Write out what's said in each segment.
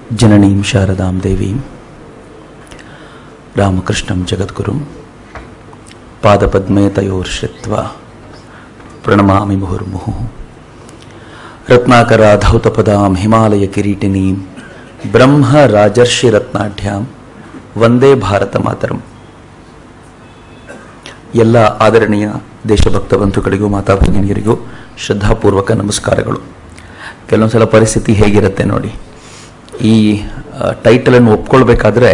ಜನನೀಂ ಶಾರದಾಂ ದೇವೀಂ ರಾಮಕೃಷ್ಣಂ ಜಗದ್ಗುರುಂ ಪಾದಪದ್ಮೇ ತಯೋರ್ಶ್ರಿತ್ವ ಪ್ರಣಮಾಮಿ ಮುಹುರ್ಮುಹು ರತ್ನಾಕರಾಧೌತಪದಾಂ ಹಿಮಾಲಯ ಕಿರೀಟಿನೀಂ ಬ್ರಹ್ಮ ರಾಜರ್ಷಿ ರತ್ನಾಢ್ಯಾಂ ವಂದೇ ಭಾರತ ಮಾತರಂ ಎಲ್ಲ ಆದರಣೀಯ ದೇಶಭಕ್ತ ಬಂಧುಗಳಿಗೂ ಮಾತಾ ಭಗಿನಿಯರಿಗೂ ಶ್ರದ್ಧಾಪೂರ್ವಕ ನಮಸ್ಕಾರಗಳು ಕೆಲವೊಂದು ಸಲ ಪರಿಸ್ಥಿತಿ ಹೇಗಿರುತ್ತೆ ನೋಡಿ ಈ ಟೈಟಲನ್ನು ಒಪ್ಕೊಳ್ಬೇಕಾದ್ರೆ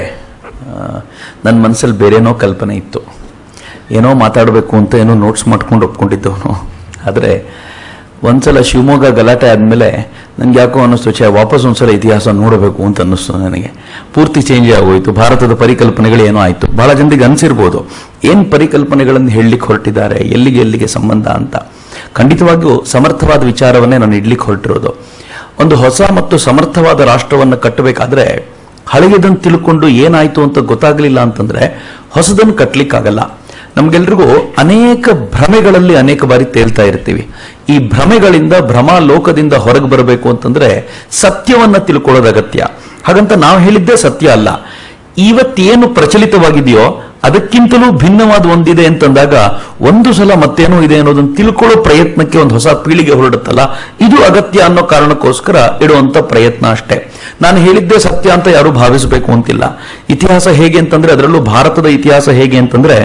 ನನ್ನ ಮನಸ್ಸಲ್ಲಿ ಬೇರೇನೋ ಕಲ್ಪನೆ ಇತ್ತು ಏನೋ ಮಾತಾಡಬೇಕು ಅಂತ ಏನೋ ನೋಟ್ಸ್ ಮಾಡ್ಕೊಂಡು ಒಪ್ಕೊಂಡಿದ್ದವನು ಆದರೆ ಒಂದ್ಸಲ ಶಿವಮೊಗ್ಗ ಗಲಾಟೆ ಆದಮೇಲೆ ನನಗೆ ಯಾಕೋ ಅನ್ನಿಸ್ತು ಛೇ ವಾಪಸ್ ಒಂದ್ಸಲ ಇತಿಹಾಸ ನೋಡಬೇಕು ಅಂತ ಅನ್ನಿಸ್ತು ನನಗೆ ಪೂರ್ತಿ ಚೇಂಜ್ ಆಗೋಯ್ತು ಭಾರತದ ಪರಿಕಲ್ಪನೆಗಳು ಏನೋ ಆಯಿತು ಬಹಳ ಜನರಿಗೆ ಅನಿಸಿರ್ಬೋದು ಏನು ಪರಿಕಲ್ಪನೆಗಳನ್ನು ಹೇಳಲಿಕ್ಕೆ ಹೊರಟಿದ್ದಾರೆ ಎಲ್ಲಿಗೆ ಎಲ್ಲಿಗೆ ಸಂಬಂಧ ಅಂತ ಖಂಡಿತವಾಗಿಯೂ ಸಮರ್ಥವಾದ ವಿಚಾರವನ್ನೇ ನಾನು ಇಡ್ಲಿಕ್ಕೆ ಹೊರಟಿರೋದು ಒಂದು ಹೊಸ ಮತ್ತು ಸಮರ್ಥವಾದ ರಾಷ್ಟ್ರವನ್ನು ಕಟ್ಟಬೇಕಾದ್ರೆ ಹಳೆಯದನ್ನು ತಿಳ್ಕೊಂಡು ಏನಾಯ್ತು ಅಂತ ಗೊತ್ತಾಗಲಿಲ್ಲ ಅಂತಂದ್ರೆ ಹೊಸದನ್ನು ಕಟ್ಟಲಿಕ್ಕಾಗಲ್ಲ ನಮ್ಗೆಲ್ರಿಗೂ ಅನೇಕ ಭ್ರಮೆಗಳಲ್ಲಿ ಅನೇಕ ಬಾರಿ ತೇಲ್ತಾ ಇರ್ತೀವಿ ಈ ಭ್ರಮೆಗಳಿಂದ ಭ್ರಮಾ ಲೋಕದಿಂದ ಹೊರಗೆ ಬರಬೇಕು ಅಂತಂದ್ರೆ ಸತ್ಯವನ್ನ ತಿಳ್ಕೊಳ್ಳೋದು ಅಗತ್ಯ ಹಾಗಂತ ನಾವು ಹೇಳಿದ್ದೇ ಸತ್ಯ ಅಲ್ಲ ಇವತ್ತೇನು ಪ್ರಚಲಿತವಾಗಿದೆಯೋ ಅದಕ್ಕಿಂತಲೂ ಭಿನ್ನವಾದ ಒಂದಿದೆ ಅಂತಂದಾಗ ಒಂದು ಸಲ ಮತ್ತೇನೋ ಇದೆ ಅನ್ನೋದನ್ನ ತಿಳ್ಕೊಳ್ಳೋ ಪ್ರಯತ್ನಕ್ಕೆ ಒಂದು ಹೊಸ ಪೀಳಿಗೆ ಹೊರಡುತ್ತಲ್ಲ ಇದು ಅಗತ್ಯ ಅನ್ನೋ ಕಾರಣಕ್ಕೋಸ್ಕರ ಇಡುವಂತ ಪ್ರಯತ್ನ ಅಷ್ಟೇ ನಾನು ಹೇಳಿದ್ದೇ ಸತ್ಯ ಅಂತ ಯಾರು ಭಾವಿಸಬೇಕು ಅಂತಿಲ್ಲ ಇತಿಹಾಸ ಹೇಗೆ ಅಂತಂದ್ರೆ ಅದರಲ್ಲೂ ಭಾರತದ ಇತಿಹಾಸ ಹೇಗೆ ಅಂತಂದ್ರೆ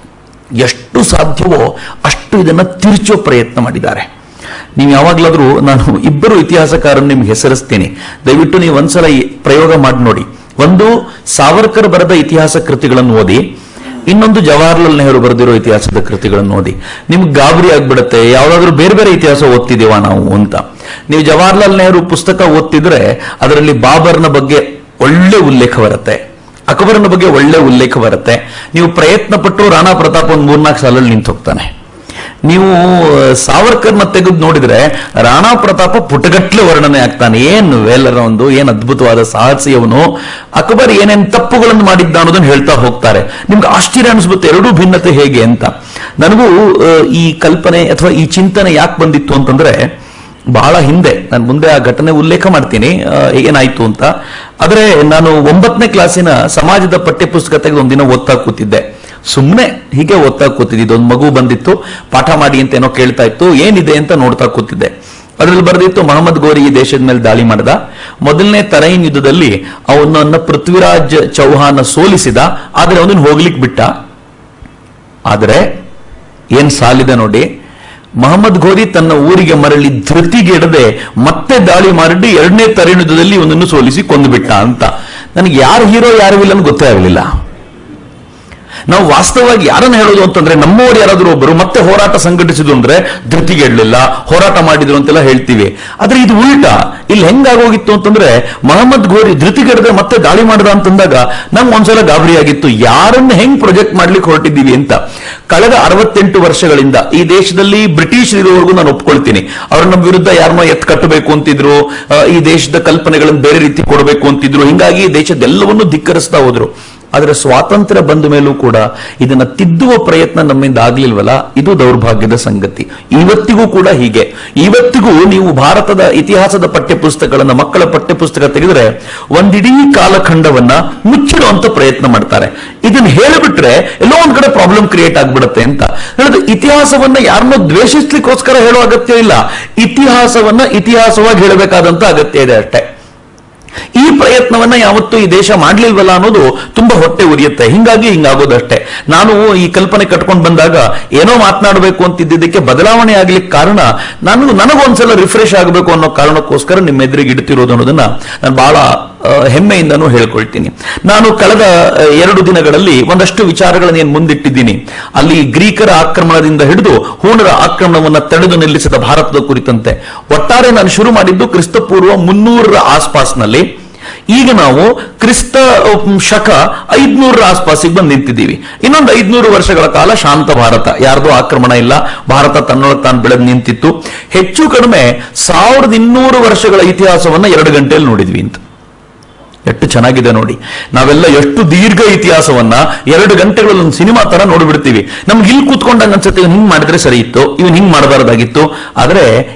ಎಷ್ಟು ಸಾಧ್ಯವೋ ಅಷ್ಟು ಇದನ್ನ ತಿರುಚೋ ಪ್ರಯತ್ನ ಮಾಡಿದ್ದಾರೆ ನೀವು ಯಾವಾಗ್ಲಾದ್ರೂ ನಾನು ಇಬ್ಬರು ಇತಿಹಾಸಕಾರನ್ನು ನಿಮ್ಗೆ ಹೆಸರಿಸ್ತೀನಿ ದಯವಿಟ್ಟು ನೀವು ಒಂದ್ಸಲ ಈ ಪ್ರಯೋಗ ಮಾಡಿ ನೋಡಿ ಒಂದು ಸಾವರ್ಕರ್ ಬರೆದ ಇತಿಹಾಸ ಕೃತಿಗಳನ್ನು ಓದಿ ಇನ್ನೊಂದು ಜವಾಹರ್ಲಾಲ್ ನೆಹರು ಬರೆದಿರೋ ಇತಿಹಾಸದ ಕೃತಿಗಳನ್ನು ಓದಿ ನಿಮ್ಗೆ ಗಾಬರಿ ಆಗ್ಬಿಡುತ್ತೆ ಯಾವ್ದಾದ್ರು ಬೇರೆ ಬೇರೆ ಇತಿಹಾಸ ಓದ್ತಿದ್ದೀವ ನಾವು ಅಂತ ನೀವು ಜವಾಹರ್ಲಾಲ್ ನೆಹರು ಪುಸ್ತಕ ಓದ್ತಿದ್ರೆ ಅದರಲ್ಲಿ ಬಾಬರ್ನ ಬಗ್ಗೆ ಒಳ್ಳೆ ಉಲ್ಲೇಖ ಬರುತ್ತೆ ಅಕ್ಬರನ ಬಗ್ಗೆ ಒಳ್ಳೆ ಉಲ್ಲೇಖ ಬರುತ್ತೆ ನೀವು ಪ್ರಯತ್ನ ಪಟ್ಟು ರಾಣಾ ಪ್ರತಾಪ್ ಒಂದು ಮೂರ್ನಾಲ್ಕು ಸಾಲಲ್ಲಿ ನಿಂತು ಹೋಗ್ತಾನೆ ನೀವು ಸಾವರ್ಕರ್ನ ತೆಗೆದು ನೋಡಿದ್ರೆ ರಾಣಾ ಪ್ರತಾಪ ಪುಟಗಟ್ಲೆ ವರ್ಣನೆ ಆಗ್ತಾನೆ ಏನ್ ವೇಲರ ಒಂದು ಏನ್ ಅದ್ಭುತವಾದ ಸಾಹಸಿಯವನು ಅಕ್ಬರ್ ಏನೇನ್ ತಪ್ಪುಗಳನ್ನು ಮಾಡಿದ್ದ ಅನ್ನೋದನ್ನ ಹೇಳ್ತಾ ಹೋಗ್ತಾರೆ ನಿಮ್ಗೆ ಆಶ್ಚರ್ಯ ಅನಿಸ್ಬಿಟ್ಟು ಎರಡೂ ಭಿನ್ನತೆ ಹೇಗೆ ಅಂತ ನನಗೂ ಈ ಕಲ್ಪನೆ ಅಥವಾ ಈ ಚಿಂತನೆ ಯಾಕೆ ಬಂದಿತ್ತು ಅಂತಂದ್ರೆ ಬಹಳ ಹಿಂದೆ ನಾನು ಮುಂದೆ ಆ ಘಟನೆ ಉಲ್ಲೇಖ ಮಾಡ್ತೀನಿ ಏನಾಯ್ತು ಅಂತ ಆದ್ರೆ ನಾನು ಒಂಬತ್ತನೇ ಕ್ಲಾಸಿನ ಸಮಾಜದ ಪಠ್ಯಪುಸ್ತಕ ತೆಗೆದು ಒಂದಿನ ಓದ್ತಾ ಕೂತಿದ್ದೆ ಸುಮ್ಮನೆ ಹೀಗೆ ಓದ್ತಾ ಕೂತಿದ್ದೆ ಒಂದು ಮಗು ಬಂದಿತ್ತು ಪಾಠ ಮಾಡಿ ಅಂತ ಏನೋ ಕೇಳ್ತಾ ಇತ್ತು ಏನಿದೆ ಅಂತ ನೋಡ್ತಾ ಕೂತಿದ್ದೆ ಅದರಲ್ಲಿ ಬರೆದಿತ್ತು ಮೊಹಮ್ಮದ್ ಗೋರಿ ಈ ದೇಶದ ಮೇಲೆ ದಾಳಿ ಮಾಡಿದ ಮೊದಲನೇ ತರೈನ್ ಯುದ್ಧದಲ್ಲಿ ಅವನನ್ನ ಪೃಥ್ವಿರಾಜ್ ಚೌಹಾನ ಸೋಲಿಸಿದ ಆದ್ರೆ ಅವನನ್ನು ಹೋಗ್ಲಿಕ್ಕೆ ಬಿಟ್ಟ ಆದ್ರೆ ಏನ್ ಸಾಲಿದೆ ನೋಡಿ ಮಹಮ್ಮದ್ ಘೋರಿ ತನ್ನ ಊರಿಗೆ ಮರಳಿ ಧೃತಿಗೆಡದೆ ಮತ್ತೆ ದಾಳಿ ಮಾಡಿ ಎರಡನೇ ತರೇಣುದದಲ್ಲಿ ಇವನನ್ನು ಸೋಲಿಸಿ ಕೊಂದುಬಿಟ್ಟ ಅಂತ ನನಗೆ ಯಾರು ಹೀರೋ ಯಾರು ವಿಲನ್ ಗೊತ್ತೇ ಆಗಲಿಲ್ಲ ನಾವು ವಾಸ್ತವವಾಗಿ ಯಾರನ್ನ ಹೇಳೋದು ಅಂತಂದ್ರೆ ನಮ್ಮವರು ಯಾರಾದ್ರೂ ಒಬ್ಬರು ಮತ್ತೆ ಹೋರಾಟ ಸಂಘಟಿಸಿದ್ರು ಅಂದ್ರೆ ಧೃತಿಗೆಡ್ಲಿಲ್ಲ ಹೋರಾಟ ಮಾಡಿದ್ರು ಅಂತೆಲ್ಲ ಹೇಳ್ತೀವಿ ಆದ್ರೆ ಇದು ಉಲ್ಟಾ ಇಲ್ಲಿ ಹೆಂಗಾಗೋಗಿತ್ತು ಅಂತಂದ್ರೆ ಮಹಮ್ಮದ್ ಘೋರಿ ಧೃತಿಗೆಡದೆ ಮತ್ತೆ ದಾಳಿ ಮಾಡಿದ ಅಂತಂದಾಗ ನಂಗೆ ಒಂದ್ಸಲ ಗಾಬರಿ ಆಗಿತ್ತು ಯಾರನ್ನ ಹೆಂಗ್ ಪ್ರೊಜೆಕ್ಟ್ ಮಾಡ್ಲಿಕ್ಕೆ ಹೊರಟಿದ್ದೀವಿ ಅಂತ ಕಳೆದ ಅರವತ್ತೆಂಟು ವರ್ಷಗಳಿಂದ ಈ ದೇಶದಲ್ಲಿ ಬ್ರಿಟಿಷ್ ಇರುವವರೆಗೂ ನಾನು ಒಪ್ಕೊಳ್ತೀನಿ ಅವ್ರ ನಮ್ಮ ವಿರುದ್ಧ ಯಾರನ್ನೋ ಎತ್ ಕಟ್ಟಬೇಕು ಅಂತಿದ್ರು ಈ ದೇಶದ ಕಲ್ಪನೆಗಳನ್ನು ಬೇರೆ ರೀತಿ ಕೊಡಬೇಕು ಅಂತಿದ್ರು ಹಿಂಗಾಗಿ ದೇಶದೆಲ್ಲವನ್ನೂ ಧಿಕ್ಕರಿಸ್ತಾ ಹೋದ್ರು ಆದರೆ ಸ್ವಾತಂತ್ರ್ಯ ಬಂದ ಮೇಲೂ ಕೂಡ ಇದನ್ನ ತಿದ್ದುವ ಪ್ರಯತ್ನ ನಮ್ಮಿಂದ ಆಗ್ಲಿಲ್ವಲ್ಲ ಇದು ದೌರ್ಭಾಗ್ಯದ ಸಂಗತಿ ಇವತ್ತಿಗೂ ಕೂಡ ಹೀಗೆ ಇವತ್ತಿಗೂ ನೀವು ಭಾರತದ ಇತಿಹಾಸದ ಪಠ್ಯಪುಸ್ತಕಗಳನ್ನ ಮಕ್ಕಳ ಪಠ್ಯಪುಸ್ತಕ ತೆಗೆದ್ರೆ ಒಂದಿಡೀ ಕಾಲಖಂಡವನ್ನ ಮುಚ್ಚಿಡುವಂತ ಪ್ರಯತ್ನ ಮಾಡ್ತಾರೆ ಇದನ್ನ ಹೇಳಿಬಿಟ್ರೆ ಎಲ್ಲೋ ಒಂದ್ ಕಡೆ ಪ್ರಾಬ್ಲಮ್ ಕ್ರಿಯೇಟ್ ಆಗ್ಬಿಡುತ್ತೆ ಅಂತ ಹೇಳಿದ್ರೆ ಇತಿಹಾಸವನ್ನ ಯಾರನ್ನೋ ದ್ವೇಷಿಸ್ಲಿಕ್ಕೋಸ್ಕರ ಹೇಳೋ ಅಗತ್ಯ ಇಲ್ಲ ಇತಿಹಾಸವನ್ನ ಇತಿಹಾಸವಾಗಿ ಹೇಳಬೇಕಾದಂತ ಅಗತ್ಯ ಇದೆ ಅಷ್ಟೇ ಈ ಪ್ರಯತ್ನವನ್ನ ಯಾವತ್ತೂ ಈ ದೇಶ ಮಾಡ್ಲಿಲ್ವಲ್ಲ ಅನ್ನೋದು ತುಂಬಾ ಹೊಟ್ಟೆ ಉರಿಯುತ್ತೆ ಹಿಂಗಾಗಿ ಹಿಂಗಾಗೋದಷ್ಟೇ ನಾನು ಈ ಕಲ್ಪನೆ ಕಟ್ಕೊಂಡು ಬಂದಾಗ ಏನೋ ಮಾತನಾಡಬೇಕು ಅಂತಿದ್ದಕ್ಕೆ ಬದಲಾವಣೆ ಆಗ್ಲಿಕ್ಕೆ ಕಾರಣ ನಾನು ನನಗೊಂದ್ಸಲ ರಿಫ್ರೆಶ್ ಆಗಬೇಕು ಅನ್ನೋ ಕಾರಣಕ್ಕೋಸ್ಕರ ನಿಮ್ಮ ಎದುರಿಗೆ ಇಡ್ತಿರೋದು ಅನ್ನೋದನ್ನ ನಾನು ಬಹಳ ಹೆಮ್ಮೆಯಿಂದನೂ ಹೇಳ್ಕೊಳ್ತೀನಿ ನಾನು ಕಳೆದ ಎರಡು ದಿನಗಳಲ್ಲಿ ಒಂದಷ್ಟು ವಿಚಾರಗಳನ್ನು ಏನು ಮುಂದಿಟ್ಟಿದ್ದೀನಿ ಅಲ್ಲಿ ಗ್ರೀಕರ ಆಕ್ರಮಣದಿಂದ ಹಿಡಿದು ಹೂಣರ ಆಕ್ರಮಣವನ್ನು ತಡೆದು ನಿಲ್ಲಿಸಿದ ಭಾರತದ ಕುರಿತಂತೆ ಒಟ್ಟಾರೆ ನಾನು ಶುರು ಮಾಡಿದ್ದು ಕ್ರಿಸ್ತಪೂರ್ವ ಮುನ್ನೂರರ ಆಸ್ಪಾಸ್ನಲ್ಲಿ ಈಗ ನಾವು ಕ್ರಿಸ್ತ ಶಕ ಐದ್ನೂರರ ಆಸ್ಪಾಸಿಗೆ ಬಂದು ನಿಂತಿದ್ದೀವಿ ಇನ್ನೊಂದು ಐದ್ನೂರು ವರ್ಷಗಳ ಕಾಲ ಶಾಂತ ಭಾರತ ಯಾರ್ದೋ ಆಕ್ರಮಣ ಇಲ್ಲ ಭಾರತ ತನ್ನೊಳಗೆ ತಾನು ಬೆಳೆದು ನಿಂತಿತ್ತು ಹೆಚ್ಚು ಕಡಿಮೆ ಸಾವಿರದ ಇನ್ನೂರು ವರ್ಷಗಳ ಇತಿಹಾಸವನ್ನ ಎರಡು ಗಂಟೆಯಲ್ಲಿ ನೋಡಿದ್ವಿ ಅಂತ ಎಷ್ಟು ಚೆನ್ನಾಗಿದೆ ನೋಡಿ ನಾವೆಲ್ಲ ಎಷ್ಟು ದೀರ್ಘ ಇತಿಹಾಸವನ್ನ ಎರಡು ಗಂಟೆಗಳಲ್ಲಿ ಒಂದು ಸಿನಿಮಾ ತರ ನೋಡ್ಬಿಡ್ತೀವಿ ನಮ್ಗೆ ಇಲ್ಲಿ ಕೂತ್ಕೊಂಡಂಗ ಅನ್ಸುತ್ತೆ ಇವ್ನು ಹಿಂಗ್ ಮಾಡಿದ್ರೆ ಸರಿ ಇತ್ತು ಇವನ್ ಹಿಂಗ್ ಮಾಡಬಾರ್ದಾಗಿತ್ತು ಆದ್ರೆ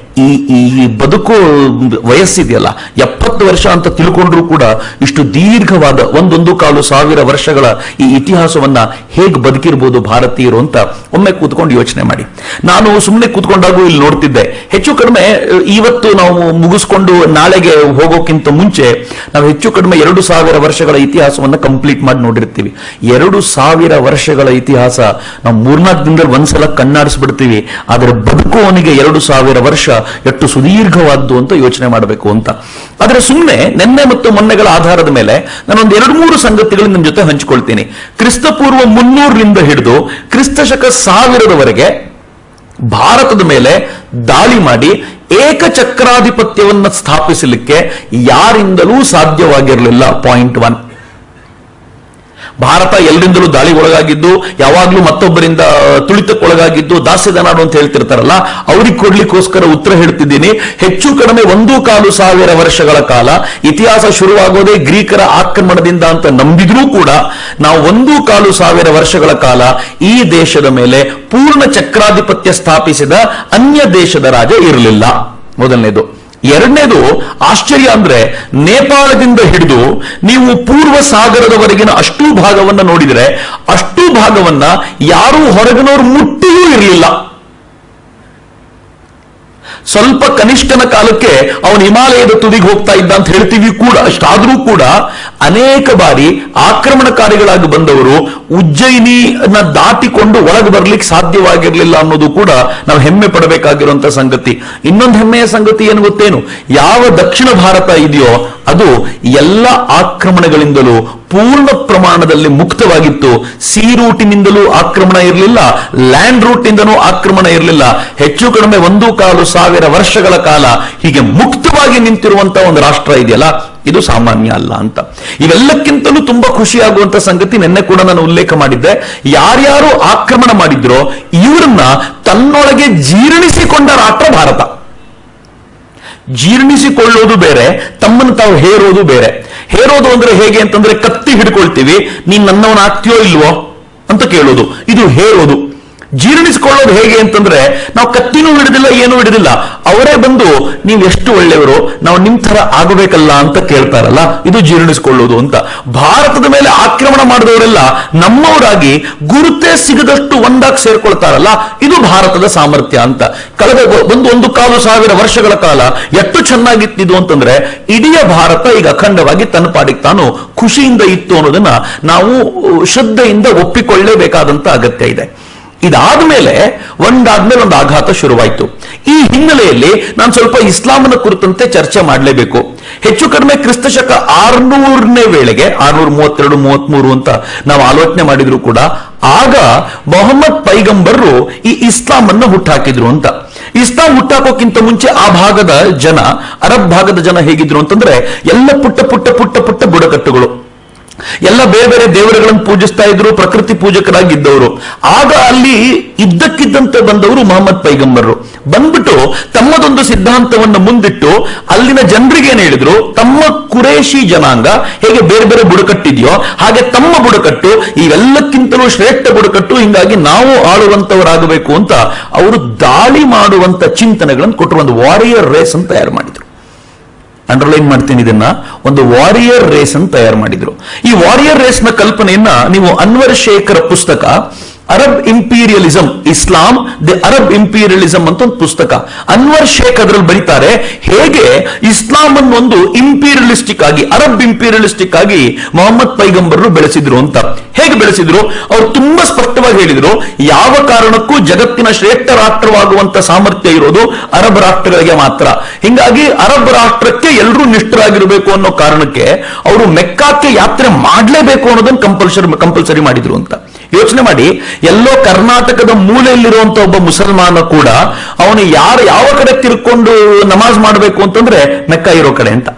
ಈ ಈ ಈ ಬದುಕು ವಯಸ್ಸಿದೆಯಲ್ಲ ಎಪ್ಪತ್ತು ವರ್ಷ ಅಂತ ತಿಳ್ಕೊಂಡ್ರು ಕೂಡ ಇಷ್ಟು ದೀರ್ಘವಾದ ಒಂದೊಂದು ಕಾಲು ಸಾವಿರ ವರ್ಷಗಳ ಈ ಇತಿಹಾಸವನ್ನ ಹೇಗೆ ಬದುಕಿರ್ಬೋದು ಭಾರತೀಯರು ಅಂತ ಒಮ್ಮೆ ಕೂತ್ಕೊಂಡು ಯೋಚನೆ ಮಾಡಿ ನಾನು ಸುಮ್ಮನೆ ಕೂತ್ಕೊಂಡಾಗೂ ಇಲ್ಲಿ ನೋಡ್ತಿದ್ದೆ ಹೆಚ್ಚು ಕಡಿಮೆ ಅಹ್, ಇವತ್ತು ನಾವು ಮುಗಿಸ್ಕೊಂಡು ನಾಳೆಗೆ ಹೋಗೋಕ್ಕಿಂತ ಮುಂಚೆ ನಾವು ಹೆಚ್ಚು ಕಡಿಮೆ ಎರಡು ಸಾವಿರ ವರ್ಷಗಳ ಇತಿಹಾಸವನ್ನ ಕಂಪ್ಲೀಟ್ ಮಾಡಿ ನೋಡಿರ್ತೀವಿ ಎರಡು ಸಾವಿರ ವರ್ಷಗಳ ಇತಿಹಾಸ ನಾವು ಮೂರ್ನಾಲ್ಕು ದಿನದಲ್ಲಿ ಒಂದ್ಸಲ ಕಣ್ಣಾಡಿಸ್ಬಿಡ್ತೀವಿ ಆದರೆ ಬದುಕುವವನಿಗೆ ಎರಡು ಸಾವಿರ ವರ್ಷ ಎಷ್ಟು ಸುದೀರ್ಘವಾದ್ದು ಅಂತ ಯೋಚನೆ ಮಾಡಬೇಕು ಅಂತ ಆದರೆ ಸುಮ್ಮನೆ ನಿನ್ನೆ ಮತ್ತು ಮೊನ್ನೆಗಳ ಆಧಾರದ ಮೇಲೆ ನಾನೊಂದು ಎರಡು ಮೂರು ಸಂಗತಿಗಳು ನಿಮ್ಮ ಜೊತೆ ಹಂಚಿಕೊಳ್ತೀನಿ ಕ್ರಿಸ್ತಪೂರ್ವ ಮುನ್ನೂರರಿಂದ ಹಿಡಿದು ಕ್ರಿಸ್ತಶಕ ಸಾವಿರದವರೆಗೆ ಭಾರತದ ಮೇಲೆ ದಾಳಿ ಮಾಡಿ ಏಕಚಕ್ರಾಧಿಪತ್ಯವನ್ನ ಸ್ಥಾಪಿಸಲಿಕ್ಕೆ ಯಾರಿಂದಲೂ ಸಾಧ್ಯವಾಗಿರಲಿಲ್ಲ ಪಾಯಿಂಟ್ ಒನ್ ಭಾರತ ಎಲ್ಲರಿಂದಲೂ ದಾಳಿಗೊಳಗಾಗಿದ್ದು ಯಾವಾಗ್ಲೂ ಮತ್ತೊಬ್ಬರಿಂದ ತುಳಿತಕ್ಕೊಳಗಾಗಿದ್ದು ದಾಸ್ಯದ ನಾಡು ಅಂತ ಹೇಳ್ತಿರ್ತಾರಲ್ಲ ಅವ್ರಿಗೆ ಕೊಡ್ಲಿಕ್ಕೋಸ್ಕರ ಉತ್ತರ ಹೇಳ್ತಿದ್ದೀನಿ ಹೆಚ್ಚು ಕಡಿಮೆ ಒಂದು ಕಾಲು ಸಾವಿರ ವರ್ಷಗಳ ಕಾಲ ಇತಿಹಾಸ ಶುರುವಾಗೋದೇ ಗ್ರೀಕರ ಆಕ್ರಮಣದಿಂದ ಅಂತ ನಂಬಿದ್ರೂ ಕೂಡ ನಾವು ಒಂದು ಕಾಲು ಸಾವಿರ ವರ್ಷಗಳ ಕಾಲ ಈ ದೇಶದ ಮೇಲೆ ಪೂರ್ಣ ಚಕ್ರಾಧಿಪತ್ಯ ಸ್ಥಾಪಿಸಿದ ಅನ್ಯ ದೇಶದ ರಾಜ ಇರಲಿಲ್ಲ ಮೊದಲನೇದು ಎರಡನೇದು ಆಶ್ಚರ್ಯ ಅಂದ್ರೆ ನೇಪಾಳದಿಂದ ಹಿಡಿದು ನೀವು ಪೂರ್ವ ಸಾಗರದವರೆಗಿನ ಅಷ್ಟೂ ಭಾಗವನ್ನ ನೋಡಿದರೆ ಅಷ್ಟೂ ಭಾಗವನ್ನ ಯಾರೂ ಹೊರಗಿನವರು ಮುಟ್ಟಿಯೂ ಇರಲಿಲ್ಲ ಸ್ವಲ್ಪ ಕನಿಷ್ಠನ ಕಾಲಕ್ಕೆ ಅವನು ಹಿಮಾಲಯದ ತುದಿಗೆ ಹೋಗ್ತಾ ಇದ್ದ ಅಂತ ಹೇಳ್ತೀವಿ ಕೂಡ ಅಷ್ಟಾದ್ರೂ ಕೂಡ ಅನೇಕ ಬಾರಿ ಆಕ್ರಮಣಕಾರಿಗಳಾಗಿ ಬಂದವರು ಉಜ್ಜಯಿನಿನ ದಾಟಿಕೊಂಡು ಒಳಗೆ ಬರ್ಲಿಕ್ಕೆ ಸಾಧ್ಯವಾಗಿರಲಿಲ್ಲ ಅನ್ನೋದು ಕೂಡ ನಾವು ಹೆಮ್ಮೆ ಪಡಬೇಕಾಗಿರುವಂತ ಸಂಗತಿ ಇನ್ನೊಂದು ಹೆಮ್ಮೆಯ ಸಂಗತಿ ಏನು ಗೊತ್ತೇನು ಯಾವ ದಕ್ಷಿಣ ಭಾರತ ಇದೆಯೋ ಅದು ಎಲ್ಲ ಆಕ್ರಮಣಗಳಿಂದಲೂ ಪೂರ್ಣ ಪ್ರಮಾಣದಲ್ಲಿ ಮುಕ್ತವಾಗಿತ್ತು ಸಿ ರೂಟಿನಿಂದಲೂ ಆಕ್ರಮಣ ಇರಲಿಲ್ಲ ಲ್ಯಾಂಡ್ ರೂಟಿಂದನೂ ಆಕ್ರಮಣ ಇರಲಿಲ್ಲ ಹೆಚ್ಚು ಕಡಿಮೆ ಒಂದು ಕಾಲು ಸಾವಿರ ವರ್ಷಗಳ ಕಾಲ ಹೀಗೆ ಮುಕ್ತವಾಗಿ ನಿಂತಿರುವಂತಹ ಒಂದು ರಾಷ್ಟ್ರ ಇದೆಯಲ್ಲ ಇದು ಸಾಮಾನ್ಯ ಅಲ್ಲ ಅಂತ ಇವೆಲ್ಲಕ್ಕಿಂತಲೂ ತುಂಬಾ ಖುಷಿಯಾಗುವಂತ ಸಂಗತಿ ನಿನ್ನೆ ಕೂಡ ನಾನು ಉಲ್ಲೇಖ ಮಾಡಿದ್ದೆ ಯಾರ್ಯಾರು ಆಕ್ರಮಣ ಮಾಡಿದ್ರೋ ಇವರನ್ನ ತನ್ನೊಳಗೆ ಜೀರ್ಣಿಸಿಕೊಂಡ ರಾಷ್ಟ್ರ ಭಾರತ ಜೀರ್ಣಿಸಿಕೊಳ್ಳೋದು ಬೇರೆ ತಮ್ಮನ್ನು ತಾವು ಹೇರೋದು ಬೇರೆ ಹೇರೋದು ಅಂದ್ರೆ ಹೇಗೆ ಅಂತಂದ್ರೆ ಕತ್ತಿ ಹಿಡ್ಕೊಳ್ತೀವಿ ನೀನ್ ನನ್ನವನ ಆಗ್ತೀಯೋ ಇಲ್ವೋ ಅಂತ ಕೇಳೋದು ಇದು ಹೇರೋದು ಜೀರ್ಣಿಸಿಕೊಳ್ಳೋದು ಹೇಗೆ ಅಂತಂದ್ರೆ ನಾವು ಕತ್ತಿನೂ ಹಿಡಿದಿಲ್ಲ ಏನೂ ಹಿಡಿದಿಲ್ಲ ಅವರೇ ಬಂದು ನೀವು ಎಷ್ಟು ಒಳ್ಳೆಯವರು ನಾವು ನಿಮ್ ತರ ಆಗಬೇಕಲ್ಲ ಅಂತ ಕೇಳ್ತಾರಲ್ಲ ಇದು ಜೀರ್ಣಿಸಿಕೊಳ್ಳೋದು ಅಂತ ಭಾರತದ ಮೇಲೆ ಆಕ್ರಮಣ ಮಾಡಿದವರೆಲ್ಲ ನಮ್ಮವರಾಗಿ ಗುರುತೇ ಸಿಗದಷ್ಟು ಒಂದಾಗಿ ಸೇರ್ಕೊಳ್ತಾರಲ್ಲ ಇದು ಭಾರತದ ಸಾಮರ್ಥ್ಯ ಅಂತ ಕಳೆದ ಒಂದು ಒಂದು ಕಾಲು ಸಾವಿರ ವರ್ಷಗಳ ಕಾಲ ಎಷ್ಟು ಚೆನ್ನಾಗಿತ್ತಿದು ಅಂತಂದ್ರೆ ಇಡೀ ಭಾರತ ಈಗ ಅಖಂಡವಾಗಿ ತನ್ನ ಪಾಡಿಗೆ ತಾನು ಖುಷಿಯಿಂದ ಇತ್ತು ಅನ್ನೋದನ್ನ ನಾವು ಶ್ರದ್ಧೆಯಿಂದ ಒಪ್ಪಿಕೊಳ್ಳೇಬೇಕಾದಂತ ಅಗತ್ಯ ಇದೆ ಇದಾದ್ಮೇಲೆ ಒಂದಾದ್ಮೇಲೆ ಒಂದು ಆಘಾತ ಶುರುವಾಯಿತು ಈ ಹಿನ್ನೆಲೆಯಲ್ಲಿ ನಾನು ಸ್ವಲ್ಪ ಇಸ್ಲಾಮನ ಕುರಿತಂತೆ ಚರ್ಚೆ ಮಾಡಲೇಬೇಕು ಹೆಚ್ಚು ಕಡಿಮೆ ಕ್ರಿಸ್ತಶಕ ಆರ್ನೂರನೇ ವೇಳೆಗೆ ಆರ್ನೂರ ಮೂವತ್ತೆರಡು ಮೂವತ್ಮೂರು ಅಂತ ನಾವು ಆಲೋಚನೆ ಮಾಡಿದ್ರು ಕೂಡ ಆಗ ಮೊಹಮ್ಮದ್ ಪೈಗಂಬರ್ರು ಈ ಇಸ್ಲಾಂ ಅನ್ನು ಹುಟ್ಟಾಕಿದ್ರು ಅಂತ ಇಸ್ಲಾಂ ಹುಟ್ಟಾಕೋಕ್ಕಿಂತ ಮುಂಚೆ ಆ ಭಾಗದ ಜನ ಅರಬ್ ಭಾಗದ ಜನ ಹೇಗಿದ್ರು ಅಂತಂದ್ರೆ ಎಲ್ಲ ಪುಟ್ಟ ಪುಟ್ಟ ಪುಟ್ಟ ಪುಟ್ಟ ಬುಡಕಟ್ಟುಗಳು ಎಲ್ಲ ಬೇರೆ ಬೇರೆ ದೇವರುಗಳನ್ನು ಪೂಜಿಸ್ತಾ ಇದ್ರು ಪ್ರಕೃತಿ ಪೂಜಕರಾಗಿದ್ದವರು ಆಗ ಅಲ್ಲಿ ಇದ್ದಕ್ಕಿದ್ದಂತೆ ಬಂದವರು ಮೊಹಮ್ಮದ್ ಪೈಗಂಬರ್ರು ಬಂದ್ಬಿಟ್ಟು ತಮ್ಮದೊಂದು ಸಿದ್ಧಾಂತವನ್ನು ಮುಂದಿಟ್ಟು ಅಲ್ಲಿನ ಜನರಿಗೆ ಏನ್ ಹೇಳಿದ್ರು ತಮ್ಮ ಕುರೇಶಿ ಜನಾಂಗ ಹೇಗೆ ಬೇರೆ ಬೇರೆ ಬುಡಕಟ್ಟಿದೆಯೋ ಹಾಗೆ ತಮ್ಮ ಬುಡಕಟ್ಟು ಇವೆಲ್ಲಕ್ಕಿಂತಲೂ ಶ್ರೇಷ್ಠ ಬುಡಕಟ್ಟು ಹಿಂಗಾಗಿ ನಾವು ಆಳುವಂತವರಾಗಬೇಕು ಅಂತ ಅವರು ದಾಳಿ ಮಾಡುವಂತ ಚಿಂತನೆಗಳನ್ನು ಕೊಟ್ಟರು ಒಂದು ವಾರಿಯರ್ ರೇಸ್ ಅಂತ ತಯಾರು ಮಾಡಿದ್ರು ಅಂಡರ್ಲೈನ್ ಮಾಡ್ತೀನಿ ಇದನ್ನ ಒಂದು ವಾರಿಯರ್ ರೇಸ್ ಅಂತ ತಯಾರು ಮಾಡಿದ್ರು ಈ ವಾರಿಯರ್ ರೇಸ್ ನ ಕಲ್ಪನೆಯನ್ನ ನೀವು ಅನ್ವರ್ ಶೇಖರ ಪುಸ್ತಕ Arab imperialism Islam the Arab imperialism ಅಂತ ಒಂದು ಪುಸ್ತಕ ಅನ್ವರ್ ಶೇಖ್ ಅದರಲ್ಲಿ ಬರೀತಾರೆ ಹೇಗೆ ಇಸ್ಲಾಂ ಅನ್ನು ಒಂದು ಇಂಪೀರಿಯಲಿಸ್ಟಿಕ್ ಆಗಿ ಅರಬ್ ಇಂಪೀರಿಯಲಿಸ್ಟಿಕ್ ಆಗಿ ಮೊಹಮ್ಮದ್ ಪೈಗಂಬರರು ಬೆಳೆಸಿದ್ರು ಅಂತ ಹೇಗೆ ಬೆಳೆಸಿದ್ರು ಅವ್ರು ತುಂಬಾ ಸ್ಪಷ್ಟವಾಗಿ ಹೇಳಿದ್ರು ಯಾವ ಕಾರಣಕ್ಕೂ ಜಗತ್ತಿನ ಶ್ರೇಷ್ಠ ರಾಷ್ಟ್ರವಾಗುವಂತ ಸಾಮರ್ಥ್ಯ ಇರೋದು ಅರಬ್ ರಾಷ್ಟ್ರಗಳಿಗೆ ಮಾತ್ರ ಹಿಂಗಾಗಿ ಅರಬ್ ರಾಷ್ಟ್ರಕ್ಕೆ ಎಲ್ಲರೂ ನಿಷ್ಠರಾಗಿರಬೇಕು ಅನ್ನೋ ಕಾರಣಕ್ಕೆ ಅವರು ಮೆಕ್ಕಾಕ್ಕೆ ಯಾತ್ರೆ ಮಾಡಲೇಬೇಕು ಅನ್ನೋದನ್ನ ಕಂಪಲ್ಸರಿ ಕಂಪಲ್ಸರಿ ಮಾಡಿದ್ರು ಅಂತ ಯೋಚನೆ ಮಾಡಿ ಎಲ್ಲೋ ಕರ್ನಾಟಕದ ಮೂಲೆಯಲ್ಲಿರುವಂತ ಒಬ್ಬ ಮುಸಲ್ಮಾನ ಕೂಡ ಅವನು ಯಾರು ಯಾವ ಕಡೆ ತಿರ್ಕೊಂಡು ನಮಾಜ್ ಮಾಡಬೇಕು ಅಂತಂದ್ರೆ ಮೆಕ್ಕ ಇರೋ ಕಡೆ ಅಂತ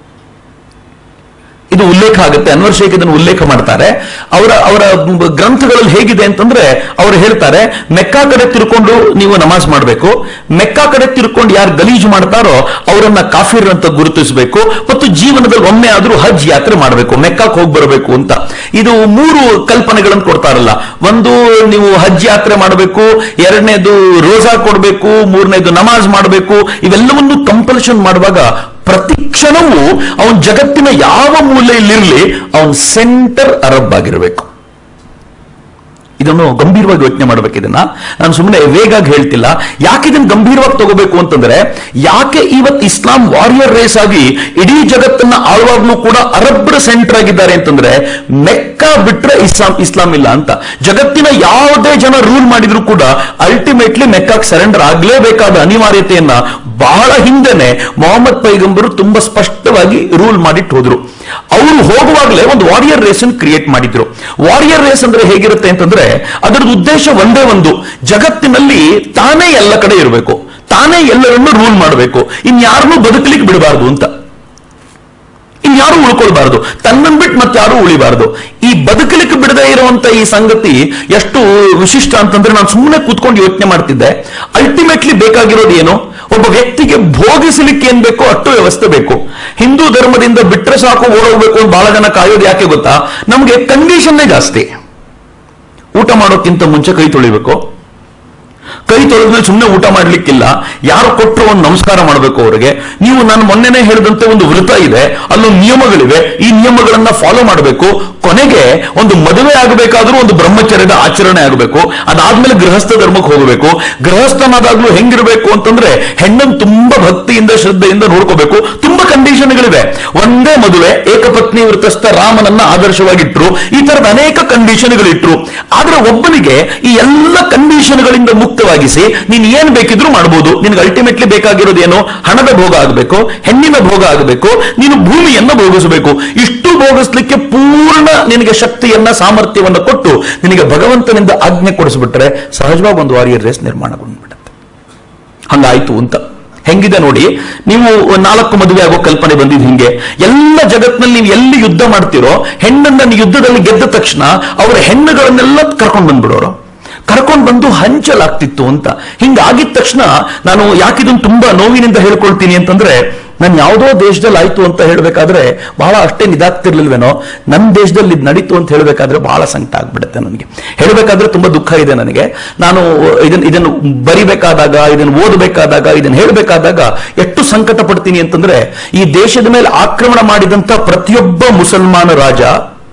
ಇದು ಉಲ್ಲೇಖ ಆಗುತ್ತೆ ಅನ್ವರ್ ಶೇಖ್ ಇದನ್ನು ಉಲ್ಲೇಖ ಮಾಡ್ತಾರೆ ಅವರ ಅವರ ಗ್ರಂಥಗಳಲ್ಲಿ ಹೇಗಿದೆ ಅಂತಂದ್ರೆ ಅವರು ಹೇಳ್ತಾರೆ ಮೆಕ್ಕಾ ಕಡೆ ತಿರ್ಕೊಂಡು ನೀವು ನಮಾಜ್ ಮಾಡಬೇಕು ಮೆಕ್ಕಾ ಕಡೆ ತಿರ್ಕೊಂಡು ಯಾರು ಗಲೀಜು ಮಾಡ್ತಾರೋ ಅವರನ್ನ ಕಾಫಿರ್ ಅಂತ ಗುರುತಿಸಬೇಕು ಮತ್ತು ಜೀವನದಲ್ಲಿ ಒಮ್ಮೆ ಆದ್ರೂ ಹಜ್ ಯಾತ್ರೆ ಮಾಡಬೇಕು ಮೆಕ್ಕಾಕ್ ಹೋಗಿ ಬರಬೇಕು ಅಂತ ಇದು ಮೂರು ಕಲ್ಪನೆಗಳನ್ನು ಕೊಡ್ತಾರಲ್ಲ ಒಂದು ನೀವು ಹಜ್ ಯಾತ್ರೆ ಮಾಡಬೇಕು ಎರಡನೇದು ರೋಜಾ ಕೊಡಬೇಕು ಮೂರನೇದು ನಮಾಜ್ ಮಾಡಬೇಕು ಇವೆಲ್ಲವನ್ನು ಕಂಪಲ್ಷನ್ ಮಾಡುವಾಗ ಪ್ರತಿ ಕ್ಷಣವೂ ಅವನ ಜಗತ್ತಿನ ಯಾವ ಮೂಲೆಯಲ್ಲಿರಲಿ ಅವನ್ ಸೆಂಟರ್ ಅರಬ್ ಆಗಿರಬೇಕು ಇದನ್ನು ಗಂಭೀರವಾಗಿ ಯೋಚನೆ ಮಾಡಬೇಕು ಇದನ್ನ ನಾನು ಸುಮ್ಮನೆ ವೇಗಾಗಿ ಹೇಳ್ತಿಲ್ಲ ಯಾಕೆ ಇದನ್ನು ಗಂಭೀರವಾಗಿ ತಗೋಬೇಕು ಅಂತಂದ್ರೆ ಯಾಕೆ ಇವತ್ತು ಇಸ್ಲಾಂ ವಾರಿಯರ್ ರೇಸ್ ಆಗಿ ಇಡೀ ಜಗತ್ತನ್ನ ಆಳುವಾಗ್ಲೂ ಕೂಡ ಅರಬ್ರ ಸೆಂಟರ್ ಆಗಿದ್ದಾರೆ ಅಂತಂದ್ರೆ ಮೆಕ್ಕಾ ಬಿಟ್ರೆ ಇಸ್ಲಾಂ ಇಸ್ಲಾಂ ಇಲ್ಲ ಅಂತ ಜಗತ್ತಿನ ಯಾವುದೇ ಜನ ರೂಲ್ ಮಾಡಿದ್ರು ಕೂಡ ಅಲ್ಟಿಮೇಟ್ಲಿ ಮೆಕ್ಕಾಕ್ ಸರೆಂಡರ್ ಆಗ್ಲೇಬೇಕಾದ ಅನಿವಾರ್ಯತೆಯನ್ನ ಬಹಳ ಹಿಂದೆನೆ ಮೊಹಮ್ಮದ್ ಪೈಗಂಬರು ತುಂಬಾ ಸ್ಪಷ್ಟವಾಗಿ ರೂಲ್ ಮಾಡಿಟ್ಟು ಹೋದ್ರು ಅವರು ಹೋಗುವಾಗಲೇ ಒಂದು ವಾರಿಯರ್ ರೇಸ್ ಅನ್ನು ಕ್ರಿಯೇಟ್ ಮಾಡಿದ್ರು ವಾರಿಯರ್ ರೇಸ್ ಅಂದ್ರೆ ಹೇಗಿರುತ್ತೆ ಅಂತಂದ್ರೆ ಅದರದ್ದು ಉದ್ದೇಶ ಒಂದೇ ಒಂದು ಜಗತ್ತಿನಲ್ಲಿ ತಾನೇ ಎಲ್ಲ ಕಡೆ ಇರಬೇಕು ತಾನೇ ಎಲ್ಲರನ್ನು ರೂಲ್ ಮಾಡಬೇಕು ಇನ್ಯಾರನ್ನೂ ಬದುಕಲಿಕ್ಕೆ ಬಿಡಬಾರ್ದು ಅಂತ ಇನ್ಯಾರು ಉಳ್ಕೊಳ್ಬಾರ್ದು ತನ್ನನ್ ಬಿಟ್ಟು ಮತ್ತಾರು ಉಳಿಬಾರ್ದು ಈ ಬದುಕಲಿಕ್ಕೆ ಬಿಡದೇ ಇರುವಂತ ಈ ಸಂಗತಿ ಎಷ್ಟು ವಿಶಿಷ್ಟ ಅಂತಂದ್ರೆ ನಾನು ಸುಮ್ಮನೆ ಕೂತ್ಕೊಂಡು ಯೋಚನೆ ಮಾಡ್ತಿದ್ದೆ ಅಲ್ಟಿಮೇಟ್ಲಿ ಬೇಕಾಗಿರೋದು ಏನು ಒಬ್ಬ ವ್ಯಕ್ತಿಗೆ ಭೋಗಿಸಲಿಕ್ಕೆ ಏನ್ ಬೇಕೋ ಅಷ್ಟು ವ್ಯವಸ್ಥೆ ಬೇಕು ಹಿಂದೂ ಧರ್ಮದಿಂದ ಬಿಟ್ರೆ ಸಾಕು ಓಡೋಗ್ಬೇಕು ಅಂತ ಬಹಳ ಜನ ಕಾಯೋದು ಯಾಕೆ ಗೊತ್ತಾ ನಮಗೆ ಕಂಡೀಷನ್ನೇ ಜಾಸ್ತಿ ಊಟ ಮಾಡೋಕ್ಕಿಂತ ಮುಂಚೆ ಕೈ ತೊಳಿಬೇಕು ಕೈ ತೊಳೆದ್ಮೇಲೆ ಸುಮ್ಮನೆ ಊಟ ಮಾಡ್ಲಿಕ್ಕಿಲ್ಲ ಯಾರು ಕೊಟ್ಟರು ಒಂದು ನಮಸ್ಕಾರ ಮಾಡಬೇಕು ಅವರಿಗೆ ನೀವು ನಾನು ಮೊನ್ನೆನೇ ಹೇಳಿದಂತೆ ಒಂದು ವೃತ ಇದೆ ಅಲ್ಲೊಂದು ನಿಯಮಗಳಿವೆ ಈ ನಿಯಮಗಳನ್ನ ಫಾಲೋ ಮಾಡಬೇಕು ಕೊನೆಗೆ ಒಂದು ಮದುವೆ ಆಗಬೇಕಾದ್ರೂ ಒಂದು ಬ್ರಹ್ಮಚರ್ಯದ ಆಚರಣೆ ಆಗಬೇಕು ಅದಾದ್ಮೇಲೆ ಗೃಹಸ್ಥ ಧರ್ಮಕ್ಕೆ ಹೋಗಬೇಕು ಗೃಹಸ್ಥನಾದಾಗ್ಲೂ ಹೆಂಗಿರ್ಬೇಕು ಅಂತಂದ್ರೆ ಹೆಣ್ಣನ್ನು ತುಂಬಾ ಭಕ್ತಿಯಿಂದ ಶ್ರದ್ಧೆಯಿಂದ ನೋಡ್ಕೋಬೇಕು ತುಂಬಾ ಕಂಡೀಷನ್ಗಳಿವೆ ಒಂದೇ ಮದುವೆ ಏಕಪತ್ನಿ ವೃತಸ್ಥ ರಾಮನನ್ನ ಆದರ್ಶವಾಗಿಟ್ರು ಈ ತರದ ಅನೇಕ ಕಂಡೀಷನ್ಗಳಿಟ್ರು ಆದ್ರೆ ಒಬ್ಬನಿಗೆ ಈ ಎಲ್ಲ ಕಂಡೀಷನ್ಗಳಿಂದ ಮುಕ್ತವಾಗಿಸಿ ನೀನ್ ಏನ್ ಬೇಕಿದ್ರೂ ಮಾಡಬಹುದು ನಿನ್ಗೆ ಅಲ್ಟಿಮೇಟ್ಲಿ ಬೇಕಾಗಿರೋದು ಏನು ಹಣದ ಭೋಗ ಆಗಬೇಕು ಹೆಣ್ಣಿನ ಭೋಗ ಆಗಬೇಕು ನೀನು ಭೂಮಿಯನ್ನ ಭೋಗಿಸಬೇಕು ಇಷ್ಟು ಭೋಗಿಸ್ಲಿಕ್ಕೆ ಪೂರ್ಣ ನಿನಗೆ ಶಕ್ತಿಯನ್ನ ಸಾಮರ್ಥ್ಯವನ್ನ ಕೊಟ್ಟು ನಿನಗೆ ಭಗವಂತನಿಂದ ಆಜ್ಞೆ ಕೊಡಿಸ್ಬಿಟ್ರೆ ಸಹಜವಾಗಿ ಒಂದು ವಾರಿಯರ್ ರೇಸ್ ನಿರ್ಮಾಣಗೊಂಡ್ಬಿಡುತ್ತೆ ಹಂಗಾಯ್ತು ಅಂತ ಹೆಂಗಿದೆ ನೋಡಿ ನೀವು ನಾಲ್ಕು ಮದುವೆ ಆಗೋ ಕಲ್ಪನೆ ಬಂದಿದ್ ಹಿಂಗೆ ಎಲ್ಲ ಜಗತ್ನಲ್ಲಿ ನೀವು ಎಲ್ಲಿ ಯುದ್ಧ ಮಾಡ್ತಿರೋ ಹೆಣ್ಣನ್ನ ನೀವು ಯುದ್ಧದಲ್ಲಿ ಗೆದ್ದ ತಕ್ಷಣ ಅವರ ಹೆಣ್ಣುಗಳನ್ನೆಲ್ಲ ಕರ್ಕೊಂಡು ಬಂದ್ಬಿಡೋರು ಕರ್ಕೊಂಡು ಬಂದು ಹಂಚಲಾಗ್ತಿತ್ತು ಅಂತ ಹಿಂಗಾಗಿದ ತಕ್ಷಣ ನಾನು ಯಾಕಿದನ್ನು ತುಂಬಾ ನೋವಿನಿಂದ ಹೇಳ್ಕೊಳ್ತೀನಿ ಅಂತಂದ್ರೆ ನಾನು ಯಾವುದೋ ದೇಶದಲ್ಲಿ ಆಯ್ತು ಅಂತ ಹೇಳಬೇಕಾದ್ರೆ ಬಹಳ ಅಷ್ಟೇ ನಿದಾಗ್ತಿರ್ಲಿಲ್ವೇನೋ ನನ್ನ ದೇಶದಲ್ಲಿ ಇದು ನಡೀತು ಅಂತ ಹೇಳಬೇಕಾದ್ರೆ ಬಹಳ ಸಂಕಟ ಆಗ್ಬಿಡುತ್ತೆ ನನಗೆ ಹೇಳಬೇಕಾದ್ರೆ ತುಂಬಾ ದುಃಖ ಇದೆ ನನಗೆ ನಾನು ಇದನ್ನ ಇದನ್ನು ಬರಿಬೇಕಾದಾಗ ಇದನ್ನು ಓದಬೇಕಾದಾಗ ಇದನ್ನು ಹೇಳಬೇಕಾದಾಗ ಎಷ್ಟು ಸಂಕಟ ಪಡ್ತೀನಿ ಅಂತಂದ್ರೆ ಈ ದೇಶದ ಮೇಲೆ ಆಕ್ರಮಣ ಮಾಡಿದಂತ ಪ್ರತಿಯೊಬ್ಬ ಮುಸಲ್ಮಾನ ರಾಜ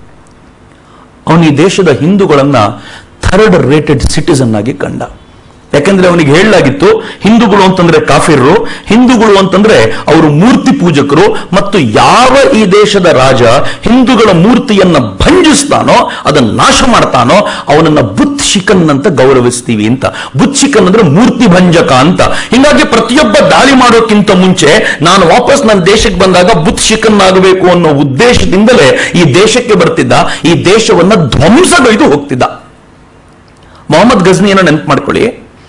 ಅವನು ಈ ದೇಶದ ಹಿಂದೂಗಳನ್ನ ಥರ್ಡ್ ರೇಟೆಡ್ ಸಿಟಿಸನ್ ಆಗಿ ಕಂಡ ಯಾಕಂದ್ರೆ ಅವನಿಗೆ ಹೇಳಲಾಗಿತ್ತು ಹಿಂದೂಗಳು ಅಂತಂದ್ರೆ ಕಾಫಿರರು ಹಿಂದೂಗಳು ಅಂತಂದ್ರೆ ಅವರು ಮೂರ್ತಿ ಪೂಜಕರು ಮತ್ತು ಯಾವ ಈ ದೇಶದ ರಾಜ ಹಿಂದೂಗಳ ಮೂರ್ತಿಯನ್ನ ಭಂಜಿಸ್ತಾನೋ ಅದನ್ನ ನಾಶ ಮಾಡ್ತಾನೋ ಅವನನ್ನ ಬುತ್ ಶಿಕನ್ ಅಂತ ಗೌರವಿಸ್ತೀವಿ ಅಂತ ಬುತ್ ಶಿಕನ್ ಅಂದ್ರೆ ಮೂರ್ತಿ ಭಂಜಕ ಅಂತ ಹಿಂಗಾಗಿ ಪ್ರತಿಯೊಬ್ಬ ದಾಳಿ ಮಾಡೋಕ್ಕಿಂತ ಮುಂಚೆ ನಾನು ವಾಪಸ್ ನನ್ನ ದೇಶಕ್ಕೆ ಬಂದಾಗ ಬುತ್ ಶಿಕನ್ ಆಗಬೇಕು ಅನ್ನೋ ಉದ್ದೇಶದಿಂದಲೇ ಈ ದೇಶಕ್ಕೆ ಬರ್ತಿದ್ದ ಈ ದೇಶವನ್ನ ಧ್ವಂಸಗೈದು ಹೋಗ್ತಿದ್ದ ಮೊಹಮ್ಮದ್ ಗಜ್ನಿಯನ್ನು ನೆನಪು ಮಾಡ್ಕೊಳ್ಳಿ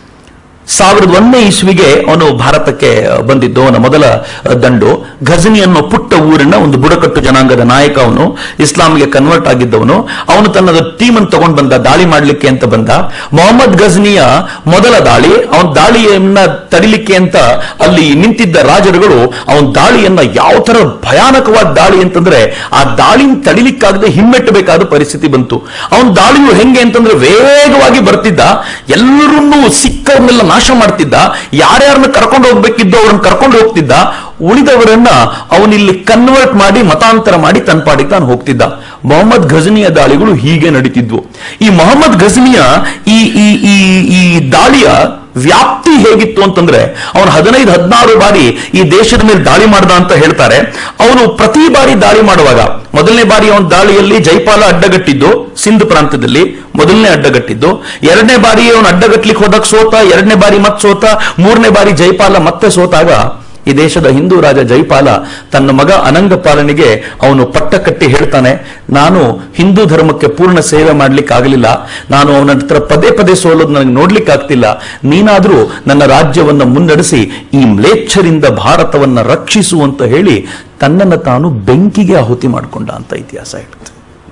ಸಾವಿರದ ಒಂದನೇ ಇಸ್ವಿಗೆ ಅವನು ಭಾರತಕ್ಕೆ ಬಂದಿದ್ದು ಅವನ ಮೊದಲ ದಂಡು ಘಜನಿ ಅನ್ನೋ ಪುಟ್ಟ ಊರಿನ ಒಂದು ಬುಡಕಟ್ಟು ಜನಾಂಗದ ನಾಯಕ ಅವನು ಇಸ್ಲಾಂಗೆ ಕನ್ವರ್ಟ್ ಆಗಿದ್ದವನು ಅವನು ತನ್ನ ಟೀಮ್ ಅನ್ನು ತಗೊಂಡು ಬಂದ ದಾಳಿ ಮಾಡಲಿಕ್ಕೆ ಅಂತ ಬಂದ ಮೊಹಮ್ಮದ್ ಗಜ್ನಿಯ ಮೊದಲ ದಾಳಿ ಅವನ ದಾಳಿಯನ್ನ ತಡಿಲಿಕ್ಕೆ ಅಂತ ಅಲ್ಲಿ ನಿಂತಿದ್ದ ರಾಜರುಗಳು ಅವನ ದಾಳಿಯನ್ನ ಯಾವ ತರ ಭಯಾನಕವಾದ ದಾಳಿ ಅಂತಂದ್ರೆ ಆ ದಾಳಿನ ತಡಿಲಿಕ್ಕಾಗದೆ ಹಿಮ್ಮೆಟ್ಟಬೇಕಾದ ಪರಿಸ್ಥಿತಿ ಬಂತು ಅವನ ದಾಳಿಯು ಹೆಂಗೆ ಅಂತಂದ್ರೆ ವೇಗವಾಗಿ ಬರ್ತಿದ್ದ ಎಲ್ಲರನ್ನೂ ಸಿಕ್ಕವ್ರನ್ನೆಲ್ಲ ನಾಶ ಮಾಡ್ತಿದ್ದ ಯಾರ್ಯಾರನ್ನ ಕರ್ಕೊಂಡು ಹೋಗ್ಬೇಕಿದ್ದೋ ಅವ್ರನ್ನ ಕರ್ಕೊಂಡು ಹೋಗ್ತಿದ್ದ ಉಳಿದವರನ್ನ ಅವನಿಲ್ಲಿ ಕನ್ವರ್ಟ್ ಮಾಡಿ ಮತಾಂತರ ಮಾಡಿ ತನ್ನ ಪಾಡಿಗೆ ತಾನು ಹೋಗ್ತಿದ್ದ ಮೊಹಮ್ಮದ್ ಘಜನಿಯ ದಾಳಿಗಳು ಹೀಗೆ ನಡೀತಿದ್ವು ಈ ಮೊಹಮ್ಮದ್ ಘಜನಿಯ ಈ ಈ ಈ ಈ ದಾಳಿಯ ವ್ಯಾಪ್ತಿ ಹೇಗಿತ್ತು ಅಂತಂದ್ರೆ ಅವನು ಹದಿನೈದು ಹದಿನಾರು ಬಾರಿ ಈ ದೇಶದ ಮೇಲೆ ದಾಳಿ ಮಾಡ್ದ ಅಂತ ಹೇಳ್ತಾರೆ ಅವನು ಪ್ರತಿ ಬಾರಿ ದಾಳಿ ಮಾಡುವಾಗ ಮೊದಲನೇ ಬಾರಿ ಅವನ ದಾಳಿಯಲ್ಲಿ ಜೈಪಾಲ ಅಡ್ಡಗಟ್ಟಿದ್ದು ಸಿಂಧ್ ಪ್ರಾಂತದಲ್ಲಿ ಮೊದಲನೇ ಅಡ್ಡಗಟ್ಟಿದ್ದು ಎರಡನೇ ಬಾರಿ ಅವನು ಅಡ್ಡಗಟ್ಲಿಕ್ಕೆ ಹೋದಾಗ ಸೋತ ಎರಡನೇ ಬಾರಿ ಮತ್ತೆ ಸೋತ ಮೂರನೇ ಬಾರಿ ಜೈಪಾಲ ಮತ್ತೆ ಸೋತಾಗ ಈ ದೇಶದ ಹಿಂದೂ ರಾಜ ಜೈಪಾಲ ತನ್ನ ಮಗ ಅನಂಗಪಾಲನಿಗೆ ಅವನು ಪಟ್ಟ ಕಟ್ಟಿ ಹೇಳ್ತಾನೆ ನಾನು ಹಿಂದೂ ಧರ್ಮಕ್ಕೆ ಪೂರ್ಣ ಸೇವೆ ಮಾಡ್ಲಿಕ್ಕೆ ಆಗಲಿಲ್ಲ ನಾನು ಅವನ ಹತ್ರ ಪದೇ ಪದೇ ಸೋಲೋದು ನನಗೆ ನೋಡ್ಲಿಕ್ಕೆ ಆಗ್ತಿಲ್ಲ ನೀನಾದ್ರೂ ನನ್ನ ರಾಜ್ಯವನ್ನ ಮುನ್ನಡೆಸಿ ಈ ಮ್ಲೇಚ್ಛರಿಂದ ಭಾರತವನ್ನ ರಕ್ಷಿಸು ಅಂತ ಹೇಳಿ ತನ್ನನ್ನು ತಾನು ಬೆಂಕಿಗೆ ಆಹುತಿ ಮಾಡಿಕೊಂಡ ಅಂತ ಇತಿಹಾಸ ಹೇಳುತ್ತೆ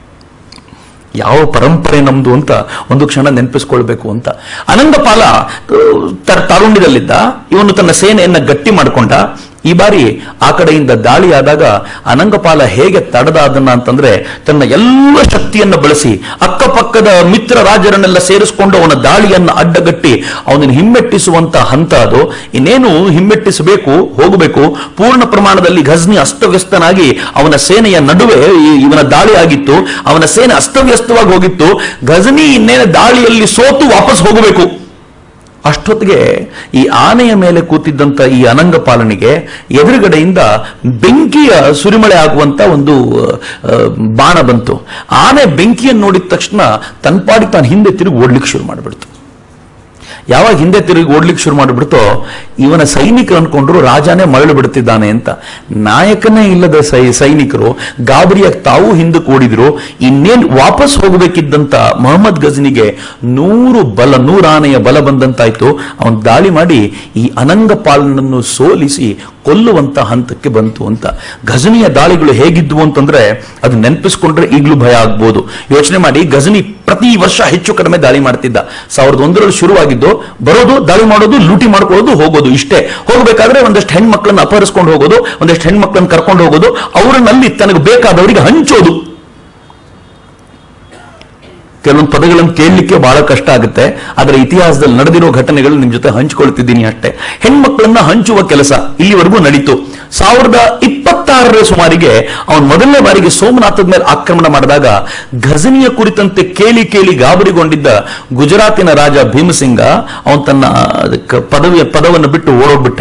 ಯಾವ ಪರಂಪರೆ ನಮ್ದು ಅಂತ ಒಂದು ಕ್ಷಣ ನೆನಪಿಸ್ಕೊಳ್ಬೇಕು ಅಂತ ಅನಂಗಪಾಲ ತ- ತಾರುಣ್ಯದಲ್ಲಿದ್ದ ಇವನು ತನ್ನ ಸೇನೆಯನ್ನ ಗಟ್ಟಿ ಮಾಡಿಕೊಂಡ ಈ ಬಾರಿ ಆ ಕಡೆಯಿಂದ ದಾಳಿ ಆದಾಗ ಅನಂಗಪಾಲ ಹೇಗೆ ತಡದ ಅದನ್ನ ಅಂತಂದ್ರೆ ತನ್ನ ಎಲ್ಲ ಶಕ್ತಿಯನ್ನು ಬಳಸಿ ಅಕ್ಕಪಕ್ಕದ ಮಿತ್ರ ರಾಜರನ್ನೆಲ್ಲ ಸೇರಿಸಿಕೊಂಡು ಅವನ ದಾಳಿಯನ್ನು ಅಡ್ಡಗಟ್ಟಿ ಅವನನ್ನು ಹಿಮ್ಮೆಟ್ಟಿಸುವಂತ ಹಂತ ಅದು ಇನ್ನೇನು ಹಿಮ್ಮೆಟ್ಟಿಸಬೇಕು ಹೋಗಬೇಕು ಪೂರ್ಣ ಪ್ರಮಾಣದಲ್ಲಿ ಘಜ್ನಿ ಅಸ್ತವ್ಯಸ್ತನಾಗಿ ಅವನ ಸೇನೆಯ ನಡುವೆ ಈ- ಇವನ ದಾಳಿ ಆಗಿತ್ತು ಅವನ ಸೇನೆ ಅಸ್ತವ್ಯಸ್ತವಾಗಿ ಹೋಗಿತ್ತು ಘಜ್ನಿ ಇನ್ನೇನು ದಾಳಿಯಲ್ಲಿ ಸೋತು ವಾಪಸ್ ಹೋಗಬೇಕು ಅಷ್ಟೊತ್ತಿಗೆ ಈ ಆನೆಯ ಮೇಲೆ ಕೂತಿದ್ದಂತ ಈ ಅನಂಗಪಾಲನಿಗೆ ಎದುರುಗಡೆಯಿಂದ ಬೆಂಕಿಯ ಸುರಿಮಳೆ ಆಗುವಂತ ಒಂದು ಆ, ಬಾಣ ಬಂತು ಆನೆ ಬೆಂಕಿಯನ್ನು ನೋಡಿದ ತಕ್ಷಣ ತನ್ಪಾಡಿ ತಾನು ಹಿಂದೆ ತಿರುಗಿ ಓಡ್ಲಿಕ್ಕೆ ಶುರು ಮಾಡಿಬಿಡ್ತು ಯಾವಾಗ ಹಿಂದೆ ತಿರುಗಿ ಓಡ್ಲಿಕ್ಕೆ ಶುರು ಮಾಡಿಬಿಡ್ತೋ ಇವನ ಸೈನಿಕರು ಅನ್ಕೊಂಡ್ರು ರಾಜಾನೇ ಮರಳು ಬಿಡುತ್ತಿದ್ದಾನೆ ಅಂತ ನಾಯಕನೇ ಇಲ್ಲದ ಸೈ ಸೈನಿಕರು ಗಾಬರಿಯಾಗಿ ತಾವು ಹಿಂದಕ್ಕೆ ಓಡಿದ್ರು ಇನ್ನೇನ್ ವಾಪಸ್ ಹೋಗಬೇಕಿದ್ದಂತ ಮೊಹಮ್ಮದ್ ಗಜ್ನಿಗೆ ನೂರು ಬಲ ನೂರಾನೆಯ ಬಲ ಬಂದಂತಾಯ್ತು ಅವನ್ ದಾಳಿ ಮಾಡಿ ಈ ಅನಂಗಪಾಲನನ್ನು ಸೋಲಿಸಿ ಕೊಲ್ಲುವಂತ ಹಂತಕ್ಕೆ ಬಂತು ಅಂತ ಘಜನಿಯ ದಾಳಿಗಳು ಹೇಗಿದ್ವು ಅಂತಂದ್ರೆ ಅದು ನೆನಪಿಸ್ಕೊಂಡ್ರೆ ಈಗಲೂ ಭಯ ಆಗ್ಬೋದು ಯೋಚನೆ ಮಾಡಿ ಗಜನಿ ಪ್ರತಿ ವರ್ಷ ಹೆಚ್ಚು ಕಡಿಮೆ ದಾಳಿ ಮಾಡ್ತಿದ್ದ ಸಾವಿರದ ಒಂದರಲ್ಲಿ ಶುರುವಾಗಿದ್ದು ಬರೋದು ದಾಳಿ ಮಾಡೋದು ಲೂಟಿ ಮಾಡ್ಕೊಳ್ಳೋದು ಹೋಗೋದು ಇಷ್ಟೇ ಹೋಗಬೇಕಾದ್ರೆ ಒಂದಷ್ಟು ಹೆಣ್ಮಕ್ಳನ್ನ ಅಪಹರಿಸ್ಕೊಂಡು ಹೋಗೋದು ಒಂದಷ್ಟು ಹೆಣ್ಮಕ್ಳನ್ನ ಕರ್ಕೊಂಡು ಹೋಗೋದು ಅವರನ್ನಲ್ಲಿ ತನಗೆ ಬೇಕಾದವರಿಗೆ ಹಂಚೋದು ಕೆಲವೊಂದು ಪದಗಳನ್ನು ಕೇಳಲಿಕ್ಕೆ ಬಹಳ ಕಷ್ಟ ಆಗುತ್ತೆ ಆದರೆ ಇತಿಹಾಸದಲ್ಲಿ ನಡೆದಿರೋ ಘಟನೆಗಳು ನಿಮ್ ಜೊತೆ ಹಂಚಿಕೊಳ್ತಿದ್ದೀನಿ ಅಷ್ಟೇ ಹೆಣ್ಮಕ್ಳನ್ನ ಹಂಚುವ ಕೆಲಸ ಇಲ್ಲಿವರೆಗೂ ನಡೀತು ಸಾವಿರದ ಇಪ್ಪತ್ತಾರರ ಸುಮಾರಿಗೆ ಅವನು ಮೊದಲನೇ ಬಾರಿಗೆ ಸೋಮನಾಥದ ಮೇಲೆ ಆಕ್ರಮಣ ಮಾಡಿದಾಗ ಘಜನಿಯ ಕುರಿತಂತೆ ಕೇಳಿ ಕೇಳಿ ಗಾಬರಿಗೊಂಡಿದ್ದ ಗುಜರಾತಿನ ರಾಜ ಭೀಮಸಿಂಗ ಅವನು ತನ್ನ ಅದಕ್ಕೆ ಪದವಿಯ ಪದವನ್ನು ಬಿಟ್ಟು ಓಡೋಗ್ಬಿಟ್ಟ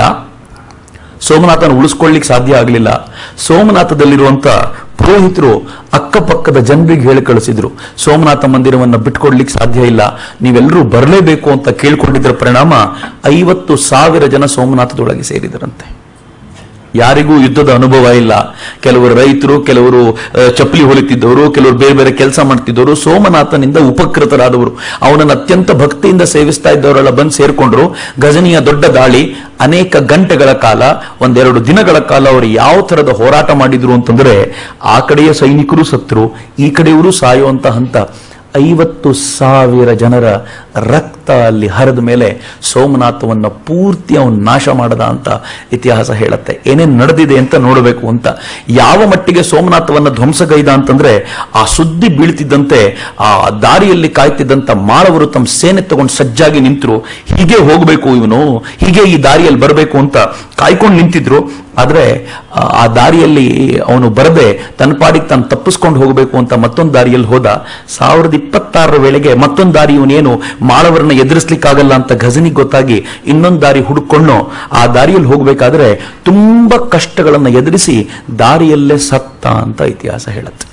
ಸೋಮನಾಥನ ಉಳಿಸ್ಕೊಳ್ಳಿಕ್ ಸಾಧ್ಯ ಆಗಲಿಲ್ಲ ಸೋಮನಾಥದಲ್ಲಿರುವಂತ ಪುರೋಹಿತರು ಅಕ್ಕಪಕ್ಕದ ಜನರಿಗೆ ಹೇಳಿ ಕಳಿಸಿದ್ರು ಸೋಮನಾಥ ಮಂದಿರವನ್ನ ಬಿಟ್ಕೊಡ್ಲಿಕ್ಕೆ ಸಾಧ್ಯ ಇಲ್ಲ ನೀವೆಲ್ಲರೂ ಬರಲೇಬೇಕು ಅಂತ ಕೇಳ್ಕೊಂಡಿದ್ದರ ಪರಿಣಾಮ ಐವತ್ತು ಸಾವಿರ ಜನ ಸೋಮನಾಥದೊಳಗೆ ಸೇರಿದರಂತೆ ಯಾರಿಗೂ ಯುದ್ಧದ ಅನುಭವ ಇಲ್ಲ ಕೆಲವರು ರೈತರು ಕೆಲವರು ಆ, ಚಪ್ಪಲಿ ಹೊಲಿತಿದ್ದವರು ಕೆಲವರು ಬೇರೆ ಬೇರೆ ಕೆಲಸ ಮಾಡ್ತಿದ್ದವರು ಸೋಮನಾಥನಿಂದ ಉಪಕೃತರಾದವರು ಅವನನ್ನು ಅತ್ಯಂತ ಭಕ್ತಿಯಿಂದ ಸೇವಿಸ್ತಾ ಇದ್ದವರೆಲ್ಲ ಬಂದು ಸೇರ್ಕೊಂಡ್ರು ಗಜನಿಯ ದೊಡ್ಡ ದಾಳಿ ಅನೇಕ ಗಂಟೆಗಳ ಕಾಲ ಒಂದೆರಡು ದಿನಗಳ ಕಾಲ ಅವರು ಯಾವ ತರದ ಹೋರಾಟ ಮಾಡಿದ್ರು ಅಂತಂದ್ರೆ ಆ ಕಡೆಯ ಸೈನಿಕರು ಸತ್ರು ಈ ಕಡೆಯವರು ಸಾಯುವಂತ ಹಂತ ಐವತ್ತು ಸಾವಿರ ಜನರ ರಕ್ತ ಅಲ್ಲಿ ಹರಿದ ಮೇಲೆ ಸೋಮನಾಥವನ್ನ ಪೂರ್ತಿ ಅವನು ನಾಶ ಮಾಡದ ಅಂತ ಇತಿಹಾಸ ಹೇಳುತ್ತೆ ಏನೇನು ನಡೆದಿದೆ ಅಂತ ನೋಡಬೇಕು ಅಂತ ಯಾವ ಮಟ್ಟಿಗೆ ಸೋಮನಾಥವನ್ನ ಧ್ವಂಸಗೈದ ಅಂತಂದ್ರೆ ಆ ಸುದ್ದಿ ಬೀಳ್ತಿದ್ದಂತೆ ಆ ದಾರಿಯಲ್ಲಿ ಕಾಯ್ತಿದ್ದಂತ ಮಾಳವರು ತಮ್ಮ ಸೇನೆ ತಗೊಂಡು ಸಜ್ಜಾಗಿ ನಿಂತರು ಹೀಗೆ ಹೋಗಬೇಕು ಇವನು ಹೀಗೆ ಈ ದಾರಿಯಲ್ಲಿ ಬರಬೇಕು ಅಂತ ಕಾಯ್ಕೊಂಡು ನಿಂತಿದ್ರು ಆದ್ರೆ ಆ, ಆ ದಾರಿಯಲ್ಲಿ ಅವನು ಬರದೆ ತನ್ನ ಪಾಡಿಗೆ ತಾನು ತಪ್ಪಿಸ್ಕೊಂಡು ಹೋಗಬೇಕು ಅಂತ ಮತ್ತೊಂದು ದಾರಿಯಲ್ಲಿ ಹೋದ ಸಾವಿರದ ಇಪ್ಪತ್ತಾರರ ವೇಳೆಗೆ ಮತ್ತೊಂದು ದಾರಿ ಇವನೇನು ಮಾಳವರನ್ನ ಎದುರಿಸ್ಲಿಕ್ಕಾಗಲ್ಲ ಅಂತ ಘಜನಿಗೆ ಗೊತ್ತಾಗಿ ಇನ್ನೊಂದು ದಾರಿ ಹುಡುಕೊಂಡು ಆ ದಾರಿಯಲ್ಲಿ ಹೋಗಬೇಕಾದ್ರೆ ತುಂಬಾ ಕಷ್ಟಗಳನ್ನು ಎದುರಿಸಿ ದಾರಿಯಲ್ಲೇ ಸತ್ತ ಅಂತ ಇತಿಹಾಸ ಹೇಳುತ್ತೆ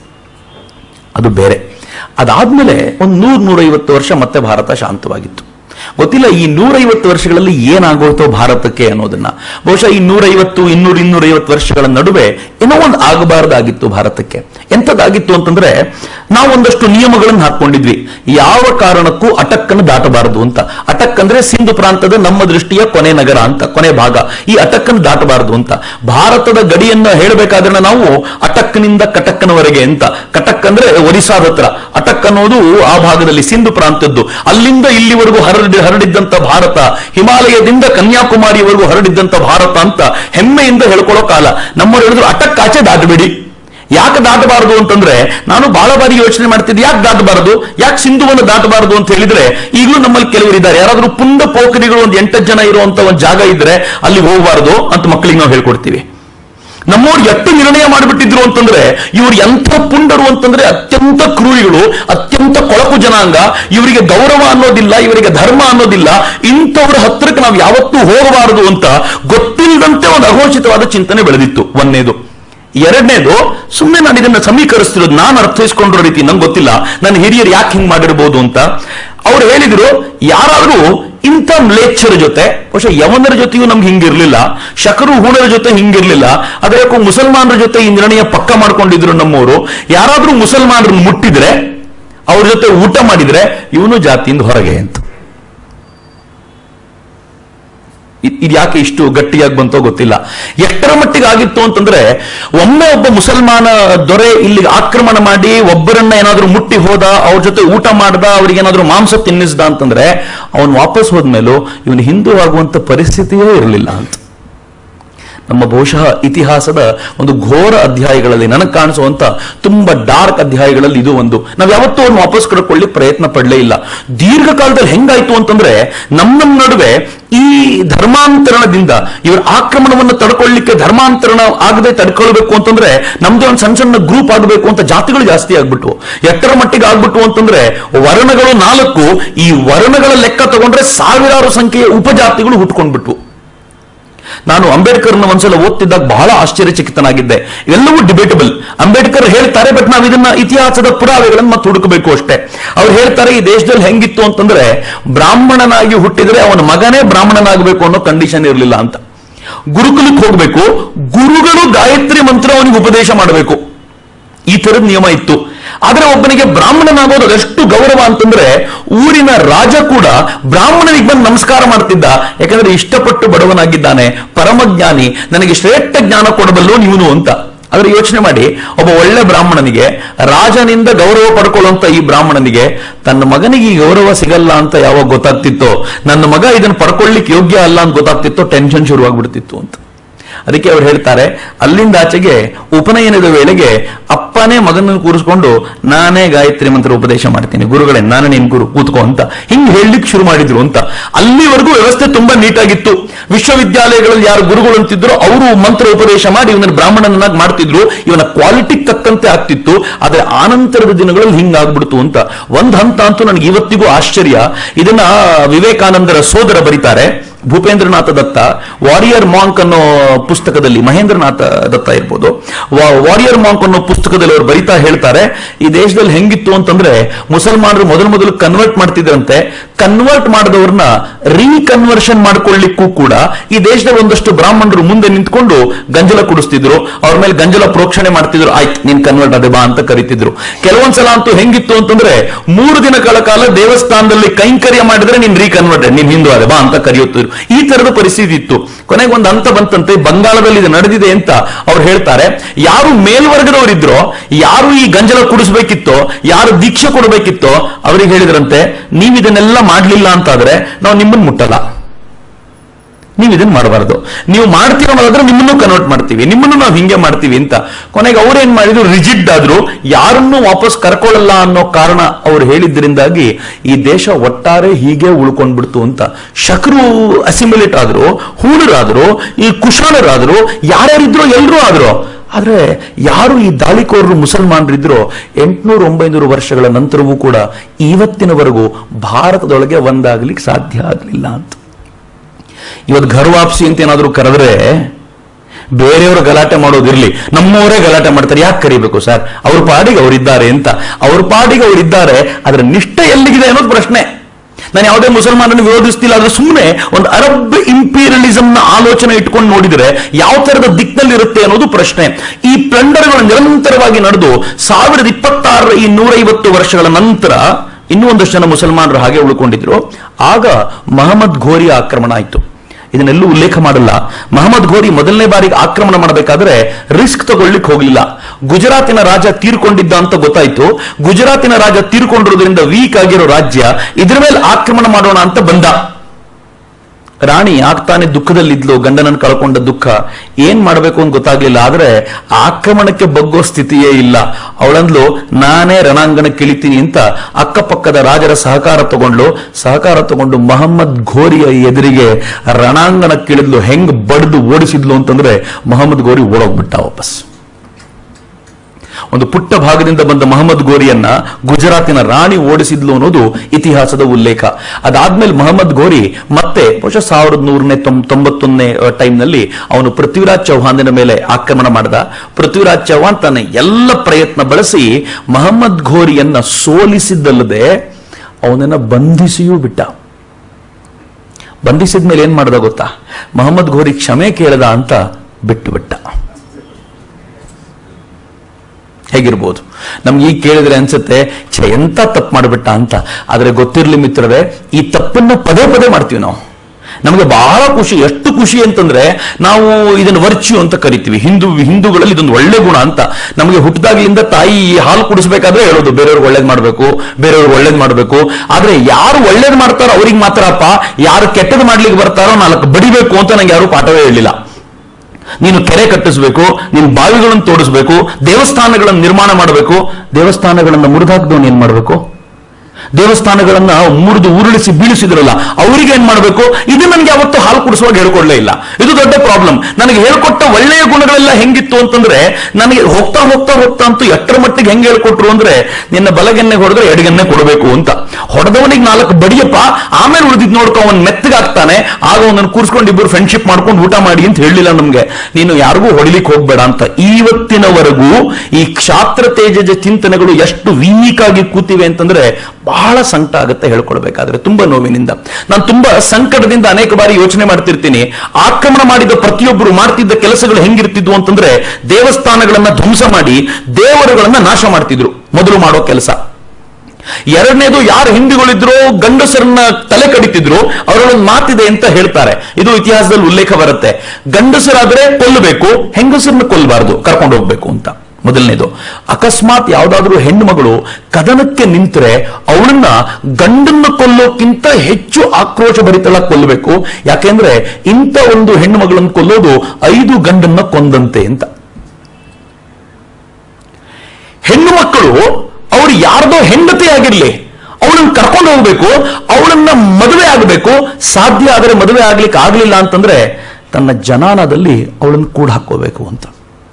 ಅದು ಬೇರೆ ಅದಾದ್ಮೇಲೆ ಒಂದು ನೂರ್ ನೂರೈವತ್ತು ವರ್ಷ ಮತ್ತೆ ಭಾರತ ಶಾಂತವಾಗಿತ್ತು ಗೊತ್ತಿಲ್ಲ ಈ ನೂರೈವತ್ತು ವರ್ಷಗಳಲ್ಲಿ ಏನಾಗೋಯ್ತೋ ಭಾರತಕ್ಕೆ ಅನ್ನೋದನ್ನ ಬಹುಶಃ ಈ ನೂರೈವತ್ತು ಇನ್ನೂರು ಇನ್ನೂರೈವತ್ತು ವರ್ಷಗಳ ನಡುವೆ ಏನೋ ಒಂದು ಆಗಬಾರ್ದಾಗಿತ್ತು ಭಾರತಕ್ಕೆ ಎಂಥದ್ದಾಗಿತ್ತು ಅಂತಂದ್ರೆ ನಾವು ಒಂದಷ್ಟು ನಿಯಮಗಳನ್ನು ಹಾಕೊಂಡಿದ್ವಿ ಯಾವ ಕಾರಣಕ್ಕೂ ಅಟಕ್ಕನ್ನು ದಾಟಬಾರದು ಅಂತ ಅಟಕ್ ಅಂದ್ರೆ ಸಿಂಧು ಪ್ರಾಂತದ ನಮ್ಮ ದೃಷ್ಟಿಯ ಕೊನೆ ನಗರ ಅಂತ ಕೊನೆ ಭಾಗ ಈ ಅಟಕ್ಕನ್ನು ದಾಟಬಾರದು ಅಂತ ಭಾರತದ ಗಡಿಯನ್ನ ಹೇಳಬೇಕಾದ್ರೆ ನಾವು ಅಟಕ್ನಿಂದ ಕಟಕ್ನವರೆಗೆ ಅಂತ ಕಟಕ್ ಅಂದ್ರೆ ಒರಿಸ್ಸಾದ ಹತ್ರ ಅಟಕ್ ಅನ್ನೋದು ಆ ಭಾಗದಲ್ಲಿ ಸಿಂಧು ಪ್ರಾಂತದ್ದು ಅಲ್ಲಿಂದ ಇಲ್ಲಿವರೆಗೂ ಹರಡಿ ಹರಡಿದ್ದಂತ ಭಾರತ ಹಿಮಾಲಯದಿಂದ ಕನ್ಯಾಕುಮಾರಿವರೆಗೂ ಹರಡಿದ್ದಂತ ಭಾರತ ಅಂತ ಹೆಮ್ಮೆಯಿಂದ ಹೇಳ್ಕೊಳ್ಳೋ ಕಾಲ ನಮ್ಮವ್ರು ಹೇಳಿದ್ರು ಅಟಕ್ ಆಚೆ ದಾಟಬೇಡಿ ಯಾಕೆ ದಾಟಬಾರದು ಅಂತಂದ್ರೆ ನಾನು ಬಹಳ ಬಾರಿ ಯೋಚನೆ ಮಾಡ್ತಿದ್ದೆ ಯಾಕೆ ದಾಟಬಾರದು ಯಾಕೆ ಸಿಂಧುವನ್ನು ದಾಟಬಾರದು ಅಂತ ಹೇಳಿದ್ರೆ ಈಗಲೂ ನಮ್ಮಲ್ಲಿ ಕೆಲವರು ಇದ್ದಾರೆ ಯಾರಾದ್ರೂ ಪುಂಡ ಪೋಖರಿಗಳು ಒಂದು ಎಂಟತ್ತು ಜನ ಇರುವಂತ ಒಂದು ಜಾಗ ಇದ್ರೆ ಅಲ್ಲಿ ಹೋಗಬಾರದು ಅಂತ ಮಕ್ಕಳಿಗೆ ನಾವು ಹೇಳ್ಕೊಡ್ತೀವಿ ನಮ್ಮವ್ರು ಎಷ್ಟು ನಿರ್ಣಯ ಮಾಡಿಬಿಟ್ಟಿದ್ರು ಅಂತಂದ್ರೆ ಇವ್ರು ಎಂಥ ಪುಂಡರು ಅಂತಂದ್ರೆ ಅತ್ಯಂತ ಕ್ರೂರಿಗಳು ಅತ್ಯಂತ ಕೊಳಕು ಜನಾಂಗ ಇವರಿಗೆ ಗೌರವ ಅನ್ನೋದಿಲ್ಲ ಇವರಿಗೆ ಧರ್ಮ ಅನ್ನೋದಿಲ್ಲ ಇಂಥವ್ರ ಹತ್ರಕ್ಕೆ ನಾವು ಯಾವತ್ತೂ ಹೋಗಬಾರದು ಅಂತ ಗೊತ್ತಿಲ್ಲದಂತೆ ಒಂದು ಅಘೋಷಿತವಾದ ಚಿಂತನೆ ಬೆಳೆದಿತ್ತು ಒಂದನೇದು ಎರಡನೇದು ಸುಮ್ಮನೆ ನಾನು ಇದನ್ನ ಸಮೀಕರಿಸ್ತಿರೋದು ನಾನು ಅರ್ಥೈಸ್ಕೊಂಡಿರೋ ರೀತಿ ನಂಗೆ ಗೊತ್ತಿಲ್ಲ ನನ್ನ ಹಿರಿಯರು ಯಾಕೆ ಹಿಂಗ್ ಮಾಡಿರ್ಬೋದು ಅಂತ ಅವ್ರು ಹೇಳಿದ್ರು ಯಾರಾದ್ರೂ ಇಂಥ ಮ್ಲೇಚ್ಛರ ಜೊತೆ ಬಹುಶಃ ಯವನರ ಜೊತೆಯೂ ನಮ್ಗೆ ಹಿಂಗಿರ್ಲಿಲ್ಲ ಶಕರು ಹೂಣರ ಜೊತೆ ಹಿಂಗಿರ್ಲಿಲ್ಲ ಅದೇ ಯಾಕೋ ಮುಸಲ್ಮಾನರ ಜೊತೆ ಈ ನಿರ್ಣಯ ಪಕ್ಕ ಮಾಡ್ಕೊಂಡಿದ್ರು ನಮ್ಮವರು ಯಾರಾದ್ರೂ ಮುಸಲ್ಮಾನರನ್ನು ಮುಟ್ಟಿದ್ರೆ ಅವ್ರ ಜೊತೆ ಊಟ ಮಾಡಿದ್ರೆ ಇವನು ಜಾತಿಯಿಂದ ಹೊರಗೆ ಅಂತ ಇದ್- ಇದು ಯಾಕೆ ಇಷ್ಟು ಗಟ್ಟಿಯಾಗಿ ಬಂತೋ ಗೊತ್ತಿಲ್ಲ ಎಷ್ಟರ ಮಟ್ಟಿಗೆ ಆಗಿತ್ತು ಅಂತಂದ್ರೆ ಒಮ್ಮೆ ಒಬ್ಬ ಮುಸಲ್ಮಾನ ದೊರೆ ಇಲ್ಲಿಗೆ ಆಕ್ರಮಣ ಮಾಡಿ ಒಬ್ಬರನ್ನ ಏನಾದ್ರೂ ಮುಟ್ಟಿ ಹೋದ ಅವ್ರ ಜೊತೆ ಊಟ ಮಾಡ್ದ ಅವ್ರಿಗೆ ಏನಾದ್ರೂ ಮಾಂಸ ತಿನ್ನಿಸ್ದ ಅಂತಂದ್ರೆ ಅವನು ವಾಪಸ್ ಹೋದ್ಮೇಲೂ ಇವನು ಹಿಂದೂ ಆಗುವಂತ ಪರಿಸ್ಥಿತಿಯೇ ಇರಲಿಲ್ಲ ಅಂತ ನಮ್ಮ ಬಹುಶಃ ಇತಿಹಾಸದ ಒಂದು ಘೋರ ಅಧ್ಯಾಯಗಳಲ್ಲಿ ನನಗೆ ಕಾಣಿಸುವಂತ ತುಂಬಾ ಡಾರ್ಕ್ ಅಧ್ಯಾಯಗಳಲ್ಲಿ ಇದು ಒಂದು ನಾವು ಯಾವತ್ತೂ ಅವ್ರನ್ನ ವಾಪಸ್ ಕಳ್ಕೊಳ್ಳಿ ಪ್ರಯತ್ನ ಪಡಲೇ ಇಲ್ಲ ದೀರ್ಘಕಾಲದಲ್ಲಿ ಹೆಂಗಾಯ್ತು ಅಂತಂದ್ರೆ ನಮ್ಮ ನಮ್ಮ ನಡುವೆ ಈ ಧರ್ಮಾಂತರಣದಿಂದ ಇವರ ಆಕ್ರಮಣವನ್ನು ತಡ್ಕೊಳ್ಳಿಕ್ಕೆ ಧರ್ಮಾಂತರಣ ಆಗದೆ ತಡ್ಕೊಳ್ಬೇಕು ಅಂತಂದ್ರೆ ನಮ್ದೇ ಒಂದು ಸಣ್ಣ ಸಣ್ಣ ಗ್ರೂಪ್ ಆಗಬೇಕು ಅಂತ ಜಾತಿಗಳು ಜಾಸ್ತಿ ಆಗ್ಬಿಟ್ಟು ಎಷ್ಟರ ಮಟ್ಟಿಗೆ ಆಗ್ಬಿಟ್ಟು ಅಂತಂದ್ರೆ ವರ್ಣಗಳು ನಾಲ್ಕು ಈ ವರ್ಣಗಳ ಲೆಕ್ಕ ತಗೊಂಡ್ರೆ ಸಾವಿರಾರು ಸಂಖ್ಯೆಯ ಉಪಜಾತಿಗಳು ಹುಟ್ಕೊಂಡ್ಬಿಟ್ವು ನಾನು ಅಂಬೇಡ್ಕರ್ನ ಒಂದ್ಸಲ ಓದ್ತಿದ್ದಾಗ ಬಹಳ ಆಶ್ಚರ್ಯಚಕಿತನಾಗಿದ್ದೆ ಎಲ್ಲವೂ ಡಿಬೇಟಬಲ್ ಅಂಬೇಡ್ಕರ್ ಹೇಳ್ತಾರೆ ಬಟ್ ನಾವು ಇದನ್ನ ಇತಿಹಾಸದ ಪುರಾವೆಗಳನ್ನು ಮತ್ತೆ ಹುಡುಕಬೇಕು ಅಷ್ಟೇ ಅವ್ರು ಹೇಳ್ತಾರೆ ಈ ದೇಶದಲ್ಲಿ ಹೆಂಗಿತ್ತು ಅಂತಂದ್ರೆ ಬ್ರಾಹ್ಮಣನಾಗಿ ಹುಟ್ಟಿದ್ರೆ ಅವನ ಮಗನೇ ಬ್ರಾಹ್ಮಣನಾಗಬೇಕು ಅನ್ನೋ ಕಂಡೀಷನ್ ಇರಲಿಲ್ಲ ಅಂತ ಗುರುಕುಲಕ್ಕೆ ಹೋಗ್ಬೇಕು ಗುರುಗಳು ಗಾಯತ್ರಿ ಮಂತ್ರ ಅವನಿಗೆ ಉಪದೇಶ ಮಾಡಬೇಕು ಈ ತರದ ನಿಯಮ ಇತ್ತು ಆದ್ರೆ ಒಬ್ಬನಿಗೆ ಬ್ರಾಹ್ಮಣನಾಗೋದು ಅದೆಷ್ಟು ಗೌರವ ಅಂತಂದ್ರೆ ಊರಿನ ರಾಜ ಕೂಡ ಬ್ರಾಹ್ಮಣನಿಗೆ ಬಂದು ನಮಸ್ಕಾರ ಮಾಡ್ತಿದ್ದ ಯಾಕಂದ್ರೆ ಇಷ್ಟಪಟ್ಟು ಬಡವನಾಗಿದ್ದಾನೆ ಪರಮಜ್ಞಾನಿ ನನಗೆ ಶ್ರೇಷ್ಠ ಜ್ಞಾನ ಕೊಡಬಲ್ಲು ನೀನು ಅಂತ ಆದ್ರೆ ಯೋಚನೆ ಮಾಡಿ ಒಬ್ಬ ಒಳ್ಳೆ ಬ್ರಾಹ್ಮಣನಿಗೆ ರಾಜನಿಂದ ಗೌರವ ಪಡ್ಕೊಳ್ಳುವಂತ ಈ ಬ್ರಾಹ್ಮಣನಿಗೆ ತನ್ನ ಮಗನಿಗೆ ಈ ಗೌರವ ಸಿಗಲ್ಲ ಅಂತ ಯಾವಾಗ ಗೊತ್ತಾಗ್ತಿತ್ತೋ ನನ್ನ ಮಗ ಇದನ್ನು ಪಡ್ಕೊಳ್ಳಿಕ್ಕೆ ಯೋಗ್ಯ ಅಲ್ಲ ಅಂತ ಗೊತ್ತಾಗ್ತಿತ್ತೋ ಟೆನ್ಷನ್ ಶುರುವಾಗ್ಬಿಡ್ತಿತ್ತು ಅಂತ ಅದಕ್ಕೆ ಅವ್ರು ಹೇಳ್ತಾರೆ ಅಲ್ಲಿಂದ ಆಚೆಗೆ ಉಪನಯನದ ವೇಳೆಗೆ ಅಪ್ಪನೇ ಮಗನನ್ನು ಕೂರಿಸ್ಕೊಂಡು ನಾನೇ ಗಾಯತ್ರಿ ಮಂತ್ರ ಉಪದೇಶ ಮಾಡ್ತೀನಿ ಗುರುಗಳೇ ನಾನೇ ನಿನ್ ಗುರು ಕೂತ್ಕೋ ಅಂತ ಹಿಂಗ್ ಹೇಳಲಿಕ್ಕೆ ಶುರು ಮಾಡಿದ್ರು ಅಂತ ಅಲ್ಲಿವರೆಗೂ ವ್ಯವಸ್ಥೆ ತುಂಬಾ ನೀಟಾಗಿತ್ತು ವಿಶ್ವವಿದ್ಯಾಲಯಗಳಲ್ಲಿ ಯಾರು ಗುರುಗಳು ಅಂತಿದ್ರು ಅವರು ಮಂತ್ರ ಉಪದೇಶ ಮಾಡಿ ಇವನ ಬ್ರಾಹ್ಮಣನಾಗಿ ಮಾಡ್ತಿದ್ರು ಇವನ ಕ್ವಾಲಿಟಿಗೆ ತಕ್ಕಂತೆ ಆಗ್ತಿತ್ತು ಆದ್ರೆ ಆನಂತರದ ದಿನಗಳಲ್ಲಿ ಹಿಂಗಾಗ್ಬಿಡ್ತು ಅಂತ ಒಂದ್ ಹಂತ ಅಂತೂ ನನಗೆ ಇವತ್ತಿಗೂ ಆಶ್ಚರ್ಯ ಇದನ್ನ ವಿವೇಕಾನಂದರ ಸೋದರ ಬರೀತಾರೆ ಭೂಪೇಂದ್ರನಾಥ ದತ್ತ ವಾರಿಯರ್ ಮಾಂಕ್ ಅನ್ನೋ ಪುಸ್ತಕದಲ್ಲಿ ಮಹೇಂದ್ರನಾಥ ದತ್ತ ಇರ್ಬೋದು ವಾ- ವಾರಿಯರ್ ಮಾಂಕ್ ಅನ್ನೋ ಪುಸ್ತಕದಲ್ಲಿ ಅವರು ಬರಿತಾ ಹೇಳ್ತಾರೆ ಈ ದೇಶದಲ್ಲಿ ಹೆಂಗಿತ್ತು ಅಂತಂದ್ರೆ ಮುಸಲ್ಮಾನರು ಮೊದಲು ಮೊದಲು ಕನ್ವರ್ಟ್ ಮಾಡ್ತಿದ್ರಂತೆ ಕನ್ವರ್ಟ್ ಮಾಡಿದವ್ರನ್ನ ರೀಕನ್ವರ್ಷನ್ ಮಾಡ್ಕೊಳ್ಳಿಕ್ಕೂ ಕೂಡ ಈ ದೇಶದ ಒಂದಷ್ಟು ಬ್ರಾಹ್ಮಣರು ಮುಂದೆ ನಿಂತ್ಕೊಂಡು ಗಂಜಲ ಕುಡಿಸ್ತಿದ್ರು ಅವ್ರ ಮೇಲೆ ಗಂಜಲ ಪ್ರೋಕ್ಷಣೆ ಮಾಡ್ತಿದ್ರು ಆಯ್ತು ನೀನ್ ಕನ್ವರ್ಟ್ ಅದೇ ಬಾ ಅಂತ ಕರಿತಿದ್ರು ಕೆಲವೊಂದ್ಸಲ ಅಂತೂ ಹೆಂಗಿತ್ತು ಅಂತಂದ್ರೆ ಮೂರು ದಿನಗಳ ಕಾಲ ದೇವಸ್ಥಾನದಲ್ಲಿ ಕೈಂಕರ್ಯ ಮಾಡಿದ್ರೆ ನೀನ್ ರೀಕನ್ವರ್ಟೆಡ್ ನೀನ್ ಹಿಂದೂ ಅದೇ ಬಾ ಅಂತ ಕರೆಯುತ್ತಿದ್ರು ಈ ತರದ ಪರಿಸ್ಥಿತಿ ಇತ್ತು ಕೊನೆಗೆ ಒಂದು ಹಂತ ಬಂತಂತೆ ಬಂಗಾಳದಲ್ಲಿ ಇದು ನಡೆದಿದೆ ಅಂತ ಅವ್ರು ಹೇಳ್ತಾರೆ ಯಾರು ಮೇಲ್ವರ್ಗದವರಿದ್ರೋ ಯಾರು ಈ ಗಂಜಲ ಕುಡಿಸ್ಬೇಕಿತ್ತೋ ಯಾರು ದೀಕ್ಷೆ ಕೊಡಬೇಕಿತ್ತೋ ಅವ್ರಿಗೆ ಹೇಳಿದ್ರಂತೆ ನೀವು ಇದನ್ನೆಲ್ಲ ಮಾಡ್ಲಿಲ್ಲ ಅಂತಾದ್ರೆ ನಾವು ನಿಮ್ಮನ್ನ ಮುಟ್ಟಲ್ಲ ನೀವು ಇದನ್ನ ಮಾಡಬಾರ್ದು ನೀವು ಮಾಡ್ತೀರ ಅನ್ನೋದಾದ್ರೆ ನಿಮ್ಮನ್ನು ಕನ್ವರ್ಟ್ ಮಾಡ್ತೀವಿ ನಿಮ್ಮನ್ನು ನಾವು ಹಿಂಗೆ ಮಾಡ್ತೀವಿ ಅಂತ ಕೊನೆಗೆ ಅವ್ರೇನ್ ಮಾಡಿದ್ರು ರಿಜಿಡ್ ಆದ್ರು ಯಾರನ್ನೂ ವಾಪಸ್ ಕರ್ಕೊಳ್ಳಲ್ಲ ಅನ್ನೋ ಕಾರಣ ಅವ್ರು ಹೇಳಿದ್ರಿಂದಾಗಿ ಈ ದೇಶ ಒಟ್ಟಾರೆ ಹೀಗೆ ಉಳ್ಕೊಂಡ್ಬಿಡ್ತು ಅಂತ ಶಕರು ಅಸಿಮಿಲೇಟ್ ಆದ್ರು ಹೂಣರಾದ್ರು ಈ ಕುಶಾಲರಾದ್ರು ಯಾರ್ಯಾರಿದ್ರು ಎಲ್ರೂ ಆದ್ರು ಆದ್ರೆ ಯಾರು ಈ ದಾಳಿಕೋರರು ಮುಸಲ್ಮಾನರಿದ್ರೋ ಎಂಟುನೂರು ಒಂಬೈನೂರು ವರ್ಷಗಳ ನಂತರವೂ ಕೂಡ ಇವತ್ತಿನವರೆಗೂ ಭಾರತದೊಳಗೆ ಒಂದಾಗ್ಲಿಕ್ಕೆ ಸಾಧ್ಯ ಆಗಲಿಲ್ಲ ಅಂತ ಇವತ್ತು ಘರ್ ವಾಪಸಿ ಅಂತ ಏನಾದ್ರು ಕರೆದ್ರೆ ಬೇರೆಯವರು ಗಲಾಟೆ ಮಾಡೋದಿರ್ಲಿ ನಮ್ಮವರೇ ಗಲಾಟೆ ಮಾಡ್ತಾರೆ ಯಾಕೆ ಕರಿಬೇಕು ಸರ್ ಅವ್ರ ಪಾಡಿಗೆ ಅವರಿದ್ದಾರೆ ಅಂತ ಅವ್ರ ಪಾಡಿಗೆ ಅವರಿದ್ದಾರೆ ಅದರ ನಿಷ್ಠೆ ಎಲ್ಲಿಗಿದೆ ಅನ್ನೋದು ಪ್ರಶ್ನೆ ನಾನು ಯಾವುದೇ ಮುಸಲ್ಮಾನನ್ನು ವಿರೋಧಿಸ್ತಿಲ್ಲ ಆದ್ರೆ ಸುಮ್ಮನೆ ಒಂದು ಅರಬ್ ಇಂಪೀರಿಯಲಿಸಂ ನ ಆಲೋಚನೆ ಇಟ್ಕೊಂಡು ನೋಡಿದ್ರೆ ಯಾವ ತರದ ದಿಕ್ಕಿನಲ್ಲಿ ಇರುತ್ತೆ ಅನ್ನೋದು ಪ್ರಶ್ನೆ ಈ ಪ್ಲಂಡರ್ಗಳು ನಿರಂತರವಾಗಿ ನಡೆದು ಸಾವಿರದ ಇಪ್ಪತ್ತಾರರ ಈ ನೂರೈವತ್ತು ವರ್ಷಗಳ ನಂತರ ಇನ್ನೂ ಒಂದಷ್ಟು ಜನ ಮುಸಲ್ಮಾನರು ಹಾಗೆ ಉಳ್ಕೊಂಡಿದ್ರು ಆಗ ಮಹಮ್ಮದ್ ಘೋರಿಯ ಆಕ್ರಮಣ ಆಯಿತು ಇದನ್ನೆಲ್ಲೂ ಉಲ್ಲೇಖ ಮಾಡಲ್ಲ ಮಹಮ್ಮದ್ ಘೋರಿ ಮೊದಲನೇ ಬಾರಿಗೆ ಆಕ್ರಮಣ ಮಾಡಬೇಕಾದ್ರೆ ರಿಸ್ಕ್ ತಗೊಳ್ಳಿಕ್ ಹೋಗ್ಲಿಲ್ಲ ಗುಜರಾತಿನ ರಾಜ ತೀರ್ಕೊಂಡಿದ್ದ ಅಂತ ಗೊತ್ತಾಯ್ತು ಗುಜರಾತಿನ ರಾಜ ತೀರ್ಕೊಂಡಿರೋದ್ರಿಂದ ವೀಕ್ ಆಗಿರೋ ರಾಜ್ಯ ಇದ್ರ ಮೇಲೆ ಆಕ್ರಮಣ ಮಾಡೋಣ ಅಂತ ಬಂದ ರಾಣಿ ಆಗ್ತಾನೆ ದುಃಖದಲ್ಲಿದ್ಲು ಗಂಡನನ್ನು ಕಳ್ಕೊಂಡ ದುಃಖ ಏನ್ ಮಾಡಬೇಕು ಅಂತ ಗೊತ್ತಾಗ್ಲಿಲ್ಲ ಆದ್ರೆ ಆಕ್ರಮಣಕ್ಕೆ ಬಗ್ಗೋ ಸ್ಥಿತಿಯೇ ಇಲ್ಲ ಅವಳಂದ್ಲು ನಾನೇ ರಣಾಂಗಣಕ್ಕೆ ಇಳಿತೀನಿ ಅಂತ ಅಕ್ಕಪಕ್ಕದ ರಾಜರ ಸಹಕಾರ ತಗೊಂಡ್ಲು ಸಹಕಾರ ತಗೊಂಡು ಮಹಮ್ಮದ್ ಘೋರಿಯ ಎದುರಿಗೆ ರಣಾಂಗಣಕ್ಕಿಳಿದ್ಲು ಹೆಂಗ್ ಬಡ್ದು ಓಡಿಸಿದ್ಲು ಅಂತಂದ್ರೆ ಮಹಮ್ಮದ್ ಘೋರಿ ಓಡೋಗ್ಬಿಟ್ಟ ವಾಪಸ್ ಒಂದು ಪುಟ್ಟ ಭಾಗದಿಂದ ಬಂದ ಮಹಮ್ಮದ್ ಗೋರಿಯನ್ನ ಗುಜರಾತಿನ ರಾಣಿ ಓಡಿಸಿದ್ಲು ಅನ್ನೋದು ಇತಿಹಾಸದ ಉಲ್ಲೇಖ ಅದಾದ್ಮೇಲೆ ಮಹಮ್ಮದ್ ಗೋರಿ ಮತ್ತೆ ಬಹುಶಃ ಸಾವಿರದ ನೂರನೇ ತೊಂಬತ್ತೊಂದನೇ ಟೈಮ್ನಲ್ಲಿ ಅವನು ಪೃಥ್ವಿರಾಜ್ ಚೌಹಾನಿನ ಮೇಲೆ ಆಕ್ರಮಣ ಮಾಡಿದ ಪೃಥ್ವಿರಾಜ್ ಚೌಹಾನ್ ತನ್ನ ಎಲ್ಲ ಪ್ರಯತ್ನ ಬಳಸಿ ಮಹಮ್ಮದ್ ಘೋರಿಯನ್ನ ಸೋಲಿಸಿದ್ದಲ್ಲದೆ ಅವನನ್ನ ಬಂಧಿಸಿಯೂ ಬಿಟ್ಟ ಬಂಧಿಸಿದ ಮೇಲೆ ಏನ್ ಮಾಡ್ದ ಗೊತ್ತಾ ಮಹಮ್ಮದ್ ಘೋರಿ ಕ್ಷಮೆ ಕೇಳದ ಅಂತ ಬಿಟ್ಟು ಬಿಟ್ಟ ಹೇಗಿರ್ಬೋದು ನಮ್ಗೆ ಈಗ ಕೇಳಿದ್ರೆ ಅನ್ಸುತ್ತೆ ಛೆ ಎಂತ ತಪ್ಪು ಮಾಡಿಬಿಟ್ಟ ಅಂತ ಆದ್ರೆ ಗೊತ್ತಿರ್ಲಿ ಮಿತ್ರರೇ ಈ ತಪ್ಪನ್ನ ಪದೇ ಪದೇ ಮಾಡ್ತೀವಿ ನಾವು ನಮಗೆ ಬಹಳ ಖುಷಿ ಎಷ್ಟು ಖುಷಿ ಅಂತಂದ್ರೆ ನಾವು ಇದನ್ನು ವರ್ಚ್ಯೂ ಅಂತ ಕರಿತೀವಿ ಹಿಂದೂ ಹಿಂದೂಗಳಲ್ಲಿ ಇದೊಂದು ಒಳ್ಳೆ ಗುಣ ಅಂತ ನಮಗೆ ಹುಟ್ಟಿದಾಗ್ಲಿಂದ ತಾಯಿ ಈ ಹಾಲು ಕುಡಿಸ್ಬೇಕಾದ್ರೆ ಹೇಳೋದು ಬೇರೆಯವ್ರಿಗೆ ಒಳ್ಳೇದ್ ಮಾಡಬೇಕು ಬೇರೆಯವ್ರಿಗೆ ಒಳ್ಳೇದ್ ಮಾಡಬೇಕು ಆದ್ರೆ ಯಾರು ಒಳ್ಳೇದ್ ಮಾಡ್ತಾರೋ ಅವ್ರಿಗೆ ಮಾತ್ರಪ್ಪ ಯಾರು ಕೆಟ್ಟದ್ ಮಾಡ್ಲಿಕ್ಕೆ ಬರ್ತಾರೋ ನಾಲ್ಕು ಬಡಿಬೇಕು ಅಂತ ನಂಗೆ ಯಾರು ಪಾಠವೇ ಹೇಳಿಲ್ಲ ನೀನು ಕೆರೆ ಕಟ್ಟಿಸ್ಬೇಕು ನೀನು ಬಾವಿಗಳನ್ನು ತೋಡಿಸ್ಬೇಕು ದೇವಸ್ಥಾನಗಳನ್ನು ನಿರ್ಮಾಣ ಮಾಡಬೇಕು ದೇವಸ್ಥಾನಗಳನ್ನು ಮುರಿದಾಕ್ದವನು ಏನ್ ಮಾಡಬೇಕು ದೇವಸ್ಥಾನಗಳನ್ನ ಮುರಿದು ಉರುಳಿಸಿ ಬೀಳಿಸಿದ್ರಲ್ಲ ಅವರಿಗೆ ಏನ್ ಮಾಡಬೇಕು ಇದು ನನಗೆ ಯಾವತ್ತೂ ಹಾಲು ಕುಡಿಸುವಾಗ ಹೇಳ್ಕೊಡ್ಲೇ ಇಲ್ಲ ಇದು ದೊಡ್ಡ ಪ್ರಾಬ್ಲಮ್ ನನಗೆ ಹೇಳ್ಕೊಟ್ಟ ಒಳ್ಳೆಯ ಗುಣಗಳೆಲ್ಲ ಹೆಂಗಿತ್ತು ಅಂತಂದ್ರೆ ನನಗೆ ಹೋಗ್ತಾ ಹೋಗ್ತಾ ಹೋಗ್ತಾ ಅಂತೂ ಎಷ್ಟರ ಮಟ್ಟಿಗೆ ಹೆಂಗೆ ಹೇಳ್ಕೊಟ್ರು ಅಂದ್ರೆ ನಿನ್ನ ಬಲಗೆನ್ನೆ ಹೊಡೆದ್ರೆ ಎಡಗೆನ್ನೆ ಕೊಡಬೇಕು ಅಂತ ಹೊಡೆದವನಿಗೆ ನಾಲ್ಕು ಬಡಿಯಪ್ಪ ಆಮೇಲೆ ಉಳಿದಿದ್ ನೋಡ್ಕೊ ಅವನ್ ಮೆತ್ತಗಾಗ್ತಾನೆ ಆಗ ಅವನನ್ನು ಕೂರ್ಸ್ಕೊಂಡು ಇಬ್ಬರು ಫ್ರೆಂಡ್ಶಿಪ್ ಮಾಡ್ಕೊಂಡು ಊಟ ಮಾಡಿ ಅಂತ ಹೇಳಿಲ್ಲ ನಮ್ಗೆ ನೀನು ಯಾರಿಗೂ ಹೊಡಿಲಿಕ್ಕೆ ಹೋಗ್ಬೇಡ ಅಂತ ಇವತ್ತಿನವರೆಗೂ ಈ ಕ್ಷಾತ್ರ ತೇಜದ ಚಿಂತನೆಗಳು ಎಷ್ಟು ವೀಕ್ ಆಗಿ ಕೂತಿವೆ ಅಂತಂದ್ರೆ ಬಹಳ ಸಂಕಟ ಆಗುತ್ತೆ ಹೇಳ್ಕೊಳ್ಬೇಕಾದ್ರೆ ತುಂಬಾ ನೋವಿನಿಂದ ನಾನು ತುಂಬಾ ಸಂಕಟದಿಂದ ಅನೇಕ ಬಾರಿ ಯೋಚನೆ ಮಾಡ್ತಿರ್ತೀನಿ ಆಕ್ರಮಣ ಮಾಡಿದ ಪ್ರತಿಯೊಬ್ಬರು ಮಾಡ್ತಿದ್ದ ಕೆಲಸಗಳು ಹೆಂಗಿರ್ತಿದ್ವು ಅಂತಂದ್ರೆ ದೇವಸ್ಥಾನಗಳನ್ನ ಧ್ವಂಸ ಮಾಡಿ ದೇವರುಗಳನ್ನ ನಾಶ ಮಾಡ್ತಿದ್ರು ಮೊದಲು ಮಾಡೋ ಕೆಲಸ ಎರಡನೇದು ಯಾರು ಹಿಂದಿಗಳಿದ್ರು ಗಂಡಸರನ್ನ ತಲೆ ಕಡಿತಿದ್ರು ಅವರೊಳಗೆ ಮಾತಿದೆ ಅಂತ ಹೇಳ್ತಾರೆ ಇದು ಇತಿಹಾಸದಲ್ಲಿ ಉಲ್ಲೇಖ ಬರುತ್ತೆ ಗಂಡಸರಾದ್ರೆ ಕೊಲ್ಲಬೇಕು ಹೆಂಗಸರನ್ನ ಕೊಲ್ಲಬಾರದು ಕರ್ಕೊಂಡು ಹೋಗ್ಬೇಕು ಅಂತ ಮೊದಲನೇದು ಅಕಸ್ಮಾತ್ ಯಾವ್ದಾದ್ರೂ ಹೆಣ್ಣು ಮಗಳು ಕದನಕ್ಕೆ ನಿಂತರೆ ಅವಳನ್ನ ಗಂಡನ್ನ ಕೊಲ್ಲೋಕ್ಕಿಂತ ಹೆಚ್ಚು ಆಕ್ರೋಶ ಭರಿತಳ ಕೊಲ್ಲಬೇಕು ಯಾಕೆಂದ್ರೆ ಇಂಥ ಒಂದು ಹೆಣ್ಣು ಮಗಳನ್ನು ಕೊಲ್ಲೋದು ಐದು ಗಂಡನ್ನ ಕೊಂದಂತೆ ಅಂತ ಹೆಣ್ಣು ಮಕ್ಕಳು ಅವ್ರು ಯಾರ್ದೋ ಹೆಂಡತಿ ಆಗಿರ್ಲಿ ಅವಳನ್ನ ಕರ್ಕೊಂಡು ಹೋಗ್ಬೇಕು ಅವಳನ್ನ ಮದುವೆ ಆಗಬೇಕು ಸಾಧ್ಯ ಆದರೆ ಮದುವೆ ಆಗ್ಲಿಕ್ಕೆ ಆಗ್ಲಿಲ್ಲ ಅಂತಂದ್ರೆ ತನ್ನ ಜನಾನದಲ್ಲಿ ಅವಳನ್ನು ಕೂಡ ಹಾಕೋಬೇಕು ಅಂತ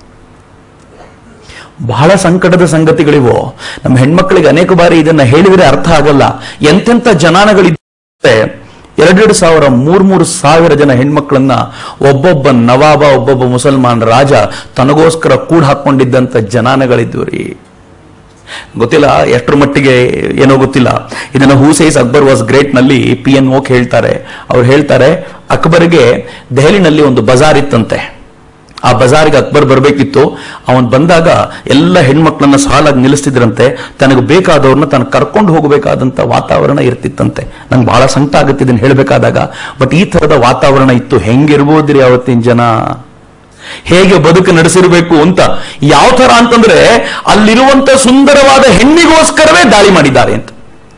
ಬಹಳ ಸಂಕಟದ ಸಂಗತಿಗಳಿವು ನಮ್ಮ ಹೆಣ್ಮಕ್ಳಿಗೆ ಅನೇಕ ಬಾರಿ ಇದನ್ನ ಹೇಳಿದ್ರೆ ಅರ್ಥ ಆಗಲ್ಲ ಎಂತೆಂತ ಜನಾನಗಳಿದ್ದೆ ಎರಡೆರಡು ಸಾವಿರ ಮೂರ್ ಮೂರು ಸಾವಿರ ಜನ ಹೆಣ್ಮಕ್ಳನ್ನ ಒಬ್ಬೊಬ್ಬ ನವಾಬ ಒಬ್ಬೊಬ್ಬ ಮುಸಲ್ಮಾನ್ ರಾಜ ತನಗೋಸ್ಕರ ಕೂಡ ಹಾಕೊಂಡಿದ್ದಂತ ಜನಾನಗಳಿದ್ವು ರೀ ಗೊತ್ತಿಲ್ಲ ಎಷ್ಟರ ಮಟ್ಟಿಗೆ ಏನೋ ಗೊತ್ತಿಲ್ಲ ಇದನ್ನ who says Akbar was great ನಲ್ಲಿ ಪಿ ಎನ್ ಓಕ್ ಹೇಳ್ತಾರೆ ಅವ್ರು ಹೇಳ್ತಾರೆ ಅಕ್ಬರ್ಗೆ ದೆಹಲಿನಲ್ಲಿ ಒಂದು ಬಜಾರ್ ಇತ್ತಂತೆ ಆ ಬಜಾರ್ಗೆ ಅಕ್ಬರ್ ಬರಬೇಕಿತ್ತು ಅವನ್ ಬಂದಾಗ ಎಲ್ಲ ಹೆಣ್ಮಕ್ಳನ್ನ ಸಾಲಾಗಿ ನಿಲ್ಲಿಸ್ತಿದ್ರಂತೆ ತನಗೆ ಬೇಕಾದವ್ರನ್ನ ತಾನು ಕರ್ಕೊಂಡು ಹೋಗಬೇಕಾದಂತ ವಾತಾವರಣ ಇರ್ತಿತ್ತಂತೆ ನಂಗೆ ಬಹಳ ಸಂಕಟ ಆಗುತ್ತೆ ಇದನ್ನ ಹೇಳ್ಬೇಕಾದಾಗ ಬಟ್ ಈ ತರದ ವಾತಾವರಣ ಇತ್ತು ಹೆಂಗಿರ್ಬೋದ್ರಿ ಅವತ್ತಿನ ಜನ ಹೇಗೆ ಬದುಕು ನಡೆಸಿರಬೇಕು ಅಂತ ಯಾವ ತರ ಅಂತಂದ್ರೆ ಅಲ್ಲಿರುವಂತ ಸುಂದರವಾದ ಹೆಣ್ಣಿಗೋಸ್ಕರವೇ ದಾಳಿ ಮಾಡಿದ್ದಾರೆ ಅಂತ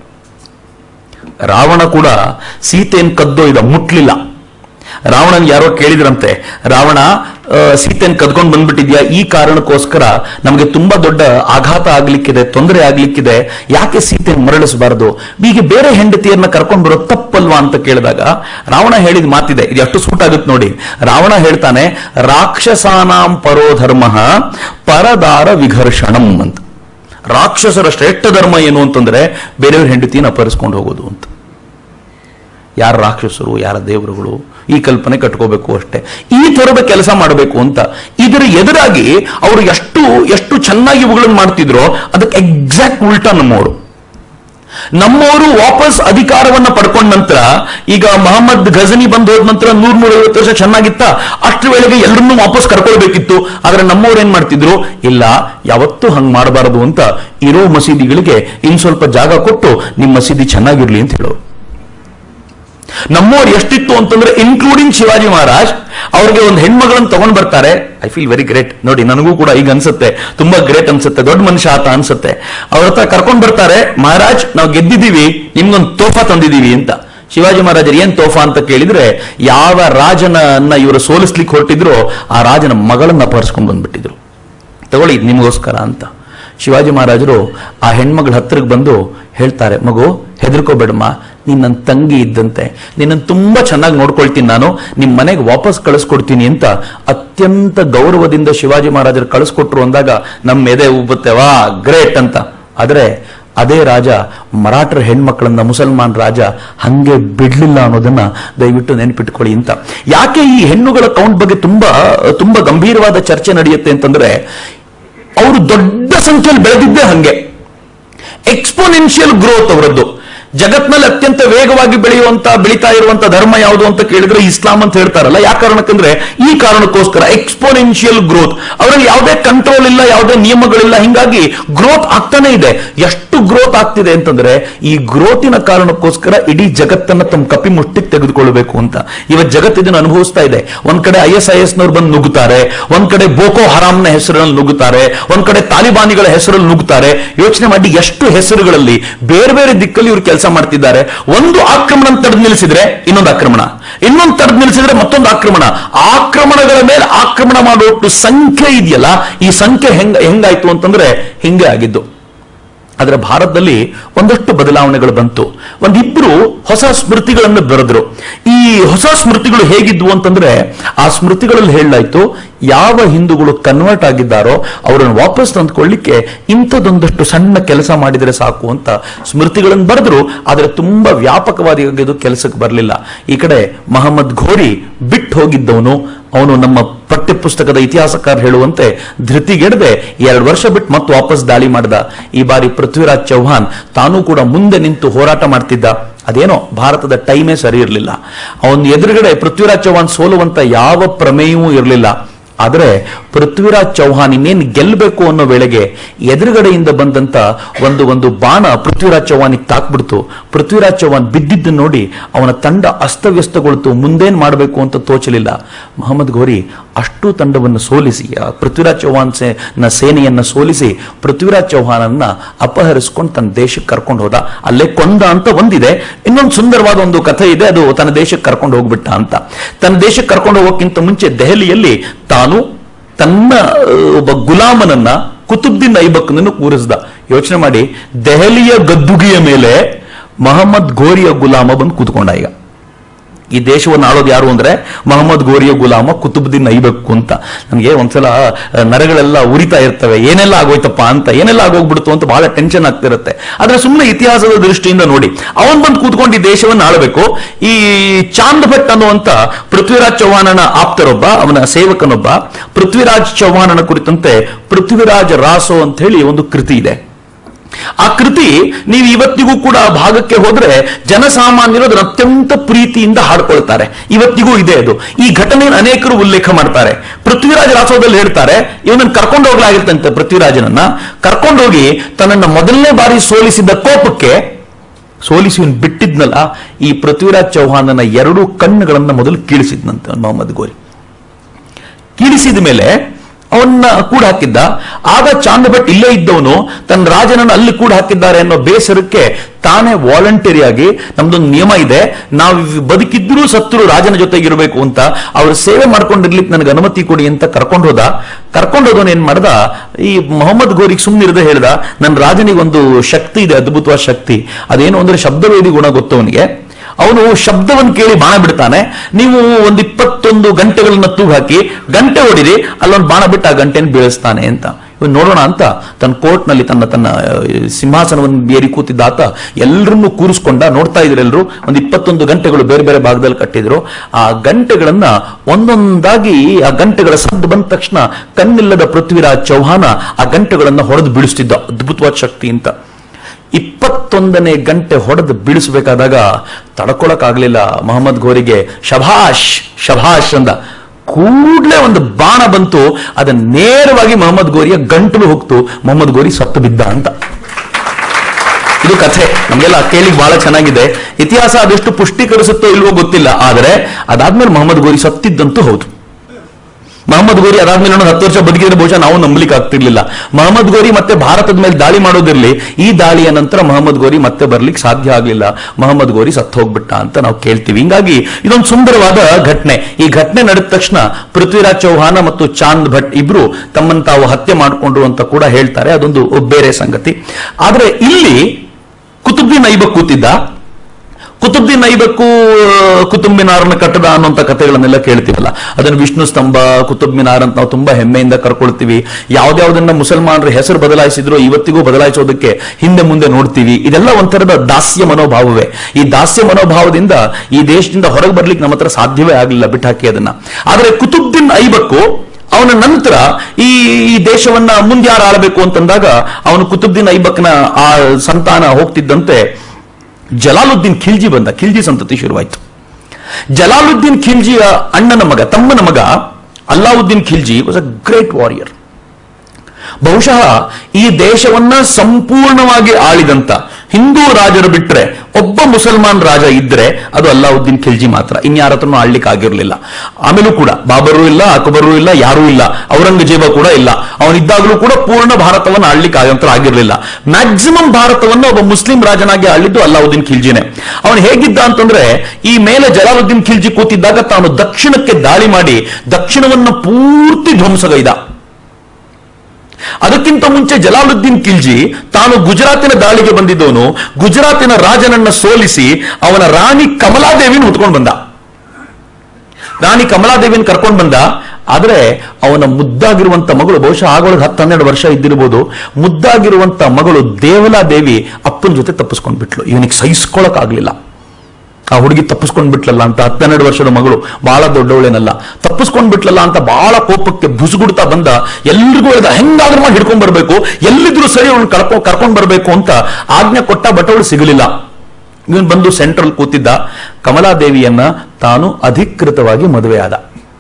ರಾವಣ ಕೂಡ ಸೀತೆಯನ್ನು ಕದ್ದೊಯ್ದ ಮುಟ್ಲಿಲ್ಲ ರಾವಣನ್ ಯಾರೋ ಕೇಳಿದ್ರಂತೆ ರಾವಣ ಆ, ಸೀತೆಯನ್ನು ಕದ್ಕೊಂಡು ಬಂದ್ಬಿಟ್ಟಿದ್ಯಾ ಈ ಕಾರಣಕ್ಕೋಸ್ಕರ ನಮಗೆ ತುಂಬಾ ದೊಡ್ಡ ಆಘಾತ ಆಗ್ಲಿಕ್ಕಿದೆ ತೊಂದರೆ ಆಗ್ಲಿಕ್ಕಿದೆ ಯಾಕೆ ಸೀತೆಯನ್ನು ಮರಳಿಸಬಾರದು ಹೀಗೆ ಬೇರೆ ಹೆಂಡತಿಯನ್ನ ಕರ್ಕೊಂಡು ಬರೋ ತಪ್ಪಲ್ವಾ ಅಂತ ಕೇಳಿದಾಗ ರಾವಣ ಹೇಳಿದ ಮಾತಿದೆ ಇದು ಎಷ್ಟು ಸೂಟ್ ಆಗುತ್ತೆ ನೋಡಿ ರಾವಣ ಹೇಳ್ತಾನೆ ರಾಕ್ಷಸಾನಾಂ ಪರೋ ಧರ್ಮ ಪರದಾರ ವಿಘರ್ಷಣಂ ಅಂತ ರಾಕ್ಷಸರ ಶ್ರೇಷ್ಠ ಧರ್ಮ ಏನು ಅಂತಂದ್ರೆ ಬೇರೆಯವ್ರ ಹೆಂಡತಿಯನ್ನು ಅಪಹರಿಸ್ಕೊಂಡು ಹೋಗೋದು ಅಂತ ಯಾರ ರಾಕ್ಷಸರು ಯಾರ ದೇವರುಗಳು ಈ ಕಲ್ಪನೆ ಕಟ್ಕೋಬೇಕು ಅಷ್ಟೇ ಈ ತರದ ಕೆಲಸ ಮಾಡಬೇಕು ಅಂತ ಇದರ ಎದುರಾಗಿ ಅವರು ಎಷ್ಟು ಎಷ್ಟು ಚೆನ್ನಾಗಿ ಇವುಗಳನ್ನು ಮಾಡ್ತಿದ್ರೋ ಅದಕ್ಕೆ ಎಕ್ಸಾಕ್ಟ್ ಉಲ್ಟಾ ನಮ್ಮವರು ನಮ್ಮವರು ವಾಪಸ್ ಅಧಿಕಾರವನ್ನ ಪಡ್ಕೊಂಡ ನಂತರ ಈಗ ಮೊಹಮ್ಮದ್ ಘಜನಿ ಬಂದು ಹೋದ ನಂತರ ನೂರ್ ನೂರೈವತ್ತು ವರ್ಷ ಚೆನ್ನಾಗಿತ್ತ ಅಷ್ಟ್ರ ವೇಳೆಗೆ ಎಲ್ಲರನ್ನೂ ವಾಪಸ್ ಕರ್ಕೊಳ್ಬೇಕಿತ್ತು ಆದ್ರೆ ನಮ್ಮವ್ರು ಏನ್ ಮಾಡ್ತಿದ್ರು ಇಲ್ಲ ಯಾವತ್ತೂ ಹಂಗ್ ಮಾಡಬಾರದು ಅಂತ ಇರೋ ಮಸೀದಿಗಳಿಗೆ ಇನ್ ಸ್ವಲ್ಪ ಜಾಗ ಕೊಟ್ಟು ನಿಮ್ ಮಸೀದಿ ಚೆನ್ನಾಗಿರ್ಲಿ ಅಂತ ಹೇಳೋರು ನಮ್ಮವ್ರು ಎಷ್ಟಿತ್ತು ಅಂತಂದ್ರೆ ಇನ್ಕ್ಲೂಡಿಂಗ್ ಶಿವಾಜಿ ಮಹಾರಾಜ್ ಅವ್ರಿಗೆ ಒಂದು ಹೆಣ್ಮಗಳನ್ನ ತಗೊಂಡ್ ಬರ್ತಾರೆ ಐ ಫೀಲ್ ವೆರಿ ಗ್ರೇಟ್ ನೋಡಿ ನನಗೂ ಕೂಡ ಈಗ ಅನ್ಸುತ್ತೆ ತುಂಬಾ ಗ್ರೇಟ್ ಅನ್ಸುತ್ತೆ ದೊಡ್ಡ ಮನುಷ್ಯ ಆತ ಅನ್ಸುತ್ತೆ ಅವ್ರ ಹತ್ರ ಕರ್ಕೊಂಡ್ ಬರ್ತಾರೆ ಮಹಾರಾಜ್ ನಾವು ಗೆದ್ದಿದ್ದೀವಿ ನಿಮ್ಗೊಂದು ತೋಫಾ ತಂದಿದ್ದೀವಿ ಅಂತ ಶಿವಾಜಿ ಮಹಾರಾಜರು ಏನ್ ತೋಫಾ ಅಂತ ಕೇಳಿದ್ರೆ ಯಾವ ರಾಜನನ್ನ ಇವರು ಸೋಲಿಸ್ಲಿಕ್ಕೆ ಹೊರಟಿದ್ರು ಆ ರಾಜನ ಮಗಳನ್ನ ಅಪಹರಿಸ್ಕೊಂಡ್ ಬಂದ್ಬಿಟ್ಟಿದ್ರು ತಗೊಳ್ಳಿ ಇದು ನಿಮಗೋಸ್ಕರ ಅಂತ ಶಿವಾಜಿ ಮಹಾರಾಜರು ಆ ಹೆಣ್ಮಗಳ ಹತ್ರಕ್ಕೆ ಬಂದು ಹೇಳ್ತಾರೆ ಮಗು ಹೆದರ್ಕೋಬೇಡಮ್ಮ ನೀನ್ ನನ್ನ ತಂಗಿ ಇದ್ದಂತೆ ನಿನ್ನನ್ನು ತುಂಬಾ ಚೆನ್ನಾಗಿ ನೋಡ್ಕೊಳ್ತೀನಿ ನಾನು ನಿಮ್ ಮನೆಗೆ ವಾಪಸ್ ಕಳಿಸ್ಕೊಡ್ತೀನಿ ಅಂತ ಅತ್ಯಂತ ಗೌರವದಿಂದ ಶಿವಾಜಿ ಮಹಾರಾಜರು ಕಳಿಸ್ಕೊಟ್ರು ಅಂದಾಗ ನಮ್ಮ ಎದೆ ಉಬ್ಬುತ್ತೆ ವಾ ಗ್ರೇಟ್ ಅಂತ ಆದ್ರೆ ಅದೇ ರಾಜ ಮರಾಠರ ಹೆಣ್ಮಕ್ಳನ್ನ ಮುಸಲ್ಮಾನ್ ರಾಜ ಹಂಗೆ ಬಿಡ್ಲಿಲ್ಲ ಅನ್ನೋದನ್ನ ದಯವಿಟ್ಟು ನೆನ್ಪಿಟ್ಕೊಳ್ಳಿ ಅಂತ ಯಾಕೆ ಈ ಹೆಣ್ಣುಗಳ ಕೌಂಟ್ ಬಗ್ಗೆ ತುಂಬಾ ತುಂಬಾ ಗಂಭೀರವಾದ ಚರ್ಚೆ ನಡೆಯುತ್ತೆ ಅಂತಂದ್ರೆ ಅವರು ದೊಡ್ಡ ಸಂಖ್ಯೆಯಲ್ಲಿ ಬೆಳೆದಿದ್ದೇ ಹಂಗೆ ಎಕ್ಸ್ಪೋನೆನ್ಷಿಯಲ್ ಗ್ರೋತ್ ಅವರದ್ದು ಜಗತ್ನಲ್ಲಿ ಅತ್ಯಂತ ವೇಗವಾಗಿ ಬೆಳೆಯುವಂತ ಬೆಳೀತಾ ಇರುವಂತ ಧರ್ಮ ಯಾವುದು ಅಂತ ಕೇಳಿದ್ರೆ ಇಸ್ಲಾಂ ಅಂತ ಹೇಳ್ತಾರಲ್ಲ ಯಾವ ಕಾರಣಕ್ಕಂದ್ರೆ ಈ ಕಾರಣಕ್ಕೋಸ್ಕರ ಎಕ್ಸ್ಪೋನೆನ್ಷಿಯಲ್ ಗ್ರೋತ್ ಅವರಲ್ಲಿ ಯಾವುದೇ ಕಂಟ್ರೋಲ್ ಇಲ್ಲ ಯಾವುದೇ ನಿಯಮಗಳಿಲ್ಲ ಹಿಂಗಾಗಿ ಗ್ರೋತ್ ಆಗ್ತಾನೆ ಇದೆ ಎಷ್ಟು ಗ್ರೋತ್ ಆಗ್ತಿದೆ ಅಂತಂದ್ರೆ ಈ ಗ್ರೋತಿನ ಕಾರಣಕ್ಕೋಸ್ಕರ ಇಡೀ ಜಗತ್ತನ್ನ ತಮ್ಮ ಕಪಿ ಮುಷ್ಟಿಗೆ ತೆಗೆದುಕೊಳ್ಳಬೇಕು ಅಂತ ಇವತ್ತು ಜಗತ್ತು ಇದನ್ನು ಅನುಭವಿಸ್ತಾ ಇದೆ ಒಂದ್ ಕಡೆ ಐ ಎಸ್ ಐ ಎಸ್ ನವ್ರು ಬಂದು ನುಗ್ಗುತ್ತಾರೆ ಒಂದ್ ಕಡೆ ಬೋಕೋ ಹರಾಮ್ನ ಹೆಸರಲ್ಲಿ ನುಗ್ಗುತ್ತಾರೆ ಒಂದ್ ಕಡೆ ತಾಲಿಬಾನಿಗಳ ಹೆಸರಲ್ಲಿ ನುಗ್ಗುತ್ತಾರೆ ಯೋಚನೆ ಮಾಡಿ ಎಷ್ಟು ಹೆಸರುಗಳಲ್ಲಿ ಬೇರೆ ಬೇರೆ ದಿಕ್ಕಲ್ಲಿ ಇವ್ರು ಕೆಲಸ ಕೆಲಸ ಮಾಡ್ತಿದ್ದಾರೆ ಒಂದು ಆಕ್ರಮಣ ತಡೆದು ನಿಲ್ಲಿಸಿದ್ರೆ ಇನ್ನೊಂದು ಆಕ್ರಮಣ ಇನ್ನೊಂದು ತಡೆದು ನಿಲ್ಲಿಸಿದ್ರೆ ಮತ್ತೊಂದು ಆಕ್ರಮಣ ಆಕ್ರಮಣಗಳ ಮೇಲೆ ಆಕ್ರಮಣ ಮಾಡುವಷ್ಟು ಸಂಖ್ಯೆ ಇದೆಯಲ್ಲ ಈ ಸಂಖ್ಯೆ ಹೆಂಗ ಹೆಂಗಾಯ್ತು ಅಂತಂದ್ರೆ ಹಿಂಗೆ ಆಗಿದ್ದು ಆದ್ರೆ ಭಾರತದಲ್ಲಿ ಒಂದಷ್ಟು ಬದಲಾವಣೆಗಳು ಬಂತು ಒಂದಿಬ್ರು ಹೊಸ ಸ್ಮೃತಿಗಳನ್ನು ಬರೆದ್ರು ಈ ಹೊಸ ಸ್ಮೃತಿಗಳು ಹೇಗಿದ್ವು ಅಂತಂದ್ರೆ ಆ ಸ್ಮೃತಿಗಳಲ್ಲಿ ಹೇಳಲಾಯ್ತು ಯಾವ ಹಿಂದೂಗಳು ಕನ್ವರ್ಟ್ ಆಗಿದ್ದಾರೋ ಅವರನ್ನು ವಾಪಸ್ ತಂದುಕೊಳ್ಳಿಕ್ಕೆ ಇಂಥದೊಂದಷ್ಟು ಸಣ್ಣ ಕೆಲಸ ಮಾಡಿದರೆ ಸಾಕು ಅಂತ ಸ್ಮೃತಿಗಳನ್ನು ಬರೆದ್ರು ಆದರೆ ತುಂಬಾ ವ್ಯಾಪಕವಾಗಿ ಇದು ಕೆಲಸಕ್ಕೆ ಬರಲಿಲ್ಲ ಈ ಕಡೆ ಮಹಮ್ಮದ್ ಘೋರಿ ಬಿಟ್ಟು ಹೋಗಿದ್ದವನು ಅವನು ನಮ್ಮ ಪಠ್ಯ ಪುಸ್ತಕದ ಇತಿಹಾಸಕಾರ ಹೇಳುವಂತೆ ಧೃತಿಗೆಡದೆ ಎರಡು ವರ್ಷ ಬಿಟ್ಟು ಮತ್ತೆ ವಾಪಸ್ ದಾಳಿ ಮಾಡಿದ ಈ ಬಾರಿ ಪೃಥ್ವಿರಾಜ್ ಚೌಹಾನ್ ತಾನೂ ಕೂಡ ಮುಂದೆ ನಿಂತು ಹೋರಾಟ ಮಾಡ್ತಿದ್ದ ಅದೇನೋ ಭಾರತದ ಟೈಮೇ ಸರಿ ಇರಲಿಲ್ಲ ಅವನ ಎದುರುಗಡೆ ಪೃಥ್ವಿರಾಜ್ ಚೌಹಾನ್ ಸೋಲುವಂತ ಯಾವ ಪ್ರಮೇಯವೂ ಇರಲಿಲ್ಲ ಆದರೆ ಪೃಥ್ವಿರಾಜ್ ಚೌಹಾನ್ ಇನ್ನೇನು ಗೆಲ್ಲಬೇಕು ಅನ್ನೋ ವೇಳೆಗೆ ಎದುರುಗಡೆಯಿಂದ ಬಂದಂತ ಒಂದು ಒಂದು ಬಾಣ ಪೃಥ್ವಿರಾಜ್ ಚೌಹಾನಿಗೆ ತಾಕ್ಬಿಡ್ತು ಪೃಥ್ವಿರಾಜ್ ಚೌಹಾನ್ ಬಿದ್ದಿದ್ದು ನೋಡಿ ಅವನ ತಂಡ ಅಸ್ತವ್ಯಸ್ತಗೊಳ್ತು ಮುಂದೇನ್ ಮಾಡಬೇಕು ಅಂತ ತೋಚಲಿಲ್ಲ ಮೊಹಮ್ಮದ್ ಘೋರಿ ಅಷ್ಟು ತಂಡವನ್ನು ಸೋಲಿಸಿ ಆ ಪೃಥ್ವಿರಾಜ್ ಚೌಹಾನ್ ಸೇ ನ ಸೇನೆಯನ್ನ ಸೋಲಿಸಿ ಪೃಥ್ವಿರಾಜ್ ಚೌಹಾನನ್ನ ಅಪಹರಿಸ್ಕೊಂಡು ತನ್ನ ದೇಶಕ್ಕೆ ಕರ್ಕೊಂಡು ಹೋದ ಅಲ್ಲೇ ಕೊಂದ ಅಂತ ಒಂದಿದೆ ಇನ್ನೊಂದು ಸುಂದರವಾದ ಒಂದು ಕಥೆ ಇದೆ ಅದು ತನ್ನ ದೇಶಕ್ಕೆ ಕರ್ಕೊಂಡು ಹೋಗ್ಬಿಟ್ಟ ಅಂತ ತನ್ನ ದೇಶಕ್ಕೆ ಕರ್ಕೊಂಡು ಹೋಗೋಕ್ಕಿಂತ ಮುಂಚೆ ದೆಹಲಿಯಲ್ಲಿ ತಾನು ತನ್ನ ಆ, ಒಬ್ಬ ಗುಲಾಮನನ್ನ ಕುತುಬ್ದಿನ್ ಐಬಕ್ನನ್ನು ಕೂರಿಸ್ದ ಯೋಚನೆ ಮಾಡಿ ದೆಹಲಿಯ ಗದ್ದುಗೆಯ ಮೇಲೆ ಮಹಮ್ಮದ್ ಗೋರಿಯ ಗುಲಾಮ ಬಂದು ಕೂತ್ಕೊಂಡ ಈಗ ಈ ದೇಶವನ್ನು ಆಳೋದು ಯಾರು ಅಂದ್ರೆ ಮಹಮ್ಮದ್ ಗೋರಿಯ ಗುಲಾಮ ಕುತುಬ್ದಿನ್ ಐಬೇಕು ಅಂತ ನನಗೆ ಒಂದ್ಸಲ ಆ, ನರಗಳೆಲ್ಲ ಉರಿತಾ ಇರ್ತವೆ ಏನೆಲ್ಲ ಆಗೋಯ್ತಪ್ಪ ಅಂತ ಏನೆಲ್ಲ ಆಗೋಗ್ಬಿಡ್ತು ಅಂತ ಬಹಳ ಟೆನ್ಷನ್ ಆಗ್ತಿರುತ್ತೆ ಆದ್ರೆ ಸುಮ್ಮನೆ ಇತಿಹಾಸದ ದೃಷ್ಟಿಯಿಂದ ನೋಡಿ ಅವನ್ ಬಂದು ಕೂತ್ಕೊಂಡು ಈ ದೇಶವನ್ನು ಆಳಬೇಕು ಈ ಚಾಂದ್ ಭಟ್ ಅನ್ನುವಂತ ಪೃಥ್ವಿರಾಜ್ ಚೌಹಾನನ ಆಪ್ತರೊಬ್ಬ ಅವನ ಸೇವಕನೊಬ್ಬ ಪೃಥ್ವಿರಾಜ್ ಚೌಹಾನನ ಕುರಿತಂತೆ ಪೃಥ್ವಿರಾಜ್ ರಾಸೋ ಅಂತ ಹೇಳಿ ಒಂದು ಕೃತಿ ಇದೆ ಆ ಕೃತಿ ನೀವು ಇವತ್ತಿಗೂ ಕೂಡ ಆ ಭಾಗಕ್ಕೆ ಹೋದ್ರೆ ಜನಸಾಮಾನ್ಯರು ಅದನ್ನು ಅತ್ಯಂತ ಪ್ರೀತಿಯಿಂದ ಹಾಡ್ಕೊಳ್ತಾರೆ ಇವತ್ತಿಗೂ ಇದೆ ಅದು ಈ ಘಟನೆಯನ್ನು ಅನೇಕರು ಉಲ್ಲೇಖ ಮಾಡ್ತಾರೆ ಪೃಥ್ವಿರಾಜ ರಾಸೋದಲ್ಲಿ ಹೇಳ್ತಾರೆ ಇವನನ್ನು ಕರ್ಕೊಂಡು ಹೋಗ್ಲಾಗಿರ್ತಂತೆ ಪೃಥ್ವಿರಾಜನನ್ನ ಕರ್ಕೊಂಡೋಗಿ ತನ್ನನ್ನು ಮೊದಲನೇ ಬಾರಿ ಸೋಲಿಸಿದ ಕೋಪಕ್ಕೆ ಸೋಲಿಸಿ ಇವನು ಬಿಟ್ಟಿದ್ನಲ್ಲ ಈ ಪೃಥ್ವಿರಾಜ್ ಚೌಹಾನನ ಎರಡು ಕಣ್ಣುಗಳನ್ನ ಮೊದಲು ಕೀಳಿಸಿದ್ನಂತೆ ಮೊಹಮ್ಮದ್ ಗೋರಿ ಕೀಳಿಸಿದ ಮೇಲೆ ಅವನ್ನ ಕೂಡ ಹಾಕಿದ್ದ ಆಗ ಚಾಂದ್ ಭಟ್ ಇಲ್ಲೇ ಇದ್ದವನು ತನ್ನ ರಾಜನನ್ನು ಅಲ್ಲಿ ಕೂಡ ಹಾಕಿದ್ದಾರೆ ಅನ್ನೋ ಬೇಸರಕ್ಕೆ ತಾನೇ ವಾಲಂಟರಿ ಆಗಿ ನಮ್ದೊಂದು ನಿಯಮ ಇದೆ ನಾವು ಬದುಕಿದ್ರೂ ಸತ್ರು ರಾಜನ ಜೊತೆಗೆ ಇರಬೇಕು ಅಂತ ಅವ್ರ ಸೇವೆ ಮಾಡ್ಕೊಂಡಿರ್ಲಿಕ್ಕೆ ನನಗೆ ಅನುಮತಿ ಕೊಡಿ ಅಂತ ಕರ್ಕೊಂಡು ಹೋದ ಕರ್ಕೊಂಡು ಹೋದವನು ಏನ್ ಮಾಡ್ದ ಈ ಮೊಹಮ್ಮದ್ ಗೋರಿಗೆ ಸುಮ್ಮನಿರದೆ ಹೇಳ್ದ ನನ್ನ ರಾಜನಿಗೆ ಒಂದು ಶಕ್ತಿ ಇದೆ ಅದ್ಭುತವಾದ ಶಕ್ತಿ ಅದೇನು ಅಂದ್ರೆ ಶಬ್ದವೇದಿ ಗುಣ ಗೊತ್ತವನಿಗೆ ಅವನು ಶಬ್ದವನ್ನು ಕೇಳಿ ಬಾಣ ಬಿಡ್ತಾನೆ ನೀವು ಒಂದು ಇಪ್ಪತ್ತೊಂದು ಗಂಟೆಗಳನ್ನ ತೂಗು ಹಾಕಿ ಗಂಟೆ ಹೊಡಿರಿ ಅಲ್ಲೊಂದು ಬಾಣ ಬಿಟ್ಟು ಆ ಗಂಟೆನ ಬೀಳಿಸ್ತಾನೆ ಅಂತ ಇವ್ನು ನೋಡೋಣ ಅಂತ ತನ್ನ ಕೋರ್ಟ್ನಲ್ಲಿ ತನ್ನ ತನ್ನ ಆ, ಸಿಂಹಾಸನವನ್ನು ಏರಿ ಕೂತಿದ್ದ ಆತ ಎಲ್ಲರನ್ನೂ ಕೂರಿಸ್ಕೊಂಡ ನೋಡ್ತಾ ಇದ್ರು ಎಲ್ಲರೂ ಒಂದು ಇಪ್ಪತ್ತೊಂದು ಗಂಟೆಗಳು ಬೇರೆ ಬೇರೆ ಭಾಗದಲ್ಲಿ ಕಟ್ಟಿದ್ರು ಆ ಗಂಟೆಗಳನ್ನ ಒಂದೊಂದಾಗಿ ಆ ಗಂಟೆಗಳ ಸದ್ದು ಬಂದ ತಕ್ಷಣ ಕಣ್ಣಿಲ್ಲದ ಪೃಥ್ವಿರಾಜ್ ಚೌಹಾನ ಆ ಗಂಟೆಗಳನ್ನ ಹೊಡೆದು ಬೀಳಿಸ್ತಿದ್ದ ಅದ್ಭುತವಾದ ಶಕ್ತಿ ಅಂತ ಇಪ್ಪತ್ತೊಂದನೇ ಗಂಟೆ ಹೊಡೆದು ಬೀಳಿಸಬೇಕಾದಾಗ ತಡ್ಕೊಳಕ್ಕಾಗ್ಲಿಲ್ಲ ಮೊಹಮ್ಮದ್ ಗೋರಿಗೆ ಶಭಾಷ್ ಶಭಾಷ್ ಅಂದ ಕೂಡ್ಲೇ ಒಂದು ಬಾಣ ಬಂತು ಅದನ್ನ ನೇರವಾಗಿ ಮೊಹಮ್ಮದ್ ಗೋರಿಯ ಗಂಟಲು ಹೋಗ್ತು ಮೊಹಮ್ಮದ್ ಗೋರಿ ಸತ್ತು ಬಿದ್ದ ಅಂತ ಇದು ಕಥೆ ನಮಗೆಲ್ಲ ಕೇಳಿ ಬಹಳ ಚೆನ್ನಾಗಿದೆ ಇತಿಹಾಸ ಅದೆಷ್ಟು ಪುಷ್ಟೀಕರಿಸುತ್ತೋ ಇಲ್ವೋ ಗೊತ್ತಿಲ್ಲ ಆದರೆ ಅದಾದ್ಮೇಲೆ ಮೊಹಮ್ಮದ್ ಗೋರಿ ಸತ್ತಿದ್ದಂತೂ ಹೌದು ಮಹಮ್ಮದ್ ಗೋರಿ ಅದಾದ್ಮೇಲೆ ಒಂದು ಹತ್ತು ವರ್ಷ ಬದುಕಿದ್ರೆ ಬಹುಶಃ ನಾವು ನಂಬಲಿಕ್ಕೆ ಆಗ್ತಿರ್ಲಿಲ್ಲ ಮಹಮ್ಮದ್ ಗೋರಿ ಮತ್ತೆ ಭಾರತದ ಮೇಲೆ ದಾಳಿ ಮಾಡೋದಿರ್ಲಿ ಈ ದಾಳಿಯ ನಂತರ ಮಹಮ್ಮದ್ ಗೋರಿ ಮತ್ತೆ ಬರ್ಲಿಕ್ಕೆ ಸಾಧ್ಯ ಆಗಲಿಲ್ಲ ಮಹಮ್ಮದ್ ಗೋರಿ ಸತ್ತು ಹೋಗ್ಬಿಟ್ಟ ಅಂತ ನಾವು ಕೇಳ್ತೀವಿ ಹಿಂಗಾಗಿ ಇದೊಂದು ಸುಂದರವಾದ ಘಟನೆ ಈ ಘಟನೆ ನಡೆದ ತಕ್ಷಣ ಪೃಥ್ವಿರಾಜ್ ಚೌಹಾನ ಮತ್ತು ಚಾಂದ್ ಭಟ್ ಇಬ್ರು ತಮ್ಮನ್ನು ತಾವು ಹತ್ಯೆ ಮಾಡಿಕೊಂಡ್ರು ಅಂತ ಕೂಡ ಹೇಳ್ತಾರೆ ಅದೊಂದು ಬೇರೆ ಸಂಗತಿ ಆದ್ರೆ ಇಲ್ಲಿ ಕುತುಬ್ಬಿನ್ ಐಬಕ್ ಕೂತಿದ್ದ ಕುತುಬ್ದಿನ್ ಐಬಕ್ಕು ಕುತುಬ್ ಮಿನಾರ್ನ ಕಟ್ಟದ ಅನ್ನುವಂಥ ಕಥೆಗಳನ್ನೆಲ್ಲ ಕೇಳ್ತೀವಲ್ಲ ಅದನ್ನು ವಿಷ್ಣು ಸ್ತಂಭ ಕುತುಬ್ ಮಿನಾರ್ ಅಂತ ನಾವು ತುಂಬಾ ಹೆಮ್ಮೆಯಿಂದ ಕರ್ಕೊಳ್ತೀವಿ ಯಾವ್ದಾವ್ದನ್ನ ಮುಸಲ್ಮಾನರ ಹೆಸರು ಬದಲಾಯಿಸಿದ್ರು ಇವತ್ತಿಗೂ ಬದಲಾಯಿಸೋದಕ್ಕೆ ಹಿಂದೆ ಮುಂದೆ ನೋಡ್ತೀವಿ ಇದೆಲ್ಲ ಒಂಥರದ ದಾಸ್ಯ ಮನೋಭಾವವೇ ಈ ದಾಸ್ಯ ಮನೋಭಾವದಿಂದ ಈ ದೇಶದಿಂದ ಹೊರಗೆ ಬರ್ಲಿಕ್ಕೆ ನಮ್ಮ ಹತ್ರ ಸಾಧ್ಯವೇ ಆಗಲಿಲ್ಲ ಬಿಟ್ಟಾಕಿ ಅದನ್ನ ಆದರೆ ಕುತುಬ್ದಿನ್ ಐಬಕ್ಕು ಅವನ ನಂತರ ಈ ಈ ದೇಶವನ್ನ ಮುಂದೆ ಯಾರು ಆಳಬೇಕು ಅಂತಂದಾಗ ಅವನು ಕುತುಬ್ದಿನ್ ಐಬಕ್ನ ಆ ಸಂತಾನ ಹೋಗ್ತಿದ್ದಂತೆ ಜಲಾಲುದ್ದೀನ್ ಖಿಲ್ಜಿ ಬಂದ ಖಿಲ್ಜಿ ಸಂತತಿ ಶುರುವಾಯಿತು ಜಲಾಲುದ್ದೀನ್ ಖಿಲ್ಜಿಯ ಅಣ್ಣನ ಮಗ ತಮ್ಮನ ಮಗ Alauddin Khilji was a great warrior ಬಹುಶಃ ಈ ದೇಶವನ್ನ ಸಂಪೂರ್ಣವಾಗಿ ಆಳಿದಂತ ಹಿಂದೂ ರಾಜರು ಬಿಟ್ರೆ ಒಬ್ಬ ಮುಸಲ್ಮಾನ್ ರಾಜ ಇದ್ರೆ ಅದು ಅಲ್ಲಾವುದ್ದೀನ್ ಖಿಲ್ಜಿ ಮಾತ್ರ ಇನ್ಯಾರ ಹತ್ರನೂ ಆಳ್ಲಿಕ್ಕೆ ಆಗಿರಲಿಲ್ಲ ಆಮೇಲೂ ಕೂಡ ಬಾಬರು ಇಲ್ಲ ಅಕ್ಬರು ಇಲ್ಲ ಯಾರೂ ಇಲ್ಲ ಔರಂಗಜೇಬ ಕೂಡ ಇಲ್ಲ ಅವನಿದ್ದಾಗಲೂ ಕೂಡ ಪೂರ್ಣ ಭಾರತವನ್ನು ಆಳ್ಲಿಕ್ಕೆ ಆಗಂತರ ಆಗಿರಲಿಲ್ಲ ಮ್ಯಾಕ್ಸಿಮಮ್ ಭಾರತವನ್ನು ಒಬ್ಬ ಮುಸ್ಲಿಂ ರಾಜನಾಗಿ ಆಳಿದ್ದು ಅಲ್ಲಾವುದ್ದೀನ್ ಖಿಲ್ಜಿನೇ ಅವನು ಹೇಗಿದ್ದ ಅಂತಂದ್ರೆ ಈ ಮೇಲೆ ಜಲಾಲುದ್ದೀನ್ ಖಿಲ್ಜಿ ಕೂತಿದ್ದಾಗ ತಾನು ದಕ್ಷಿಣಕ್ಕೆ ದಾಳಿ ಮಾಡಿ ದಕ್ಷಿಣವನ್ನು ಪೂರ್ತಿ ಧ್ವಂಸಗೈದ ಅದಕ್ಕಿಂತ ಮುಂಚೆ ಜಲಾಲುದ್ದೀನ್ ಖಿಲ್ಜಿ ತಾನು ಗುಜರಾತಿನ ದಾಳಿಗೆ ಬಂದಿದ್ದವನು ಗುಜರಾತಿನ ರಾಜನನ್ನ ಸೋಲಿಸಿ ಅವನ ರಾಣಿ ಕಮಲಾದೇವಿನ ಹೊತ್ಕೊಂಡು ಬಂದ ರಾಣಿ ಕಮಲಾದೇವಿನ ಕರ್ಕೊಂಡು ಬಂದ ಆದ್ರೆ ಅವನ ಮುದ್ದಾಗಿರುವಂತ ಮಗಳು ಬಹುಶಃ ಆಗೊಳಗೆ ಹತ್ತು ಹನ್ನೆರಡು ವರ್ಷ ಇದ್ದಿರಬಹುದು ಮುದ್ದಾಗಿರುವಂತ ಮಗಳು ದೇವಲಾದೇವಿ ಅಪ್ಪನ ಜೊತೆ ತಪ್ಪಿಸ್ಕೊಂಡ್ಬಿಟ್ಲು ಇವನಿಗೆ ಸಹಿಸ್ಕೊಳಕ್ ಆಗ್ಲಿಲ್ಲ ಆ ಹುಡುಗಿ ತಪ್ಪಿಸ್ಕೊಂಡ್ ಬಿಟ್ಲಲ್ಲ ಅಂತ ಹತ್ತೆರಡು ವರ್ಷದ ಮಗಳು ಬಹಳ ದೊಡ್ಡವಳೇನಲ್ಲ ತಪ್ಪಿಸ್ಕೊಂಡ್ ಬಿಟ್ಲಲ್ಲ ಅಂತ ಬಹಳ ಕೋಪಕ್ಕೆ ಬುಸುಗುಡ್ತಾ ಬಂದ ಎಲ್ರಿಗೂ ಹೇಳ್ದ ಹೆಂಗಾದ್ರೂ ಮಾಡಿ ಹಿಡ್ಕೊಂಡ್ ಬರ್ಬೇಕು ಎಲ್ಲಿದ್ರು ಸರಿ ಅವನು ಕರ್ಕೊ ಕರ್ಕೊಂಡ್ ಬರ್ಬೇಕು ಅಂತ ಆಜ್ಞೆ ಕೊಟ್ಟ ಬಟ್ ಅವಳು ಸಿಗಲಿಲ್ಲ ಇವನ್ ಬಂದು ಸೆಂಟ್ರಲ್ ಕೂತಿದ್ದ ಕಮಲಾದೇವಿಯನ್ನ ತಾನು ಅಧಿಕೃತವಾಗಿ ಮದುವೆ ಆದ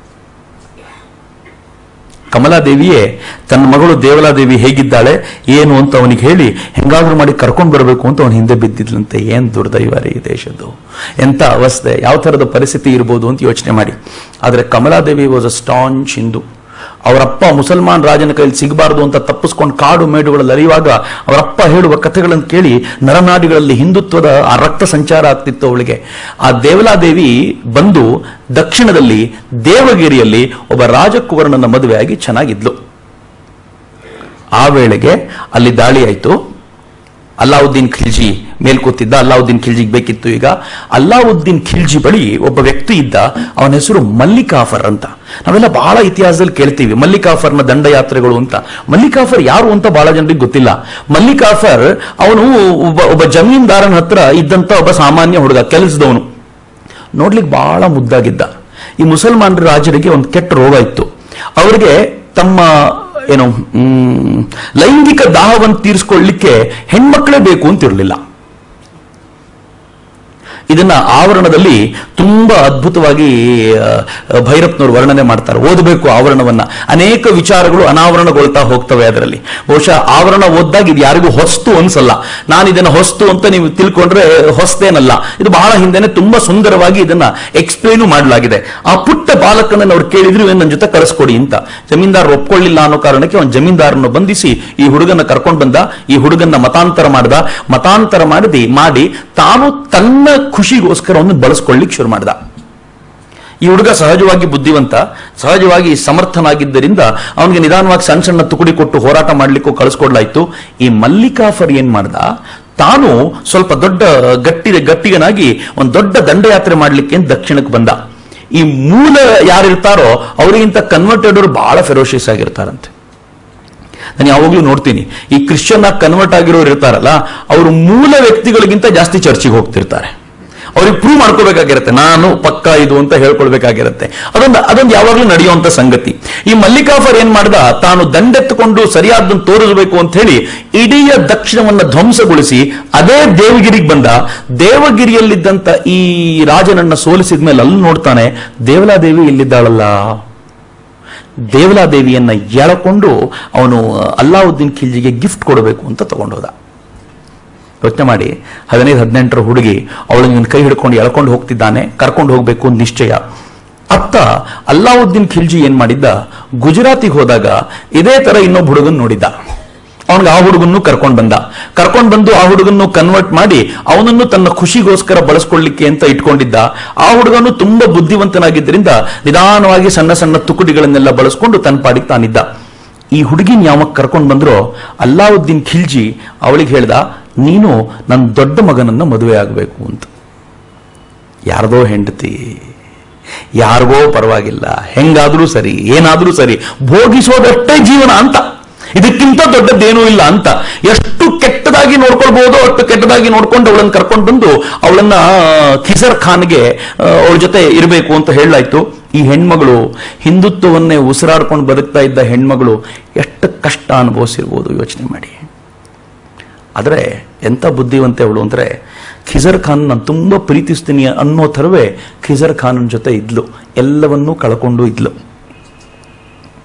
ಕಮಲಾದೇವಿಯೇ ತನ್ನ ಮಗಳು ದೇವಲಾದೇವಿ ಹೇಗಿದ್ದಾಳೆ ಏನು ಅಂತ ಅವನಿಗೆ ಹೇಳಿ ಹೆಂಗಾದ್ರೂ ಮಾಡಿ ಕರ್ಕೊಂಡು ಬರಬೇಕು ಅಂತ ಅವನ ಹಿಂದೆ ಬಿದ್ದಿದ್ಲಂತೆ ಏನ್ ದುರ್ದೈವ ರೀ ಈ ದೇಶದ್ದು ಎಂತ ಅವಸ್ಥೆ ಯಾವ ಥರದ ಪರಿಸ್ಥಿತಿ ಇರ್ಬೋದು ಅಂತ ಯೋಚನೆ ಮಾಡಿ ಆದರೆ Kamaladevi was a staunch Hindu ಅವರಪ್ಪ ಮುಸಲ್ಮಾನ್ ರಾಜನ ಕೈಲಿ ಸಿಗಬಾರದು ಅಂತ ತಪ್ಪಿಸ್ಕೊಂಡು ಕಾಡು ಮೇಡುಗಳಲ್ಲಿ ಅರಿಯುವಾಗ ಅವರಪ್ಪ ಹೇಳುವ ಕಥೆಗಳನ್ನು ಕೇಳಿ ನರನಾಡಿಗಳಲ್ಲಿ ಹಿಂದುತ್ವದ ಆ ರಕ್ತ ಸಂಚಾರ ಆಗ್ತಿತ್ತು ಅವಳಿಗೆ ಆ ದೇವಲಾದೇವಿ ಬಂದು ದಕ್ಷಿಣದಲ್ಲಿ ದೇವಗಿರಿಯಲ್ಲಿ ಒಬ್ಬ ರಾಜಕುವರನನ್ನ ಮದುವೆಯಾಗಿ ಚೆನ್ನಾಗಿದ್ಲು ಆ ವೇಳೆಗೆ ಅಲ್ಲಿ ದಾಳಿ ಆಯಿತು ಅಲ್ಲಾವುದ್ದೀನ್ ಖಿಲ್ಜಿ ಮೇಲ್ ಕೂತಿದ್ದ ಅಲ್ಲಾವುದ್ದೀನ್ ಖಿಲ್ಜಿಗೆ ಬೇಕಿತ್ತು ಈಗ ಅಲ್ಲಾವುದ್ದೀನ್ ಖಿಲ್ಜಿ ಬಳಿ ಒಬ್ಬ ವ್ಯಕ್ತಿ ಇದ್ದ ಅವನ ಹೆಸರು ಮಲ್ಲಿಕಾಫರ್ ಅಂತ ನಾವೆಲ್ಲ ಬಹಳ ಇತಿಹಾಸದಲ್ಲಿ ಕೇಳ್ತೀವಿ ಮಲ್ಲಿಕಾಫರ್ನ ದಂಡಯಾತ್ರೆಗಳು ಅಂತ ಮಲ್ಲಿಕಾಫರ್ ಯಾರು ಅಂತ ಬಹಳ ಜನರಿಗೆ ಗೊತ್ತಿಲ್ಲ ಮಲ್ಲಿಕಾಫರ್ ಅವನು ಒಬ್ಬ ಒಬ್ಬ ಜಮೀನ್ದಾರನ ಹತ್ರ ಇದ್ದಂತ ಒಬ್ಬ ಸಾಮಾನ್ಯ ಹುಡುಗ ಕೆಲಸದವನು ನೋಡ್ಲಿಕ್ಕೆ ಬಹಳ ಮುದ್ದಾಗಿದ್ದ ಈ ಮುಸಲ್ಮಾನರ ರಾಜರಿಗೆ ಒಂದು ಕೆಟ್ಟ ರೋಗ ಇತ್ತು ಅವರಿಗೆ ತಮ್ಮ ಏನು ಮ್, ಲೈಂಗಿಕ ದಾಹವನ್ನು ತೀರಿಸ್ಕೊಳ್ಳಿಕ್ಕೆ ಹೆಣ್ಮಕ್ಳೇ ಬೇಕು ಅಂತಿರಲಿಲ್ಲ ಇದನ್ನ ಆವರಣದಲ್ಲಿ ತುಂಬಾ ಅದ್ಭುತವಾಗಿ ಆ, ಭೈರಪ್ನವರು ವರ್ಣನೆ ಮಾಡ್ತಾರೆ ಓದಬೇಕು ಆವರಣವನ್ನ ಅನೇಕ ವಿಚಾರಗಳು ಅನಾವರಣಗೊಳ್ತಾ ಹೋಗ್ತವೆ ಅದರಲ್ಲಿ ಬಹುಶಃ ಆವರಣ ಓದಿದಾಗ ಇದು ಯಾರಿಗೂ ಹೊಸ್ತು ಅನ್ಸಲ್ಲ ನಾನು ಇದನ್ನ ಹೊಸ್ತು ಅಂತ ನೀವು ತಿಳ್ಕೊಂಡ್ರೆ ಹೊಸ್ತೇನಲ್ಲ ಇದು ಬಹಳ ಹಿಂದೆನೆ ತುಂಬಾ ಸುಂದರವಾಗಿ ಇದನ್ನ ಎಕ್ಸ್ಪ್ಲೇನು ಮಾಡಲಾಗಿದೆ ಆ ಪುಟ್ಟ ಬಾಲಕನನ್ನು ಅವ್ರು ಕೇಳಿದ್ರು ನನ್ನ ಜೊತೆ ಕಳಿಸ್ಕೊಡಿ ಅಂತ ಜಮೀನ್ದಾರ್ ಒಪ್ಕೊಳ್ಳಿಲ್ಲ ಅನ್ನೋ ಕಾರಣಕ್ಕೆ ಅವನು ಜಮೀನ್ದಾರನ್ನು ಬಂಧಿಸಿ ಈ ಹುಡುಗನ ಕರ್ಕೊಂಡು ಬಂದ ಈ ಹುಡುಗನ್ನ ಮತಾಂತರ ಮಾಡ್ದ ಮತಾಂತರ ಮಾಡಿದಿ ಮಾಡಿ ತಾನು ತನ್ನ ಖುಷಿಗೋಸ್ಕರ ಅವನು ಬಳಸ್ಕೊಳ್ಳಿಕ್ ಶುರು ಮಾಡ್ದ ಈ ಹುಡುಗ ಸಹಜವಾಗಿ ಬುದ್ಧಿವಂತ ಸಹಜವಾಗಿ ಸಮರ್ಥನಾಗಿದ್ದರಿಂದ ಅವನಿಗೆ ನಿಧಾನವಾಗಿ ಸಣ್ಣ ಸಣ್ಣ ತುಕಡಿ ಕೊಟ್ಟು ಹೋರಾಟ ಮಾಡ್ಲಿಕ್ಕೂ ಕಳಿಸ್ಕೊಡ್ಲಾಯ್ತು ಈ ಮಲ್ಲಿಕಾಫರ್ ಏನ್ ಮಾಡ್ದ ತಾನು ಸ್ವಲ್ಪ ದೊಡ್ಡ ಗಟ್ಟಿ ಗಟ್ಟಿಗನಾಗಿ ಒಂದು ದೊಡ್ಡ ದಂಡಯಾತ್ರೆ ಮಾಡ್ಲಿಕ್ಕೆ ಅಂತ ದಕ್ಷಿಣಕ್ಕೆ ಬಂದ ಈ ಮೂಲ ಯಾರಿರ್ತಾರೋ ಅವರಿಗಿಂತ ಕನ್ವರ್ಟೆಡ್ ಅವರು ಬಹಳ ಫೆರೋಷಿಯಸ್ ಆಗಿರ್ತಾರಂತೆ ನಾನು ಯಾವಾಗ್ಲೂ ನೋಡ್ತೀನಿ ಈ ಕ್ರಿಶ್ಚಿಯನ್ ಆಗಿ ಕನ್ವರ್ಟ್ ಆಗಿರೋರು ಇರ್ತಾರಲ್ಲ ಅವರು ಮೂಲ ವ್ಯಕ್ತಿಗಳಿಗಿಂತ ಜಾಸ್ತಿ ಚರ್ಚಿಗೆ ಹೋಗ್ತಿರ್ತಾರೆ ಅವ್ರಿಗೆ ಪ್ರೂವ್ ಮಾಡ್ಕೋಬೇಕಾಗಿರುತ್ತೆ ನಾನು ಪಕ್ಕ ಇದು ಅಂತ ಹೇಳ್ಕೊಳ್ಬೇಕಾಗಿರುತ್ತೆ ಅದೊಂದು ಅದೊಂದು ಯಾವಾಗಲೂ ನಡೆಯುವಂತ ಸಂಗತಿ ಈ ಮಲ್ಲಿಕಾಫರ್ ಏನ್ ಮಾಡ್ದ ತಾನು ದಂಡೆತ್ತುಕೊಂಡು ಸರಿಯಾದನ್ನು ತೋರಿಸಬೇಕು ಅಂತ ಹೇಳಿ ಇಡೀ ದಕ್ಷಿಣವನ್ನ ಧ್ವಂಸಗೊಳಿಸಿ ಅದೇ ದೇವಗಿರಿಗೆ ಬಂದ ದೇವಗಿರಿಯಲ್ಲಿದ್ದಂತ ಈ ರಾಜನನ್ನ ಸೋಲಿಸಿದ ಮೇಲೆ ಅಲ್ಲಿ ನೋಡ್ತಾನೆ ದೇವಲಾದೇವಿ ಇಲ್ಲಿದ್ದಾಳಲ್ಲ ದೇವಲಾದೇವಿಯನ್ನ ಎಳಕೊಂಡು ಅವನು ಅಲ್ಲಾವುದ್ದೀನ್ ಖಿಲ್ಜಿಗೆ ಗಿಫ್ಟ್ ಕೊಡಬೇಕು ಅಂತ ತಗೊಂಡೋದ ಯೋಚನೆ ಮಾಡಿ ಹದಿನೈದು ಹದಿನೆಂಟರ ಹುಡುಗಿ ಅವಳನ್ನ ಕೈ ಹಿಡ್ಕೊಂಡು ಎಳ್ಕೊಂಡು ಹೋಗ್ತಿದ್ದಾನೆ ಕರ್ಕೊಂಡು ಹೋಗ್ಬೇಕು ಅಂತ ನಿಶ್ಚಯ ಅತ್ತ ಅಲ್ಲಾವುದ್ದೀನ್ ಖಿಲ್ಜಿ ಏನ್ ಮಾಡಿದ್ದ ಗುಜರಾತಿಗೆ ಹೋದಾಗ ಇದೇ ತರ ಇನ್ನೊಬ್ಬ ಹುಡುಗನ್ ನೋಡಿದ್ದ ಅವನಿಗೆ ಆ ಹುಡುಗನ್ನು ಕರ್ಕೊಂಡು ಬಂದ ಕರ್ಕೊಂಡು ಬಂದು ಆ ಹುಡುಗನ್ನು ಕನ್ವರ್ಟ್ ಮಾಡಿ ಅವನನ್ನು ತನ್ನ ಖುಷಿಗೋಸ್ಕರ ಬಳಸ್ಕೊಳ್ಳಿಕ್ಕೆ ಅಂತ ಇಟ್ಕೊಂಡಿದ್ದ ಆ ಹುಡುಗನು ತುಂಬಾ ಬುದ್ಧಿವಂತನಾಗಿದ್ದರಿಂದ ನಿಧಾನವಾಗಿ ಸಣ್ಣ ಸಣ್ಣ ತುಕಡಿಗಳನ್ನೆಲ್ಲ ಬಳಸ್ಕೊಂಡು ತನ್ನ ಪಾಡಿಗೆ ತಾನಿದ್ದ ಈ ಹುಡುಗಿನ ಯಾವಾಗ ಕರ್ಕೊಂಡು ಬಂದ್ರೋ ಅಲ್ಲಾವುದ್ದೀನ್ ಖಿಲ್ಜಿ ಅವಳಿಗೆ ಹೇಳ್ದ ನೀನು ನನ್ನ ದೊಡ್ಡ ಮಗನನ್ನ ಮದುವೆ ಆಗಬೇಕು ಅಂತ ಯಾರ್ದೋ ಹೆಂಡತಿ ಯಾರಿಗೋ ಪರವಾಗಿಲ್ಲ ಹೆಂಗಾದ್ರೂ ಸರಿ ಏನಾದ್ರೂ ಸರಿ ಭೋಗಿಸೋದಷ್ಟೇ ಜೀವನ ಅಂತ ಇದಕ್ಕಿಂತ ದೊಡ್ಡದ್ದೇನೂ ಇಲ್ಲ ಅಂತ ಎಷ್ಟು ಕೆಟ್ಟದಾಗಿ ನೋಡ್ಕೊಳ್ಬಹುದು ಅಷ್ಟು ಕೆಟ್ಟದಾಗಿ ನೋಡ್ಕೊಂಡು ಅವಳನ್ನ ಕರ್ಕೊಂಡು ಬಂದು ಅವಳನ್ನ ಖಿಸರ್ ಖಾನ್ಗೆ ಆ, ಅವಳ ಜೊತೆ ಇರಬೇಕು ಅಂತ ಹೇಳಲಾಯ್ತು ಈ ಹೆಣ್ಮಗಳು ಹಿಂದುತ್ವವನ್ನೇ ಉಸಿರಾಡ್ಕೊಂಡು ಬದುಕ್ತಾ ಇದ್ದ ಹೆಣ್ಮಗಳು ಎಷ್ಟು ಕಷ್ಟ ಅನುಭವಿಸಿರ್ಬೋದು ಯೋಚನೆ ಮಾಡಿ ಆದರೆ ಎಂಥ ಬುದ್ಧಿವಂತೆ ಅವಳು ಅಂದರೆ ಖಿಜರ್ ಖಾನ್ ನಾನು ತುಂಬ ಪ್ರೀತಿಸ್ತೀನಿ ಅನ್ನೋ ಥರವೇ ಖಿಜರ್ ಖಾನನ ಜೊತೆ ಇದ್ಲು ಎಲ್ಲವನ್ನೂ ಕಳ್ಕೊಂಡು ಇದ್ಲು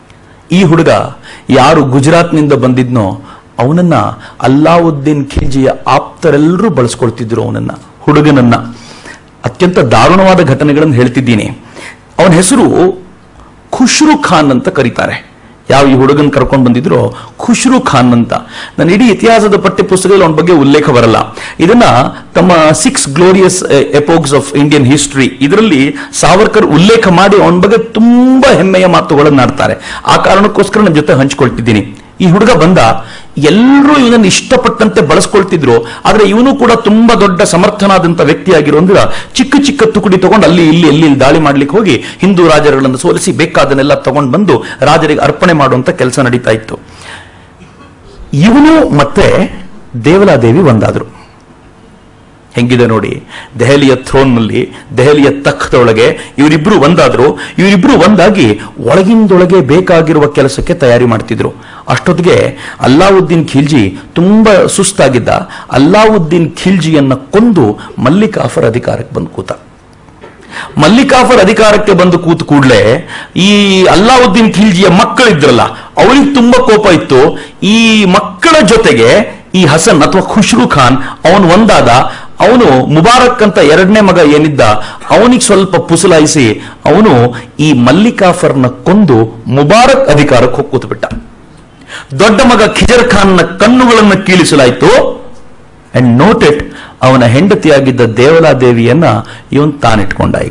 ಈ ಹುಡುಗ ಯಾರು ಗುಜರಾತ್ನಿಂದ ಬಂದಿದ್ನೋ ಅವನನ್ನ ಅಲ್ಲಾವುದ್ದೀನ್ ಖಿಲ್ಜಿಯ ಆಪ್ತರೆಲ್ಲರೂ ಬಳಸ್ಕೊಳ್ತಿದ್ರು ಅವನನ್ನ ಹುಡುಗನನ್ನ ಅತ್ಯಂತ ದಾರುಣವಾದ ಘಟನೆಗಳನ್ನು ಹೇಳ್ತಿದ್ದೀನಿ ಅವನ ಹೆಸರು ಖುಷ್ರು ಖಾನ್ ಅಂತ ಕರೀತಾರೆ ಯಾವ ಈ ಹುಡುಗನ್ ಕರ್ಕೊಂಡು ಬಂದಿದ್ರು ಖುಷ್ರು ಖಾನ್ ಅಂತ ನನ್ನ ಇಡೀ ಇತಿಹಾಸದ ಪಠ್ಯ ಪುಸ್ತಕದಲ್ಲಿ ಅವನ ಬಗ್ಗೆ ಉಲ್ಲೇಖ ಬರಲ್ಲ ಇದನ್ನ ತಮ್ಮ six glorious epochs of Indian history ಇದರಲ್ಲಿ ಸಾವರ್ಕರ್ ಉಲ್ಲೇಖ ಮಾಡಿ ಅವನ ಬಗ್ಗೆ ತುಂಬಾ ಹೆಮ್ಮೆಯ ಮಾತುಗಳನ್ನಾಡ್ತಾರೆ ಆ ಕಾರಣಕ್ಕೋಸ್ಕರ ನನ್ನ ಜೊತೆ ಹಂಚ್ಕೊಳ್ತಿದ್ದೀನಿ ಈ ಹುಡುಗ ಬಂದ ಎಲ್ಲರೂ ಇವನನ್ನು ಇಷ್ಟಪಟ್ಟಂತೆ ಬಳಸ್ಕೊಳ್ತಿದ್ರು ಆದ್ರೆ ಇವನು ಕೂಡ ತುಂಬಾ ದೊಡ್ಡ ಸಮರ್ಥನಾದಂತ ವ್ಯಕ್ತಿಯಾಗಿರೋದ್ರಿಂದ ಚಿಕ್ಕ ಚಿಕ್ಕ ತುಕಡಿ ತಗೊಂಡು ಅಲ್ಲಿ ಇಲ್ಲಿ ಎಲ್ಲಿ ಇಲ್ಲಿ ದಾಳಿ ಮಾಡ್ಲಿಕ್ಕೆ ಹೋಗಿ ಹಿಂದೂ ರಾಜರುಗಳನ್ನು ಸೋಲಿಸಿ ಬೇಕಾದನ್ನೆಲ್ಲ ತಗೊಂಡು ಬಂದು ರಾಜರಿಗೆ ಅರ್ಪಣೆ ಮಾಡುವಂತ ಕೆಲಸ ನಡೀತಾ ಇತ್ತು ಇವನು ಮತ್ತೆ ದೇವಲಾದೇವಿ ಒಂದಾದ್ರು ಹೆಂಗಿದೆ ನೋಡಿ ದೆಹಲಿಯ ಥ್ರೋನ್ನಲ್ಲಿ ದೆಹಲಿಯ ತಖ್ತೊಳಗೆ ಇವರಿಬ್ರು ಒಂದಾದ್ರು ಇವರಿಬ್ರು ಒಂದಾಗಿ ಒಳಗಿಂದೊಳಗೆ ಬೇಕಾಗಿರುವ ಕೆಲಸಕ್ಕೆ ತಯಾರಿ ಮಾಡ್ತಿದ್ರು ಅಷ್ಟೊತ್ತಿಗೆ ಅಲ್ಲಾವುದ್ದೀನ್ ಖಿಲ್ಜಿ ತುಂಬಾ ಸುಸ್ತಾಗಿದ್ದ ಅಲ್ಲಾವುದ್ದೀನ್ ಖಿಲ್ಜಿಯನ್ನ ಕೊಂದು ಮಲ್ಲಿಕಾಫರ್ ಅಧಿಕಾರಕ್ಕೆ ಬಂದು ಕೂತ ಮಲ್ಲಿಕಾಫರ್ ಅಧಿಕಾರಕ್ಕೆ ಬಂದು ಕೂತ ಕೂಡಲೇ ಈ ಅಲ್ಲಾವುದ್ದೀನ್ ಖಿಲ್ಜಿಯ ಮಕ್ಕಳಿದ್ರಲ್ಲ ಅವಳಿಗೆ ತುಂಬಾ ಕೋಪ ಇತ್ತು ಈ ಮಕ್ಕಳ ಜೊತೆಗೆ ಈ ಹಸನ್ ಅಥವಾ ಖುಷ್ರು ಖಾನ್ ಅವನು ಒಂದಾದ ಅವನು ಮುಬಾರಕ್ ಅಂತ ಎರಡನೇ ಮಗ ಏನಿದ್ದ ಅವನಿಗೆ ಸ್ವಲ್ಪ ಪುಸಲಾಯಿಸಿ ಅವನು ಈ ಮಲ್ಲಿಕಾಫರ್ನ ಕೊಂದು ಮುಬಾರಕ್ ಅಧಿಕಾರಕ್ಕೆ ಹೋಗಿ ಕೂತ್ಬಿಟ್ಟ ದೊಡ್ಡ ಮಗ ಖಿಜರ್ ಖಾನ್ನ ಕಣ್ಣುಗಳನ್ನು ಕೀಳಿಸಲಾಯಿತು ಅಂಡ್ ನೋಟ್ ಇಟ್ ಅವನ ಹೆಂಡತಿಯಾಗಿದ್ದ ದೇವಲಾದೇವಿಯನ್ನ ಇವನ್ ತಾನಿಟ್ಕೊಂಡ ಈಗ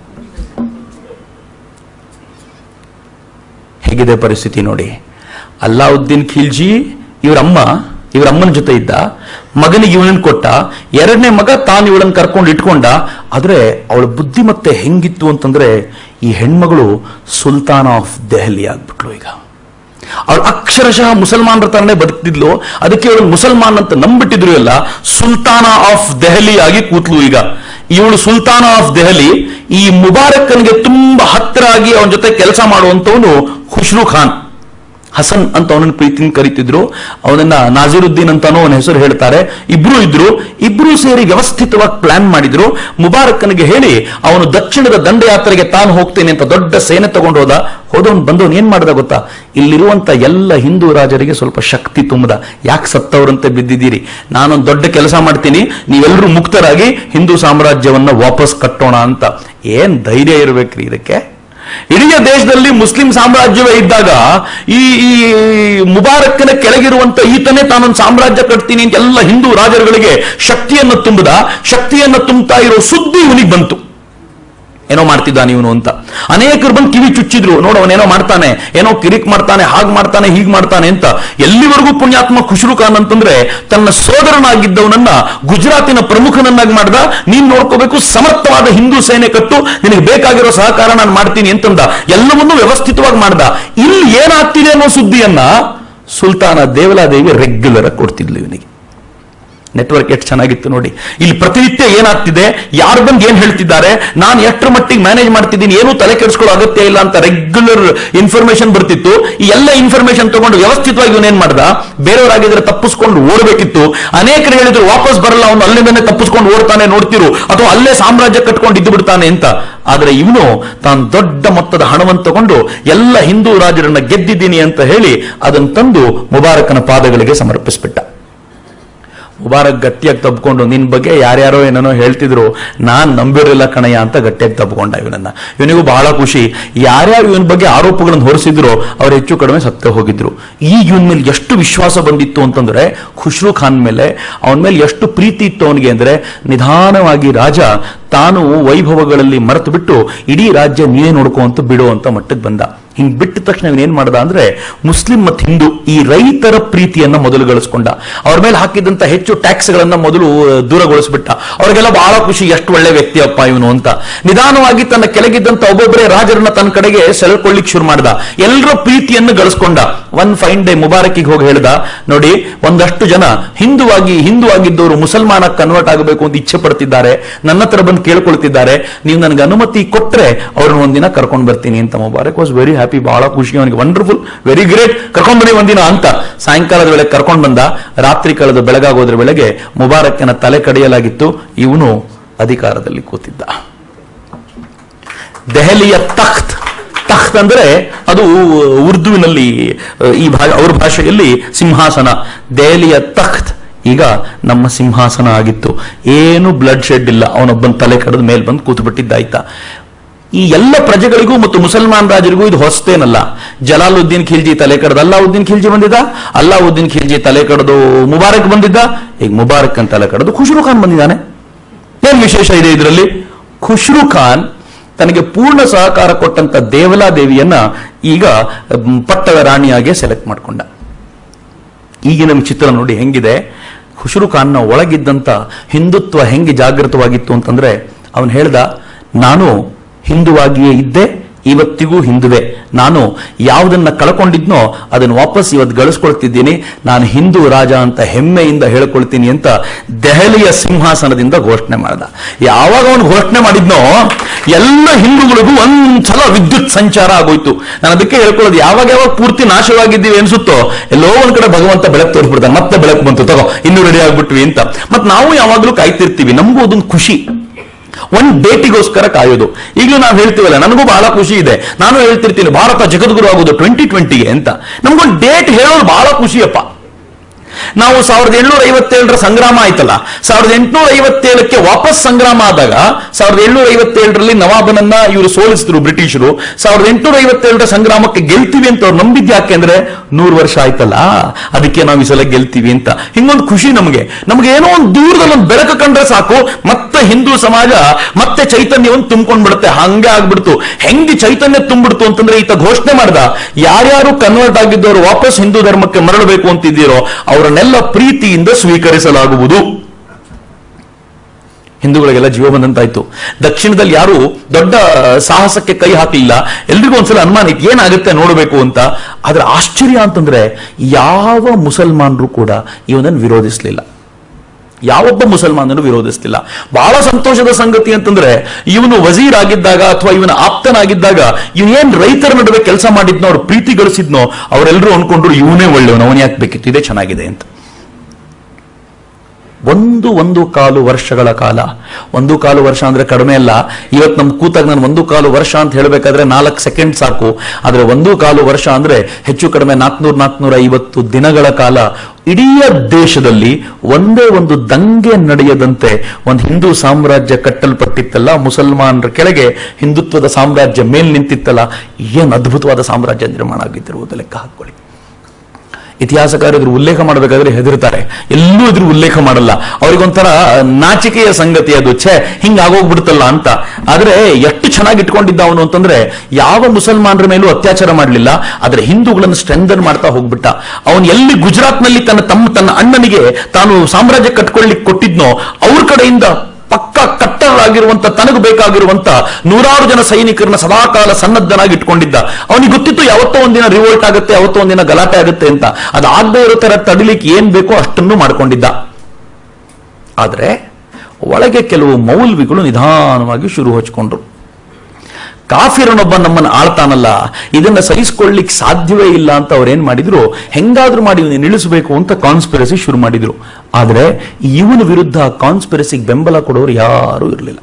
ಹೇಗಿದೆ ಪರಿಸ್ಥಿತಿ ನೋಡಿ ಅಲ್ಲಾವುದ್ದೀನ್ ಖಿಲ್ಜಿ ಇವರಮ್ಮ ಇವರಮ್ಮನ ಜೊತೆ ಇದ್ದ ಮಗನಿಗೆ ಇವನನ್ನು ಕೊಟ್ಟ ಎರಡನೇ ಮಗ ತಾನು ಇವಳನ್ನು ಕರ್ಕೊಂಡು ಇಟ್ಕೊಂಡ ಆದ್ರೆ ಅವಳ ಬುದ್ಧಿಮತ್ತೆ ಹೆಂಗಿತ್ತು ಅಂತಂದ್ರೆ ಈ ಹೆಣ್ಮಗಳು ಸುಲ್ತಾನ ಆಫ್ ದೆಹಲಿ ಆಗ್ಬಿಟ್ಲು ಈಗ ಅವಳು ಅಕ್ಷರಶಃ ಮುಸಲ್ಮಾನರ ತರನೇ ಬದುಕ್ತಿದ್ಲು ಅದಕ್ಕೆ ಅವಳು ಮುಸಲ್ಮಾನ್ ಅಂತ ನಂಬಿಟ್ಟಿದ್ರು ಎಲ್ಲ ಸುಲ್ತಾನ ಆಫ್ ದೆಹಲಿ ಆಗಿ ಕೂತ್ಲು ಈಗ ಇವಳು ಸುಲ್ತಾನ ಆಫ್ ದೆಹಲಿ ಈ ಮುಬಾರಕ್ಕನ್ಗೆ ತುಂಬಾ ಹತ್ತಿರ ಆಗಿ ಅವನ ಜೊತೆ ಕೆಲಸ ಮಾಡುವಂತವನು ಖುಷ್ರು ಖಾನ್ ಹಸನ್ ಅಂತ ಅವನನ್ನು ಪ್ರೀತಿಯಿಂದ ಕರೀತಿದ್ರು ಅವನನ್ನ ನಾಜಿರುದ್ದೀನ್ ಅಂತಾನೂ ಅವನ ಹೆಸರು ಹೇಳ್ತಾರೆ ಇಬ್ರು ಇದ್ರು ಇಬ್ರು ಸೇರಿ ವ್ಯವಸ್ಥಿತವಾಗಿ ಪ್ಲಾನ್ ಮಾಡಿದ್ರು ಮುಬಾರಕ್ಕನಿಗೆ ಹೇಳಿ ಅವನು ದಕ್ಷಿಣದ ದಂಡಯಾತ್ರೆಗೆ ತಾನು ಹೋಗ್ತೇನೆ ಅಂತ ದೊಡ್ಡ ಸೇನೆ ತಗೊಂಡು ಹೋದ ಹೋದವನು ಬಂದವನು ಏನ್ ಮಾಡ್ದ ಗೊತ್ತಾ ಇಲ್ಲಿರುವಂತ ಎಲ್ಲ ಹಿಂದೂ ರಾಜರಿಗೆ ಸ್ವಲ್ಪ ಶಕ್ತಿ ತುಂಬದ ಯಾಕೆ ಸತ್ತವರಂತೆ ಬಿದ್ದಿದ್ದೀರಿ ನಾನೊಂದು ದೊಡ್ಡ ಕೆಲಸ ಮಾಡ್ತೀನಿ ನೀವೆಲ್ಲರೂ ಮುಕ್ತರಾಗಿ ಹಿಂದೂ ಸಾಮ್ರಾಜ್ಯವನ್ನ ವಾಪಸ್ ಕಟ್ಟೋಣ ಅಂತ ಏನ್ ಧೈರ್ಯ ಇರ್ಬೇಕ್ರಿ ಇದಕ್ಕೆ ಇಡೀ ದೇಶದಲ್ಲಿ ಮುಸ್ಲಿಂ ಸಾಮ್ರಾಜ್ಯವೇ ಇದ್ದಾಗ ಈ ಈ ಮುಬಾರಕ್ಕನ ಕೆಳಗಿರುವಂತ ಈತನೇ ತಾನೊಂದು ಸಾಮ್ರಾಜ್ಯ ಕಟ್ತೀನಿ ಅಂತ ಎಲ್ಲ ಹಿಂದೂ ರಾಜರುಗಳಿಗೆ ಶಕ್ತಿಯನ್ನು ತುಂಬದ ಶಕ್ತಿಯನ್ನು ತುಂಬುತ್ತಾ ಇರೋ ಸುದ್ದಿ ಇವನಿಗೆ ಬಂತು ಏನೋ ಮಾಡ್ತಿದ್ದಾನೆ ಇವನು ಅಂತ ಅನೇಕರು ಬಂದು ಕಿವಿ ಚುಚ್ಚಿದ್ರು ನೋಡು ಅವನೇನೋ ಮಾಡ್ತಾನೆ ಏನೋ ಕಿರಿಕ್ ಮಾಡ್ತಾನೆ ಹಾಗ್ ಮಾಡ್ತಾನೆ ಹೀಗ್ ಮಾಡ್ತಾನೆ ಅಂತ ಎಲ್ಲಿವರೆಗೂ ಪುಣ್ಯಾತ್ಮ ಖುಷ್ರು ಖಾನ್ ಅಂತಂದ್ರೆ ತನ್ನ ಸೋದರನಾಗಿದ್ದವನನ್ನ ಗುಜರಾತಿನ ಪ್ರಮುಖನನ್ನಾಗಿ ಮಾಡ್ದ ನೀನ್ ನೋಡ್ಕೋಬೇಕು ಸಮರ್ಥವಾದ ಹಿಂದೂ ಸೇನೆ ಕಟ್ಟು ನಿನಗೆ ಬೇಕಾಗಿರೋ ಸಹಕಾರ ನಾನು ಮಾಡ್ತೀನಿ ಅಂತಂದ ಎಲ್ಲವನ್ನೂ ವ್ಯವಸ್ಥಿತವಾಗಿ ಮಾಡ್ದ ಇಲ್ಲಿ ಏನಾಗ್ತಿದೆ ಅನ್ನೋ ಸುದ್ದಿಯನ್ನ ಸುಲ್ತಾನ ದೇವಲಾದೇವಿ ರೆಗ್ಯುಲರ್ ಕೊಡ್ತಿದ್ಲು ಇವನಿಗೆ ನೆಟ್ವರ್ಕ್ ಎಷ್ಟು ಚೆನ್ನಾಗಿತ್ತು ನೋಡಿ ಇಲ್ಲಿ ಪ್ರತಿನಿತ್ಯ ಏನಾಗ್ತಿದೆ ಯಾರು ಬಂದು ಏನ್ ಹೇಳ್ತಿದ್ದಾರೆ ನಾನು ಎಷ್ಟರ ಮಟ್ಟಿಗೆ ಮ್ಯಾನೇಜ್ ಮಾಡ್ತಿದ್ದೀನಿ ಏನೂ ತಲೆ ಕೆಡಿಸ್ಕೊಳ್ಳೋ ಅಗತ್ಯ ಇಲ್ಲ ಅಂತ ರೆಗ್ಯುಲರ್ ಇನ್ಫಾರ್ಮೇಶನ್ ಬರ್ತಿತ್ತು ಈ ಎಲ್ಲ ಇನ್ಫಾರ್ಮೇಶನ್ ತಗೊಂಡು ವ್ಯವಸ್ಥಿತವಾಗಿ ಇವನೇನ್ ಮಾಡ್ದ ಬೇರೆಯವರಾಗಿದ್ರೆ ತಪ್ಪಿಸ್ಕೊಂಡು ಓಡಬೇಕಿತ್ತು ಅನೇಕರು ಹೇಳಿದ್ರು ವಾಪಸ್ ಬರಲ್ಲ ಅವನು ಅಲ್ಲಿಂದನೇ ತಪ್ಪಿಸ್ಕೊಂಡು ಓಡ್ತಾನೆ ನೋಡ್ತಿರು ಅಥವಾ ಅಲ್ಲೇ ಸಾಮ್ರಾಜ್ಯ ಕಟ್ಕೊಂಡು ಇದ್ದು ಬಿಡ್ತಾನೆ ಅಂತ ಆದ್ರೆ ಇವನು ತಾನು ದೊಡ್ಡ ಮೊತ್ತದ ಹಣವನ್ನು ತಗೊಂಡು ಎಲ್ಲ ಹಿಂದೂ ರಾಜರನ್ನ ಗೆದ್ದಿದ್ದೀನಿ ಅಂತ ಹೇಳಿ ಅದನ್ನು ತಂದು ಮುಬಾರಕನ ಪಾದಗಳಿಗೆ ಸಮರ್ಪಿಸ್ಬಿಟ್ಟ ಮುಬಾರಕ್ ಗಟ್ಟಿಯಾಗಿ ತಬ್ಕೊಂಡು ನಿನ್ ಬಗ್ಗೆ ಯಾರ್ಯಾರೋ ಏನೇನೋ ಹೇಳ್ತಿದ್ರು ನಾನ್ ನಂಬಿರಲಿಲ್ಲ ಕಣಯ್ಯ ಅಂತ ಗಟ್ಟಿಯಾಗಿ ತಬ್ಕೊಂಡ ಇವನನ್ನ ಇವನಿಗೂ ಬಹಳ ಖುಷಿ ಯಾರ್ಯಾರು ಇವನ್ ಬಗ್ಗೆ ಆರೋಪಗಳನ್ನು ಹೊರಿಸಿದ್ರು ಅವ್ರು ಹೆಚ್ಚು ಕಡಿಮೆ ಸತ್ತೇ ಹೋಗಿದ್ರು ಈಗ ಇವನ್ ಮೇಲೆ ಎಷ್ಟು ವಿಶ್ವಾಸ ಬಂದಿತ್ತು ಅಂತಂದ್ರೆ ಖುಷ್ರು ಖಾನ್ ಮೇಲೆ ಅವನ ಮೇಲೆ ಎಷ್ಟು ಪ್ರೀತಿ ಇತ್ತು ಅವನಿಗೆ ಅಂದ್ರೆ ನಿಧಾನವಾಗಿ ರಾಜ ತಾನು ವೈಭವಗಳಲ್ಲಿ ಮರೆತು ಬಿಟ್ಟು ಇಡೀ ರಾಜ್ಯ ನೀನೇ ನೋಡ್ಕೋ ಅಂತ ಬಿಡು ಅಂತ ಮಟ್ಟಕ್ಕೆ ಬಂದ ಹಿಂಗ್ ಬಿಟ್ಟ ತಕ್ಷಣ ಇವನ್ ಏನ್ ಮಾಡ್ದ ಅಂದ್ರೆ ಮುಸ್ಲಿಂ ಮತ್ತು ಹಿಂದೂ ಈ ರೈತರ ಪ್ರೀತಿಯನ್ನ ಮೊದಲು ಗಳಿಸ್ಕೊಂಡ ಅವ್ರ ಮೇಲೆ ಹಾಕಿದಂತ ಹೆಚ್ಚು ಟ್ಯಾಕ್ಸ್ ಗಳನ್ನ ಮೊದಲು ದೂರಗೊಳಿಸ್ಬಿಟ್ಟ ಅವ್ರಿಗೆಲ್ಲ ಬಹಳ ಖುಷಿ ಎಷ್ಟು ಒಳ್ಳೆ ವ್ಯಕ್ತಿಯಪ್ಪ ಇವನು ಅಂತ ನಿಧಾನವಾಗಿ ತನ್ನ ಕೆಳಗಿದ್ದಂತ ಒಬ್ಬೊಬ್ಬರೇ ರಾಜರನ್ನ ತನ್ನ ಕಡೆಗೆ ಸೆಳೆಕೊಳ್ಳಿಕ್ ಶುರು ಮಾಡ್ದ ಎಲ್ಲರ ಪ್ರೀತಿಯನ್ನು ಗಳಿಸ್ಕೊಂಡ ಒನ್ ಫೈನ್ ಡೇ ಮುಬಾರಕಿಗೆ ಹೋಗಿ ಹೇಳ್ದ ನೋಡಿ ಒಂದಷ್ಟು ಜನ ಹಿಂದುವಾಗಿ ಹಿಂದೂ ಆಗಿದ್ದವರು ಮುಸಲ್ಮಾನ ಕನ್ವರ್ಟ್ ಆಗಬೇಕು ಅಂತ ಇಚ್ಛೆ ಪಡ್ತಿದ್ದಾರೆ ನನ್ನ ಹತ್ರ ಬಂದು ಕೇಳ್ಕೊಳ್ತಿದ್ದಾರೆ ನೀವು ನನಗೆ ಅನುಮತಿ ಕೊಟ್ರೆ ಅವ್ರನ್ನ ಒಂದಿನ ಕರ್ಕೊಂಡು ಬರ್ತೀನಿ ಅಂತ ಮುಬಾರಕ್ ವಾಸ್ ವೆರಿ ಹ್ಯಾಪಿ ಬಹಳ ಖುಷಿ ಅವನಿಗೆ ವಂಡರ್ಫುಲ್ ವೆರಿ ಗ್ರೇಟ್ ಕರ್ಕೊಂಡ್ ಬನ್ನಿ ಒಂದಿನ ಅಂತ ಸಾಯಂಕಾಲದ ವೇಳೆ ಕರ್ಕೊಂಡ್ ಬಂದ ರಾತ್ರಿ ಕಳೆದ ಬೆಳಗಾಗೋದ್ರ ವೇಳೆಗೆ ಮುಬಾರಕ್ಕನ ತಲೆ ಕಡಿಯಲಾಗಿತ್ತು ಇವನು ಅಧಿಕಾರದಲ್ಲಿ ಕೂತಿದ್ದ ದೆಹಲಿಯ ತಖ್ತ್ ತಖ್ತ್ ಅಂದ್ರೆ ಅದು ಉರ್ದುವಿನಲ್ಲಿ ಅಹ್, ಈ ಭಾ ಅವ್ರ ಭಾಷೆಯಲ್ಲಿ ಸಿಂಹಾಸನ ದೆಹಲಿಯ ತಖ್ತ್ ಈಗ ನಮ್ಮ ಸಿಂಹಾಸನ ಆಗಿತ್ತು ಏನು ಬ್ಲಡ್ ಶೆಡ್ ಇಲ್ಲ ಅವನೊಬ್ಬನ ತಲೆ ಕಡಿದ ಮೇಲೆ ಬಂದು ಕೂತು ಬಿಟ್ಟಿದ್ದಾಯ್ತಾ ಈ ಎಲ್ಲ ಪ್ರಜೆಗಳಿಗೂ ಮತ್ತು ಮುಸಲ್ಮಾನ್ ರಾಜರಿಗೂ ಇದು ಹೊಸ್ತೇನಲ್ಲ ಜಲಾಲುದ್ದೀನ್ ಖಿಲ್ಜಿ ತಲೆ ಕಡ್ದು ಅಲ್ಲಾವುದ್ದೀನ್ ಖಿಲ್ಜಿ ಬಂದಿದ್ದ ಅಲ್ಲಾವುದ್ದೀನ್ ಖಿಲ್ಜಿ ತಲೆ ಕಡ್ದು ಮುಬಾರಕ್ ಬಂದಿದ್ದ ಈಗ ಮುಬಾರಕ್ ಅಂತ ತಲೆ ಕಡ್ದು ಖುಷ್ರು ಖಾನ್ ಬಂದಿದ್ದಾನೆ ಏನ್ ವಿಶೇಷ ಇದೆ ಇದರಲ್ಲಿ ಖುಷ್ರು ಖಾನ್ ತನಗೆ ಪೂರ್ಣ ಸಹಕಾರ ಕೊಟ್ಟಂತ ದೇವಲಾ ದೇವಿಯನ್ನ ಈಗ ಮ್, ಪಟ್ಟದ ರಾಣಿಯಾಗಿ ಸೆಲೆಕ್ಟ್ ಮಾಡ್ಕೊಂಡ ಈಗಿನ ಚಿತ್ರ ನೋಡಿ ಹೆಂಗಿದೆ ಖುಷ್ರು ಖಾನ್ನ ಒಳಗಿದ್ದಂತ ಹಿಂದುತ್ವ ಹೆಂಗೆ ಜಾಗೃತವಾಗಿತ್ತು ಅಂತಂದ್ರೆ ಅವನು ಹೇಳ್ದ ನಾನು ಹಿಂದುವಾಗಿಯೇ ಇದ್ದೆ ಇವತ್ತಿಗೂ ಹಿಂದುವೆ ನಾನು ಯಾವುದನ್ನ ಕಳ್ಕೊಂಡಿದ್ನೋ ಅದನ್ನು ವಾಪಸ್ ಇವತ್ತು ಗಳಿಸ್ಕೊಳ್ತಿದ್ದೀನಿ ನಾನು ಹಿಂದೂ ರಾಜ ಅಂತ ಹೆಮ್ಮೆಯಿಂದ ಹೇಳ್ಕೊಳ್ತೀನಿ ಅಂತ ದೆಹಲಿಯ ಸಿಂಹಾಸನದಿಂದ ಘೋಷಣೆ ಮಾಡ್ದ ಯಾವಾಗ ಅವನು ಘೋಷಣೆ ಮಾಡಿದ್ನೋ ಎಲ್ಲ ಹಿಂದೂಗಳಿಗೂ ಒಂದ್ಸಲ ವಿದ್ಯುತ್ ಸಂಚಾರ ಆಗೋಯ್ತು ನಾನು ಅದಕ್ಕೆ ಹೇಳ್ಕೊಳ್ಳೋದು ಯಾವಾಗ ಯಾವಾಗ ಪೂರ್ತಿ ನಾಶವಾಗಿದ್ದೀವಿ ಅನ್ಸುತ್ತೋ ಎಲ್ಲೋ ಒಂದ್ ಕಡೆ ಭಗವಂತ ಬೆಳಕು ತೋರಿಸ್ಬಿಡ್ತಾನೆ ಮತ್ತೆ ಬೆಳಕು ಬಂತು ತಗೋ ಇನ್ನೂ ರೆಡಿ ಆಗ್ಬಿಟ್ವಿ ಅಂತ ಮತ್ತೆ ನಾವು ಯಾವಾಗಲೂ ಕಾಯ್ತಿರ್ತೀವಿ ನಮಗೂ ಅದೊಂದು ಖುಷಿ ಒಂದ್ ಡೇಟಿಗೋಸ್ಕರ ಕಾಯೋದು ಈಗಲೂ ನಾವು ಹೇಳ್ತೀವಲ್ಲ ನನಗೂ ಬಹಳ ಖುಷಿ ಇದೆ ನಾನು ಹೇಳ್ತಿರ್ತೀನಿ ಭಾರತ ಜಗದ್ಗುರು ಆಗೋದು ಟ್ವೆಂಟಿ ಟ್ವೆಂಟಿಗೆ ಅಂತ ನಮ್ಗೊಂದು ಡೇಟ್ ಹೇಳೋದು ಬಹಳ ಖುಷಿಯಪ್ಪ ನಾವು ಸಾವಿರದ ಏಳ್ನೂರ ಐವತ್ತೇಳರ ಸಂಗ್ರಾಮ ಆಯ್ತಲ್ಲ ಸಾವಿರದ ಎಂಟುನೂರ ಐವತ್ತೇಳಕ್ಕೆ ವಾಪಸ್ ಸಂಗ್ರಾಮ ಆದಾಗ ಸಾವಿರದ ಏಳ್ನೂರ ಐವತ್ತೇಳರಲ್ಲಿ ನವಾಬನನ್ನ ಇವರು ಸೋಲಿಸಿದ್ರು ಬ್ರಿಟಿಷರು ಸಾವಿರದ ಎಂಟುನೂರ ಐವತ್ತೇಳರ ಸಂಗ್ರಾಮಕ್ಕೆ ಗೆಲ್ತೀವಿ ಅಂತ ಅವ್ರು ನಂಬಿದ್ದು ಯಾಕೆ ಅಂದ್ರೆ ನೂರು ವರ್ಷ ಆಯ್ತಲ್ಲ ಅದಕ್ಕೆ ನಾವು ಈ ಸಲ ಗೆಲ್ತೀವಿ ಅಂತ ಹಿಂಗೊಂದು ಖುಷಿ ನಮಗೆ ನಮಗೆ ಏನೋ ಒಂದು ದೂರದಲ್ಲಿ ಒಂದು ಬೆಳಕು ಕಂಡ್ರೆ ಸಾಕು ಮತ್ತೆ ಹಿಂದೂ ಸಮಾಜ ಮತ್ತೆ ಚೈತನ್ಯವನ್ನು ತುಂಬಿಕೊಂಡ್ ಬಿಡುತ್ತೆ ಹಂಗೆ ಆಗ್ಬಿಡ್ತು ಹೆಂಗೆ ಚೈತನ್ಯ ತುಂಬಿಡ್ತು ಅಂತಂದ್ರೆ ಈತ ಘೋಷಣೆ ಮಾಡ್ದ ಯಾರ್ಯಾರು ಕನ್ವರ್ಟ್ ಆಗಿದ್ದವರು ವಾಪಸ್ ಹಿಂದೂ ಧರ್ಮಕ್ಕೆ ಮರಳಬೇಕು ಅಂತಿದ್ದೀರೋ ಅವರನ್ನೆಲ್ಲ ಪ್ರೀತಿಯಿಂದ ಸ್ವೀಕರಿಸಲಾಗುವುದು ಹಿಂದೂಗಳಿಗೆಲ್ಲ ಜೀವ ಬಂದಂತಾಯ್ತು ದಕ್ಷಿಣದಲ್ಲಿ ಯಾರು ದೊಡ್ಡ ಸಾಹಸಕ್ಕೆ ಕೈ ಹಾಕಲಿಲ್ಲ ಎಲ್ರಿಗೂ ಒಂದ್ಸಲ ಅನುಮಾನ ಇತ್ತು ಏನಾಗುತ್ತೆ ನೋಡಬೇಕು ಅಂತ ಆದ್ರೆ ಆಶ್ಚರ್ಯ ಅಂತಂದ್ರೆ ಯಾವ ಮುಸಲ್ಮಾನರು ಕೂಡ ಇವನನ್ನು ವಿರೋಧಿಸಲಿಲ್ಲ ಯಾವೊಬ್ಬ ಮುಸಲ್ಮಾನನು ವಿರೋಧಿಸ್ತಿಲ್ಲ ಬಹಳ ಸಂತೋಷದ ಸಂಗತಿ ಅಂತಂದ್ರೆ ಇವನು ವಜೀರ್ ಆಗಿದ್ದಾಗ ಅಥವಾ ಇವನ ಆಪ್ತನಾಗಿದ್ದಾಗ ಇವನ್ ಏನ್ ರೈತರ ನಡುವೆ ಕೆಲಸ ಮಾಡಿದ್ನೋ ಅವ್ರು ಪ್ರೀತಿ ಗಳಿಸಿದ್ನೋ ಅವರೆಲ್ಲರೂ ಅನ್ಕೊಂಡ್ರು ಇವನೇ ಒಳ್ಳೆಯವನು ಅವನ್ ಯಾಕೆ ಬೇಕಿತ್ತು ಇದೇ ಚೆನ್ನಾಗಿದೆ ಅಂತ ಒಂದು ಒಂದು ಕಾಲು ವರ್ಷಗಳ ಕಾಲ ಒಂದು ಕಾಲು ವರ್ಷ ಅಂದ್ರೆ ಕಡಿಮೆ ಅಲ್ಲ ಇವತ್ತು ನಮ್ ಕೂತಾಗ ನಾನು ಒಂದು ಕಾಲು ವರ್ಷ ಅಂತ ಹೇಳಬೇಕಾದ್ರೆ ನಾಲ್ಕು ಸೆಕೆಂಡ್ ಸಾಕು ಆದ್ರೆ ಒಂದು ಕಾಲು ವರ್ಷ ಅಂದ್ರೆ ಹೆಚ್ಚು ಕಡಿಮೆ ನಾಲ್ಕನೂರ ನಾಲ್ಕನೂರ ಐವತ್ತು ದಿನಗಳ ಕಾಲ ಇಡೀ ದೇಶದಲ್ಲಿ ಒಂದೇ ಒಂದು ದಂಗೆ ನಡೆಯದಂತೆ ಒಂದು ಹಿಂದೂ ಸಾಮ್ರಾಜ್ಯ ಕಟ್ಟಲ್ಪಟ್ಟಿತ್ತಲ್ಲ ಮುಸಲ್ಮಾನರ ಕೆಳಗೆ ಹಿಂದುತ್ವದ ಸಾಮ್ರಾಜ್ಯ ಮೇಲ್ ನಿಂತಿತ್ತಲ್ಲ ಏನ್ ಅದ್ಭುತವಾದ ಸಾಮ್ರಾಜ್ಯ ನಿರ್ಮಾಣ ಆಗಿದ್ದಿರುವುದು ಲೆಕ್ಕ ಹಾಕೊಳ್ಳಿ ಇತಿಹಾಸಕಾರ ಇದ್ರ ಉಲ್ಲೇಖ ಮಾಡಬೇಕಾದ್ರೆ ಹೆದರ್ತಾರೆ ಎಲ್ಲೂ ಇದ್ರ ಉಲ್ಲೇಖ ಮಾಡಲ್ಲ ಅವ್ರಿಗೊಂಥರ ನಾಚಿಕೆಯ ಸಂಗತಿ ಅದು ಛೇ ಹಿಂಗ್ ಆಗೋಗ್ಬಿಡ್ತಲ್ಲ ಅಂತ ಆದ್ರೆ ಎಷ್ಟು ಚೆನ್ನಾಗಿ ಇಟ್ಕೊಂಡಿದ್ದ ಅವನು ಅಂತಂದ್ರೆ ಯಾವ ಮುಸಲ್ಮಾನರ ಮೇಲೂ ಅತ್ಯಾಚಾರ ಮಾಡಲಿಲ್ಲ ಆದ್ರೆ ಹಿಂದೂಗಳನ್ನು ಸ್ಟ್ರೆಂಥನ್ ಮಾಡ್ತಾ ಹೋಗ್ಬಿಟ್ಟ ಅವನು ಎಲ್ಲಿ ಗುಜರಾತ್ನಲ್ಲಿ ತನ್ನ ತಮ್ಮ ತನ್ನ ಅಣ್ಣನಿಗೆ ತಾನು ಸಾಮ್ರಾಜ್ಯ ಕಟ್ಕೊಳ್ಳಿಕ್ ಕೊಟ್ಟಿದ್ನೋ ಅವ್ರ ಕಡೆಯಿಂದ ಪಕ್ಕ ಕಟ್ಟರಾಗಿರುವಂತ ತನಗೆ ಬೇಕಾಗಿರುವಂತ ನೂರಾರು ಜನ ಸೈನಿಕರನ್ನ ಸದಾಕಾಲ ಸನ್ನದ್ಧನಾಗಿ ಇಟ್ಕೊಂಡಿದ್ದ ಅವನಿಗೆ ಗೊತ್ತಿತ್ತು ಯಾವತ್ತೋ ಒಂದಿನ ರಿವೋಲ್ಟ್ ಆಗುತ್ತೆ ಯಾವತ್ತೋ ಒಂದಿನ ಗಲಾಟೆ ಆಗುತ್ತೆ ಅಂತ ಅದಾಗದೇ ಇರೋ ತರ ತಡಿಲಿಕ್ಕೆ ಏನ್ ಬೇಕೋ ಅಷ್ಟನ್ನು ಮಾಡ್ಕೊಂಡಿದ್ದ ಆದ್ರೆ ಒಳಗೆ ಕೆಲವು ಮೌಲ್ವಿಗಳು ನಿಧಾನವಾಗಿ ಶುರು ಹಚ್ಕೊಂಡ್ರು ಕಾಫಿರನೊಬ್ಬ ನಮ್ಮನ್ನು ಆಳ್ತಾನಲ್ಲ ಇದನ್ನ ಸಹಿಸಿಕೊಳ್ಳಿಕ್ ಸಾಧ್ಯವೇ ಇಲ್ಲ ಅಂತ ಅವ್ರೇನ್ ಮಾಡಿದ್ರು ಹೆಂಗಾದ್ರೂ ಮಾಡಿ ಇವನ್ನ ನಿಲ್ಲಿಸಬೇಕು ಅಂತ ಕಾನ್ಸ್ಪಿರಸಿ ಶುರು ಮಾಡಿದ್ರು ಆದ್ರೆ ಇವನ ವಿರುದ್ಧ ಕಾನ್ಸ್ಪಿರಸಿಗೆ ಬೆಂಬಲ ಕೊಡೋರು ಯಾರೂ ಇರಲಿಲ್ಲ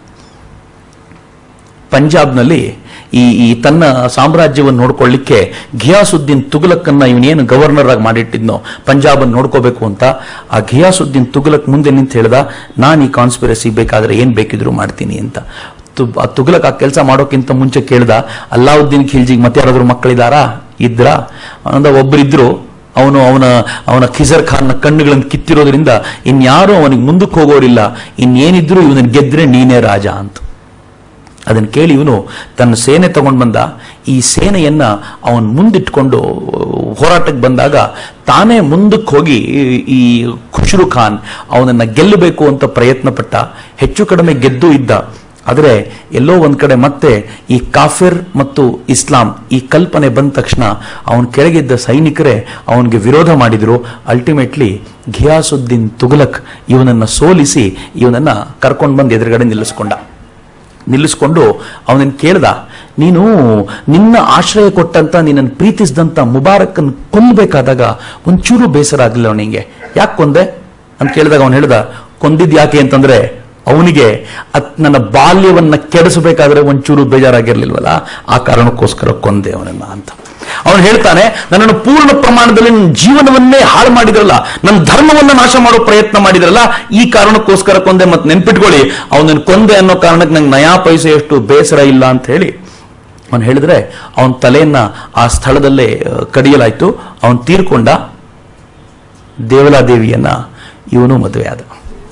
ಪಂಜಾಬ್ನಲ್ಲಿ ಈ ಈ ತನ್ನ ಸಾಮ್ರಾಜ್ಯವನ್ನು ನೋಡ್ಕೊಳ್ಳಿಕ್ಕೆ ಘಿಯಾಸುದ್ದೀನ್ ತುಘಲಕ್ಕನ್ನ ಇವನೇನು ಗವರ್ನರ್ ಆಗಿ ಮಾಡಿಟ್ಟಿದ್ನೋ ಪಂಜಾಬ್ ಅನ್ನು ನೋಡ್ಕೋಬೇಕು ಅಂತ ಆ ಘಿಯಾಸುದ್ದೀನ್ ತುಘಲಕ್ ಮುಂದೆ ನಿಂತು ಹೇಳ್ದ ನಾನು ಈ ಕಾನ್ಸ್ಪಿರಸಿ ಬೇಕಾದ್ರೆ ಏನ್ ಬೇಕಿದ್ರು ಮಾಡ್ತೀನಿ ಅಂತ ತು- ಆ ತುಘಲಕ್ ಆ ಕೆಲಸ ಮಾಡೋಕ್ಕಿಂತ ಮುಂಚೆ ಕೇಳ್ದ ಅಲ್ಲಾವುದ್ದೀನ್ ಖಿಲ್ಜಿಗೆ ಮತ್ತೆ ಯಾರಾದ್ರೂ ಮಕ್ಕಳಿದಾರಾ ಇದ್ರ ಅಂದ ಒಬ್ಬರಿದ್ರು ಅವನು ಅವನ ಅವನ ಖಿಜರ್ ಖಾನ್ನ ಕಣ್ಣುಗಳನ್ನು ಕಿತ್ತಿರೋದ್ರಿಂದ ಇನ್ಯಾರು ಅವನಿಗೆ ಮುಂದಕ್ಕೆ ಹೋಗೋರಿಲ್ಲ ಇನ್ನೇನಿದ್ರು ಇವನನ್ನು ಗೆದ್ರೆ ನೀನೇ ರಾಜ ಅಂತ ಅದನ್ನು ಕೇಳಿ ಇವನು ತನ್ನ ಸೇನೆ ತಗೊಂಡು ಬಂದ ಈ ಸೇನೆಯನ್ನ ಅವನ್ ಮುಂದಿಟ್ಕೊಂಡು ಹೋರಾಟಕ್ಕೆ ಬಂದಾಗ ತಾನೇ ಮುಂದಕ್ಕೆ ಹೋಗಿ ಈ- ಈ ಖುಷ್ರು ಖಾನ್ ಅವನನ್ನ ಗೆಲ್ಲಬೇಕು ಅಂತ ಪ್ರಯತ್ನ ಪಟ್ಟ ಹೆಚ್ಚು ಕಡಿಮೆ ಗೆದ್ದು ಇದ್ದ ಆದರೆ ಎಲ್ಲೋ ಒಂದ್ ಕಡೆ ಮತ್ತೆ ಈ ಕಾಫಿರ್ ಮತ್ತು ಇಸ್ಲಾಂ ಈ ಕಲ್ಪನೆ ಬಂದ ತಕ್ಷಣ ಅವನ ಕೆಳಗಿದ್ದ ಸೈನಿಕರೇ ಅವನಿಗೆ ವಿರೋಧ ಮಾಡಿದ್ರು ಅಲ್ಟಿಮೇಟ್ಲಿ ಘಿಯಾಸುದ್ದೀನ್ ತುಘಲಕ್ ಇವನನ್ನ ಸೋಲಿಸಿ ಇವನನ್ನ ಕರ್ಕೊಂಡು ಬಂದು ಎದುರುಗಡೆ ನಿಲ್ಲಿಸ್ಕೊಂಡ ನಿಲ್ಲಿಸ್ಕೊಂಡು ಅವನನ್ನು ಕೇಳ್ದ ನೀನು ನಿನ್ನ ಆಶ್ರಯ ಕೊಟ್ಟಂತ ನಿನ್ನನ್ನು ಪ್ರೀತಿಸಿದಂತ ಮುಬಾರಕನ್ ಕೊಲ್ಲಬೇಕಾದಾಗ ಒಂಚೂರು ಬೇಸರ ಆಗಲಿಲ್ಲ ಅವನಿಗೆ ಯಾಕೆ ಕೊಂದೆ ಅಂತ ಕೇಳಿದಾಗ ಅವನು ಹೇಳ್ದ ಕೊಂದಿದ್ ಯಾಕೆ ಅಂತಂದ್ರೆ ಅವನಿಗೆ ಅತ್ ನನ್ನ ಬಾಲ್ಯವನ್ನ ಕೆಡಿಸಬೇಕಾದ್ರೆ ಒಂಚೂರು ಬೇಜಾರಾಗಿರ್ಲಿಲ್ವಲ್ಲ ಆ ಕಾರಣಕ್ಕೋಸ್ಕರ ಕೊಂದೆ ಅವನನ್ನ ಅಂತ ಅವನು ಹೇಳ್ತಾನೆ ನನ್ನನ್ನು ಪೂರ್ಣ ಪ್ರಮಾಣದಲ್ಲಿ ನನ್ನ ಜೀವನವನ್ನೇ ಹಾಳು ಮಾಡಿದ್ರಲ್ಲ ನನ್ನ ಧರ್ಮವನ್ನ ನಾಶ ಮಾಡೋ ಪ್ರಯತ್ನ ಮಾಡಿದ್ರಲ್ಲ ಈ ಕಾರಣಕ್ಕೋಸ್ಕರ ಕೊಂದೆ ಮತ್ತೆ ನೆನ್ಪಿಟ್ಕೊಳ್ಳಿ ಅವನನ್ನು ಕೊಂದೆ ಅನ್ನೋ ಕಾರಣಕ್ಕೆ ನಂಗೆ ನಯಾ ಪೈಸೆಯಷ್ಟು ಬೇಸರ ಇಲ್ಲ ಅಂತ ಹೇಳಿ ಅವನು ಹೇಳಿದ್ರೆ ಅವನ ತಲೆಯನ್ನ ಆ ಸ್ಥಳದಲ್ಲೇ ಆ, ಕಡಿಯಲಾಯ್ತು ಅವನು ತೀರ್ಕೊಂಡ ದೇವಲಾದೇವಿಯನ್ನ ಇವನು ಮದುವೆ ಆದ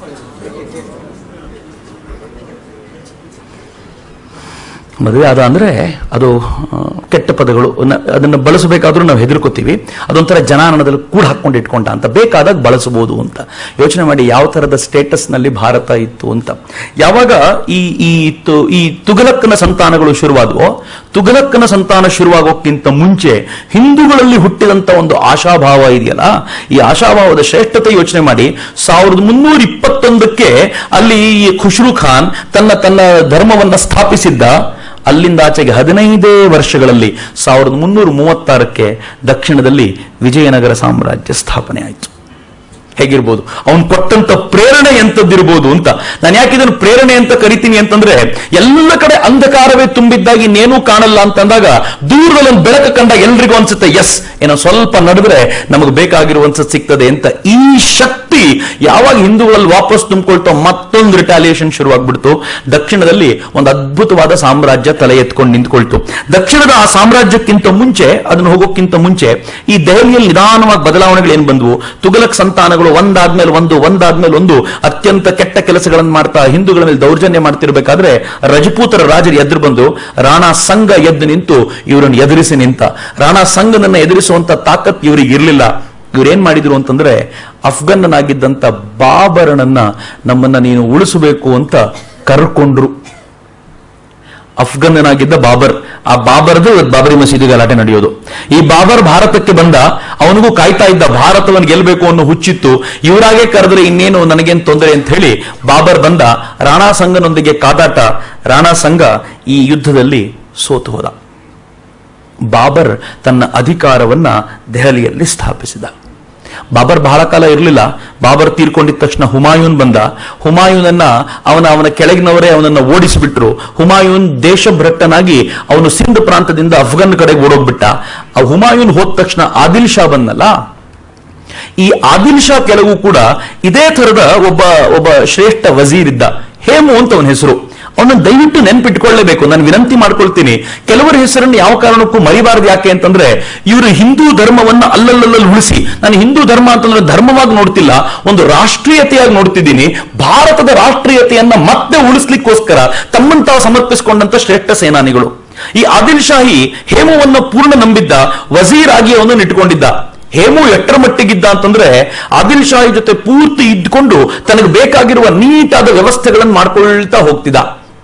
ಮದುವೆ ಆದ ಅಂದ್ರೆ ಅದು ಆ, ಕೆಟ್ಟ ಪದಗಳು ನ- ಅದನ್ನು ಬಳಸಬೇಕಾದ್ರೂ ನಾವು ಹೆದರ್ಕೋತೀವಿ ಅದೊಂಥರ ಜನಾನನದಲ್ಲಿ ಕೂಡ ಹಾಕೊಂಡು ಇಟ್ಕೊಂಡ ಅಂತ ಬೇಕಾದಾಗ ಬಳಸಬಹುದು ಅಂತ ಯೋಚನೆ ಮಾಡಿ ಯಾವ ತರದ ಸ್ಟೇಟಸ್ ನಲ್ಲಿ ಭಾರತ ಇತ್ತು ಅಂತ ಯಾವಾಗ ಈ ಈ ತು- ಈ ತುಗಲಕ್ಕನ ಸಂತಾನಗಳು ಶುರುವಾದವೋ ತುಗಲಕ್ಕನ ಸಂತಾನ ಶುರುವಾಗೋಕ್ಕಿಂತ ಮುಂಚೆ ಹಿಂದೂಗಳಲ್ಲಿ ಹುಟ್ಟಿದಂತ ಒಂದು ಆಶಾಭಾವ ಇದೆಯಲ್ಲ ಈ ಆಶಾಭಾವದ ಶ್ರೇಷ್ಠತೆ ಯೋಚನೆ ಮಾಡಿ ಸಾವಿರದ ಮುನ್ನೂರ ಇಪ್ಪತ್ತೊಂದಕ್ಕೆ ಅಲ್ಲಿ ಈ ಖುಷ್ರು ಖಾನ್ ತನ್ನ ತನ್ನ ಧರ್ಮವನ್ನ ಸ್ಥಾಪಿಸಿದ್ದ ಅಲ್ಲಿಂದ ಆಚೆಗೆ ಹದಿನೈದೇ ವರ್ಷಗಳಲ್ಲಿ ಸಾವಿರದ ಮುನ್ನೂರ ಮೂವತ್ತಾರಕ್ಕೆ ದಕ್ಷಿಣದಲ್ಲಿ ವಿಜಯನಗರ ಸಾಮ್ರಾಜ್ಯ ಸ್ಥಾಪನೆ ಆಯಿತು ಹೇಗಿರ್ಬೋದು ಅವನು ಕೊಟ್ಟಂತ ಪ್ರೇರಣೆ ಎಂತದ್ದಿರ್ಬೋದು ಅಂತ ನಾನು ಯಾಕೆ ಇದನ್ನು ಪ್ರೇರಣೆ ಅಂತ ಕರಿತೀನಿ ಅಂತಂದ್ರೆ ಎಲ್ಲ ಕಡೆ ಅಂಧಕಾರವೇ ತುಂಬಿದ್ದಾಗ ಇನ್ನೇನೂ ಕಾಣಲ್ಲ ಅಂತಂದಾಗ ದೂರದಲ್ಲಿ ಒಂದು ಬೆಳಕು ಕಂಡಾಗ ಎಲ್ರಿಗೂ ಅನ್ಸುತ್ತೆ ಎಸ್ ಏನೋ ಸ್ವಲ್ಪ ನಡೆದ್ರೆ ನಮಗೆ ಬೇಕಾಗಿರುವಂತ ಸಿಗ್ತದೆ ಅಂತ ಈ ಶಕ್ತಿ ಯಾವಾಗ ಹಿಂದೂಗಳಲ್ಲಿ ವಾಪಸ್ ತುಂಬಿಕೊಳ್ತೋ ಮತ್ತೊಂದು ರಿಟಾಲಿಯೇಷನ್ ಶುರುವಾಗ್ಬಿಡ್ತು ದಕ್ಷಿಣದಲ್ಲಿ ಒಂದು ಅದ್ಭುತವಾದ ಸಾಮ್ರಾಜ್ಯ ತಲೆ ಎತ್ಕೊಂಡು ನಿಂತ್ಕೊಳ್ತು ದಕ್ಷಿಣದ ಆ ಸಾಮ್ರಾಜ್ಯಕ್ಕಿಂತ ಮುಂಚೆ ಅದನ್ನು ಹೋಗೋಕ್ಕಿಂತ ಮುಂಚೆ ಈ ದೆಹಲಿಯಲ್ಲಿ ನಿಧಾನವಾಗಿ ಬದಲಾವಣೆಗಳು ಏನ್ ಬಂದವು ತುಗಲಕ್ ಸಂತಾನಗಳು ಒಂದಾದ್ಮೇಲೆ ಒಂದು ಒಂದಾದ್ಮೇಲೆ ಒಂದು ಅತ್ಯಂತ ಕೆಟ್ಟ ಕೆಲಸಗಳನ್ನು ಮಾಡ್ತಾ ಹಿಂದೂಗಳ ಮೇಲೆ ದೌರ್ಜನ್ಯ ಮಾಡ್ತಿರ್ಬೇಕಾದ್ರೆ ರಜಪೂತರ ರಾಜರು ಎದುರು ಬಂದು ರಾಣಾ ಸಂಘ ಎದ್ದು ನಿಂತು ಇವರನ್ನು ಎದುರಿಸಿ ನಿಂತ ರಾಣಾ ಸಂಘನನ್ನ ಎದುರಿಸುವಂತ ತಾಕತ್ ಇವರಿಗೆ ಇರಲಿಲ್ಲ ಇವ್ರೇನ್ ಮಾಡಿದ್ರು ಅಂತಂದ್ರೆ ಅಫ್ಘನ್ನನಾಗಿದ್ದಂತ ಬಾಬರನನ್ನ ನಮ್ಮನ್ನ ನೀನು ಉಳಿಸಬೇಕು ಅಂತ ಕರ್ಕೊಂಡ್ರು ಅಫ್ಘನ್ನನಾಗಿದ್ದ ಬಾಬರ್ ಆ ಬಾಬರ್ದು ಇವತ್ತು ಬಾಬರಿ ಮಸೀದಿ ಗಲಾಟೆ ನಡೆಯೋದು ಈ ಬಾಬರ್ ಭಾರತಕ್ಕೆ ಬಂದ ಅವನಿಗೂ ಕಾಯ್ತಾ ಇದ್ದ ಭಾರತವನ್ನು ಗೆಲ್ಲಬೇಕು ಅನ್ನೋ ಹುಚ್ಚಿತ್ತು ಇವರಾಗೆ ಕರೆದ್ರೆ ಇನ್ನೇನು ನನಗೇನ್ ತೊಂದರೆ ಅಂತ ಹೇಳಿ ಬಾಬರ್ ಬಂದ ರಾಣಾ ಸಂಘನೊಂದಿಗೆ ಕಾದಾಟ ರಾಣಾ ಸಂಘ ಈ ಯುದ್ಧದಲ್ಲಿ ಸೋತು ಹೋದ ಬಾಬರ್ ತನ್ನ ಅಧಿಕಾರವನ್ನ ದೆಹಲಿಯಲ್ಲಿ ಸ್ಥಾಪಿಸಿದ ಬಾಬರ್ ಬಹಳ ಕಾಲ ಇರಲಿಲ್ಲ ಬಾಬರ್ ತೀರ್ಕೊಂಡಿದ ತಕ್ಷಣ ಹುಮಾಯೂನ್ ಬಂದ ಹುಮಾಯೂನನ್ನ ಅವನ ಅವನ ಕೆಳಗಿನವರೇ ಅವನನ್ನ ಓಡಿಸಿಬಿಟ್ರು ಹುಮಾಯೂನ್ ದೇಶಭ್ರಷ್ಟನಾಗಿ ಅವನು ಸಿಂಧ್ ಪ್ರಾಂತದಿಂದ ಅಫ್ಘನ್ ಕಡೆಗೆ ಓಡೋಗ್ಬಿಟ್ಟ ಆ ಹುಮಾಯೂನ್ ಹೋದ ತಕ್ಷಣ ಆದಿಲ್ ಶಾ ಬಂದಲ್ಲ ಈ ಆದಿಲ್ ಶಾ ಕೆಲವು ಕೂಡ ಇದೇ ತರದ ಒಬ್ಬ ಒಬ್ಬ ಶ್ರೇಷ್ಠ ವಜೀರ್ ಇದ್ದ ಹೇಮು ಅಂತ ಅವನ ಹೆಸರು ಅವನನ್ನು ದಯವಿಟ್ಟು ನೆನ್ಪಿಟ್ಕೊಳ್ಳೇಬೇಕು ನಾನು ವಿನಂತಿ ಮಾಡ್ಕೊಳ್ತೀನಿ ಕೆಲವರ ಹೆಸರನ್ನು ಯಾವ ಕಾರಣಕ್ಕೂ ಮರಿಬಾರದು ಯಾಕೆ ಅಂತಂದ್ರೆ ಇವರು ಹಿಂದೂ ಧರ್ಮವನ್ನ ಅಲ್ಲಲ್ಲಲ್ಲಿ ಉಳಿಸಿ ನಾನು ಹಿಂದೂ ಧರ್ಮ ಅಂತಂದ್ರೆ ಧರ್ಮವಾಗಿ ನೋಡ್ತಿಲ್ಲ ಒಂದು ರಾಷ್ಟ್ರೀಯತೆಯಾಗಿ ನೋಡ್ತಿದ್ದೀನಿ ಭಾರತದ ರಾಷ್ಟ್ರೀಯತೆಯನ್ನ ಮತ್ತೆ ಉಳಿಸ್ಲಿಕ್ಕೋಸ್ಕರ ತಮ್ಮನ್ನು ತಾವು ಸಮರ್ಪಿಸಿಕೊಂಡಂತ ಶ್ರೇಷ್ಠ ಸೇನಾನಿಗಳು ಈ ಆದಿಲ್ ಶಾಹಿ ಹೇಮುವನ್ನ ಪೂರ್ಣ ನಂಬಿದ್ದ ವಜೀರ್ ಆಗಿ ಅವನನ್ನು ಇಟ್ಕೊಂಡಿದ್ದ ಹೇಮು ಎಷ್ಟರ ಮಟ್ಟಿಗಿದ್ದ ಅಂತಂದ್ರೆ ಆದಿಲ್ ಶಾಹಿ ಜೊತೆ ಪೂರ್ತಿ ಇದ್ಕೊಂಡು ತನಗೆ ಬೇಕಾಗಿರುವ ನೀಟಾದ ವ್ಯವಸ್ಥೆಗಳನ್ನು ಮಾಡ್ಕೊಳ್ತಾ ಹೋಗ್ತಿದ್ದ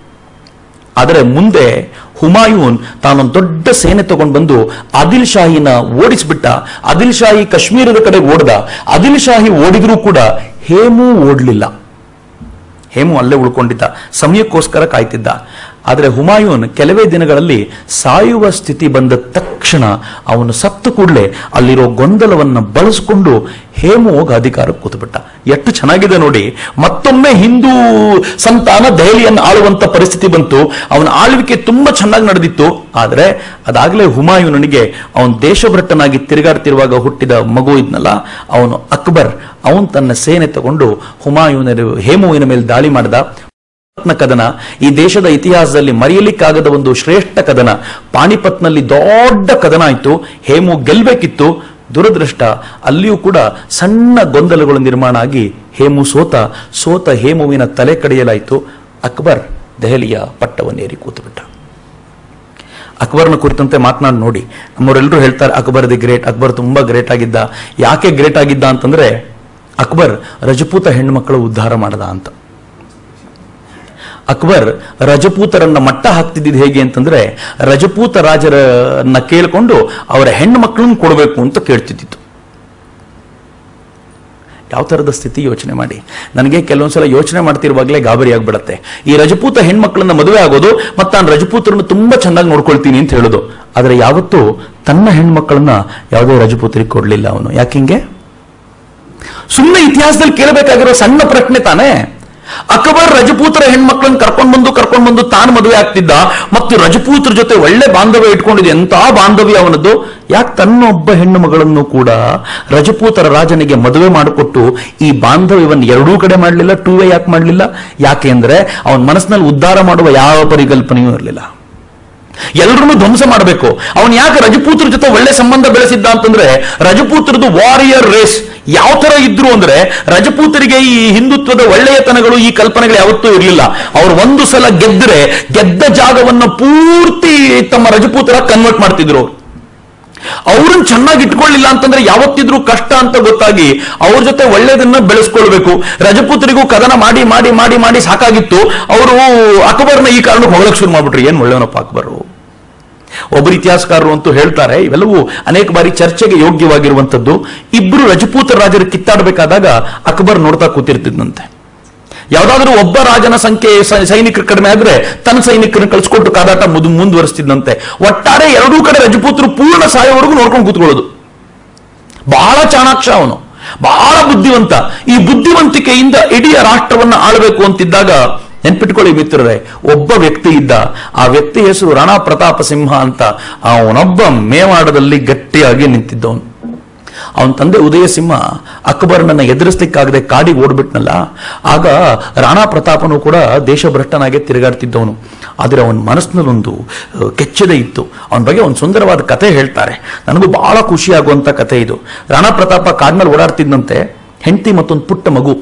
ಆದರೆ ಮುಂದೆ ಹುಮಾಯೂನ್ ತಾನೊಂದು ದೊಡ್ಡ ಸೇನೆ ತಗೊಂಡು ಬಂದು ಆದಿಲ್ ಶಾಹಿನ ಓಡಿಸ್ಬಿಟ್ಟ ಆದಿಲ್ ಶಾಹಿ ಕಾಶ್ಮೀರದ ಕಡೆ ಓಡ್ದ ಆದಿಲ್ ಶಾಹಿ ಓಡಿದ್ರೂ ಕೂಡ ಹೇಮು ಓಡ್ಲಿಲ್ಲ ಹೇಮು ಅಲ್ಲೇ ಉಳ್ಕೊಂಡಿದ್ದ ಸಮಯಕ್ಕೋಸ್ಕರ ಕಾಯ್ತಿದ್ದ ಆದರೆ ಹುಮಾಯೂನ್ ಕೆಲವೇ ದಿನಗಳಲ್ಲಿ ಸಾಯುವ ಸ್ಥಿತಿ ಬಂದ ತಕ್ಷಣ ಅವನು ಸತ್ತು ಕೂಡಲೇ ಅಲ್ಲಿರೋ ಗೊಂದಲವನ್ನು ಬಳಸಿಕೊಂಡು ಹೇಮು ಹೋಗಿ ಅಧಿಕಾರಕ್ಕೆ ಕೂತ್ಬಿಟ್ಟ ಎಷ್ಟು ಚೆನ್ನಾಗಿದೆ ನೋಡಿ ಮತ್ತೊಮ್ಮೆ ಹಿಂದೂ ಸಂತಾನ ದೆಹಲಿಯನ್ನು ಆಳುವಂತ ಪರಿಸ್ಥಿತಿ ಬಂತು ಅವನ ಆಳ್ವಿಕೆ ತುಂಬಾ ಚೆನ್ನಾಗಿ ನಡೆದಿತ್ತು ಆದರೆ ಅದಾಗಲೇ ಹುಮಾಯೂನನಿಗೆ ಅವನು ದೇಶಭ್ರಷ್ಟನಾಗಿ ತಿರುಗಾಡ್ತಿರುವಾಗ ಹುಟ್ಟಿದ ಮಗು ಇದ್ನಲ್ಲ ಅವನು ಅಕ್ಬರ್ ಅವನು ತನ್ನ ಸೇನೆ ತಗೊಂಡು ಹುಮಾಯೂನ ಹೇಮುವಿನ ಮೇಲೆ ದಾಳಿ ಮಾಡಿದ ಪಾಣಿಪತ್ನ ಕದನ ಈ ದೇಶದ ಇತಿಹಾಸದಲ್ಲಿ ಮರೆಯಲಿಕ್ಕಾಗದ ಒಂದು ಶ್ರೇಷ್ಠ ಕದನ ಪಾಣಿಪತ್ನಲ್ಲಿ ದೊಡ್ಡ ಕದನ ಆಯಿತು ಹೇಮು ಗೆಲ್ಬೇಕಿತ್ತು ದುರದೃಷ್ಟ ಅಲ್ಲಿಯೂ ಕೂಡ ಸಣ್ಣ ಗೊಂದಲಗಳು ನಿರ್ಮಾಣ ಆಗಿ ಹೇಮು ಸೋತ ಸೋತ ಹೇಮುವಿನ ತಲೆ ಕಡಿಯಲಾಯಿತು ಅಕ್ಬರ್ ದೆಹಲಿಯ ಪಟ್ಟವನ್ನೇರಿ ಕೂತುಬಿಟ್ಟ ಅಕ್ಬರ್ನ ಕುರಿತಂತೆ ಮಾತನಾಡಿ ನೋಡಿ ನಮ್ಮವರೆಲ್ಲರೂ ಹೇಳ್ತಾರೆ ಅಕ್ಬರ್ ದಿ ಗ್ರೇಟ್ ಅಕ್ಬರ್ ತುಂಬಾ ಗ್ರೇಟ್ ಆಗಿದ್ದ ಯಾಕೆ ಗ್ರೇಟ್ ಆಗಿದ್ದ ಅಂತಂದ್ರೆ ಅಕ್ಬರ್ ರಜಪೂತ ಹೆಣ್ಣುಮಕ್ಕಳು ಉದ್ಧಾರ ಮಾಡದ ಅಂತ ಅಕ್ಬರ್ ರಜಪೂತರನ್ನ ಮಟ್ಟ ಹಾಕ್ತಿದ್ದಿದ್ದು ಹೇಗೆ ಅಂತಂದ್ರೆ ರಜಪೂತ ರಾಜರನ್ನ ಕೇಳಿಕೊಂಡು ಅವರ ಹೆಣ್ಣು ಮಕ್ಕಳನ್ನು ಕೊಡಬೇಕು ಅಂತ ಕೇಳ್ತಿದ್ದಿತ್ತು ಯಾವ ಥರದ ಸ್ಥಿತಿ ಯೋಚನೆ ಮಾಡಿ ನನಗೆ ಕೆಲವೊಂದ್ಸಲ ಯೋಚನೆ ಮಾಡ್ತಿರುವಾಗಲೇ ಗಾಬರಿ ಆಗ್ಬಿಡತ್ತೆ ಈ ರಜಪೂತ ಹೆಣ್ಮಕ್ಳನ್ನ ಮದುವೆ ಆಗೋದು ಮತ್ತು ನಾನು ರಜಪೂತರನ್ನು ತುಂಬಾ ಚೆನ್ನಾಗಿ ನೋಡ್ಕೊಳ್ತೀನಿ ಅಂತ ಹೇಳೋದು ಆದರೆ ಯಾವತ್ತೂ ತನ್ನ ಹೆಣ್ಮಕ್ಳನ್ನ ಯಾವುದೇ ರಜಪೂತರಿಗೆ ಕೊಡ್ಲಿಲ್ಲ ಅವನು ಯಾಕಿಂಗೆ ಸುಮ್ಮನೆ ಇತಿಹಾಸದಲ್ಲಿ ಕೇಳಬೇಕಾಗಿರೋ ಸಣ್ಣ ಪ್ರಶ್ನೆ ತಾನೇ ಅಕ್ಬರ್ ರಜಪೂತರ ಹೆಣ್ಮಕ್ಳನ್ನ ಕರ್ಕೊಂಡ್ ಬಂದು ಕರ್ಕೊಂಡ್ ಬಂದು ತಾನು ಮದುವೆ ಆಗ್ತಿದ್ದ ಮತ್ತು ರಜಪೂತರ ಜೊತೆ ಒಳ್ಳೆ ಬಾಂಧವ್ಯ ಇಟ್ಕೊಂಡಿದೆ ಎಂತ ಬಾಂಧವ್ಯ ಅವನದ್ದು ಯಾಕೆ ತನ್ನೊಬ್ಬ ಹೆಣ್ಣು ಮಗಳನ್ನು ಕೂಡ ರಜಪೂತರ ರಾಜನಿಗೆ ಮದುವೆ ಮಾಡಿಕೊಟ್ಟು ಈ ಬಾಂಧವ್ಯವನ್ನು ಎರಡೂ ಕಡೆ ಮಾಡಲಿಲ್ಲ ಟೂ ವೇ ಯಾಕೆ ಮಾಡಲಿಲ್ಲ ಯಾಕೆ ಅಂದ್ರೆ ಅವನ ಮನಸ್ಸಿನಲ್ಲಿ ಉದ್ಧಾರ ಮಾಡುವ ಯಾವ ಪರಿಕಲ್ಪನೆಯೂ ಇರಲಿಲ್ಲ ಎಲ್ಲರನ್ನು ಧ್ವಂಸ ಮಾಡಬೇಕು ಅವನು ಯಾಕೆ ರಜಪೂತ್ರ ಜೊತೆ ಒಳ್ಳೆ ಸಂಬಂಧ ಬೆಳೆಸಿದ್ದ ಅಂತಂದ್ರೆ ರಜಪೂತ್ರದ್ದು ವಾರಿಯರ್ ರೇಸ್ ಯಾವ ತರ ಇದ್ರು ಅಂದ್ರೆ ರಜಪೂತರಿಗೆ ಈ ಹಿಂದುತ್ವದ ಒಳ್ಳೆಯತನಗಳು ಈ ಕಲ್ಪನೆಗಳು ಯಾವತ್ತೂ ಇರಲಿಲ್ಲ ಅವ್ರು ಒಂದು ಸಲ ಗೆದ್ದರೆ ಗೆದ್ದ ಜಾಗವನ್ನು ಪೂರ್ತಿ ತಮ್ಮ ರಜಪೂತರ ಕನ್ವರ್ಟ್ ಮಾಡ್ತಿದ್ರು ಅವ್ರು ಅವ್ರನ್ನ ಚೆನ್ನಾಗಿ ಇಟ್ಕೊಳ್ಳಿಲ್ಲ ಅಂತಂದ್ರೆ ಯಾವತ್ತಿದ್ರೂ ಕಷ್ಟ ಅಂತ ಗೊತ್ತಾಗಿ ಅವ್ರ ಜೊತೆ ಒಳ್ಳೇದನ್ನ ಬೆಳೆಸ್ಕೊಳ್ಬೇಕು ರಜಪೂತರಿಗೂ ಕದನ ಮಾಡಿ ಮಾಡಿ ಮಾಡಿ ಮಾಡಿ ಸಾಕಾಗಿತ್ತು ಅವರು ಅಕ್ಬರ್ನ ಈ ಕಾರಣಕ್ಕೆ ಹೊಗಳಕ್ ಶುರು ಮಾಡ್ಬಿಟ್ರು ಏನ್ ಒಳ್ಳೆಯವನಪ್ಪ ಅಕ್ಬರು ಒಬ್ಬರು ಇತಿಹಾಸಕಾರರು ಅಂತೂ ಹೇಳ್ತಾರೆ ಇವೆಲ್ಲವೂ ಅನೇಕ ಬಾರಿ ಚರ್ಚೆಗೆ ಯೋಗ್ಯವಾಗಿರುವಂತದ್ದು ಇಬ್ರು ರಜಪೂತ ರಾಜರು ಕಿತ್ತಾಡಬೇಕಾದಾಗ ಅಕ್ಬರ್ ನೋಡ್ತಾ ಕೂತಿರ್ತಿದ್ದಂತೆ ಯಾವ್ದಾದ್ರೂ ಒಬ್ಬ ರಾಜನ ಸಂಖ್ಯೆ ಸ- ಸೈನಿಕರು ಕಡಿಮೆ ಆದ್ರೆ ತನ್ನ ಸೈನಿಕರನ್ನ ಕಳಿಸ್ಕೊಟ್ಟು ಕಾದಾಟ ಮುದು ಮುಂದುವರಿಸ್ತಿದ್ದಂತೆ ಒಟ್ಟಾರೆ ಎರಡೂ ಕಡೆ ರಜಪೂತರು ಪೂರ್ಣ ಸಾಯೋವರೆಗೂ ನೋಡ್ಕೊಂಡು ಕೂತ್ಕೊಳ್ಳೋದು ಬಹಳ ಚಾಣಾಕ್ಷ ಅವನು ಬಹಳ ಬುದ್ಧಿವಂತ ಈ ಬುದ್ಧಿವಂತಿಕೆಯಿಂದ ಇಡೀ ರಾಷ್ಟ್ರವನ್ನ ಆಳಬೇಕು ಅಂತಿದ್ದಾಗ ನೆನ್ಪಿಟ್ಕೊಳ್ಳಿ ಮಿತ್ರರೇ ಒಬ್ಬ ವ್ಯಕ್ತಿ ಇದ್ದ ಆ ವ್ಯಕ್ತಿ ಹೆಸರು ರಾಣಾ ಪ್ರತಾಪ ಸಿಂಹ ಅಂತ ಅವನೊಬ್ಬ ಮೇವಾಡದಲ್ಲಿ ಗಟ್ಟಿಯಾಗಿ ನಿಂತಿದ್ದವನು ಅವನ ತಂದೆ ಉದಯ ಸಿಂಹ ಅಕ್ಬರನನ್ನ ಎದುರಿಸ್ಲಿಕ್ಕಾಗದೆ ಕಾಡಿಗೆ ಓಡ್ಬಿಟ್ನಲ್ಲ ಆಗ ರಾಣಾ ಪ್ರತಾಪನು ಕೂಡ ದೇಶಭ್ರಷ್ಟನಾಗೆ ತಿರುಗಾಡ್ತಿದ್ದವನು ಆದರೆ ಅವನ ಮನಸ್ಸಿನಲ್ಲೊಂದು ಅಹ್, ಕೆಚ್ಚದೆ ಇತ್ತು ಅವನ ಬಗ್ಗೆ ಒಂದು ಸುಂದರವಾದ ಕಥೆ ಹೇಳ್ತಾರೆ ನನಗೂ ಬಹಳ ಖುಷಿಯಾಗುವಂತ ಕಥೆ ಇದು ರಾಣಾ ಪ್ರತಾಪ ಕಾಡಿನಲ್ಲಿ ಓಡಾಡ್ತಿದ್ದಂತೆ ಹೆಂಡತಿ ಮತ್ತೊಂದು ಪುಟ್ಟ ಮಗು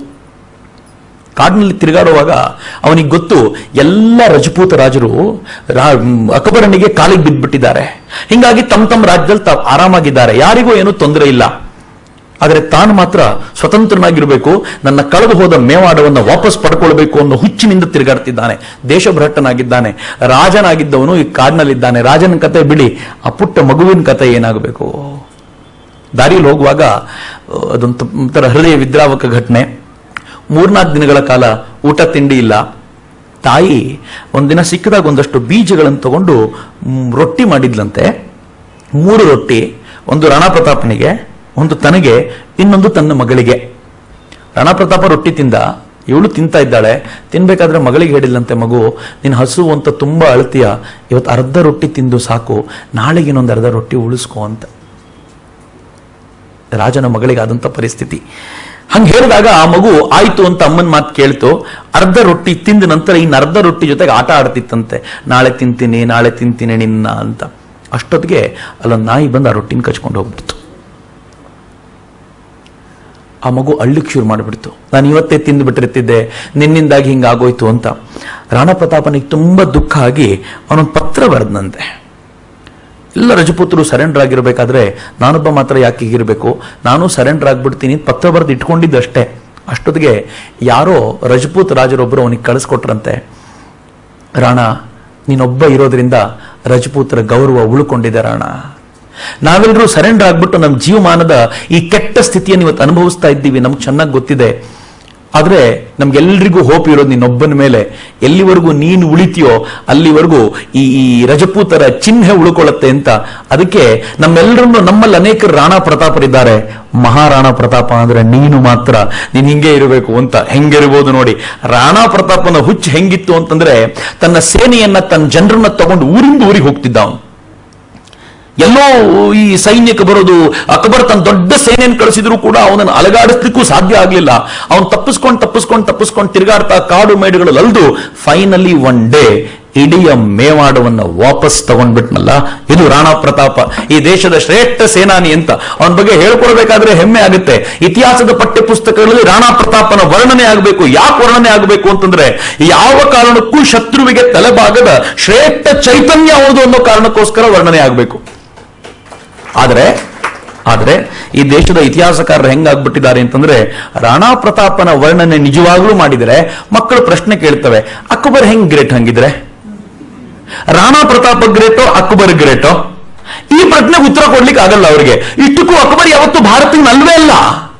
ಕಾಡಿನಲ್ಲಿ ತಿರುಗಾಡುವಾಗ ಅವನಿಗೆ ಗೊತ್ತು ಎಲ್ಲ ರಜಪೂತ ರಾಜರು ರಾ- ಅಕ್ಬರನಿಗೆ ಕಾಲಿಗೆ ಬಿದ್ದುಬಿಟ್ಟಿದ್ದಾರೆ ಹಿಂಗಾಗಿ ತಮ್ಮ ತಮ್ಮ ರಾಜ್ಯದಲ್ಲಿ ತಾವು ಆರಾಮಾಗಿದ್ದಾರೆ ಯಾರಿಗೂ ಏನೂ ತೊಂದರೆ ಇಲ್ಲ ಆದರೆ ತಾನು ಮಾತ್ರ ಸ್ವತಂತ್ರನಾಗಿರಬೇಕು ನನ್ನ ಕಳೆದು ಹೋದ ಮೇವಾಡವನ್ನು ವಾಪಸ್ ಪಡ್ಕೊಳ್ಬೇಕು ಅನ್ನೋ ಹುಚ್ಚಿನಿಂದ ತಿರುಗಾಡ್ತಿದ್ದಾನೆ ದೇಶಭ್ರಷ್ಟನಾಗಿದ್ದಾನೆ ರಾಜನಾಗಿದ್ದವನು ಈ ಕಾಡಿನಲ್ಲಿದ್ದಾನೆ ರಾಜನ ಕತೆ ಬಿಡಿ ಆ ಪುಟ್ಟ ಮಗುವಿನ ಕತೆ ಏನಾಗಬೇಕು ದಾರಿಯಲ್ಲಿ ಹೋಗುವಾಗ ಅಹ್, ಅದೊಂದು ಒಂಥರ ಹೃದಯ ವಿದ್ರಾವಕ ಘಟನೆ ಮೂರ್ನಾಲ್ಕು ದಿನಗಳ ಕಾಲ ಊಟ ತಿಂಡಿ ಇಲ್ಲ ತಾಯಿ ಒಂದಿನ ಸಿಕ್ಕಿದಾಗ ಒಂದಷ್ಟು ಬೀಜಗಳನ್ನು ತಗೊಂಡು ಮ್, ರೊಟ್ಟಿ ಮಾಡಿದ್ಲಂತೆ ಮೂರು ರೊಟ್ಟಿ ಒಂದು ರಾಣಾ ಪ್ರತಾಪನಿಗೆ ಒಂದು ತನಗೆ ಇನ್ನೊಂದು ತನ್ನ ಮಗಳಿಗೆ ರಾಣಾ ಪ್ರತಾಪ ರೊಟ್ಟಿ ತಿಂದ ಇವಳು ತಿಂತಾ ಇದ್ದಾಳೆ ತಿನ್ಬೇಕಾದ್ರೆ ಮಗಳಿಗೆ ಹೇಳಿಲ್ಲಂತೆ ಮಗು ನಿನ್ನ ಹಸು ಅಂತ ತುಂಬಾ ಅಳ್ತೀಯ ಇವತ್ತು ಅರ್ಧ ರೊಟ್ಟಿ ತಿಂದು ಸಾಕು ನಾಳೆಗೆ ಇನ್ನೊಂದು ಅರ್ಧ ರೊಟ್ಟಿ ಉಳಿಸ್ಕೊ ಅಂತ ರಾಜನ ಮಗಳಿಗೆ ಆದಂತ ಪರಿಸ್ಥಿತಿ ಹಂಗೆ ಹೇಳಿದಾಗ ಆ ಮಗು ಆಯ್ತು ಅಂತ ಅಮ್ಮನ ಮಾತು ಕೇಳ್ತು ಅರ್ಧ ರೊಟ್ಟಿ ತಿಂದ ನಂತರ ಇನ್ನು ಅರ್ಧ ರೊಟ್ಟಿ ಜೊತೆಗೆ ಆಟ ಆಡ್ತಿತ್ತಂತೆ ನಾಳೆ ತಿಂತೀನಿ ನಾಳೆ ತಿಂತೀನಿ ನಿನ್ನ ಅಂತ ಅಷ್ಟೊತ್ತಿಗೆ ಅಲ್ಲೊಂದು ನಾಯಿ ಬಂದು ಆ ರೊಟ್ಟಿನ ಕಚ್ಕೊಂಡು ಹೋಗ್ಬಿಡ್ತು ಆ ಮಗು ಅಳ್ಳಿಕ್ ಶುರು ಮಾಡಿಬಿಡ್ತು ನಾನು ಇವತ್ತೇ ತಿಂದು ಬಿಟ್ಟಿರ್ತಿದ್ದೆ ನಿನ್ನಿಂದಾಗಿ ಹಿಂಗಾಗೋಯ್ತು ಅಂತ ರಾಣಾ ಪ್ರತಾಪನಿಗೆ ತುಂಬಾ ದುಃಖ ಆಗಿ ಅವನೊಂದು ಪತ್ರ ಬರೆದ್ನಂತೆ ಎಲ್ಲ ರಜಪೂತರು ಸರೆಂಡರ್ ಆಗಿರ್ಬೇಕಾದ್ರೆ ನಾನೊಬ್ಬ ಮಾತ್ರ ಯಾಕೆ ಹೀಗಿರ್ಬೇಕು ನಾನು ಸರೆಂಡರ್ ಆಗ್ಬಿಡ್ತೀನಿ ಅಂತ ಪತ್ರ ಬರೆದು ಇಟ್ಕೊಂಡಿದ್ದಷ್ಟೇ ಅಷ್ಟೊತ್ತಿಗೆ ಯಾರೋ ರಜಪೂತ್ ರಾಜರೊಬ್ಬರು ಅವನಿಗೆ ಕಳಿಸ್ಕೊಟ್ರಂತೆ ರಾಣ ನೀನೊಬ್ಬ ಇರೋದ್ರಿಂದ ರಜಪೂತರ ಗೌರವ ಉಳ್ಕೊಂಡಿದೆ ರಾಣ ನಾವೆಲ್ಲರೂ ಸರೆಂಡರ್ ಆಗ್ಬಿಟ್ಟು ನಮ್ಮ ಜೀವಮಾನದ ಈ ಕೆಟ್ಟ ಸ್ಥಿತಿಯನ್ನು ಇವತ್ತು ಅನುಭವಿಸ್ತಾ ಇದ್ದೀವಿ ನಮ್ಗೆ ಚೆನ್ನಾಗಿ ಗೊತ್ತಿದೆ ಆದ್ರೆ ನಮ್ಗೆಲ್ರಿಗೂ ಹೋಪ್ ಇರೋದು ನೀನೊಬ್ಬನ ಮೇಲೆ ಎಲ್ಲಿವರೆಗೂ ನೀನು ಉಳಿತೀಯೋ ಅಲ್ಲಿವರೆಗೂ ಈ ಈ ರಜಪೂತರ ಚಿಹ್ನೆ ಉಳ್ಕೊಳ್ಳುತ್ತೆ ಅಂತ ಅದಕ್ಕೆ ನಮ್ಮೆಲ್ಲರನ್ನು ನಮ್ಮಲ್ಲಿ ಅನೇಕ ರಾಣಾ ಪ್ರತಾಪರಿದ್ದಾರೆ ಮಹಾರಾಣಾ ಪ್ರತಾಪ ಅಂದ್ರೆ ನೀನು ಮಾತ್ರ ನೀನ್ ಹಿಂಗೆ ಇರಬೇಕು ಅಂತ ಹೆಂಗಿರ್ಬೋದು ನೋಡಿ ರಾಣಾ ಪ್ರತಾಪನ ಹುಚ್ಚು ಹೆಂಗಿತ್ತು ಅಂತಂದ್ರೆ ತನ್ನ ಸೇನೆಯನ್ನ ತನ್ನ ಜನರನ್ನ ತಗೊಂಡು ಊರಿಂದ ಊರಿಗೆ ಹೋಗ್ತಿದ್ದ ಅವನು ಎಲ್ಲೋ ಈ ಸೈನ್ಯಕ್ಕೆ ಬರೋದು ಅಕ್ಬರ್ ತನ್ನ ದೊಡ್ಡ ಸೇನೆಯನ್ನು ಕಳಿಸಿದ್ರು ಕೂಡ ಅವನನ್ನು ಅಲಗಾಡಿಸ್ಲಿಕ್ಕೂ ಸಾಧ್ಯ ಆಗಲಿಲ್ಲ ಅವನು ತಪ್ಪಿಸ್ಕೊಂಡು ತಪ್ಪಿಸ್ಕೊಂಡು ತಪ್ಪಿಸ್ಕೊಂಡು ತಿರುಗಾಡ್ತಾ ಕಾಡು ಮೇಡುಗಳಲ್ಲಿ ಅಲ್ದು ಫೈನಲಿ ಒನ್ ಡೇ ಇಡೀ ಮೇವಾಡವನ್ನ ವಾಪಸ್ ತಗೊಂಡ್ಬಿಟ್ನಲ್ಲ ಇದು ರಾಣಾ ಪ್ರತಾಪ ಈ ದೇಶದ ಶ್ರೇಷ್ಠ ಸೇನಾನಿ ಅಂತ ಅವನ ಬಗ್ಗೆ ಹೇಳ್ಕೊಳ್ಬೇಕಾದ್ರೆ ಹೆಮ್ಮೆ ಆಗುತ್ತೆ ಇತಿಹಾಸದ ಪಠ್ಯ ಪುಸ್ತಕಗಳಲ್ಲಿ ರಾಣಾ ಪ್ರತಾಪನ ವರ್ಣನೆ ಆಗಬೇಕು ಯಾಕೆ ವರ್ಣನೆ ಆಗಬೇಕು ಅಂತಂದ್ರೆ ಯಾವ ಕಾರಣಕ್ಕೂ ಶತ್ರುವಿಗೆ ತಲೆಬಾಗದ ಶ್ರೇಷ್ಠ ಚೈತನ್ಯ ಯಾವುದು ಅನ್ನೋ ಕಾರಣಕ್ಕೋಸ್ಕರ ವರ್ಣನೆ ಆಗಬೇಕು ಆದರೆ ಆದರೆ ಈ ದೇಶದ ಇತಿಹಾಸಕಾರರು ಹೆಂಗಾಗ್ಬಿಟ್ಟಿದ್ದಾರೆ ಅಂತಂದ್ರೆ ರಾಣಾ ಪ್ರತಾಪನ ವರ್ಣನೆ ನಿಜವಾಗ್ಲೂ ಮಾಡಿದರೆ ಮಕ್ಕಳು ಪ್ರಶ್ನೆ ಕೇಳ್ತವೆ ಅಕ್ಬರ್ ಹೆಂಗ್ ಗ್ರೇಟ್ ಹಂಗಿದ್ರೆ ರಾಣಾ ಪ್ರತಾಪ ಗ್ರೇಟೋ ಅಕ್ಬರ್ ಗ್ರೇಟೋ ಈ ಪ್ರಶ್ನೆಗೆ ಉತ್ತರ ಕೊಡ್ಲಿಕ್ಕೆ ಆಗಲ್ಲ ಅವರಿಗೆ ಇಷ್ಟಕ್ಕೂ ಅಕ್ಬರ್ ಯಾವತ್ತು ಭಾರತದ ಅಲ್ವೇ ಅಲ್ಲ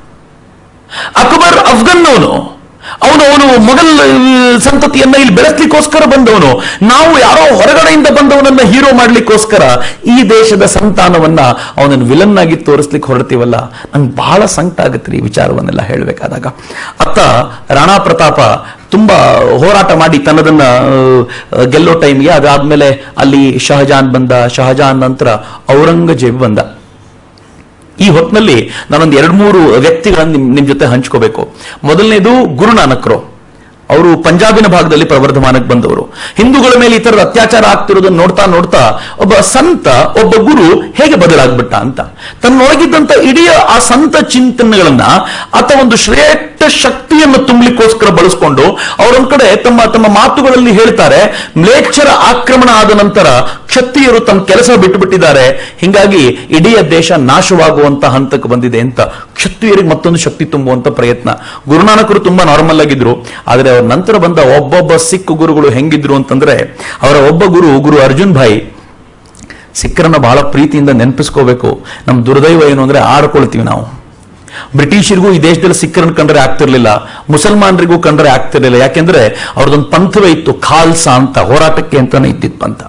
ಅಕ್ಬರ್ ಅಫ್ಘನ್ನವನು ಅವನು ಅವನು ಮೊಘಲ್ ಆ, ಸಂತತಿಯನ್ನ ಇಲ್ಲಿ ಬೆಳೆಸ್ಲಿಕ್ಕೋಸ್ಕರ ಬಂದವನು ನಾವು ಯಾರೋ ಹೊರಗಡೆಯಿಂದ ಬಂದವನನ್ನ ಹೀರೋ ಮಾಡ್ಲಿಕ್ಕೋಸ್ಕರ ಈ ದೇಶದ ಸಂತಾನವನ್ನ ಅವನನ್ನು ವಿಲನ್ ಆಗಿ ತೋರಿಸ್ಲಿಕ್ಕೆ ಹೊರಡ್ತೀವಲ್ಲ ನಂಗೆ ಬಹಳ ಸಂಕಟ ಆಗುತ್ತೆ ಈ ವಿಚಾರವನ್ನೆಲ್ಲ ಹೇಳಬೇಕಾದಾಗ ಅತ್ತ ರಾಣಾ ಪ್ರತಾಪ ತುಂಬಾ ಹೋರಾಟ ಮಾಡಿ ತನ್ನದನ್ನ ಆ, ಗೆಲ್ಲೋ ಟೈಮ್ಗೆ ಅದಾದ್ಮೇಲೆ ಅಲ್ಲಿ ಶಹಜಾನ್ ಬಂದ ಶಹಜಾನ್ ನಂತರ ಔರಂಗಜೇಬ್ ಬಂದ ಈ ಹೊತ್ತಿನಲ್ಲಿ ನಾನೊಂದು ಎರಡು ಮೂರು ವ್ಯಕ್ತಿಗಳನ್ನು ನಿಮ್ ನಿಮ್ ಜೊತೆ ಹಂಚ್ಕೋಬೇಕು ಮೊದಲನೇದು ಗುರುನಾನಕರು ಅವರು ಪಂಜಾಬಿನ ಭಾಗದಲ್ಲಿ ಪ್ರವರ್ಧಮಾನಕ್ಕೆ ಬಂದವರು ಹಿಂದೂಗಳ ಮೇಲೆ ಈ ತರದ ಅತ್ಯಾಚಾರ ಆಗ್ತಿರೋದನ್ನ ನೋಡ್ತಾ ನೋಡ್ತಾ ಒಬ್ಬ ಸಂತ ಒಬ್ಬ ಗುರು ಹೇಗೆ ಬದಲಾಗ್ಬಿಟ್ಟ ಅಂತ ತನ್ನೊಳಗಿದ್ದಂತ ಇಡೀ ಆ ಸಂತ ಚಿಂತನೆಗಳನ್ನ ಆತ ಒಂದು ಶ್ರೇಷ್ಠ ಶಕ್ತಿಯನ್ನು ತುಂಬಲಿಕ್ಕೋಸ್ಕರ ಬಳಸ್ಕೊಂಡು ಅವರೊಂದ್ ಕಡೆ ತಮ್ಮ ತಮ್ಮ ಮಾತುಗಳಲ್ಲಿ ಹೇಳ್ತಾರೆ ಮ್ಲೇಚ್ಛರ ಆಕ್ರಮಣ ಆದ ನಂತರ ಕ್ಷತ್ರಿಯರು ತಮ್ಮ ಕೆಲಸ ಬಿಟ್ಟುಬಿಟ್ಟಿದ್ದಾರೆ ಹಿಂಗಾಗಿ ಇಡೀ ದೇಶ ನಾಶವಾಗುವಂತ ಹಂತಕ್ಕೆ ಬಂದಿದೆ ಅಂತ ಕ್ಷತ್ರಿಯರಿಗೆ ಮತ್ತೊಂದು ಶಕ್ತಿ ತುಂಬುವಂತ ಪ್ರಯತ್ನ ಗುರುನಾನಕರು ತುಂಬಾ ನಾರ್ಮಲ್ ಆಗಿದ್ರು ಆದ್ರೆ ಅವ್ರ ನಂತರ ಬಂದ ಒಬ್ಬೊಬ್ಬ ಸಿಖ್ ಗುರುಗಳು ಹೆಂಗಿದ್ರು ಅಂತಂದ್ರೆ ಅವರ ಒಬ್ಬ ಗುರು ಗುರು ಅರ್ಜುನ್ ಭಾಯ್ ಸಿಖ್ರನ್ನ ಬಹಳ ಪ್ರೀತಿಯಿಂದ ನೆನಪಿಸ್ಕೋಬೇಕು ನಮ್ಮ ದುರ್ದೈವ ಏನು ಅಂದ್ರೆ ಆಡ್ಕೊಳ್ತೀವಿ ನಾವು ಬ್ರಿಟಿಷರಿಗೂ ಈ ದೇಶದಲ್ಲಿ ಸಿಖ್ಖರನ್ನು ಕಂಡ್ರೆ ಆಗ್ತಿರ್ಲಿಲ್ಲ ಮುಸಲ್ಮಾನರಿಗೂ ಕಂಡ್ರೆ ಆಗ್ತಿರ್ಲಿಲ್ಲ ಯಾಕೆಂದ್ರೆ ಅವ್ರದೊಂದು ಪಂಥವೇ ಇತ್ತು ಖಾಲ್ಸಾ ಅಂತ ಹೋರಾಟಕ್ಕೆ ಅಂತಾನೆ ಇದ್ದಿದ್ ಪಂಥ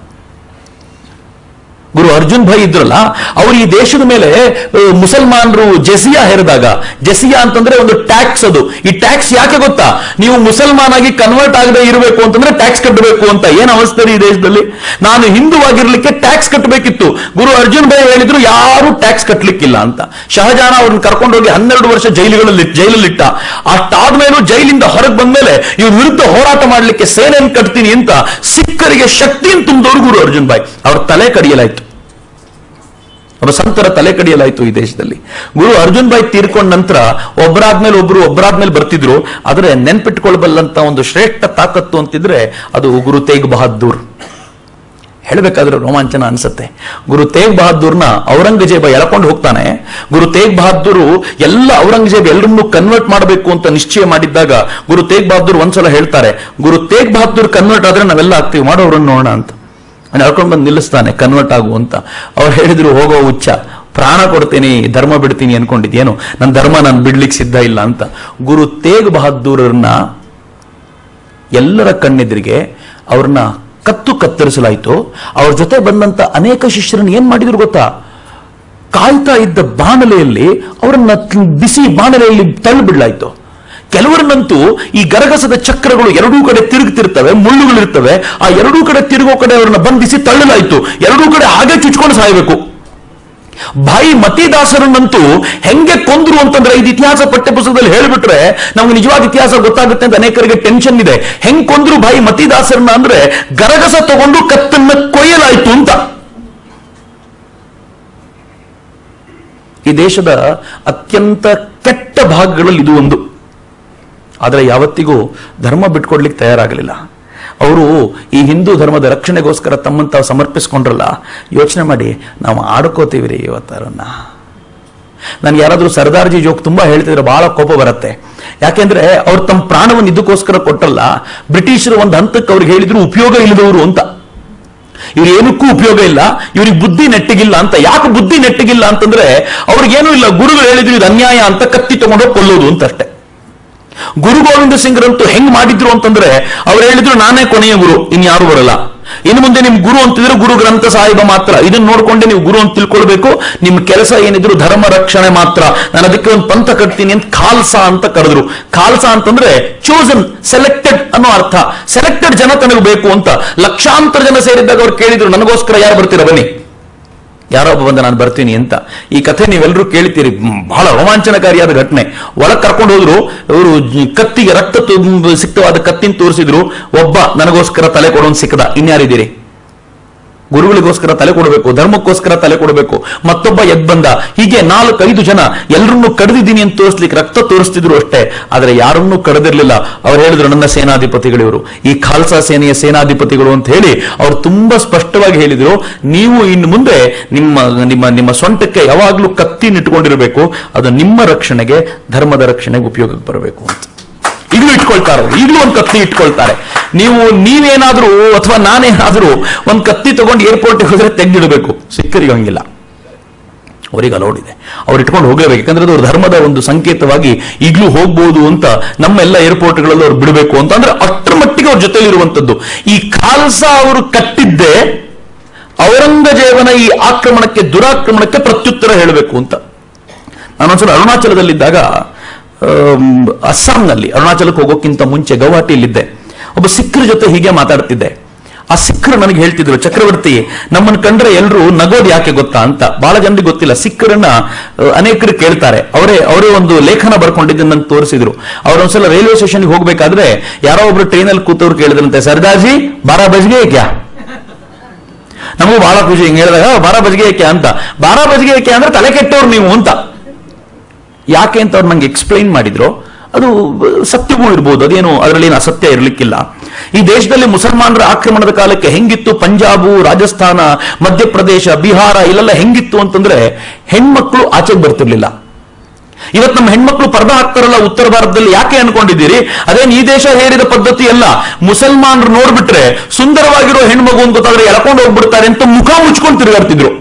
ಗುರು ಅರ್ಜುನ್ ಭಾಯ್ ಇದ್ರಲ್ಲ ಅವರು ಈ ದೇಶದ ಮೇಲೆ ಆ, ಮುಸಲ್ಮಾನರು ಜೆಸಿಯಾ ಹೇರಿದಾಗ ಜೆಸಿಯಾ ಅಂತಂದ್ರೆ ಒಂದು ಟ್ಯಾಕ್ಸ್ ಅದು ಈ ಟ್ಯಾಕ್ಸ್ ಯಾಕೆ ಗೊತ್ತಾ ನೀವು ಮುಸಲ್ಮಾನ್ ಆಗಿ ಕನ್ವರ್ಟ್ ಆಗದೆ ಇರಬೇಕು ಅಂತಂದ್ರೆ ಟ್ಯಾಕ್ಸ್ ಕಟ್ಟಬೇಕು ಅಂತ ಏನ್ ಅವಸ್ಥೆ ರೀ ಈ ದೇಶದಲ್ಲಿ ನಾನು ಹಿಂದುವಾಗಿರ್ಲಿಕ್ಕೆ ಟ್ಯಾಕ್ಸ್ ಕಟ್ಟಬೇಕಿತ್ತು ಗುರು ಅರ್ಜುನ್ ಭಾಯ್ ಹೇಳಿದ್ರು ಯಾರು ಟ್ಯಾಕ್ಸ್ ಕಟ್ಟಲಿಕ್ಕಿಲ್ಲ ಅಂತ ಶಹಜಾನ ಅವ್ರನ್ನ ಕರ್ಕೊಂಡೋಗಿ ಹನ್ನೆರಡು ವರ್ಷ ಜೈಲುಗಳಲ್ಲಿ ಜೈಲಲ್ಲಿಟ್ಟ ಅಷ್ಟಾದ್ಮೇಲೂ ಜೈಲಿಂದ ಹೊರಗೆ ಬಂದ್ಮೇಲೆ ಇವ್ರ ವಿರುದ್ಧ ಹೋರಾಟ ಮಾಡ್ಲಿಕ್ಕೆ ಸೇನೆಯನ್ನು ಕಟ್ತೀನಿ ಅಂತ ಸಿಖ್ಖರಿಗೆ ಶಕ್ತಿಯನ್ನು ತುಂಬಿದವರು ಗುರು ಅರ್ಜುನ್ ಭಾಯ್ ಅವ್ರ ತಲೆ ಕಡಿಯಲಾಯ್ತು ಒಬ್ಬ ಸಂತರ ತಲೆ ಕಡಿಯಲಾಯ್ತು ಈ ದೇಶದಲ್ಲಿ ಗುರು ಅರ್ಜುನ್ ಭಾಯ್ ತೀರ್ಕೊಂಡ ನಂತರ ಒಬ್ಬರಾದ್ಮೇಲೆ ಒಬ್ರು ಒಬ್ಬರಾದ್ಮೇಲೆ ಬರ್ತಿದ್ರು ಆದ್ರೆ ನೆನ್ಪಿಟ್ಕೊಳ್ಬಲ್ಲಂತ ಒಂದು ಶ್ರೇಷ್ಠ ತಾಕತ್ತು ಅಂತಿದ್ರೆ ಅದು ಗುರು ತೇಗ್ ಬಹದ್ದೂರ್ ಹೇಳಬೇಕಾದ್ರೆ ರೋಮಾಂಚನ ಅನ್ಸುತ್ತೆ ಗುರು ತೇಗ್ ಬಹದ್ದೂರ್ನ ಔರಂಗಜೇಬ ಎಳ್ಕೊಂಡು ಹೋಗ್ತಾನೆ ಗುರು ತೇಗ್ ಬಹದ್ದೂರು ಎಲ್ಲ ಔರಂಗಜೇಬ್ ಎಲ್ಲರನ್ನೂ ಕನ್ವರ್ಟ್ ಮಾಡಬೇಕು ಅಂತ ನಿಶ್ಚಯ ಮಾಡಿದ್ದಾಗ ಗುರು ತೇಗ್ ಬಹದ್ದೂರ್ ಒಂದ್ಸಲ ಹೇಳ್ತಾರೆ ಗುರು ತೇಗ್ ಬಹದ್ದೂರ್ ಕನ್ವರ್ಟ್ ಆದ್ರೆ ನಾವೆಲ್ಲ ಆಗ್ತೀವಿ ಮಾಡೋರನ್ನ ನೋಡೋಣ ಅಂತ ಅವ್ನು ಎಳ್ಕೊಂಡು ಬಂದು ನಿಲ್ಲಿಸ್ತಾನೆ ಕನ್ವರ್ಟ್ ಆಗು ಅಂತ ಅವ್ರು ಹೇಳಿದ್ರು ಹೋಗೋ ಹುಚ್ಚ ಪ್ರಾಣ ಕೊಡ್ತೀನಿ ಧರ್ಮ ಬಿಡ್ತೀನಿ ಅನ್ಕೊಂಡಿದ್ಯೇನು ನನ್ನ ಧರ್ಮ ನಾನು ಬಿಡ್ಲಿಕ್ಕೆ ಸಿದ್ಧ ಇಲ್ಲ ಅಂತ ಗುರು ತೇಗ್ ಬಹದ್ದೂರನ್ನ ಎಲ್ಲರ ಕಣ್ಣೆದುರಿಗೆ ಅವ್ರನ್ನ ಕತ್ತು ಕತ್ತರಿಸಲಾಯಿತು ಅವ್ರ ಜೊತೆ ಬಂದಂತ ಅನೇಕ ಶಿಷ್ಯರನ್ನ ಏನ್ ಮಾಡಿದ್ರು ಗೊತ್ತಾ ಕಾಯ್ತಾ ಇದ್ದ ಬಾಣಲೆಯಲ್ಲಿ ಅವರನ್ನ ಬಿಸಿ ಬಾಣಲೆಯಲ್ಲಿ ತಳ್ಳಿಬಿಡ್ಲಾಯ್ತು ಕೆಲವರನ್ನಂತೂ ಈ ಗರಗಸದ ಚಕ್ರಗಳು ಎರಡೂ ಕಡೆ ತಿರುಗ್ತಿರ್ತವೆ ಮುಳ್ಳುಗಳಿರ್ತವೆ ಆ ಎರಡೂ ಕಡೆ ತಿರುಗೋ ಕಡೆ ಅವರನ್ನ ಬಂಧಿಸಿ ತಳ್ಳಲಾಯ್ತು ಎರಡೂ ಕಡೆ ಹಾಗೆ ಚುಚ್ಕೊಂಡು ಸಾಯಬೇಕು ಬಾಯಿ ಮತಿದಾಸರನ್ನಂತೂ ಹೆಂಗೆ ಕೊಂದ್ರು ಅಂತಂದ್ರೆ ಇದು ಇತಿಹಾಸ ಪಠ್ಯ ಪುಸ್ತಕದಲ್ಲಿ ಹೇಳ್ಬಿಟ್ರೆ ನಮ್ಗೆ ನಿಜವಾದ ಇತಿಹಾಸ ಗೊತ್ತಾಗುತ್ತೆ ಅಂತ ಅನೇಕರಿಗೆ ಟೆನ್ಷನ್ ಇದೆ ಹೆಂಗ್ ಕೊಂದ್ರು ಬಾಯಿ ಮತಿದಾಸರನ್ನ ಅಂದ್ರೆ ಗರಗಸ ತಗೊಂಡು ಕತ್ತನ್ನ ಕೊಯ್ಯಲಾಯ್ತು ಅಂತ ಈ ದೇಶದ ಅತ್ಯಂತ ಕೆಟ್ಟ ಭಾಗಗಳಲ್ಲಿ ಇದು ಒಂದು ಆದರೆ ಯಾವತ್ತಿಗೂ ಧರ್ಮ ಬಿಟ್ಕೊಡ್ಲಿಕ್ಕೆ ತಯಾರಾಗಲಿಲ್ಲ ಅವರು ಈ ಹಿಂದೂ ಧರ್ಮದ ರಕ್ಷಣೆಗೋಸ್ಕರ ತಮ್ಮನ್ನು ತಾವು ಸಮರ್ಪಿಸ್ಕೊಂಡ್ರಲ್ಲ ಯೋಚನೆ ಮಾಡಿ ನಾವು ಆಡ್ಕೋತೀವಿ ರೀ ಇವತ್ತರನ್ನ ನನ್ಗೆ ಯಾರಾದ್ರೂ ಸರ್ದಾರ್ಜಿ ಜೋಕ್ ತುಂಬಾ ಹೇಳ್ತಿದ್ರೆ ಬಹಳ ಕೋಪ ಬರುತ್ತೆ ಯಾಕೆಂದ್ರೆ ಅವ್ರು ತಮ್ಮ ಪ್ರಾಣವನ್ನು ಇದಕ್ಕೋಸ್ಕರ ಕೊಟ್ಟಲ್ಲ ಬ್ರಿಟಿಷರು ಒಂದು ಹಂತಕ್ಕೆ ಅವ್ರಿಗೆ ಹೇಳಿದ್ರು ಉಪಯೋಗ ಇಲ್ಲದವರು ಅಂತ ಇವ್ರು ಏನಕ್ಕೂ ಉಪಯೋಗ ಇಲ್ಲ ಇವ್ರಿಗೆ ಬುದ್ಧಿ ನೆಟ್ಟಿಗಿಲ್ಲ ಅಂತ ಯಾಕೆ ಬುದ್ಧಿ ನೆಟ್ಟಿಗಿಲ್ಲ ಅಂತಂದ್ರೆ ಅವ್ರಿಗೇನೂ ಇಲ್ಲ ಗುರುಗಳು ಹೇಳಿದ್ರು ಇದು ಅನ್ಯಾಯ ಅಂತ ಕತ್ತಿ ತಗೊಂಡೋಗಿ ಕೊಲ್ಲೋದು ಅಂತ ಅಷ್ಟೇ ಗುರು ಗೋವಿಂದ ಸಿಂಗ್ರಂತೂ ಹೆಂಗ್ ಮಾಡಿದ್ರು ಅಂತಂದ್ರೆ ಅವ್ರು ಹೇಳಿದ್ರು ನಾನೇ ಕೊನೆಯ ಗುರು ಇನ್ಯಾರು ಬರಲ್ಲ ಇನ್ನು ಮುಂದೆ ನಿಮ್ ಗುರು ಅಂತಿದ್ರೆ ಗುರು ಗ್ರಂಥ ಸಾಹಿಬ ಮಾತ್ರ ಇದನ್ನ ನೋಡ್ಕೊಂಡೆ ನೀವು ಗುರು ಅಂತ ತಿಳ್ಕೊಳ್ಬೇಕು ನಿಮ್ ಕೆಲಸ ಏನಿದ್ರು ಧರ್ಮ ರಕ್ಷಣೆ ಮಾತ್ರ ನಾನು ಅದಕ್ಕೆ ಒಂದು ಪಂಥ ಕಟ್ತೀನಿ ಅಂತ ಖಾಲ್ಸಾ ಅಂತ ಕರೆದ್ರು ಖಾಲ್ಸಾ ಅಂತಂದ್ರೆ ಚೋಸನ್ ಸೆಲೆಕ್ಟೆಡ್ ಅನ್ನೋ ಅರ್ಥ ಸೆಲೆಕ್ಟೆಡ್ ಜನ ತನಗೆ ಬೇಕು ಅಂತ ಲಕ್ಷಾಂತರ ಜನ ಸೇರಿದ್ದಾಗ ಅವ್ರು ಕೇಳಿದ್ರು ನನಗೋಸ್ಕರ ಯಾರು ಬರ್ತೀರಾ ಬನ್ನಿ ಯಾರೋ ಒಬ್ಬ ಬಂದ ನಾನು ಬರ್ತೀನಿ ಅಂತ ಈ ಕಥೆ ನೀವೆಲ್ಲರೂ ಕೇಳ್ತೀರಿ ಹ್ಮ್, ಬಹಳ ರೋಮಾಂಚನಕಾರಿಯಾದ ಘಟನೆ ಒಳಗ್ ಕರ್ಕೊಂಡು ಹೋದ್ರು ಇವರು ಕತ್ತಿಗೆ ರಕ್ತ ತುಂಬ ಸಿಕ್ತವಾದ ಕತ್ತಿನ ತೋರಿಸಿದ್ರು ಒಬ್ಬ ನನಗೋಸ್ಕರ ತಲೆ ಕೊಡೋನ್ ಸಿಕ್ಕದ ಇನ್ಯಾರಿದ್ದೀರಿ ಗುರುಗಳಿಗೋಸ್ಕರ ತಲೆ ಕೊಡಬೇಕು ಧರ್ಮಕ್ಕೋಸ್ಕರ ತಲೆ ಕೊಡಬೇಕು ಮತ್ತೊಬ್ಬ ಎದ್ ಬಂದ ಹೀಗೆ ನಾಲ್ಕೈದು ಜನ ಎಲ್ಲರನ್ನೂ ಕಡ್ದಿದ್ದೀನಿ ಅಂತ ತೋರಿಸ್ಲಿಕ್ಕೆ ರಕ್ತ ತೋರಿಸ್ತಿದ್ರು ಅಷ್ಟೇ ಆದ್ರೆ ಯಾರನ್ನೂ ಕಡ್ದಿರ್ಲಿಲ್ಲ ಅವ್ರು ಹೇಳಿದ್ರು ನನ್ನ ಸೇನಾಧಿಪತಿಗಳು ಇವರು ಈ ಖಾಲ್ಸಾ ಸೇನೆಯ ಸೇನಾಧಿಪತಿಗಳು ಅಂತ ಹೇಳಿ ಅವ್ರು ತುಂಬಾ ಸ್ಪಷ್ಟವಾಗಿ ಹೇಳಿದ್ರು ನೀವು ಇನ್ನು ಮುಂದೆ ನಿಮ್ಮ ನಿಮ್ಮ ನಿಮ್ಮ ಸೊಂಟಕ್ಕೆ ಯಾವಾಗ್ಲೂ ಕತ್ತಿ ಇಟ್ಕೊಂಡಿರಬೇಕು ಅದು ನಿಮ್ಮ ರಕ್ಷಣೆಗೆ ಧರ್ಮದ ರಕ್ಷಣೆಗೆ ಉಪಯೋಗಕ್ಕೆ ಬರಬೇಕು ಅಂತ ಈಗಲೂ ಇಟ್ಕೊಳ್ತಾರೆ ಅವ್ರು. ಈಗಲೂ ಒಂದು ಕತ್ತಿ ಇಟ್ಕೊಳ್ತಾರೆ ನೀವು ನೀವೇನಾದ್ರೂ ಅಥವಾ ನಾನೇನಾದ್ರೂ ಒಂದು ಕತ್ತಿ ತಗೊಂಡು ಏರ್ಪೋರ್ಟ್ ಹೋದ್ರೆ ತೆಗೆದಿಡಬೇಕು ಸಿಕ್ಕರಿಗೆ ಹಂಗಿಲ್ಲ ಅವರಿಗೆ ಅಲೌಡ್ ಇದೆ ಅವ್ರು ಇಟ್ಕೊಂಡು ಹೋಗಲೇಬೇಕು ಯಾಕಂದ್ರೆ ಅದು ಅವ್ರ ಧರ್ಮದ ಒಂದು ಸಂಕೇತವಾಗಿ ಈಗಲೂ ಹೋಗ್ಬೋದು ಅಂತ ನಮ್ಮೆಲ್ಲ ಏರ್ಪೋರ್ಟ್ಗಳಲ್ಲಿ ಅವ್ರು ಬಿಡಬೇಕು ಅಂತ ಅಂದ್ರೆ ಅಷ್ಟರ ಮಟ್ಟಿಗೆ ಅವ್ರ ಜೊತೆಲಿರುವಂತದ್ದು ಈ ಖಾಲ್ಸಾ ಅವರು ಕಟ್ಟಿದ್ದೇ ಔರಂಗಜೇಬನ ಈ ಆಕ್ರಮಣಕ್ಕೆ ದುರಾಕ್ರಮಣಕ್ಕೆ ಪ್ರತ್ಯುತ್ತರ ಹೇಳಬೇಕು ಅಂತ ನಾನೊಂದ್ಸಲ ಅರುಣಾಚಲದಲ್ಲಿದ್ದಾಗ ಆಮ್, ಅಸ್ಸಾಂನಲ್ಲಿ ಅರುಣಾಚಲಕ್ಕೆ ಹೋಗೋಕ್ಕಿಂತ ಮುಂಚೆ ಗೌಹಾಟಿಯಲ್ಲಿದ್ದೆ ಒಬ್ಬ ಸಿಖ್ರ ಜೊತೆ ಹೀಗೆ ಮಾತಾಡ್ತಿದ್ದೆ ಆ ಸಿಖ್ರು ನನಗೆ ಹೇಳ್ತಿದ್ರು ಚಕ್ರವರ್ತಿ ನಮ್ಮನ್ನ ಕಂಡ್ರೆ ಎಲ್ಲರೂ ನಗೋದು ಯಾಕೆ ಗೊತ್ತಾ ಅಂತ ಬಹಳ ಜನರಿಗೆ ಗೊತ್ತಿಲ್ಲ ಸಿಖ್ರನ್ನ ಆ, ಅನೇಕರು ಕೇಳ್ತಾರೆ ಅವರೇ ಅವರೇ ಒಂದು ಲೇಖನ ಬರ್ಕೊಂಡಿದ್ದನ್ನ ನಂಗೆ ತೋರಿಸಿದ್ರು ಅವ್ರೊಂದ್ಸಲ ರೈಲ್ವೆ ಸ್ಟೇಷನ್ಗೆ ಹೋಗ್ಬೇಕಾದ್ರೆ ಯಾರೋ ಒಬ್ರು ಟ್ರೈನಲ್ಲಿ ಕೂತವ್ರು ಕೇಳಿದ್ರಂತೆ ಸರ್ದಾರ್ಜಿ ಬಾರಾ ಬಜ್ಗೆ ಕ್ಯಾ ನಮಗೂ ಬಹಳ ಖುಷಿ ಹಿಂಗೆ ಹೇಳಿದಾಗ "ಆ, ಬಾರಾ ಬಜ್ಗೆ ಏಕೆ ಅಂತ ಬಾರಾ ಬಜ್ಗೆ ಏಕೆ ಅಂದ್ರೆ ತಲೆ ಕೆಟ್ಟವ್ರು ನೀವು ಅಂತ ಯಾಕೆ ಅಂತ ಅವ್ರು ನಂಗೆ ಎಕ್ಸ್ಪ್ಲೈನ್ ಮಾಡಿದ್ರು ಅದು ಸತ್ಯವೂ ಇರ್ಬೋದು ಅದೇನು ಅದರಲ್ಲಿ ಏನು ಅಸತ್ಯ ಇರಲಿಕ್ಕಿಲ್ಲ ಈ ದೇಶದಲ್ಲಿ ಮುಸಲ್ಮಾನರ ಆಕ್ರಮಣದ ಕಾಲಕ್ಕೆ ಹೆಂಗಿತ್ತು ಪಂಜಾಬು ರಾಜಸ್ಥಾನ ಮಧ್ಯಪ್ರದೇಶ ಬಿಹಾರ ಇಲ್ಲೆಲ್ಲ ಹೆಂಗಿತ್ತು ಅಂತಂದ್ರೆ ಹೆಣ್ಮಕ್ಳು ಆಚೆಗೆ ಬರ್ತಿರ್ಲಿಲ್ಲ ಇವತ್ತು ನಮ್ಮ ಹೆಣ್ಮಕ್ಳು ಪರ್ದ ಹಾಕ್ತಾರಲ್ಲ ಉತ್ತರ ಭಾರತದಲ್ಲಿ ಯಾಕೆ ಅನ್ಕೊಂಡಿದ್ದೀರಿ ಅದೇನು ಈ ದೇಶ ಹೇರಿದ ಪದ್ಧತಿ ಅಲ್ಲ ಮುಸಲ್ಮಾನರು ನೋಡ್ಬಿಟ್ರೆ ಸುಂದರವಾಗಿರೋ ಹೆಣ್ಮಗು ಅಂತ ಗೊತ್ತಾದ್ರೆ ಎಳ್ಕೊಂಡು ಹೋಗ್ಬಿಡ್ತಾರೆ ಅಂತ ಮುಖ ಮುಚ್ಕೊಂಡು ತಿರುಗಾಡ್ತಿದ್ರು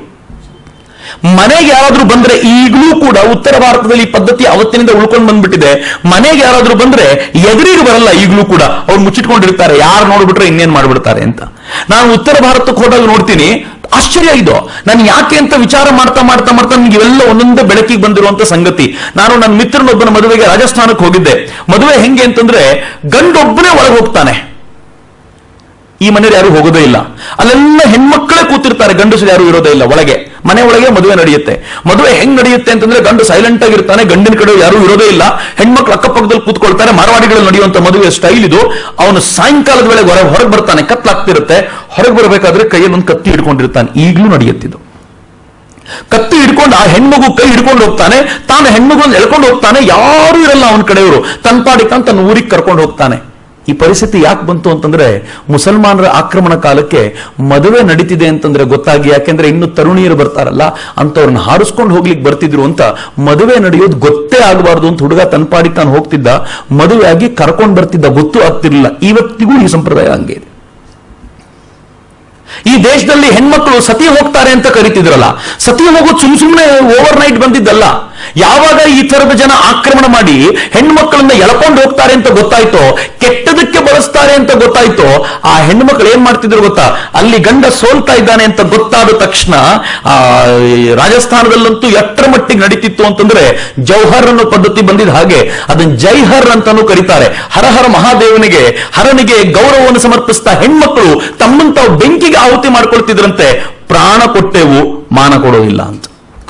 ಮನೆಗೆ ಯಾರಾದ್ರೂ ಬಂದ್ರೆ ಈಗಲೂ ಕೂಡ ಉತ್ತರ ಭಾರತದಲ್ಲಿ ಈ ಪದ್ಧತಿ ಅವತ್ತಿನಿಂದ ಉಳ್ಕೊಂಡು ಬಂದ್ಬಿಟ್ಟಿದೆ ಮನೆಗೆ ಯಾರಾದ್ರೂ ಬಂದ್ರೆ ಎದುರಿಗೆ ಬರಲ್ಲ ಈಗಲೂ ಕೂಡ ಅವ್ರು ಮುಚ್ಚಿಟ್ಕೊಂಡಿರ್ತಾರೆ ಯಾರು ನೋಡ್ಬಿಟ್ರೆ ಇನ್ನೇನ್ ಮಾಡ್ಬಿಡ್ತಾರೆ ಅಂತ ನಾನು ಉತ್ತರ ಭಾರತಕ್ಕೆ ಹೋದಾಗ ನೋಡ್ತೀನಿ ಆಶ್ಚರ್ಯ ಇದು ನಾನು ಯಾಕೆ ಅಂತ ವಿಚಾರ ಮಾಡ್ತಾ ಮಾಡ್ತಾ ಮಾಡ್ತಾ ನನಗೆ ಇವೆಲ್ಲ ಒಂದೊಂದೇ ಬೆಳಕಿಗೆ ಬಂದಿರುವಂತ ಸಂಗತಿ ನಾನು ನನ್ನ ಮಿತ್ರನೊಬ್ಬನ ಮದುವೆಗೆ ರಾಜಸ್ಥಾನಕ್ಕೆ ಹೋಗಿದ್ದೆ ಮದುವೆ ಹೆಂಗೆ ಅಂತಂದ್ರೆ ಗಂಡೊಬ್ಬನೇ ಒಳಗೆ ಹೋಗ್ತಾನೆ ಈ ಮನೆಯವ್ರು ಯಾರು ಹೋಗೋದೇ ಇಲ್ಲ ಅಲ್ಲೆಲ್ಲ ಹೆಣ್ಮಕ್ಳೇ ಕೂತಿರ್ತಾರೆ ಗಂಡಸರು ಯಾರು ಇರೋದೇ ಇಲ್ಲ ಒಳಗೆ ಮನೆ ಒಳಗೆ ಮದುವೆ ನಡೆಯುತ್ತೆ ಮದುವೆ ಹೆಂಗ್ ನಡೆಯುತ್ತೆ ಅಂತಂದ್ರೆ ಗಂಡು ಸೈಲೆಂಟ್ ಆಗಿರ್ತಾನೆ ಗಂಡಿನ ಕಡೆ ಯಾರು ಇರೋದೇ ಇಲ್ಲ ಹೆಣ್ಮಕ್ಳು ಅಕ್ಕಪಕ್ಕದಲ್ಲಿ ಕೂತ್ಕೊಳ್ತಾರೆ ಮಾರವಾಡಿಗಳಲ್ಲಿ ನಡೆಯುವಂತ ಮದುವೆ ಸ್ಟೈಲ್ ಇದು ಅವನು ಸಾಯಂಕಾಲದ ವೇಳೆ ಹೊರ ಹೊರಗೆ ಬರ್ತಾನೆ ಕತ್ಲಾಗ್ತಿರುತ್ತೆ ಹೊರಗೆ ಬರಬೇಕಾದ್ರೆ ಕೈಯಲ್ಲಿ ಒಂದು ಕತ್ತಿ ಹಿಡ್ಕೊಂಡಿರ್ತಾನೆ ಈಗಲೂ ನಡೆಯುತ್ತಿದ್ದು ಕತ್ತಿ ಹಿಡ್ಕೊಂಡು ಆ ಹೆಣ್ಮಗು ಕೈ ಹಿಡ್ಕೊಂಡು ಹೋಗ್ತಾನೆ ತಾನು ಹೆಣ್ಮಗು ಎಳ್ಕೊಂಡು ಹೋಗ್ತಾನೆ ಯಾರು ಇರಲ್ಲ ಅವನ ಕಡೆಯವರು ತನ್ನ ಪಾಡಿಗೆ ತಾನು ತನ್ನ ಊರಿಗೆ ಕರ್ಕೊಂಡು ಹೋಗ್ತಾನೆ ಈ ಪರಿಸ್ಥಿತಿ ಯಾಕೆ ಬಂತು ಅಂತಂದ್ರೆ ಮುಸಲ್ಮಾನರ ಆಕ್ರಮಣ ಕಾಲಕ್ಕೆ ಮದುವೆ ನಡೀತಿದೆ ಅಂತಂದ್ರೆ ಗೊತ್ತಾಗಿ ಯಾಕೆಂದ್ರೆ ಇನ್ನು ತರುಣಿಯರು ಬರ್ತಾರಲ್ಲ ಅಂತವ್ರನ್ನ ಹಾರಿಸ್ಕೊಂಡು ಹೋಗ್ಲಿಕ್ಕೆ ಬರ್ತಿದ್ರು ಅಂತ ಮದುವೆ ನಡೆಯೋದು ಗೊತ್ತೇ ಆಗಬಾರ್ದು ಅಂತ ಹುಡುಗ ತನ್ನ ಪಾಡಿಗೆ ತಾನು ಹೋಗ್ತಿದ್ದ ಮದುವೆ ಆಗಿ ಕರ್ಕೊಂಡು ಬರ್ತಿದ್ದ ಗೊತ್ತೂ ಆಗ್ತಿರ್ಲಿಲ್ಲ ಇವತ್ತಿಗೂ ಈ ಸಂಪ್ರದಾಯ ಹಂಗೆ ಇದೆ ಈ ದೇಶದಲ್ಲಿ ಹೆಣ್ಮಕ್ಳು ಸತಿ ಹೋಗ್ತಾರೆ ಅಂತ ಕರಿತಿದ್ರಲ್ಲ ಸತಿ ಹೋಗೋದು ಸುಮ್ ಸುಮ್ಮನೆ ಓವರ್ ನೈಟ್ ಬಂದಿದ್ದಲ್ಲ ಯಾವಾಗ ಈ ತರದ ಜನ ಆಕ್ರಮಣ ಮಾಡಿ ಹೆಣ್ಮಕ್ಳನ್ನ ಎಳ್ಕೊಂಡು ಹೋಗ್ತಾರೆ ಅಂತ ಗೊತ್ತಾಯ್ತೋ ಕೆಟ್ಟದಕ್ಕೆ ಬಳಸ್ತಾರೆ ಅಂತ ಗೊತ್ತಾಯ್ತೋ ಆ ಹೆಣ್ಮಕ್ಳು ಏನ್ ಮಾಡ್ತಿದ್ರು ಗೊತ್ತಾ ಅಲ್ಲಿ ಗಂಡ ಸೋಲ್ತಾ ಇದ್ದಾನೆ ಅಂತ ಗೊತ್ತಾದ ತಕ್ಷಣ ಆ ಈ ರಾಜಸ್ಥಾನದಲ್ಲಂತೂ ಎಷ್ಟರ ಮಟ್ಟಿಗೆ ನಡೀತಿತ್ತು ಅಂತಂದ್ರೆ ಜೌಹರ್ ಅನ್ನೋ ಪದ್ಧತಿ ಬಂದಿದ್ದ ಹಾಗೆ ಅದನ್ನ ಜೈಹರ್ ಅಂತಾನೂ ಕರೀತಾರೆ ಹರಹರ ಮಹಾದೇವನಿಗೆ ಹರನಿಗೆ ಗೌರವವನ್ನು ಸಮರ್ಪಿಸ್ತಾ ಹೆಣ್ಮಕ್ಳು ತಮ್ಮನ್ನು ತಾವು ಬೆಂಕಿಗೆ ಆಹುತಿ ಮಾಡ್ಕೊಳ್ತಿದ್ರಂತೆ ಪ್ರಾಣ ಕೊಟ್ಟೆವು ಮಾನ ಕೊಡೋದಿಲ್ಲ ಅಂತ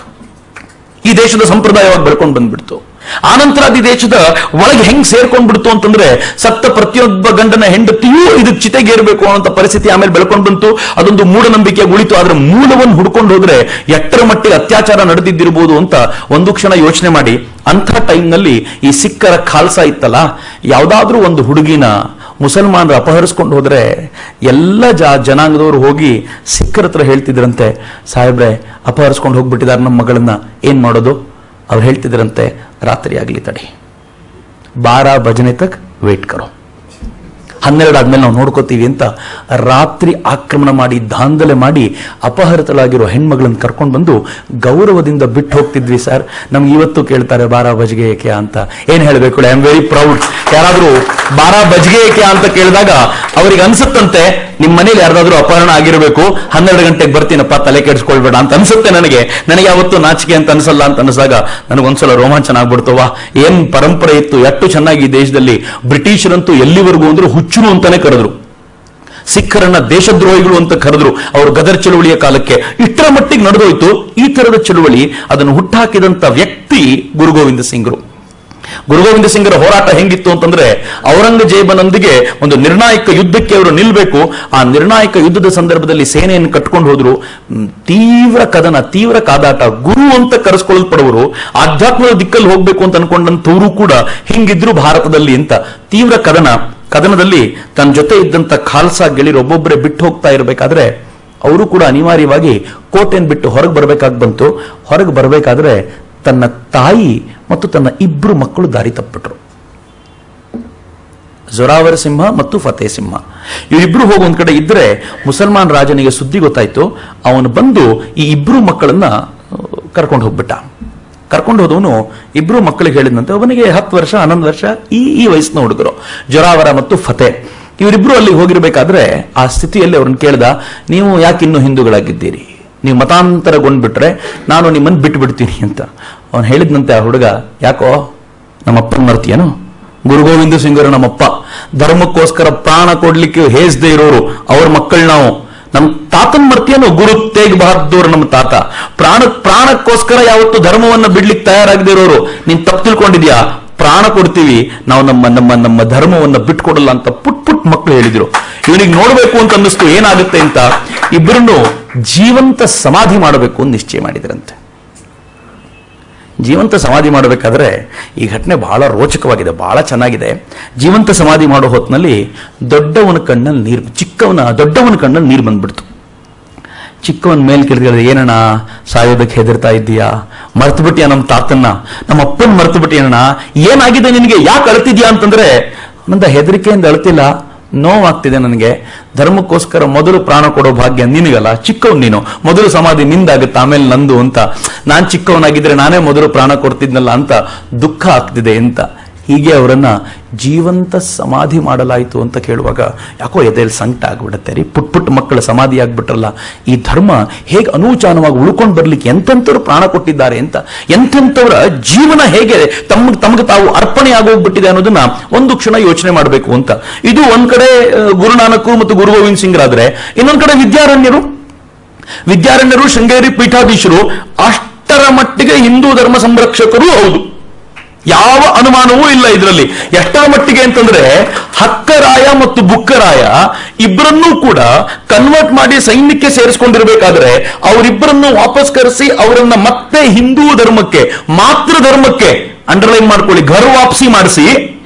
ಈ ದೇಶದ ಸಂಪ್ರದಾಯವಾಗಿ ಬೆಳ್ಕೊಂಡು ಬಂದ್ಬಿಡ್ತು ಆನಂತರ ಅದು ಈ ದೇಶದ ಒಳಗೆ ಹೆಂಗ್ ಸೇರ್ಕೊಂಡ್ಬಿಡ್ತು ಅಂತಂದ್ರೆ ಸತ್ತ ಪ್ರತಿಯೊಬ್ಬ ಗಂಡನ ಹೆಂಡತಿಯೂ ಇದಕ್ಕೆ ಚಿತೆಗೇರ್ಬೇಕು ಅನ್ನೋ ಪರಿಸ್ಥಿತಿ ಆಮೇಲೆ ಬೆಳ್ಕೊಂಡು ಬಂತು ಅದೊಂದು ಮೂಢನಂಬಿಕೆ ಉಳಿತು ಆದ್ರೆ ಮೂಲವನ್ನು ಹುಡ್ಕೊಂಡು ಹೋದ್ರೆ ಎಟ್ಟರ ಮಟ್ಟಿಗೆ ಅತ್ಯಾಚಾರ ನಡೆದಿದ್ದಿರ್ಬೋದು ಅಂತ ಒಂದು ಕ್ಷಣ ಯೋಚನೆ ಮಾಡಿ ಅಂಥ ಟೈಮ್ನಲ್ಲಿ ಈ ಸಿಕ್ಕರ ಖಾಲ್ಸ ಇತ್ತಲ್ಲ ಯಾವ್ದಾದ್ರೂ ಒಂದು ಹುಡುಗಿನ ಮುಸಲ್ಮಾನರು ಅಪಹರಿಸ್ಕೊಂಡು ಹೋದ್ರೆ ಎಲ್ಲ ಜ ಜನಾಂಗದವರು ಹೋಗಿ ಸಿಕ್ಕರ ಹತ್ರ ಹೇಳ್ತಿದ್ರಂತೆ ಸಾಹೇಬ್ರೆ ಅಪಹರಿಸ್ಕೊಂಡು ಹೋಗ್ಬಿಟ್ಟಿದ್ದಾರೆ ನಮ್ಮ ಮಗಳನ್ನ ಏನ್ ಮಾಡೋದು ಅವ್ರು ಹೇಳ್ತಿದ್ರಂತೆ ರಾತ್ರಿ ಆಗ್ಲಿ ತಡಿ ಬಾರಾ ಭಜನೆ ತಕ್ ವೇಟ್ ಕರೋ ಹನ್ನೆರಡು ಆದ್ಮೇಲೆ ನಾವು ನೋಡ್ಕೋತೀವಿ ಅಂತ ರಾತ್ರಿ ಆಕ್ರಮಣ ಮಾಡಿ ದಾಂಧಲೆ ಮಾಡಿ ಅಪಹರಿತಳಾಗಿರೋ ಹೆಣ್ಮಗಳನ್ನ ಕರ್ಕೊಂಡು ಬಂದು ಗೌರವದಿಂದ ಬಿಟ್ಟು ಹೋಗ್ತಿದ್ವಿ ಸರ್ ನಮ್ಗೆ ಇವತ್ತು ಕೇಳ್ತಾರೆ ಬಾರಾ ಬಜ್ಗೆ ಏಕೆ ಅಂತ ಏನ್ ಹೇಳ್ಬೇಕು ಐ ಆಮ್ ವೆರಿ ಪ್ರೌಡ್ ಯಾರಾದ್ರೂ ಬಾರಾ ಬಜ್ಗೆ ಏಕೆ ಅಂತ ಕೇಳಿದಾಗ ಅವ್ರಿಗೆ ಅನ್ಸುತ್ತಂತೆ ನಿಮ್ ಮನೇಲಿ ಯಾರ್ದಾದ್ರೂ ಅಪಹರಣ ಆಗಿರಬೇಕು ಹನ್ನೆರಡು ಗಂಟೆಗೆ ಬರ್ತೀನಪ್ಪ ತಲೆ ಕೆಡಿಸ್ಕೊಳ್ಬೇಡ ಅಂತ ಅನ್ಸುತ್ತೆ ನನಗೆ ನನಗೆ ಯಾವತ್ತು ನಾಚಿಕೆ ಅಂತ ಅನ್ಸಲ್ಲ ಅಂತ ಅನ್ಸಾಗ ನನಗೊಂದ್ಸಲ ರೋಮಾಂಚನ ಆಗ್ಬಿಡ್ತವ ಏನ್ ಪರಂಪರೆ ಇತ್ತು ಎಷ್ಟು ಚೆನ್ನಾಗಿ ಈ ದೇಶದಲ್ಲಿ ಬ್ರಿಟಿಷರಂತೂ ಎಲ್ಲಿವರೆಗೂ ಅಂದ್ರೆ ಹುಚ್ಚರು ಅಂತಾನೆ ಕರೆದ್ರು ಸಿಖ್ಖರನ್ನ ದೇಶದ್ರೋಹಿಗಳು ಅಂತ ಕರೆದ್ರು ಅವರು ಗದರ್ ಚಳುವಳಿಯ ಕಾಲಕ್ಕೆ ಇಷ್ಟರ ಮಟ್ಟಿಗೆ ನಡೆದೋಯ್ತು ಈ ತರದ ಚಳುವಳಿ ಅದನ್ನು ಹುಟ್ಟಾಕಿದಂತ ವ್ಯಕ್ತಿ ಗುರು ಗೋವಿಂದ ಸಿಂಗ್ರು ಗುರು ಗೋವಿಂದ ಸಿಂಗರ ಹೋರಾಟ ಹೆಂಗಿತ್ತು ಅಂತಂದ್ರೆ ಔರಂಗಜೇಬನೊಂದಿಗೆ ಒಂದು ನಿರ್ಣಾಯಕ ಯುದ್ಧಕ್ಕೆ ಅವರು ನಿಲ್ಬೇಕು ಆ ನಿರ್ಣಾಯಕ ಯುದ್ಧದ ಸಂದರ್ಭದಲ್ಲಿ ಸೇನೆಯನ್ನು ಕಟ್ಕೊಂಡು ಹೋದ್ರು ಮ್, ತೀವ್ರ ಕದನ ತೀವ್ರ ಕಾದಾಟ ಗುರು ಅಂತ ಕರೆಸ್ಕೊಳ್ಳಲ್ಪಡುವರು ಆಧ್ಯಾತ್ಮದ ದಿಕ್ಕಲ್ಲಿ ಹೋಗ್ಬೇಕು ಅಂತ ಅನ್ಕೊಂಡಂತವರು ಕೂಡ ಹಿಂಗಿದ್ರು ಭಾರತದಲ್ಲಿ ಅಂತ ತೀವ್ರ ಕದನ ಕದನದಲ್ಲಿ ತನ್ನ ಜೊತೆ ಇದ್ದಂತ ಖಾಲ್ಸಾ ಗೆಳೆಯರು ಒಬ್ಬೊಬ್ಬರೇ ಬಿಟ್ಟು ಹೋಗ್ತಾ ಇರಬೇಕಾದ್ರೆ ಅವರು ಕೂಡ ಅನಿವಾರ್ಯವಾಗಿ ಕೋಟೆನ್ ಬಿಟ್ಟು ಹೊರಗೆ ಬರಬೇಕಾಗಿ ಬಂತು ಹೊರಗೆ ಬರಬೇಕಾದ್ರೆ ತನ್ನ ತಾಯಿ ಮತ್ತು ತನ್ನ ಇಬ್ರು ಮಕ್ಕಳು ದಾರಿ ತಪ್ಪಿಟ್ರು ಜೊರಾವರ ಸಿಂಹ ಮತ್ತು ಫತೇ ಸಿಂಹ ಇವರಿಬ್ರು ಹೋಗಿ ಒಂದ್ ಕಡೆ ಇದ್ರೆ ಮುಸಲ್ಮಾನ್ ರಾಜನಿಗೆ ಸುದ್ದಿ ಗೊತ್ತಾಯ್ತು ಅವನು ಬಂದು ಈ ಇಬ್ರು ಮಕ್ಕಳನ್ನ ಕರ್ಕೊಂಡು ಹೋಗ್ಬಿಟ್ಟ ಕರ್ಕೊಂಡು ಹೋದವನು ಇಬ್ರು ಮಕ್ಕಳಿಗೆ ಹೇಳಿದಂತೆ ಅವನಿಗೆ ಹತ್ತು ವರ್ಷ ಹನ್ನೊಂದು ವರ್ಷ ಈ ಈ ವಯಸ್ಸಿನ ಹುಡುಗರು ಜೊರಾವರ ಮತ್ತು ಫತೆ ಇವರಿಬ್ರು ಅಲ್ಲಿ ಹೋಗಿರ್ಬೇಕಾದ್ರೆ ಆ ಸ್ಥಿತಿಯಲ್ಲಿ ಅವ್ರನ್ನ ಕೇಳ್ದ ನೀವು ಯಾಕೆ ಇನ್ನೂ ಹಿಂದೂಗಳಾಗಿದ್ದೀರಿ ನೀವು ಮತಾಂತರಗೊಂಡ್ಬಿಟ್ರೆ ನಾನು ನಿಮ್ಮನ್ನು ಬಿಟ್ಟು ಬಿಡ್ತೀನಿ ಅಂತ ಅವನು ಹೇಳಿದ್ನಂತೆ ಆ ಹುಡುಗ ಯಾಕೋ ನಮ್ಮಪ್ಪನ ಮರ್ತಿಯೇನು ಗುರು ಗೋವಿಂದ ಸಿಂಗರು ನಮ್ಮಪ್ಪ ಧರ್ಮಕ್ಕೋಸ್ಕರ ಪ್ರಾಣ ಕೊಡ್ಲಿಕ್ಕೆ ಹೇಸದೆ ಇರೋರು ಅವ್ರ ಮಕ್ಕಳು ನಾವು ನಮ್ ತಾತನ್ ಮರ್ತಿಯೇನು ಗುರು ತೇಗ್ ಬಹದ್ದೂರ್ ನಮ್ಮ ತಾತ ಪ್ರಾಣ ಪ್ರಾಣಕ್ಕೋಸ್ಕರ ಯಾವತ್ತು ಧರ್ಮವನ್ನ ಬಿಡ್ಲಿಕ್ಕೆ ತಯಾರಾಗದೇ ಇರೋರು ನೀನ್ ತಪ್ಪು ತಿಳ್ಕೊಂಡಿದ್ಯಾ ಪ್ರಾಣ ಕೊಡ್ತೀವಿ ನಾವು ನಮ್ಮ ನಮ್ಮ ನಮ್ಮ ಧರ್ಮವನ್ನ ಬಿಟ್ಕೊಡಲ್ಲ ಅಂತ ಪುಟ್ ಪುಟ್ ಮಕ್ಕಳು ಹೇಳಿದ್ರು ಇವನಿಗೆ ನೋಡ್ಬೇಕು ಅಂತ ಅನ್ನಿಸ್ತು ಏನಾಗುತ್ತೆ ಅಂತ ಇಬ್ಬರನ್ನು ಜೀವಂತ ಸಮಾಧಿ ಮಾಡಬೇಕು ಅಂತ ನಿಶ್ಚಯ ಮಾಡಿದ್ರಂತೆ ಜೀವಂತ ಸಮಾಧಿ ಮಾಡಬೇಕಾದ್ರೆ ಈ ಘಟನೆ ಬಹಳ ರೋಚಕವಾಗಿದೆ ಬಹಳ ಚೆನ್ನಾಗಿದೆ ಜೀವಂತ ಸಮಾಧಿ ಮಾಡೋ ಹೊತ್ತಿನಲ್ಲಿ ದೊಡ್ಡವನ ಕಣ್ಣಲ್ಲಿ ನೀರು ಚಿಕ್ಕವನ ದೊಡ್ಡವನ ಕಣ್ಣಲ್ಲಿ ನೀರು ಬಂದ್ಬಿಡ್ತು ಚಿಕ್ಕವನ್ ಮೇಲ್ ಕೇಳಿದ್ರೆ ಏನಣ್ಣ ಸಾಯೋದಕ್ಕೆ ಹೆದರ್ತಾ ಇದ್ದೀಯಾ ಮರ್ತು ಬಿಟ್ಟಿಯಾ ನಮ್ಮ ತಾತನ್ನ ನಮ್ಮ ಅಪ್ಪನ್ ಮರ್ತು ಬಿಟ್ಟಿಯಣ್ಣ ಏನಾಗಿದೆ ನಿನಗೆ ಯಾಕೆ ಅಳ್ತಿದ್ಯಾ ಅಂತಂದ್ರೆ ನಂದ ಹೆದರಿಕೆಯಿಂದ ಅಳ್ತಿಲ್ಲ ನೋವಾಗ್ತಿದೆ ನನಗೆ ಧರ್ಮಕ್ಕೋಸ್ಕರ ಮೊದಲು ಪ್ರಾಣ ಕೊಡೋ ಭಾಗ್ಯ ನಿನಗಲ್ಲ ಚಿಕ್ಕವನ್ ನೀನು ಮೊದಲು ಸಮಾಧಿ ನಿಂದಾಗುತ್ತೆ ಆಮೇಲೆ ನಂದು ಅಂತ ನಾನ್ ಚಿಕ್ಕವನಾಗಿದ್ರೆ ನಾನೇ ಮೊದಲು ಪ್ರಾಣ ಕೊಡ್ತಿದ್ನಲ್ಲ ಅಂತ ದುಃಖ ಆಗ್ತಿದೆ ಅಂತ ಹೀಗೆ ಅವರನ್ನ ಜೀವಂತ ಸಮಾಧಿ ಮಾಡಲಾಯಿತು ಅಂತ ಕೇಳುವಾಗ ಯಾಕೋ ಎದೆಯಲ್ಲಿ ಸಂಕಟ ಆಗ್ಬಿಡುತ್ತೆ ರೀ ಪುಟ್ ಪುಟ್ಟ ಮಕ್ಕಳ ಸಮಾಧಿ ಆಗ್ಬಿಟ್ರಲ್ಲ ಈ ಧರ್ಮ ಹೇಗೆ ಅನೂಚಾನವಾಗಿ ಉಳ್ಕೊಂಡು ಬರ್ಲಿಕ್ಕೆ ಎಂತೆಂಥವ್ರು ಪ್ರಾಣ ಕೊಟ್ಟಿದ್ದಾರೆ ಅಂತ ಎಂತೆಂಥವರ ಜೀವನ ಹೇಗೆ ತಮಗೆ ತಮಗೆ ತಾವು ಅರ್ಪಣೆ ಆಗೋಗ್ಬಿಟ್ಟಿದೆ ಅನ್ನೋದನ್ನ ಒಂದು ಕ್ಷಣ ಯೋಚನೆ ಮಾಡಬೇಕು ಅಂತ ಇದು ಒಂದ್ ಕಡೆ ಆ, ಗುರುನಾನಕರು ಮತ್ತು ಗುರು ಗೋವಿಂದ್ ಸಿಂಗ್ರಾದ್ರೆ ಇನ್ನೊಂದ್ ಕಡೆ ವಿದ್ಯಾರಣ್ಯರು ವಿದ್ಯಾರಣ್ಯರು ಶೃಂಗೇರಿ ಪೀಠಾಧೀಶರು ಅಷ್ಟರ ಮಟ್ಟಿಗೆ ಹಿಂದೂ ಧರ್ಮ ಸಂರಕ್ಷಕರು ಹೌದು ಯಾವ ಅನುಮಾನವೂ ಇಲ್ಲ ಇದರಲ್ಲಿ ಎಷ್ಟರ ಮಟ್ಟಿಗೆ ಅಂತಂದ್ರೆ ಹಕ್ಕರಾಯ ಮತ್ತು ಬುಕ್ಕರಾಯ ಇಬ್ಬರನ್ನೂ ಕೂಡ ಕನ್ವರ್ಟ್ ಮಾಡಿ ಸೈನ್ಯಕ್ಕೆ ಸೇರಿಸ್ಕೊಂಡಿರ್ಬೇಕಾದ್ರೆ ಅವರಿಬ್ಬರನ್ನು ವಾಪಸ್ ಕರೆಸಿ ಅವರನ್ನ ಮತ್ತೆ ಹಿಂದೂ ಧರ್ಮಕ್ಕೆ ಮಾತೃ ಧರ್ಮಕ್ಕೆ ಅಂಡರ್ಲೈನ್ ಮಾಡ್ಕೊಳ್ಳಿ ಘರ್ ವಾಪಸಿ ಮಾಡಿಸಿ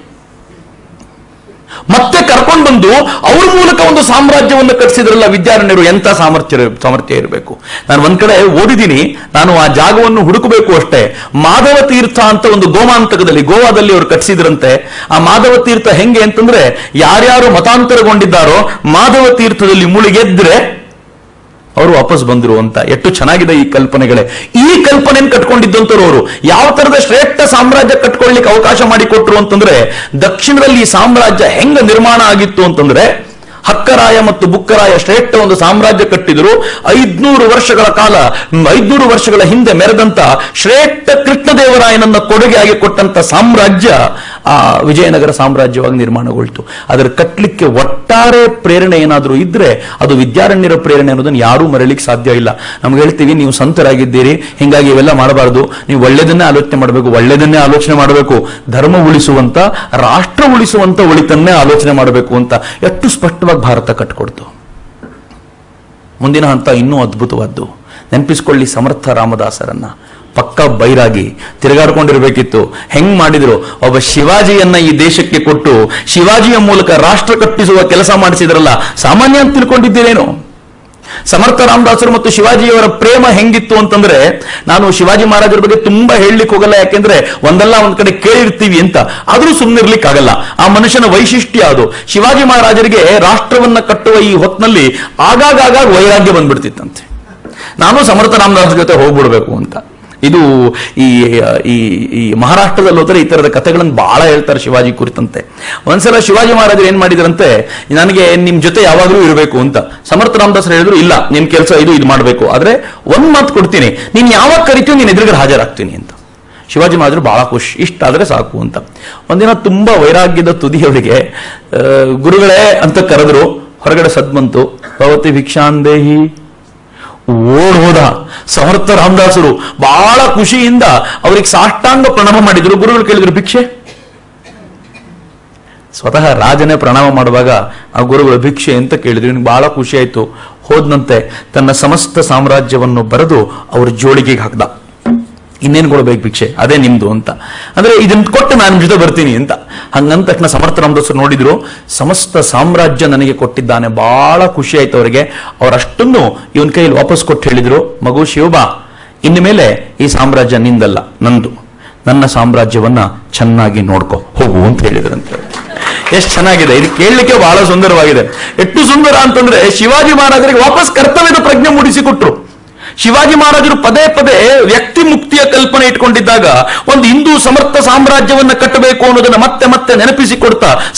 ಮತ್ತೆ ಕರ್ಕೊಂಡು ಬಂದು ಅವ್ರ ಮೂಲಕ ಒಂದು ಸಾಮ್ರಾಜ್ಯವನ್ನು ಕಟ್ಟಿಸಿದ್ರಲ್ಲ ವಿದ್ಯಾರಣ್ಯರು ಎಂತ ಸಾಮರ್ಥ್ಯ ಸಾಮರ್ಥ್ಯ ಇರಬೇಕು ನಾನು ಒಂದ್ ಕಡೆ ಓದಿದ್ದೀನಿ ನಾನು ಆ ಜಾಗವನ್ನು ಹುಡುಕಬೇಕು ಅಷ್ಟೇ ಮಾಧವ ತೀರ್ಥ ಅಂತ ಒಂದು ಗೋಮಾಂತಕದಲ್ಲಿ ಗೋವಾದಲ್ಲಿ ಅವರು ಕಟ್ಟಿಸಿದ್ರಂತೆ ಆ ಮಾಧವ ತೀರ್ಥ ಹೆಂಗೆ ಅಂತಂದ್ರೆ ಯಾರ್ಯಾರು ಮತಾಂತರಗೊಂಡಿದ್ದಾರೋ ಮಾಧವ ತೀರ್ಥದಲ್ಲಿ ಮುಳುಗೆದ್ರೆ ಅವರು ವಾಪಸ್ ಬಂದ್ರು ಅಂತ ಎಷ್ಟು ಚೆನ್ನಾಗಿದೆ ಈ ಕಲ್ಪನೆಗಳೇ ಈ ಕಲ್ಪನೆಯನ್ನು ಕಟ್ಕೊಂಡಿದ್ದಂತವ್ರು ಅವರು ಯಾವ ತರದ ಶ್ರೇಷ್ಠ ಸಾಮ್ರಾಜ್ಯ ಕಟ್ಕೊಳ್ಳಿಕ್ಕೆ ಅವಕಾಶ ಮಾಡಿಕೊಟ್ರು ಅಂತಂದ್ರೆ ದಕ್ಷಿಣದಲ್ಲಿ ಈ ಸಾಮ್ರಾಜ್ಯ ಹೆಂಗ ನಿರ್ಮಾಣ ಆಗಿತ್ತು ಅಂತಂದ್ರೆ ಹಕ್ಕರಾಯ ಮತ್ತು ಬುಕ್ಕರಾಯ ಶ್ರೇಷ್ಠ ಒಂದು ಸಾಮ್ರಾಜ್ಯ ಕಟ್ಟಿದ್ರು ಐದ್ನೂರು ವರ್ಷಗಳ ಕಾಲ ಮ್, ಐದ್ನೂರು ವರ್ಷಗಳ ಹಿಂದೆ ಮೆರೆದಂತ ಶ್ರೇಷ್ಠ ಕೃಷ್ಣದೇವರಾಯನನ್ನ ಕೊಡುಗೆಯಾಗಿ ಕೊಟ್ಟಂತ ಸಾಮ್ರಾಜ್ಯ ಆ ವಿಜಯನಗರ ಸಾಮ್ರಾಜ್ಯವಾಗಿ ನಿರ್ಮಾಣಗೊಳ್ತು ಅದರ ಕಟ್ಟಲಿಕ್ಕೆ ಒಟ್ಟಾರೆ ಪ್ರೇರಣೆ ಏನಾದರೂ ಇದ್ರೆ ಅದು ವಿದ್ಯಾರಣ್ಯರ ಪ್ರೇರಣೆ ಅನ್ನೋದನ್ನ ಯಾರೂ ಮರಳಿಕ್ಕೆ ಸಾಧ್ಯ ಇಲ್ಲ ನಮ್ಗೆ ಹೇಳ್ತೀವಿ ನೀವು ಸಂತರಾಗಿದ್ದೀರಿ ಹಿಂಗಾಗಿ ಇವೆಲ್ಲ ಮಾಡಬಾರದು ನೀವು ಒಳ್ಳೆಯದನ್ನೇ ಆಲೋಚನೆ ಮಾಡಬೇಕು ಒಳ್ಳೆಯದನ್ನೇ ಆಲೋಚನೆ ಮಾಡಬೇಕು ಧರ್ಮ ಉಳಿಸುವಂತ ರಾಷ್ಟ್ರ ಉಳಿಸುವಂತ ಒಳಿತನ್ನೇ ಆಲೋಚನೆ ಮಾಡಬೇಕು ಅಂತ ಎಷ್ಟು ಸ್ಪಷ್ಟವಾಗಿ ಭಾರತ ಕಟ್ಕೊಡ್ತು ಮುಂದಿನ ಹಂತ ಇನ್ನೂ ಅದ್ಭುತವಾದ್ದು ನೆನಪಿಸ್ಕೊಳ್ಳಿ ಸಮರ್ಥ ರಾಮದಾಸರನ್ನ ಪಕ್ಕ ಬೈರಾಗಿ ತಿರುಗಾಡ್ಕೊಂಡಿರ್ಬೇಕಿತ್ತು ಹೆಂಗ್ ಮಾಡಿದ್ರು ಒಬ್ಬ ಶಿವಾಜಿಯನ್ನ ಈ ದೇಶಕ್ಕೆ ಕೊಟ್ಟು ಶಿವಾಜಿಯ ಮೂಲಕ ರಾಷ್ಟ್ರ ಕಟ್ಟಿಸುವ ಕೆಲಸ ಮಾಡಿಸಿದ್ರಲ್ಲ ಸಾಮಾನ್ಯ ಅಂತ ತಿಳ್ಕೊಂಡಿದ್ದೀರೇನು ಸಮರ್ಥ ರಾಮದಾಸರು ಮತ್ತು ಶಿವಾಜಿಯವರ ಪ್ರೇಮ ಹೆಂಗಿತ್ತು ಅಂತಂದ್ರೆ ನಾನು ಶಿವಾಜಿ ಮಹಾರಾಜರ ಬಗ್ಗೆ ತುಂಬಾ ಹೇಳಲಿಕ್ಕೆ ಹೋಗಲ್ಲ ಯಾಕೆಂದ್ರೆ ಒಂದಲ್ಲ ಒಂದ್ ಕಡೆ ಕೇಳಿರ್ತೀವಿ ಅಂತ ಆದ್ರೂ ಸುಮ್ಮನಿರ್ಲಿಕ್ಕಾಗಲ್ಲ ಆ ಮನುಷ್ಯನ ವೈಶಿಷ್ಟ್ಯ ಅದು ಶಿವಾಜಿ ಮಹಾರಾಜರಿಗೆ ರಾಷ್ಟ್ರವನ್ನ ಕಟ್ಟುವ ಈ ಹೊತ್ನಲ್ಲಿ ಆಗಾಗ ವೈರಾಗ್ಯ ಬಂದ್ಬಿಡ್ತಿತ್ತಂತೆ ನಾನು ಸಮರ್ಥ ರಾಮದಾಸ್ ಜೊತೆ ಹೋಗ್ಬಿಡ್ಬೇಕು ಅಂತ ಇದು ಈ ಈ ಈ ಮಹಾರಾಷ್ಟ್ರದಲ್ಲಿ ಹೋದ್ರೆ ಈ ತರದ ಕಥೆಗಳನ್ನು ಬಹಳ ಹೇಳ್ತಾರೆ ಶಿವಾಜಿ ಕುರಿತಂತೆ ಒಂದ್ಸಲ ಶಿವಾಜಿ ಮಹಾರಾಜರು ಏನ್ ಮಾಡಿದ್ರಂತೆ ನನಗೆ ನಿಮ್ ಜೊತೆ ಯಾವಾಗಲೂ ಇರಬೇಕು ಅಂತ ಸಮರ್ಥ ರಾಮದಾಸರು ಹೇಳಿದ್ರು ಇಲ್ಲ ನಿಮ್ ಕೆಲಸ ಇದು ಇದು ಮಾಡಬೇಕು ಆದ್ರೆ ಒಂದ್ ಮಾತು ಕೊಡ್ತೀನಿ ನೀನ್ ಯಾವಾಗ ಕರಿತೀವಿ ನೀನ್ ಎದುರುಗಡೆ ಹಾಜರಾಗ್ತೀನಿ ಅಂತ ಶಿವಾಜಿ ಮಹಾರಾಜರು ಬಹಳ ಖುಷಿ ಇಷ್ಟಾದ್ರೆ ಸಾಕು ಅಂತ ಒಂದಿನ ತುಂಬಾ ವೈರಾಗ್ಯದ ತುದಿಯವರಿಗೆ ಆ, ಗುರುಗಳೇ ಅಂತ ಕರೆದ್ರು ಹೊರಗಡೆ ಸದ್ಬಂತು ಭವತಿ ಭಿಕ್ಷಾಂದೇಹಿ ಓಡ್ ಹೋದ ಸಮರ್ಥ ರಾಮದಾಸರು ಬಹಳ ಖುಷಿಯಿಂದ ಅವ್ರಿಗೆ ಸಾಷ್ಟಾಂಗ ಪ್ರಣಾಮ ಮಾಡಿದ್ರು ಗುರುಗಳು ಕೇಳಿದ್ರು ಭಿಕ್ಷೆ ಸ್ವತಃ ರಾಜನೇ ಪ್ರಣಾಮ ಮಾಡುವಾಗ ಆ ಗುರುಗಳು ಭಿಕ್ಷೆ ಅಂತ ಕೇಳಿದ್ರು ಇವ್ನಿಗೆ ಬಹಳ ಖುಷಿ ಆಯ್ತು ಹೋದ್ನಂತೆ ತನ್ನ ಸಮಸ್ತ ಸಾಮ್ರಾಜ್ಯವನ್ನು ಬರೆದು ಅವ್ರ ಜೋಳಿಗೆಗೆ ಹಾಕ್ದ ಇನ್ನೇನು ಕೊಡ್ಬೇಕು ಭಿಕ್ಷೆ ಅದೇ ನಿಮ್ದು ಅಂತ ಅಂದ್ರೆ ಇದನ್ನ ಕೊಟ್ಟು ನಾನು ನಿಮ್ ಜೊತೆ ಬರ್ತೀನಿ ಅಂತ ಹಂಗಂದ ತಕ್ಷಣ ಸಮರ್ಥ ರಾಮದಾಸರು ನೋಡಿದ್ರು ಸಮಸ್ತ ಸಾಮ್ರಾಜ್ಯ ನನಗೆ ಕೊಟ್ಟಿದ್ದಾನೆ ಬಹಳ ಖುಷಿ ಆಯ್ತು ಅವರಿಗೆ ಅವರಷ್ಟನ್ನು ಇವನ್ ಕೈಯಲ್ಲಿ ವಾಪಸ್ ಕೊಟ್ಟು ಹೇಳಿದ್ರು ಮಗು ಶಿವಬಾ ಇನ್ನು ಮೇಲೆ ಈ ಸಾಮ್ರಾಜ್ಯ ನಿಂದಲ್ಲ ನಂದು ನನ್ನ ಸಾಮ್ರಾಜ್ಯವನ್ನ ಚೆನ್ನಾಗಿ ನೋಡ್ಕೊ ಹೋಗು ಅಂತ ಹೇಳಿದ್ರಂತೆ ಎಷ್ಟು ಚೆನ್ನಾಗಿದೆ ಇದು ಕೇಳಲಿಕ್ಕೆ ಬಹಳ ಸುಂದರವಾಗಿದೆ ಎಷ್ಟು ಸುಂದರ ಅಂತಂದ್ರೆ ಶಿವಾಜಿ ಮಹಾರಾಜರಿಗೆ ವಾಪಸ್ ಕರ್ತವ್ಯದ ಪ್ರಜ್ಞೆ ಮೂಡಿಸಿಕೊಟ್ರು ಶಿವಾಜಿ ಮಹಾರಾಜರು ಪದೇ ಪದೇ ವ್ಯಕ್ತಿ ಮುಕ್ತಿಯ ಕಲ್ಪನೆ ಇಟ್ಕೊಂಡಿದ್ದಾಗ ಒಂದು ಹಿಂದೂ ಸಮರ್ಥ ಸಾಮ್ರಾಜ್ಯವನ್ನ ಕಟ್ಟಬೇಕು ಅನ್ನೋದನ್ನ ಮತ್ತೆ ಮತ್ತೆ ನೆನಪಿಸಿಕೊಡ್ತಾ ಸಮರ್ಥ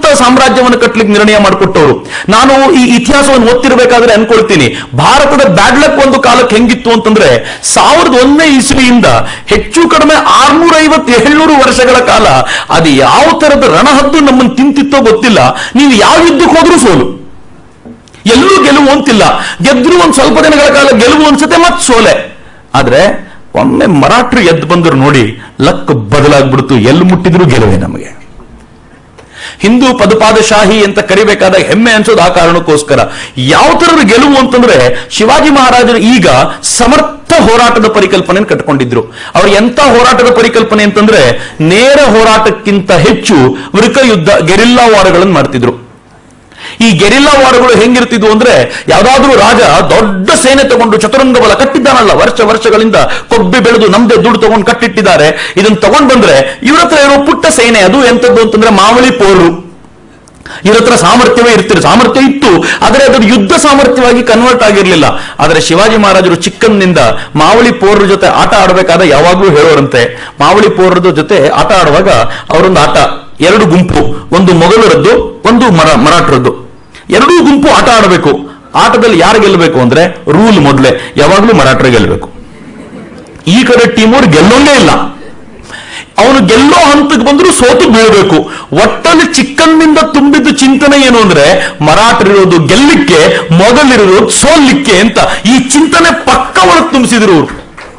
ಸಾಮ್ರಾಜ್ಯವನ್ನು ಕಟ್ಟಲಿಕ್ಕೆ ನಿರ್ಣಯ ಮಾಡಿಕೊಟ್ಟವರು ನಾನು ಈ ಇತಿಹಾಸವನ್ನು ಓದ್ತಿರ್ಬೇಕಾದ್ರೆ ಅನ್ಕೊಳ್ತೀನಿ ಭಾರತದ ಬ್ಯಾಡ್ಲಕ್ ಒಂದು ಕಾಲಕ್ಕೆ ಹೆಂಗಿತ್ತು ಅಂತಂದ್ರೆ ಸಾವಿರದ ಒಂದನೇ ಇಸ್ವಿಯಿಂದ ಹೆಚ್ಚು ಕಡಿಮೆ ಆರ್ನೂರ ಐವತ್ತು ಏಳ್ನೂರು ವರ್ಷಗಳ ಕಾಲ ಅದು ಯಾವ ತರದ ರಣಹದ್ದು ನಮ್ಮನ್ನು ತಿಂತಿತ್ತೋ ಗೊತ್ತಿಲ್ಲ ನೀವು ಯಾವ ಯುದ್ಧಕ್ಕೆ ಹೋದ್ರೂ ಸೋಲು ಎಲ್ಲೂ ಗೆಲುವು ಅಂತಿಲ್ಲ ಗೆದ್ರು ಒಂದ್ ಸ್ವಲ್ಪ ದಿನಗಳ ಕಾಲ ಗೆಲುವು ಅನ್ಸುತ್ತೆ ಮತ್ತೆ ಸೋಲೆ ಆದ್ರೆ ಒಮ್ಮೆ ಮರಾಠರು ಎದ್ದು ಬಂದ್ರು ನೋಡಿ ಲಕ್ ಬದಲಾಗ್ಬಿಡ್ತು ಎಲ್ಲಿ ಮುಟ್ಟಿದ್ರು ಗೆಲುವೆ ನಮಗೆ ಹಿಂದೂ ಪದಪಾದಶಾಹಿ ಅಂತ ಕರಿಬೇಕಾದ ಹೆಮ್ಮೆ ಅನ್ಸೋದು ಆ ಕಾರಣಕ್ಕೋಸ್ಕರ ಯಾವ ತರದ ಗೆಲುವು ಅಂತಂದ್ರೆ ಶಿವಾಜಿ ಮಹಾರಾಜರು ಈಗ ಸಮರ್ಥ ಹೋರಾಟದ ಪರಿಕಲ್ಪನೆ ಕಟ್ಕೊಂಡಿದ್ರು ಅವ್ರು ಎಂತ ಹೋರಾಟದ ಪರಿಕಲ್ಪನೆ ಅಂತಂದ್ರೆ ನೇರ ಹೋರಾಟಕ್ಕಿಂತ ಹೆಚ್ಚು ವೃಕ ಯುದ್ಧ ಗೆರಿಲ್ಲಾ ವಾರಗಳನ್ನು ಮಾಡ್ತಿದ್ರು ಈ ಗೆರಿಲ್ಲಾ ವಾರಗಳು ಹೆಂಗಿರ್ತಿದ್ವು ಅಂದ್ರೆ ಯಾವ್ದಾದ್ರೂ ರಾಜ ದೊಡ್ಡ ಸೇನೆ ತಗೊಂಡು ಚತುರಂಗ ಬಲ ಕಟ್ಟಿದ್ದಾನಲ್ಲ ವರ್ಷ ವರ್ಷಗಳಿಂದ ಕೊಬ್ಬಿ ಬೆಳೆದು ನಮ್ದೇ ದುಡ್ಡು ತಗೊಂಡು ಕಟ್ಟಿಟ್ಟಿದ್ದಾರೆ ಇದನ್ನ ತಗೊಂಡ್ ಬಂದ್ರೆ ಇವ್ರ ಹತ್ರ ಇರೋ ಪುಟ್ಟ ಸೇನೆ ಅದು ಎಂತದ್ದು ಅಂತಂದ್ರೆ ಮಾವಳಿ ಪೋರು ಇವ್ರ ಹತ್ರ ಸಾಮರ್ಥ್ಯವೇ ಇರ್ತಿರ ಸಾಮರ್ಥ್ಯ ಇತ್ತು ಆದರೆ ಅದು ಯುದ್ಧ ಸಾಮರ್ಥ್ಯವಾಗಿ ಕನ್ವರ್ಟ್ ಆಗಿರ್ಲಿಲ್ಲ ಆದರೆ ಶಿವಾಜಿ ಮಹಾರಾಜರು ಚಿಕ್ಕಂದಿನಿಂದ ಮಾವಳಿ ಪೋರ್ರ ಜೊತೆ ಆಟ ಆಡಬೇಕಾದ ಯಾವಾಗ್ಲೂ ಹೇಳೋರಂತೆ ಮಾವಳಿ ಪೋರ್ರದ ಜೊತೆ ಆಟ ಆಡುವಾಗ ಅವರೊಂದು ಆಟ ಎರಡು ಗುಂಪು ಒಂದು ಮೊಘಲರದ್ದು ಒಂದು ಮರ ಮರಾಠರದ್ದು ಎರಡೂ ಗುಂಪು ಆಟ ಆಡಬೇಕು ಆಟದಲ್ಲಿ ಯಾರು ಗೆಲ್ಲಬೇಕು ಅಂದ್ರೆ ರೂಲ್ ಮೊದಲೇ ಯಾವಾಗ್ಲೂ ಮರಾಠರು ಗೆಲ್ಲಬೇಕು ಈ ಕಡೆ ಟೀಮವ್ರು ಗೆಲ್ಲೋಂಗೇ ಇಲ್ಲ ಅವನು ಗೆಲ್ಲೋ ಹಂತಕ್ಕೆ ಬಂದರೂ ಸೋತು ಬೀಳಬೇಕು ಒಟ್ಟಲ್ಲಿ ಚಿಕ್ಕಂದಿನಿಂದ ತುಂಬಿದ್ದು ಚಿಂತನೆ ಏನು ಅಂದ್ರೆ ಮರಾಠರಿರೋದು ಗೆಲ್ಲಿಕ್ಕೆ ಮೊದಲಿರೋದು ಸೋಲ್ಲಿಕ್ಕೆ ಅಂತ ಈ ಚಿಂತನೆ ಪಕ್ಕ ಒಳಗೆ ತುಂಬಿಸಿದ್ರು ಅವರು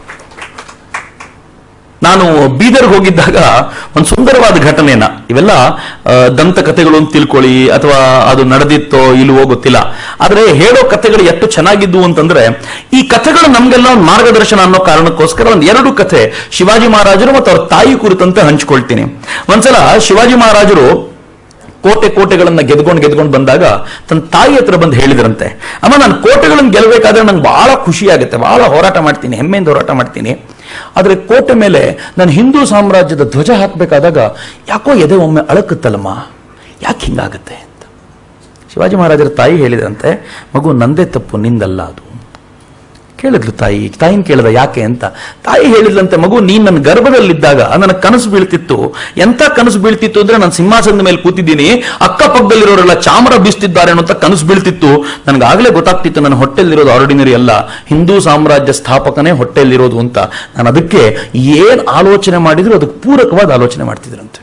ನಾನು ಬೀದರ್ಗೆ ಹೋಗಿದ್ದಾಗ ಒಂದು ಸುಂದರವಾದ ಘಟನೆನ ಇವೆಲ್ಲ ಆ, ದಂತಕಥೆಗಳು ಅಂತ ತಿಳ್ಕೊಳ್ಳಿ ಅಥವಾ ಅದು ನಡೆದಿತ್ತೋ ಇಲ್ವೋ ಗೊತ್ತಿಲ್ಲ ಆದ್ರೆ ಹೇಳೋ ಕಥೆಗಳು ಎಷ್ಟು ಚೆನ್ನಾಗಿದ್ವು ಅಂತಂದ್ರೆ ಈ ಕಥೆಗಳು ನಮ್ಗೆಲ್ಲ ಒಂದು ಮಾರ್ಗದರ್ಶನ ಅನ್ನೋ ಕಾರಣಕ್ಕೋಸ್ಕರ ಒಂದು ಎರಡು ಕಥೆ ಶಿವಾಜಿ ಮಹಾರಾಜರು ಮತ್ತು ಅವ್ರ ತಾಯಿ ಕುರಿತಂತೆ ಹಂಚ್ಕೊಳ್ತೀನಿ ಒಂದ್ಸಲ ಶಿವಾಜಿ ಮಹಾರಾಜರು ಕೋಟೆ ಕೋಟೆಗಳನ್ನ ಗೆದ್ಕೊಂಡು ಗೆದ್ಕೊಂಡು ಬಂದಾಗ ತನ್ನ ತಾಯಿ ಹತ್ರ ಬಂದು ಹೇಳಿದ್ರಂತೆ ಅಮ್ಮ ನಾನು ಕೋಟೆಗಳನ್ನು ಗೆಲ್ಲಬೇಕಾದ್ರೆ ನಂಗೆ ಬಹಳ ಖುಷಿ ಆಗುತ್ತೆ ಬಹಳ ಹೋರಾಟ ಮಾಡ್ತೀನಿ ಹೆಮ್ಮೆಯಿಂದ ಹೋರಾಟ ಮಾಡ್ತೀನಿ ಆದ್ರೆ ಕೋಟೆ ಮೇಲೆ ನಾನು ಹಿಂದೂ ಸಾಮ್ರಾಜ್ಯದ ಧ್ವಜ ಹಾಕಬೇಕಾದಾಗ ಯಾಕೋ ಎದೆ ಒಮ್ಮೆ ಅಳಕುತ್ತಲ್ಲಮ್ಮ ಯಾಕೆ ಹಿಂಗಾಗುತ್ತೆ ಅಂತ ಶಿವಾಜಿ ಮಹಾರಾಜರ ತಾಯಿ ಹೇಳಿದ್ರಂತೆ ಮಗು ನಂದೇ ತಪ್ಪು ನಿಂದಲ್ಲ ಅದು ಕೇಳಿದ್ಲು ತಾಯಿ ತಾಯಿನ ಕೇಳಿದ ಯಾಕೆ ಅಂತ ತಾಯಿ ಹೇಳಿದ್ಲಂತೆ ಮಗು ನೀನ್ ನನ್ನ ಗರ್ಭದಲ್ಲಿದ್ದಾಗ ನನ್ನ ಕನಸು ಬೀಳ್ತಿತ್ತು ಎಂತ ಕನಸು ಬೀಳ್ತಿತ್ತು ಅಂದ್ರೆ ನಾನು ಸಿಂಹಾಸನದ ಮೇಲೆ ಕೂತಿದ್ದೀನಿ ಅಕ್ಕಪಕ್ಕದಲ್ಲಿರೋರೆಲ್ಲ ಚಾಮರ ಬೀಸ್ತಿದ್ದಾರೆ ಅನ್ನೋ ಕನಸು ಬೀಳ್ತಿತ್ತು ನನಗೆ ಆಗ್ಲೇ ಗೊತ್ತಾಗ್ತಿತ್ತು ನನ್ನ ಹೊಟ್ಟೆಲಿರೋದು ಆರ್ಡಿನರಿ ಅಲ್ಲ ಹಿಂದೂ ಸಾಮ್ರಾಜ್ಯ ಸ್ಥಾಪಕನೇ ಹೊಟ್ಟೆಲಿರೋದು ಅಂತ ನಾನು ಅದಕ್ಕೆ ಏನ್ ಆಲೋಚನೆ ಮಾಡಿದ್ರು ಅದಕ್ಕೆ ಪೂರಕವಾದ ಆಲೋಚನೆ ಮಾಡ್ತಿದ್ರಂತೆ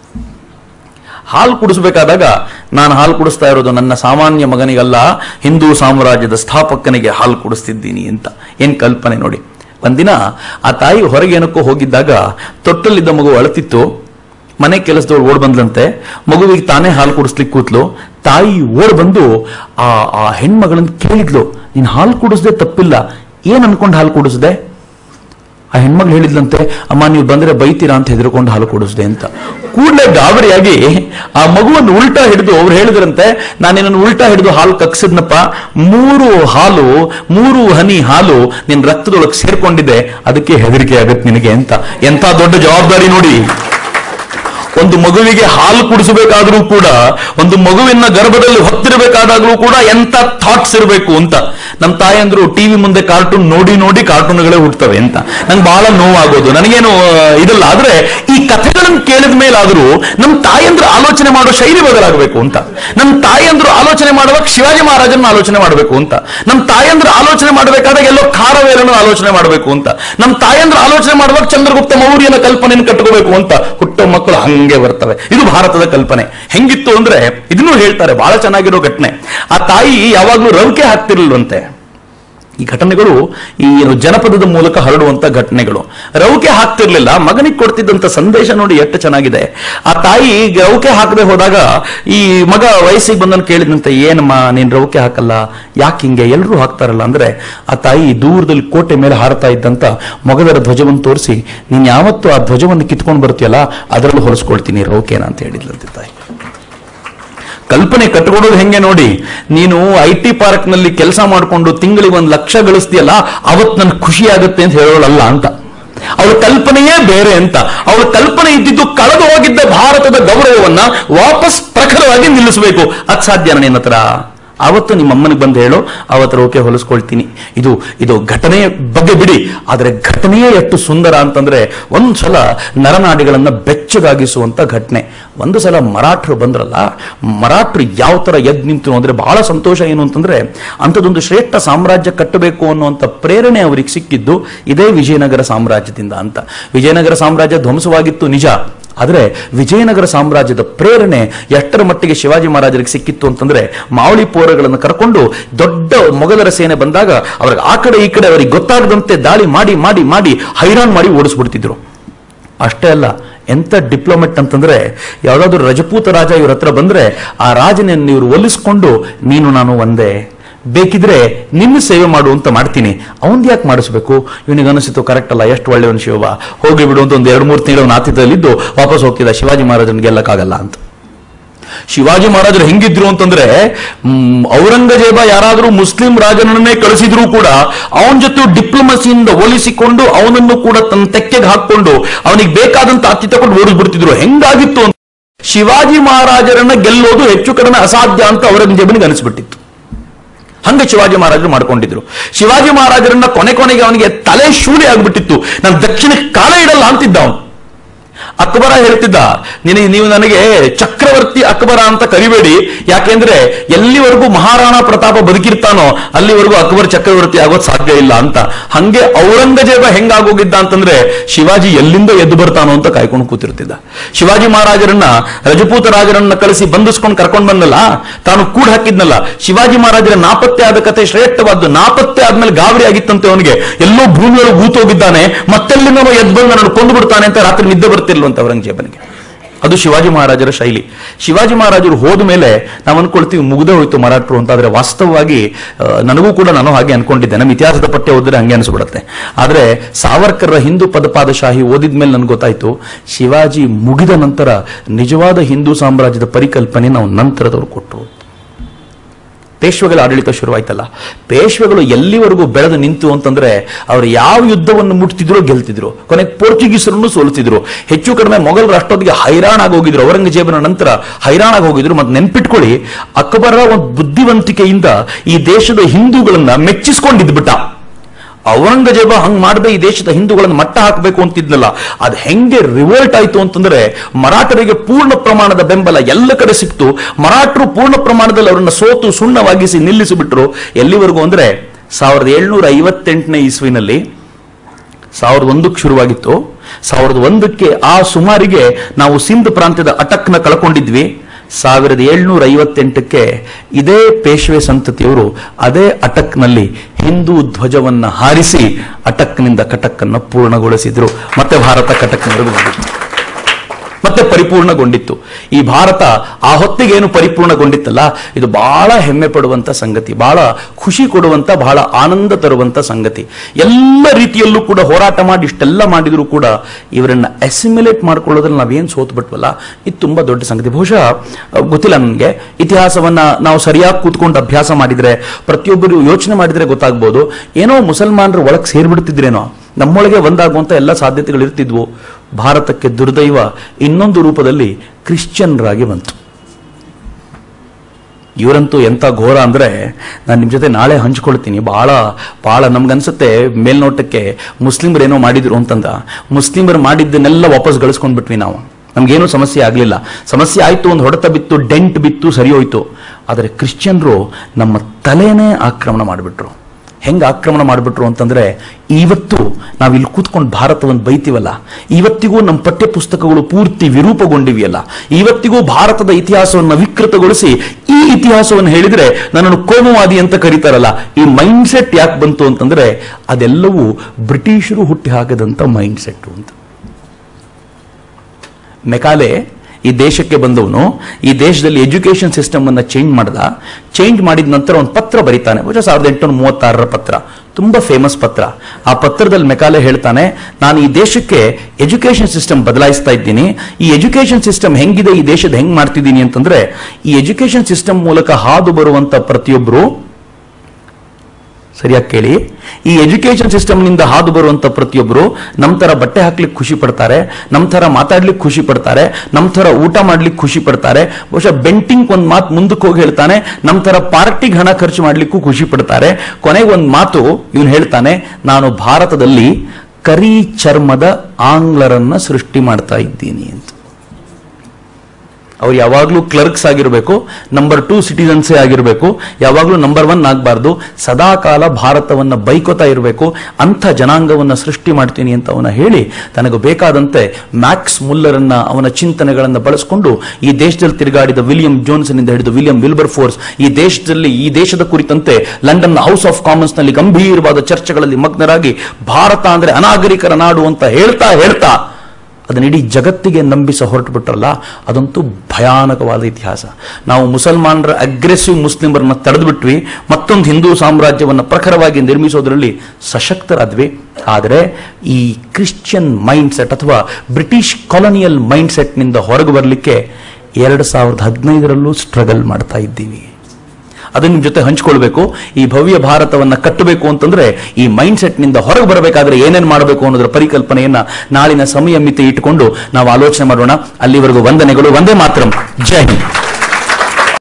ಹಾಲು ಕುಡಿಸಬೇಕಾದಾಗ ನಾನು ಹಾಲು ಕುಡಿಸ್ತಾ ಇರೋದು ನನ್ನ ಸಾಮಾನ್ಯ ಮಗನಿಗಲ್ಲ ಹಿಂದೂ ಸಾಮ್ರಾಜ್ಯದ ಸ್ಥಾಪಕನಿಗೆ ಹಾಲು ಕುಡಿಸ್ತಿದ್ದೀನಿ ಅಂತ ಏನ್ ಕಲ್ಪನೆ ನೋಡಿ ಒಂದಿನ ಆ ತಾಯಿ ಹೊರಗೆ ಏನಕ್ಕೋ ಹೋಗಿದ್ದಾಗ ತೊಟ್ಟಲ್ಲಿದ್ದ ಮಗು ಅಳತಿತ್ತು ಮನೆ ಕೆಲಸದವ್ರು ಓಡ್ ಬಂದ್ಲಂತೆ ಮಗುವಿಗೆ ತಾನೇ ಹಾಲು ಕುಡಿಸ್ಲಿಕ್ಕೆ ಕೂತ್ಲು ತಾಯಿ ಓಡ್ ಬಂದು ಆ ಆ ಹೆಣ್ಮಗಳನ್ನ ಕೇಳಿದ್ಲು ನೀನ್ ಹಾಲು ಕುಡಿಸ್ದೆ ತಪ್ಪಿಲ್ಲ ಏನ್ ಅನ್ಕೊಂಡು ಹಾಲು ಕುಡಿಸ್ದೆ ಆ ಹೆಣ್ಮಗಳು ಹೇಳಿದ್ಲಂತೆ ಅಮ್ಮ ನೀವು ಬಂದ್ರೆ ಬೈತೀರಾ ಅಂತ ಹೆದರ್ಕೊಂಡು ಹಾಲು ಕುಡಿಸ್ದೆ ಅಂತ ಕೂಡಲೇ ಗಾಬರಿಯಾಗಿ ಆ ಮಗುವನ್ನು ಉಲ್ಟಾ ಹಿಡಿದು ಅವ್ರು ಹೇಳಿದ್ರಂತೆ ನಾನು ನಿನ್ನನ್ನು ಉಲ್ಟಾ ಹಿಡಿದು ಹಾಲು ಕಕ್ಸಿದ್ನಪ್ಪ ಮೂರು ಹಾಲು ಮೂರು ಹನಿ ಹಾಲು ನಿನ್ನ ರಕ್ತದೊಳಗೆ ಸೇರ್ಕೊಂಡಿದೆ ಅದಕ್ಕೆ ಹೆದರಿಕೆ ಆಗತ್ತೆ ನಿನಗೆ ಅಂತ ಎಂತ ದೊಡ್ಡ ಜವಾಬ್ದಾರಿ ನೋಡಿ ಒಂದು ಮಗುವಿಗೆ ಹಾಲು ಕುಡಿಸಬೇಕಾದ್ರೂ ಕೂಡ ಒಂದು ಮಗುವಿನ ಗರ್ಭದಲ್ಲಿ ಹೊತ್ತಿರಬೇಕಾದಾಗ್ಲೂ ಕೂಡ ಎಂತ ಥಾಟ್ಸ್ ಇರಬೇಕು ಅಂತ ನಮ್ಮ ತಾಯಿ ಅಂದ್ರು ಟಿವಿ ಮುಂದೆ ಕಾರ್ಟೂನ್ ನೋಡಿ ನೋಡಿ ಕಾರ್ಟೂನ್ಗಳೇ ಹುಟ್ಟುತ್ತವೆ ಅಂತ ನಂಗೆ ಬಹಳ ನೋವಾಗೋದು ನನಗೇನು ಆ, ಇದಲ್ಲ ಆದ್ರೆ ಈ ಕಥೆಗಳನ್ನು ಕೇಳಿದ ಮೇಲಾದ್ರೂ ನಮ್ಮ ತಾಯಂದ್ರು ಆಲೋಚನೆ ಮಾಡೋ ಶೈಲಿ ಬದಲಾಗಬೇಕು ಅಂತ ನಮ್ಮ ತಾಯಂದ್ರು ಆಲೋಚನೆ ಮಾಡುವಾಗ ಶಿವಾಜಿ ಮಹಾರಾಜನ ಆಲೋಚನೆ ಮಾಡಬೇಕು ಅಂತ ನಮ್ಮ ತಾಯಂದ್ರು ಆಲೋಚನೆ ಮಾಡಬೇಕಾದಾಗ ಎಲ್ಲೋ ಖಾರವೇಲನ್ನು ಆಲೋಚನೆ ಮಾಡಬೇಕು ಅಂತ ನಮ್ಮ ತಾಯಂದ್ರು ಆಲೋಚನೆ ಮಾಡುವಾಗ ಚಂದ್ರಗುಪ್ತ ಮೌರ್ಯನ ಕಲ್ಪನೆಯನ್ನು ಕಟ್ಕೋಬೇಕು ಅಂತ ಹುಟ್ಟೋ ಮಕ್ಕಳು ಹಂಗೆ ಬರ್ತವೆ ಇದು ಭಾರತದ ಕಲ್ಪನೆ ಹೆಂಗಿತ್ತು ಅಂದ್ರೆ ಇದನ್ನು ಹೇಳ್ತಾರೆ ಬಹಳ ಚೆನ್ನಾಗಿರೋ ಘಟನೆ ಆ ತಾಯಿ ಯಾವಾಗ್ಲೂ ರವಿಕೆ ಹಾಕ್ತಿರ್ಲಿಲ್ವಂತೆ ಈ ಘಟನೆಗಳು ಈ ಏನು ಜನಪದದ ಮೂಲಕ ಹರಡುವಂತ ಘಟನೆಗಳು ರೌಕೆ ಹಾಕ್ತಿರ್ಲಿಲ್ಲ ಮಗನಿಗೆ ಕೊಡ್ತಿದ್ದಂತ ಸಂದೇಶ ನೋಡಿ ಎಷ್ಟು ಚೆನ್ನಾಗಿದೆ ಆ ತಾಯಿ ರೌಕೆ ಹಾಕದೆ ಹೋದಾಗ ಈ ಮಗ ವಯಸ್ಸಿಗೆ ಬಂದನ್ ಕೇಳಿದಂತೆ ಏನಮ್ಮ ನೀನ್ ರೌಕೆ ಹಾಕಲ್ಲ ಯಾಕೆ ಹಿಂಗೆ ಎಲ್ಲರೂ ಹಾಕ್ತಾರಲ್ಲ ಅಂದ್ರೆ ಆ ತಾಯಿ ದೂರದಲ್ಲಿ ಕೋಟೆ ಮೇಲೆ ಹಾರತಾ ಇದ್ದಂತ ಮೊಗದರ ಧ್ವಜವನ್ನು ತೋರಿಸಿ ನೀನ್ ಯಾವತ್ತು ಆ ಧ್ವಜವನ್ನು ಕಿತ್ಕೊಂಡು ಬರ್ತೀಯಲ್ಲ ಅದರಲ್ಲೂ ಹೊಲಿಸ್ಕೊಳ್ತೀನಿ ರೌಕೆನ ಅಂತ ಹೇಳಿದ್ಲಂತೆ ತಾಯಿ ಕಲ್ಪನೆ ಕಟ್ಕೊಡೋದು ಹೆಂಗೆ ನೋಡಿ ನೀನು ಐ ಟಿ ಪಾರ್ಕ್ ನಲ್ಲಿ ಕೆಲಸ ಮಾಡಿಕೊಂಡು ತಿಂಗಳಿಗೆ ಒಂದು ಲಕ್ಷ ಗಳಿಸ್ತೀಯಲ್ಲ ಅವತ್ ನನ್ ಖುಷಿ ಆಗುತ್ತೆ ಅಂತ ಹೇಳೋಳಲ್ಲ ಅಂತ ಅವಳ ಕಲ್ಪನೆಯೇ ಬೇರೆ ಅಂತ ಅವಳ ಕಲ್ಪನೆ ಇದ್ದಿದ್ದು ಕಳೆದು ಹೋಗಿದ್ದ ಭಾರತದ ಗೌರವವನ್ನ ವಾಪಸ್ ಪ್ರಖರವಾಗಿ ನಿಲ್ಲಿಸಬೇಕು ಅದ್ ಸಾಧ್ಯನ ನಿನ್ನ ಹತ್ರ ಆವತ್ತು ನಿಮ್ಮ ಅಮ್ಮನಿಗೆ ಬಂದು ಹೇಳು ಅವತ್ತರ ಓಕೆ ಹೊಲಿಸ್ಕೊಳ್ತೀನಿ ಇದು ಇದು ಘಟನೆಯ ಬಗ್ಗೆ ಬಿಡಿ ಆದರೆ ಘಟನೆಯೇ ಎಷ್ಟು ಸುಂದರ ಅಂತಂದ್ರೆ ಒಂದು ಸಲ ನರನಾಡಿಗಳನ್ನ ಬೆಚ್ಚಗಾಗಿಸುವಂತ ಘಟನೆ ಒಂದು ಸಲ ಮರಾಠರು ಬಂದ್ರಲ್ಲ ಮರಾಠರು ಯಾವ ತರ ಎದ್ ನಿಂತು ಅಂದ್ರೆ ಬಹಳ ಸಂತೋಷ ಏನು ಅಂತಂದ್ರೆ ಅಂಥದ್ದೊಂದು ಶ್ರೇಷ್ಠ ಸಾಮ್ರಾಜ್ಯ ಕಟ್ಟಬೇಕು ಅನ್ನುವಂಥ ಪ್ರೇರಣೆ ಅವರಿಗೆ ಸಿಕ್ಕಿದ್ದು ಇದೇ ವಿಜಯನಗರ ಸಾಮ್ರಾಜ್ಯದಿಂದ ಅಂತ ವಿಜಯನಗರ ಸಾಮ್ರಾಜ್ಯ ಧ್ವಂಸವಾಗಿತ್ತು ನಿಜ ಆದರೆ ವಿಜಯನಗರ ಸಾಮ್ರಾಜ್ಯದ ಪ್ರೇರಣೆ ಎಷ್ಟರ ಮಟ್ಟಿಗೆ ಶಿವಾಜಿ ಮಹಾರಾಜರಿಗೆ ಸಿಕ್ಕಿತ್ತು ಅಂತಂದ್ರೆ ಮಾವಳಿ ಪೋರಗಳನ್ನು ಕರ್ಕೊಂಡು ದೊಡ್ಡ ಮೊಘಲರ ಸೇನೆ ಬಂದಾಗ ಅವ್ರಿಗೆ ಆ ಕಡೆ ಈ ಕಡೆ ಅವರಿಗೆ ಗೊತ್ತಾಗದಂತೆ ದಾಳಿ ಮಾಡಿ ಮಾಡಿ ಮಾಡಿ ಹೈರಾಣ್ ಮಾಡಿ ಓಡಿಸ್ಬಿಡ್ತಿದ್ರು ಅಷ್ಟೇ ಅಲ್ಲ ಎಂತ ಡಿಪ್ಲೊಮೆಟ್ ಅಂತಂದ್ರೆ ಯಾವ್ದಾದ್ರು ರಜಪೂತ ರಾಜ ಇವ್ರ ಹತ್ರ ಬಂದ್ರೆ ಆ ರಾಜನನ್ನು ಇವರು ಒಲಿಸ್ಕೊಂಡು ನೀನು ನಾನು ಒಂದೇ ಬೇಕಿದ್ರೆ ನಿನ್ನ ಸೇವೆ ಮಾಡು ಅಂತ ಮಾಡ್ತೀನಿ ಅವನ್ ಯಾಕೆ ಮಾಡಿಸ್ಬೇಕು ಇವನಿಗೆ ಅನಿಸಿತು ಕರೆಕ್ಟ್ ಅಲ್ಲ ಎಷ್ಟು ಒಳ್ಳೆಯವನು ಶಿವ ಹೋಗಿ ಬಿಡು ಅಂತ ಒಂದು ಎರಡು ಮೂರು ತಿಂಗಳು ಆತಿಥ್ಯದಲ್ಲಿದ್ದು ವಾಪಸ್ ಹೋಗ್ತಿದ್ದ ಶಿವಾಜಿ ಮಹಾರಾಜನ ಗೆಲ್ಲಕ್ಕಾಗಲ್ಲ ಅಂತ ಶಿವಾಜಿ ಮಹಾರಾಜರು ಹೆಂಗಿದ್ರು ಅಂತಂದ್ರೆ ಮ್, ಔರಂಗಜೇಬ ಯಾರಾದರೂ ಮುಸ್ಲಿಂ ರಾಜನನ್ನೇ ಕಳಿಸಿದ್ರು ಕೂಡ ಅವನ ಜೊತೆ ಡಿಪ್ಲೊಮಸಿಯಿಂದ ಹೋಲಿಸಿಕೊಂಡು ಅವನನ್ನು ಕೂಡ ತನ್ನ ತೆಕ್ಕೆಗೆ ಹಾಕೊಂಡು ಅವನಿಗೆ ಬೇಕಾದಂತ ಆತಿಥ್ಯ ಕೊಟ್ಟು ಓಡಿಸ್ಬಿಡ್ತಿದ್ರು ಹೆಂಗಾಗಿತ್ತು ಅಂತ ಶಿವಾಜಿ ಮಹಾರಾಜರನ್ನ ಗೆಲ್ಲೋದು ಹೆಚ್ಚು ಕಡಿಮೆ ಅಸಾಧ್ಯ ಅಂತ ಔರಂಗಜೇಬನಿಗೆ ಅನಿಸ್ಬಿಟ್ಟಿತ್ತು ಹಂಗೆ ಶಿವಾಜಿ ಮಹಾರಾಜರು ಮಾಡ್ಕೊಂಡಿದ್ರು ಶಿವಾಜಿ ಮಹಾರಾಜರನ್ನ ಕೊನೆ ಕೊನೆಗೆ ಅವನಿಗೆ ತಲೆ ಶೂಲಿ ಆಗ್ಬಿಟ್ಟಿತ್ತು ನಾನು ದಕ್ಷಿಣಕ್ಕೆ ಕಾಲ ಇಡಲ್ಲ ಅಂತಿದ್ದ ಅವನು ಅಕ್ಬರ ಹೇಳ್ತಿದ್ದ ನಿನಗೆ ನೀವು ನನಗೆ ಚಕ್ರವರ್ತಿ ಅಕ್ಬರ ಅಂತ ಕರಿಬೇಡಿ ಯಾಕೆಂದ್ರೆ ಎಲ್ಲಿವರೆಗೂ ಮಹಾರಾಣ ಪ್ರತಾಪ ಬದುಕಿರ್ತಾನೋ ಅಲ್ಲಿವರೆಗೂ ಅಕ್ಬರ್ ಚಕ್ರವರ್ತಿ ಆಗೋದು ಸಾಧ್ಯ ಇಲ್ಲ ಅಂತ ಹಂಗೆ ಔರಂಗಜೇಬ ಹೆಂಗಾಗೋಗಿದ್ದ ಅಂತಂದ್ರೆ ಶಿವಾಜಿ ಎಲ್ಲಿಂದ ಎದ್ದು ಬರ್ತಾನೋ ಅಂತ ಕಾಯ್ಕೊಂಡು ಕೂತಿರ್ತಿದ್ದ ಶಿವಾಜಿ ಮಹಾರಾಜರನ್ನ ರಜಪೂತ ರಾಜರನ್ನ ಕಳಿಸಿ ಬಂಧಿಸ್ಕೊಂಡು ಕರ್ಕೊಂಡು ಬಂದಲ್ಲ ತಾನು ಕೂಡ ಹಾಕಿದ್ನಲ್ಲ ಶಿವಾಜಿ ಮಹಾರಾಜರ ನಾಪತ್ತೆ ಆದ ಕತೆ ಶ್ರೇಷ್ಠವಾದ್ದು ನಾಪತ್ತೆ ಆದ್ಮೇಲೆ ಗಾಬರಿ ಆಗಿತ್ತಂತೆ ಅವನಿಗೆ ಎಲ್ಲೋ ಭೂಮಿಯೊಳಗೆ ಹೂತೋಗಿದ್ದಾನೆ ಮತ್ತೆಲ್ಲಿಂದನೋ ಎದ್ದು ಬಂದು ನಾನು ಕೊಂದು ಬಿಡ್ತಾನೆ ಅಂತ ರಾತ್ರಿ ನಿದ್ದೆ ಬರ್ತಿಲ್ವಂತ ಔರಂಗಜೇಬನಿಗೆ ಅದು ಶಿವಾಜಿ ಮಹಾರಾಜರ ಶೈಲಿ ಶಿವಾಜಿ ಮಹಾರಾಜರು ಹೋದ ಮೇಲೆ ನಾವು ಅನ್ಕೊಳ್ತೀವಿ ಮುಗ್ದೇ ಹೋಯ್ತು ಮರಾಠರು ಅಂತ ಆದ್ರೆ ವಾಸ್ತವವಾಗಿ ಆ, ನನಗೂ ಕೂಡ ನಾನು ಹಾಗೆ ಅನ್ಕೊಂಡಿದ್ದೆ ನಮ್ಮ ಇತಿಹಾಸದ ಪಠ್ಯ ಓದಿದ್ರೆ ಹಂಗೆ ಅನಿಸ್ಬಿಡುತ್ತೆ ಆದ್ರೆ ಸಾವರ್ಕರ್ರ ಹಿಂದೂ ಪದಪಾದಶಾಹಿ ಓದಿದ ಮೇಲೆ ನನ್ಗೆ ಗೊತ್ತಾಯ್ತು ಶಿವಾಜಿ ಮುಗಿದ ನಂತರ ನಿಜವಾದ ಹಿಂದೂ ಸಾಮ್ರಾಜ್ಯದ ಪರಿಕಲ್ಪನೆ ನಾವು ನಂತರದವರು ಕೊಟ್ಟರು ಪೇಶ್ವೆಗಳ ಆಡಳಿತ ಶುರುವಾಯ್ತಲ್ಲ ಪೇಶ್ವೆಗಳು ಎಲ್ಲಿವರೆಗೂ ಬೆಳೆದು ನಿಂತು ಅಂತಂದ್ರೆ ಅವರು ಯಾವ ಯುದ್ಧವನ್ನು ಮುಟ್ತಿದ್ರು ಗೆಲ್ತಿದ್ರು ಕೊನೆಗೆ ಪೋರ್ಚುಗೀಸರನ್ನು ಸೋಲ್ತಿದ್ರು ಹೆಚ್ಚು ಕಡಿಮೆ ಮೊಘಲರು ಅಷ್ಟೊತ್ತಿಗೆ ಹೈರಾಣ ಹೋಗಿದ್ರು ಔರಂಗಜೇಬನ ನಂತರ ಹೈರಾಣ ಹೋಗಿದ್ರು ಮತ್ತೆ ನೆನ್ಪಿಟ್ಕೊಳ್ಳಿ ಅಕ್ಬರ ಒಂದು ಬುದ್ಧಿವಂತಿಕೆಯಿಂದ ಈ ದೇಶದ ಹಿಂದೂಗಳನ್ನ ಮೆಚ್ಚಿಸ್ಕೊಂಡಿದ್ಬಿಟ್ಟ ಔರಂಗಜೇಬ ಹಂಗ್ ಮಾಡದೆ ಈ ದೇಶದ ಹಿಂದೂಗಳನ್ನು ಮಟ್ಟ ಹಾಕಬೇಕು ಅಂತಿದ್ನಲ್ಲ ಅದು ಹೆಂಗೆ ರಿವೋಲ್ಟ್ ಆಯ್ತು ಅಂತಂದ್ರೆ ಮರಾಠರಿಗೆ ಪೂರ್ಣ ಪ್ರಮಾಣದ ಬೆಂಬಲ ಎಲ್ಲ ಕಡೆ ಸಿಕ್ತು ಮರಾಠರು ಪೂರ್ಣ ಪ್ರಮಾಣದಲ್ಲಿ ಅವರನ್ನ ಸೋತು ಸುಣ್ಣವಾಗಿಸಿ ನಿಲ್ಲಿಸಿಬಿಟ್ರು ಎಲ್ಲಿವರೆಗೂ ಅಂದ್ರೆ ಸಾವಿರದ ಏಳ್ನೂರ ಐವತ್ತೆಂಟನೇ ಇಸ್ವಿನಲ್ಲಿ ಸಾವಿರದ ಒಂದಕ್ಕೆ ಶುರುವಾಗಿತ್ತು ಸಾವಿರದ ಒಂದಕ್ಕೆ ಆ ಸುಮಾರಿಗೆ ನಾವು ಸಿಂಧ್ ಪ್ರಾಂತ್ಯದ ಅಟಕ್ನ ಕಳ್ಕೊಂಡಿದ್ವಿ ಸಾವಿರದ ಏಳ್ನೂರ ಐವತ್ತೆಂಟಕ್ಕೆ ಇದೇ ಪೇಶ್ವೆ ಸಂತತಿಯವರು ಅದೇ ಅಟಕ್ನಲ್ಲಿ ಹಿಂದೂ ಧ್ವಜವನ್ನ ಹಾರಿಸಿ ಅಟಕ್ನಿಂದ ಕಟಕ್ಕನ್ನು ಪೂರ್ಣಗೊಳಿಸಿದ್ರು ಮತ್ತೆ ಭಾರತ ಕಟಕ್ನವರೆಗೂ ಬಂದಿತ್ತು ಮತ್ತೆ ಪರಿಪೂರ್ಣಗೊಂಡಿತ್ತು ಈ ಭಾರತ ಆ ಹೊತ್ತಿಗೆ ಏನು ಪರಿಪೂರ್ಣಗೊಂಡಿತ್ತಲ್ಲ ಇದು ಬಹಳ ಹೆಮ್ಮೆ ಪಡುವಂತ ಸಂಗತಿ ಬಹಳ ಖುಷಿ ಕೊಡುವಂತ ಬಹಳ ಆನಂದ ತರುವಂತ ಸಂಗತಿ ಎಲ್ಲ ರೀತಿಯಲ್ಲೂ ಕೂಡ ಹೋರಾಟ ಮಾಡಿ ಇಷ್ಟೆಲ್ಲ ಮಾಡಿದ್ರು ಕೂಡ ಇವರನ್ನ ಅಸಿಮ್ಯುಲೇಟ್ ಮಾಡ್ಕೊಳ್ಳೋದ್ರಲ್ಲಿ ನಾವೇನು ಸೋತ್ ಬಿಟ್ವಲ್ಲ ಇದು ತುಂಬಾ ದೊಡ್ಡ ಸಂಗತಿ ಬಹುಶಃ ಅಹ್, ಗೊತ್ತಿಲ್ಲ ನನಗೆ ಇತಿಹಾಸವನ್ನ ನಾವು ಸರಿಯಾಗಿ ಕೂತ್ಕೊಂಡು ಅಭ್ಯಾಸ ಮಾಡಿದ್ರೆ ಪ್ರತಿಯೊಬ್ಬರು ಯೋಚನೆ ಮಾಡಿದ್ರೆ ಗೊತ್ತಾಗ್ಬೋದು ಏನೋ ಮುಸಲ್ಮಾನರು ಒಳಗೆ ಸೇರ್ಬಿಡ್ತಿದ್ರೇನೋ ನಮ್ಮೊಳಗೆ ಒಂದಾಗುವಂತ ಎಲ್ಲ ಸಾಧ್ಯತೆಗಳು ಇರ್ತಿದ್ವು ಭಾರತಕ್ಕೆ ದುರ್ದೈವ ಇನ್ನೊಂದು ರೂಪದಲ್ಲಿ ಕ್ರಿಶ್ಚಿಯನ್ರಾಗಿ ಬಂತು ಇವರಂತೂ ಎಂತ ಘೋರ ಅಂದ್ರೆ ನಾನು ನಿಮ್ಮ ಜೊತೆ ನಾಳೆ ಹಂಚ್ಕೊಳ್ತೀನಿ ಬಹಳ ಬಹಳ ನಮ್ಗನ್ಸುತ್ತೆ ಮೇಲ್ನೋಟಕ್ಕೆ ಮುಸ್ಲಿಮರು ಏನೋ ಮಾಡಿದ್ರು ಅಂತಂದ ಮುಸ್ಲಿಮರು ಮಾಡಿದ್ದನ್ನೆಲ್ಲ ವಾಪಸ್ ಗಳಿಸ್ಕೊಂಡ್ಬಿಟ್ವಿ ನಾವು ನಮ್ಗೇನು ಸಮಸ್ಯೆ ಆಗಲಿಲ್ಲ ಸಮಸ್ಯೆ ಆಯ್ತು ಒಂದು ಹೊಡೆತ ಬಿತ್ತು ಡೆಂಟ್ ಬಿತ್ತು ಸರಿ ಹೋಯ್ತು ಆದರೆ ಕ್ರಿಶ್ಚಿಯನ್ರು ನಮ್ಮ ತಲೆನೇ ಆಕ್ರಮಣ ಮಾಡಿಬಿಟ್ರು ಹೆಂಗೆ ಆಕ್ರಮಣ ಮಾಡಿಬಿಟ್ರು ಅಂತಂದ್ರೆ ಇವತ್ತು ನಾವು ಇಲ್ಲಿ ಕೂತ್ಕೊಂಡು ಭಾರತವನ್ನು ಬೈತೀವಲ್ಲ ಇವತ್ತಿಗೂ ನಮ್ಮ ಪಠ್ಯ ಪುಸ್ತಕಗಳು ಪೂರ್ತಿ ವಿರೂಪಗೊಂಡಿವೆಯಲ್ಲ ಇವತ್ತಿಗೂ ಭಾರತದ ಇತಿಹಾಸವನ್ನು ವಿಕೃತಗೊಳಿಸಿ ಈ ಇತಿಹಾಸವನ್ನು ಹೇಳಿದ್ರೆ ನನ್ನನ್ನು ಕೋಮುವಾದಿ ಅಂತ ಕರೀತಾರಲ್ಲ ಈ ಮೈಂಡ್ ಸೆಟ್ ಯಾಕೆ ಬಂತು ಅಂತಂದ್ರೆ ಅದೆಲ್ಲವೂ ಬ್ರಿಟಿಷರು ಹುಟ್ಟಿ ಹಾಕದಂತ ಮೈಂಡ್ ಸೆಟ್ ಅಂತ ಮೆಕಾಲೆ ಈ ದೇಶಕ್ಕೆ ಬಂದವನು ಈ ದೇಶದಲ್ಲಿ ಎಜುಕೇಶನ್ ಸಿಸ್ಟಮ್ ಅನ್ನ ಚೇಂಜ್ ಮಾಡ್ದ ಚೇಂಜ್ ಮಾಡಿದ ನಂತರ ಒಂದು ಪತ್ರ ಬರೀತಾನೆ ಬಹುಶಃ ಸಾವಿರದ ಎಂಟುನೂರ ಮೂವತ್ತಾರರ ಪತ್ರ ತುಂಬಾ ಫೇಮಸ್ ಪತ್ರ ಆ ಪತ್ರದಲ್ಲಿ ಮೆಕಾಲೆ ಹೇಳ್ತಾನೆ ನಾನು ಈ ದೇಶಕ್ಕೆ ಎಜುಕೇಶನ್ ಸಿಸ್ಟಮ್ ಬದಲಾಯಿಸ್ತಾ ಇದ್ದೀನಿ ಈ ಎಜುಕೇಶನ್ ಸಿಸ್ಟಮ್ ಹೆಂಗಿದೆ ಈ ದೇಶದ ಹೆಂಗ್ ಮಾಡ್ತಿದ್ದೀನಿ ಅಂತಂದ್ರೆ ಈ ಎಜುಕೇಶನ್ ಸಿಸ್ಟಮ್ ಮೂಲಕ ಹಾದು ಬರುವಂತ ಪ್ರತಿಯೊಬ್ಬರು ಸರಿಯಾಗಿ ಕೇಳಿ ಈ ಎಜುಕೇಶನ್ ಸಿಸ್ಟಮ್ನಿಂದ ಹಾದು ಬರುವಂತ ಪ್ರತಿಯೊಬ್ಬರು ನಮ್ಮ ತರ ಬಟ್ಟೆ ಹಾಕ್ಲಿಕ್ಕೆ ಖುಷಿ ಪಡ್ತಾರೆ ನಮ್ಮ ತರ ಮಾತಾಡ್ಲಿಕ್ಕೆ ಖುಷಿ ಪಡ್ತಾರೆ ನಮ್ಮ ತರ ಊಟ ಮಾಡ್ಲಿಕ್ಕೆ ಖುಷಿ ಪಡ್ತಾರೆ ಬಹುಶಃ ಬೆಂಟಿಂಗ್ ಒಂದ್ ಮಾತು ಮುಂದಕ್ಕೆ ಹೋಗಿ ಹೇಳ್ತಾನೆ ನಮ್ಮ ತರ ಪಾರ್ಟಿಗೆ ಹಣ ಖರ್ಚು ಮಾಡ್ಲಿಕ್ಕೂ ಖುಷಿ ಪಡ್ತಾರೆ ಕೊನೆಗೆ ಒಂದು ಮಾತು ಇವನು ಹೇಳ್ತಾನೆ ನಾನು ಭಾರತದಲ್ಲಿ ಕರಿ ಚರ್ಮದ ಆಂಗ್ಲರನ್ನ ಸೃಷ್ಟಿ ಮಾಡ್ತಾ ಇದ್ದೀನಿ ಅಂತ ಅವ್ರು ಯಾವಾಗಲೂ ಕ್ಲರ್ಕ್ಸ್ ಆಗಿರಬೇಕು ನಂಬರ್ ಟೂ ಸಿಟಿಸನ್ಸೇ ಆಗಿರಬೇಕು ಯಾವಾಗಲೂ ನಂಬರ್ ಒನ್ ಆಗಬಾರ್ದು ಸದಾಕಾಲ ಭಾರತವನ್ನು ಬೈಕೋತಾ ಇರಬೇಕು ಅಂಥ ಜನಾಂಗವನ್ನು ಸೃಷ್ಟಿ ಮಾಡ್ತೀನಿ ಅಂತ ಅವನ ಹೇಳಿ ತನಗೆ ಬೇಕಾದಂತೆ ಮ್ಯಾಕ್ಸ್ ಮುಲ್ಲರನ್ನ ಅವನ ಚಿಂತನೆಗಳನ್ನು ಬಳಸಿಕೊಂಡು ಈ ದೇಶದಲ್ಲಿ ತಿರುಗಾಡಿದ ವಿಲಿಯಂ ಜೋನ್ಸನ್ ಇಂದ ಹಿಡಿದು ವಿಲಿಯಂ ವಿಲ್ಬರ್ ಫೋರ್ಸ್ ಈ ದೇಶದಲ್ಲಿ ಈ ದೇಶದ ಕುರಿತಂತೆ ಲಂಡನ್ ಹೌಸ್ ಆಫ್ ಕಾಮನ್ಸ್ ನಲ್ಲಿ ಗಂಭೀರವಾದ ಚರ್ಚೆಗಳಲ್ಲಿ ಮಗ್ನರಾಗಿ ಭಾರತ ಅಂದ್ರೆ ಅನಾಗರಿಕರ ನಾಡು ಅಂತ ಹೇಳ್ತಾ ಹೇಳ್ತಾ ಅದನ್ನ ಇಡೀ ಜಗತ್ತಿಗೆ ನಂಬಿಸ ಹೊರಟು ಬಿಟ್ರಲ್ಲ ಅದಂತೂ ಭಯಾನಕವಾದ ಇತಿಹಾಸ ನಾವು ಮುಸಲ್ಮಾನರ ಅಗ್ರೆಸಿವ್ ಮುಸ್ಲಿಮರನ್ನ ತಡೆದು ಬಿಟ್ವಿ ಮತ್ತೊಂದು ಹಿಂದೂ ಸಾಮ್ರಾಜ್ಯವನ್ನು ಪ್ರಖರವಾಗಿ ನಿರ್ಮಿಸೋದ್ರಲ್ಲಿ ಸಶಕ್ತರಾದ್ವಿ ಆದರೆ ಈ ಕ್ರಿಶ್ಚಿಯನ್ ಮೈಂಡ್ ಸೆಟ್ ಅಥವಾ ಬ್ರಿಟಿಷ್ ಕಾಲೋನಿಯಲ್ ಮೈಂಡ್ ಸೆಟ್ನಿಂದ ಹೊರಗೆ ಬರಲಿಕ್ಕೆ ಎರಡು ಸಾವಿರದ ಹದಿನೈದರಲ್ಲೂ ಸ್ಟ್ರಗಲ್ ಮಾಡ್ತಾ ಇದ್ದೀವಿ ಅದನ್ನ ನಿಮ್ ಜೊತೆ ಹಂಚ್ಕೊಳ್ಬೇಕು ಈ ಭವ್ಯ ಭಾರತವನ್ನ ಕಟ್ಟಬೇಕು ಅಂತಂದ್ರೆ ಈ ಮೈಂಡ್ ಸೆಟ್ ನಿಂದ ಹೊರಗೆ ಬರಬೇಕಾದ್ರೆ ಏನೇನ್ ಮಾಡಬೇಕು ಅನ್ನೋದರ ಪರಿಕಲ್ಪನೆಯನ್ನ ನಾಳಿನ ಸಮಯ ಮಿತಿ ಇಟ್ಟುಕೊಂಡು ನಾವು ಆಲೋಚನೆ ಮಾಡೋಣ ಅಲ್ಲಿವರೆಗೂ ವಂದನೆಗಳು ಒಂದೇ ಮಾತ್ರ ಜೈ ಹಿಂದ್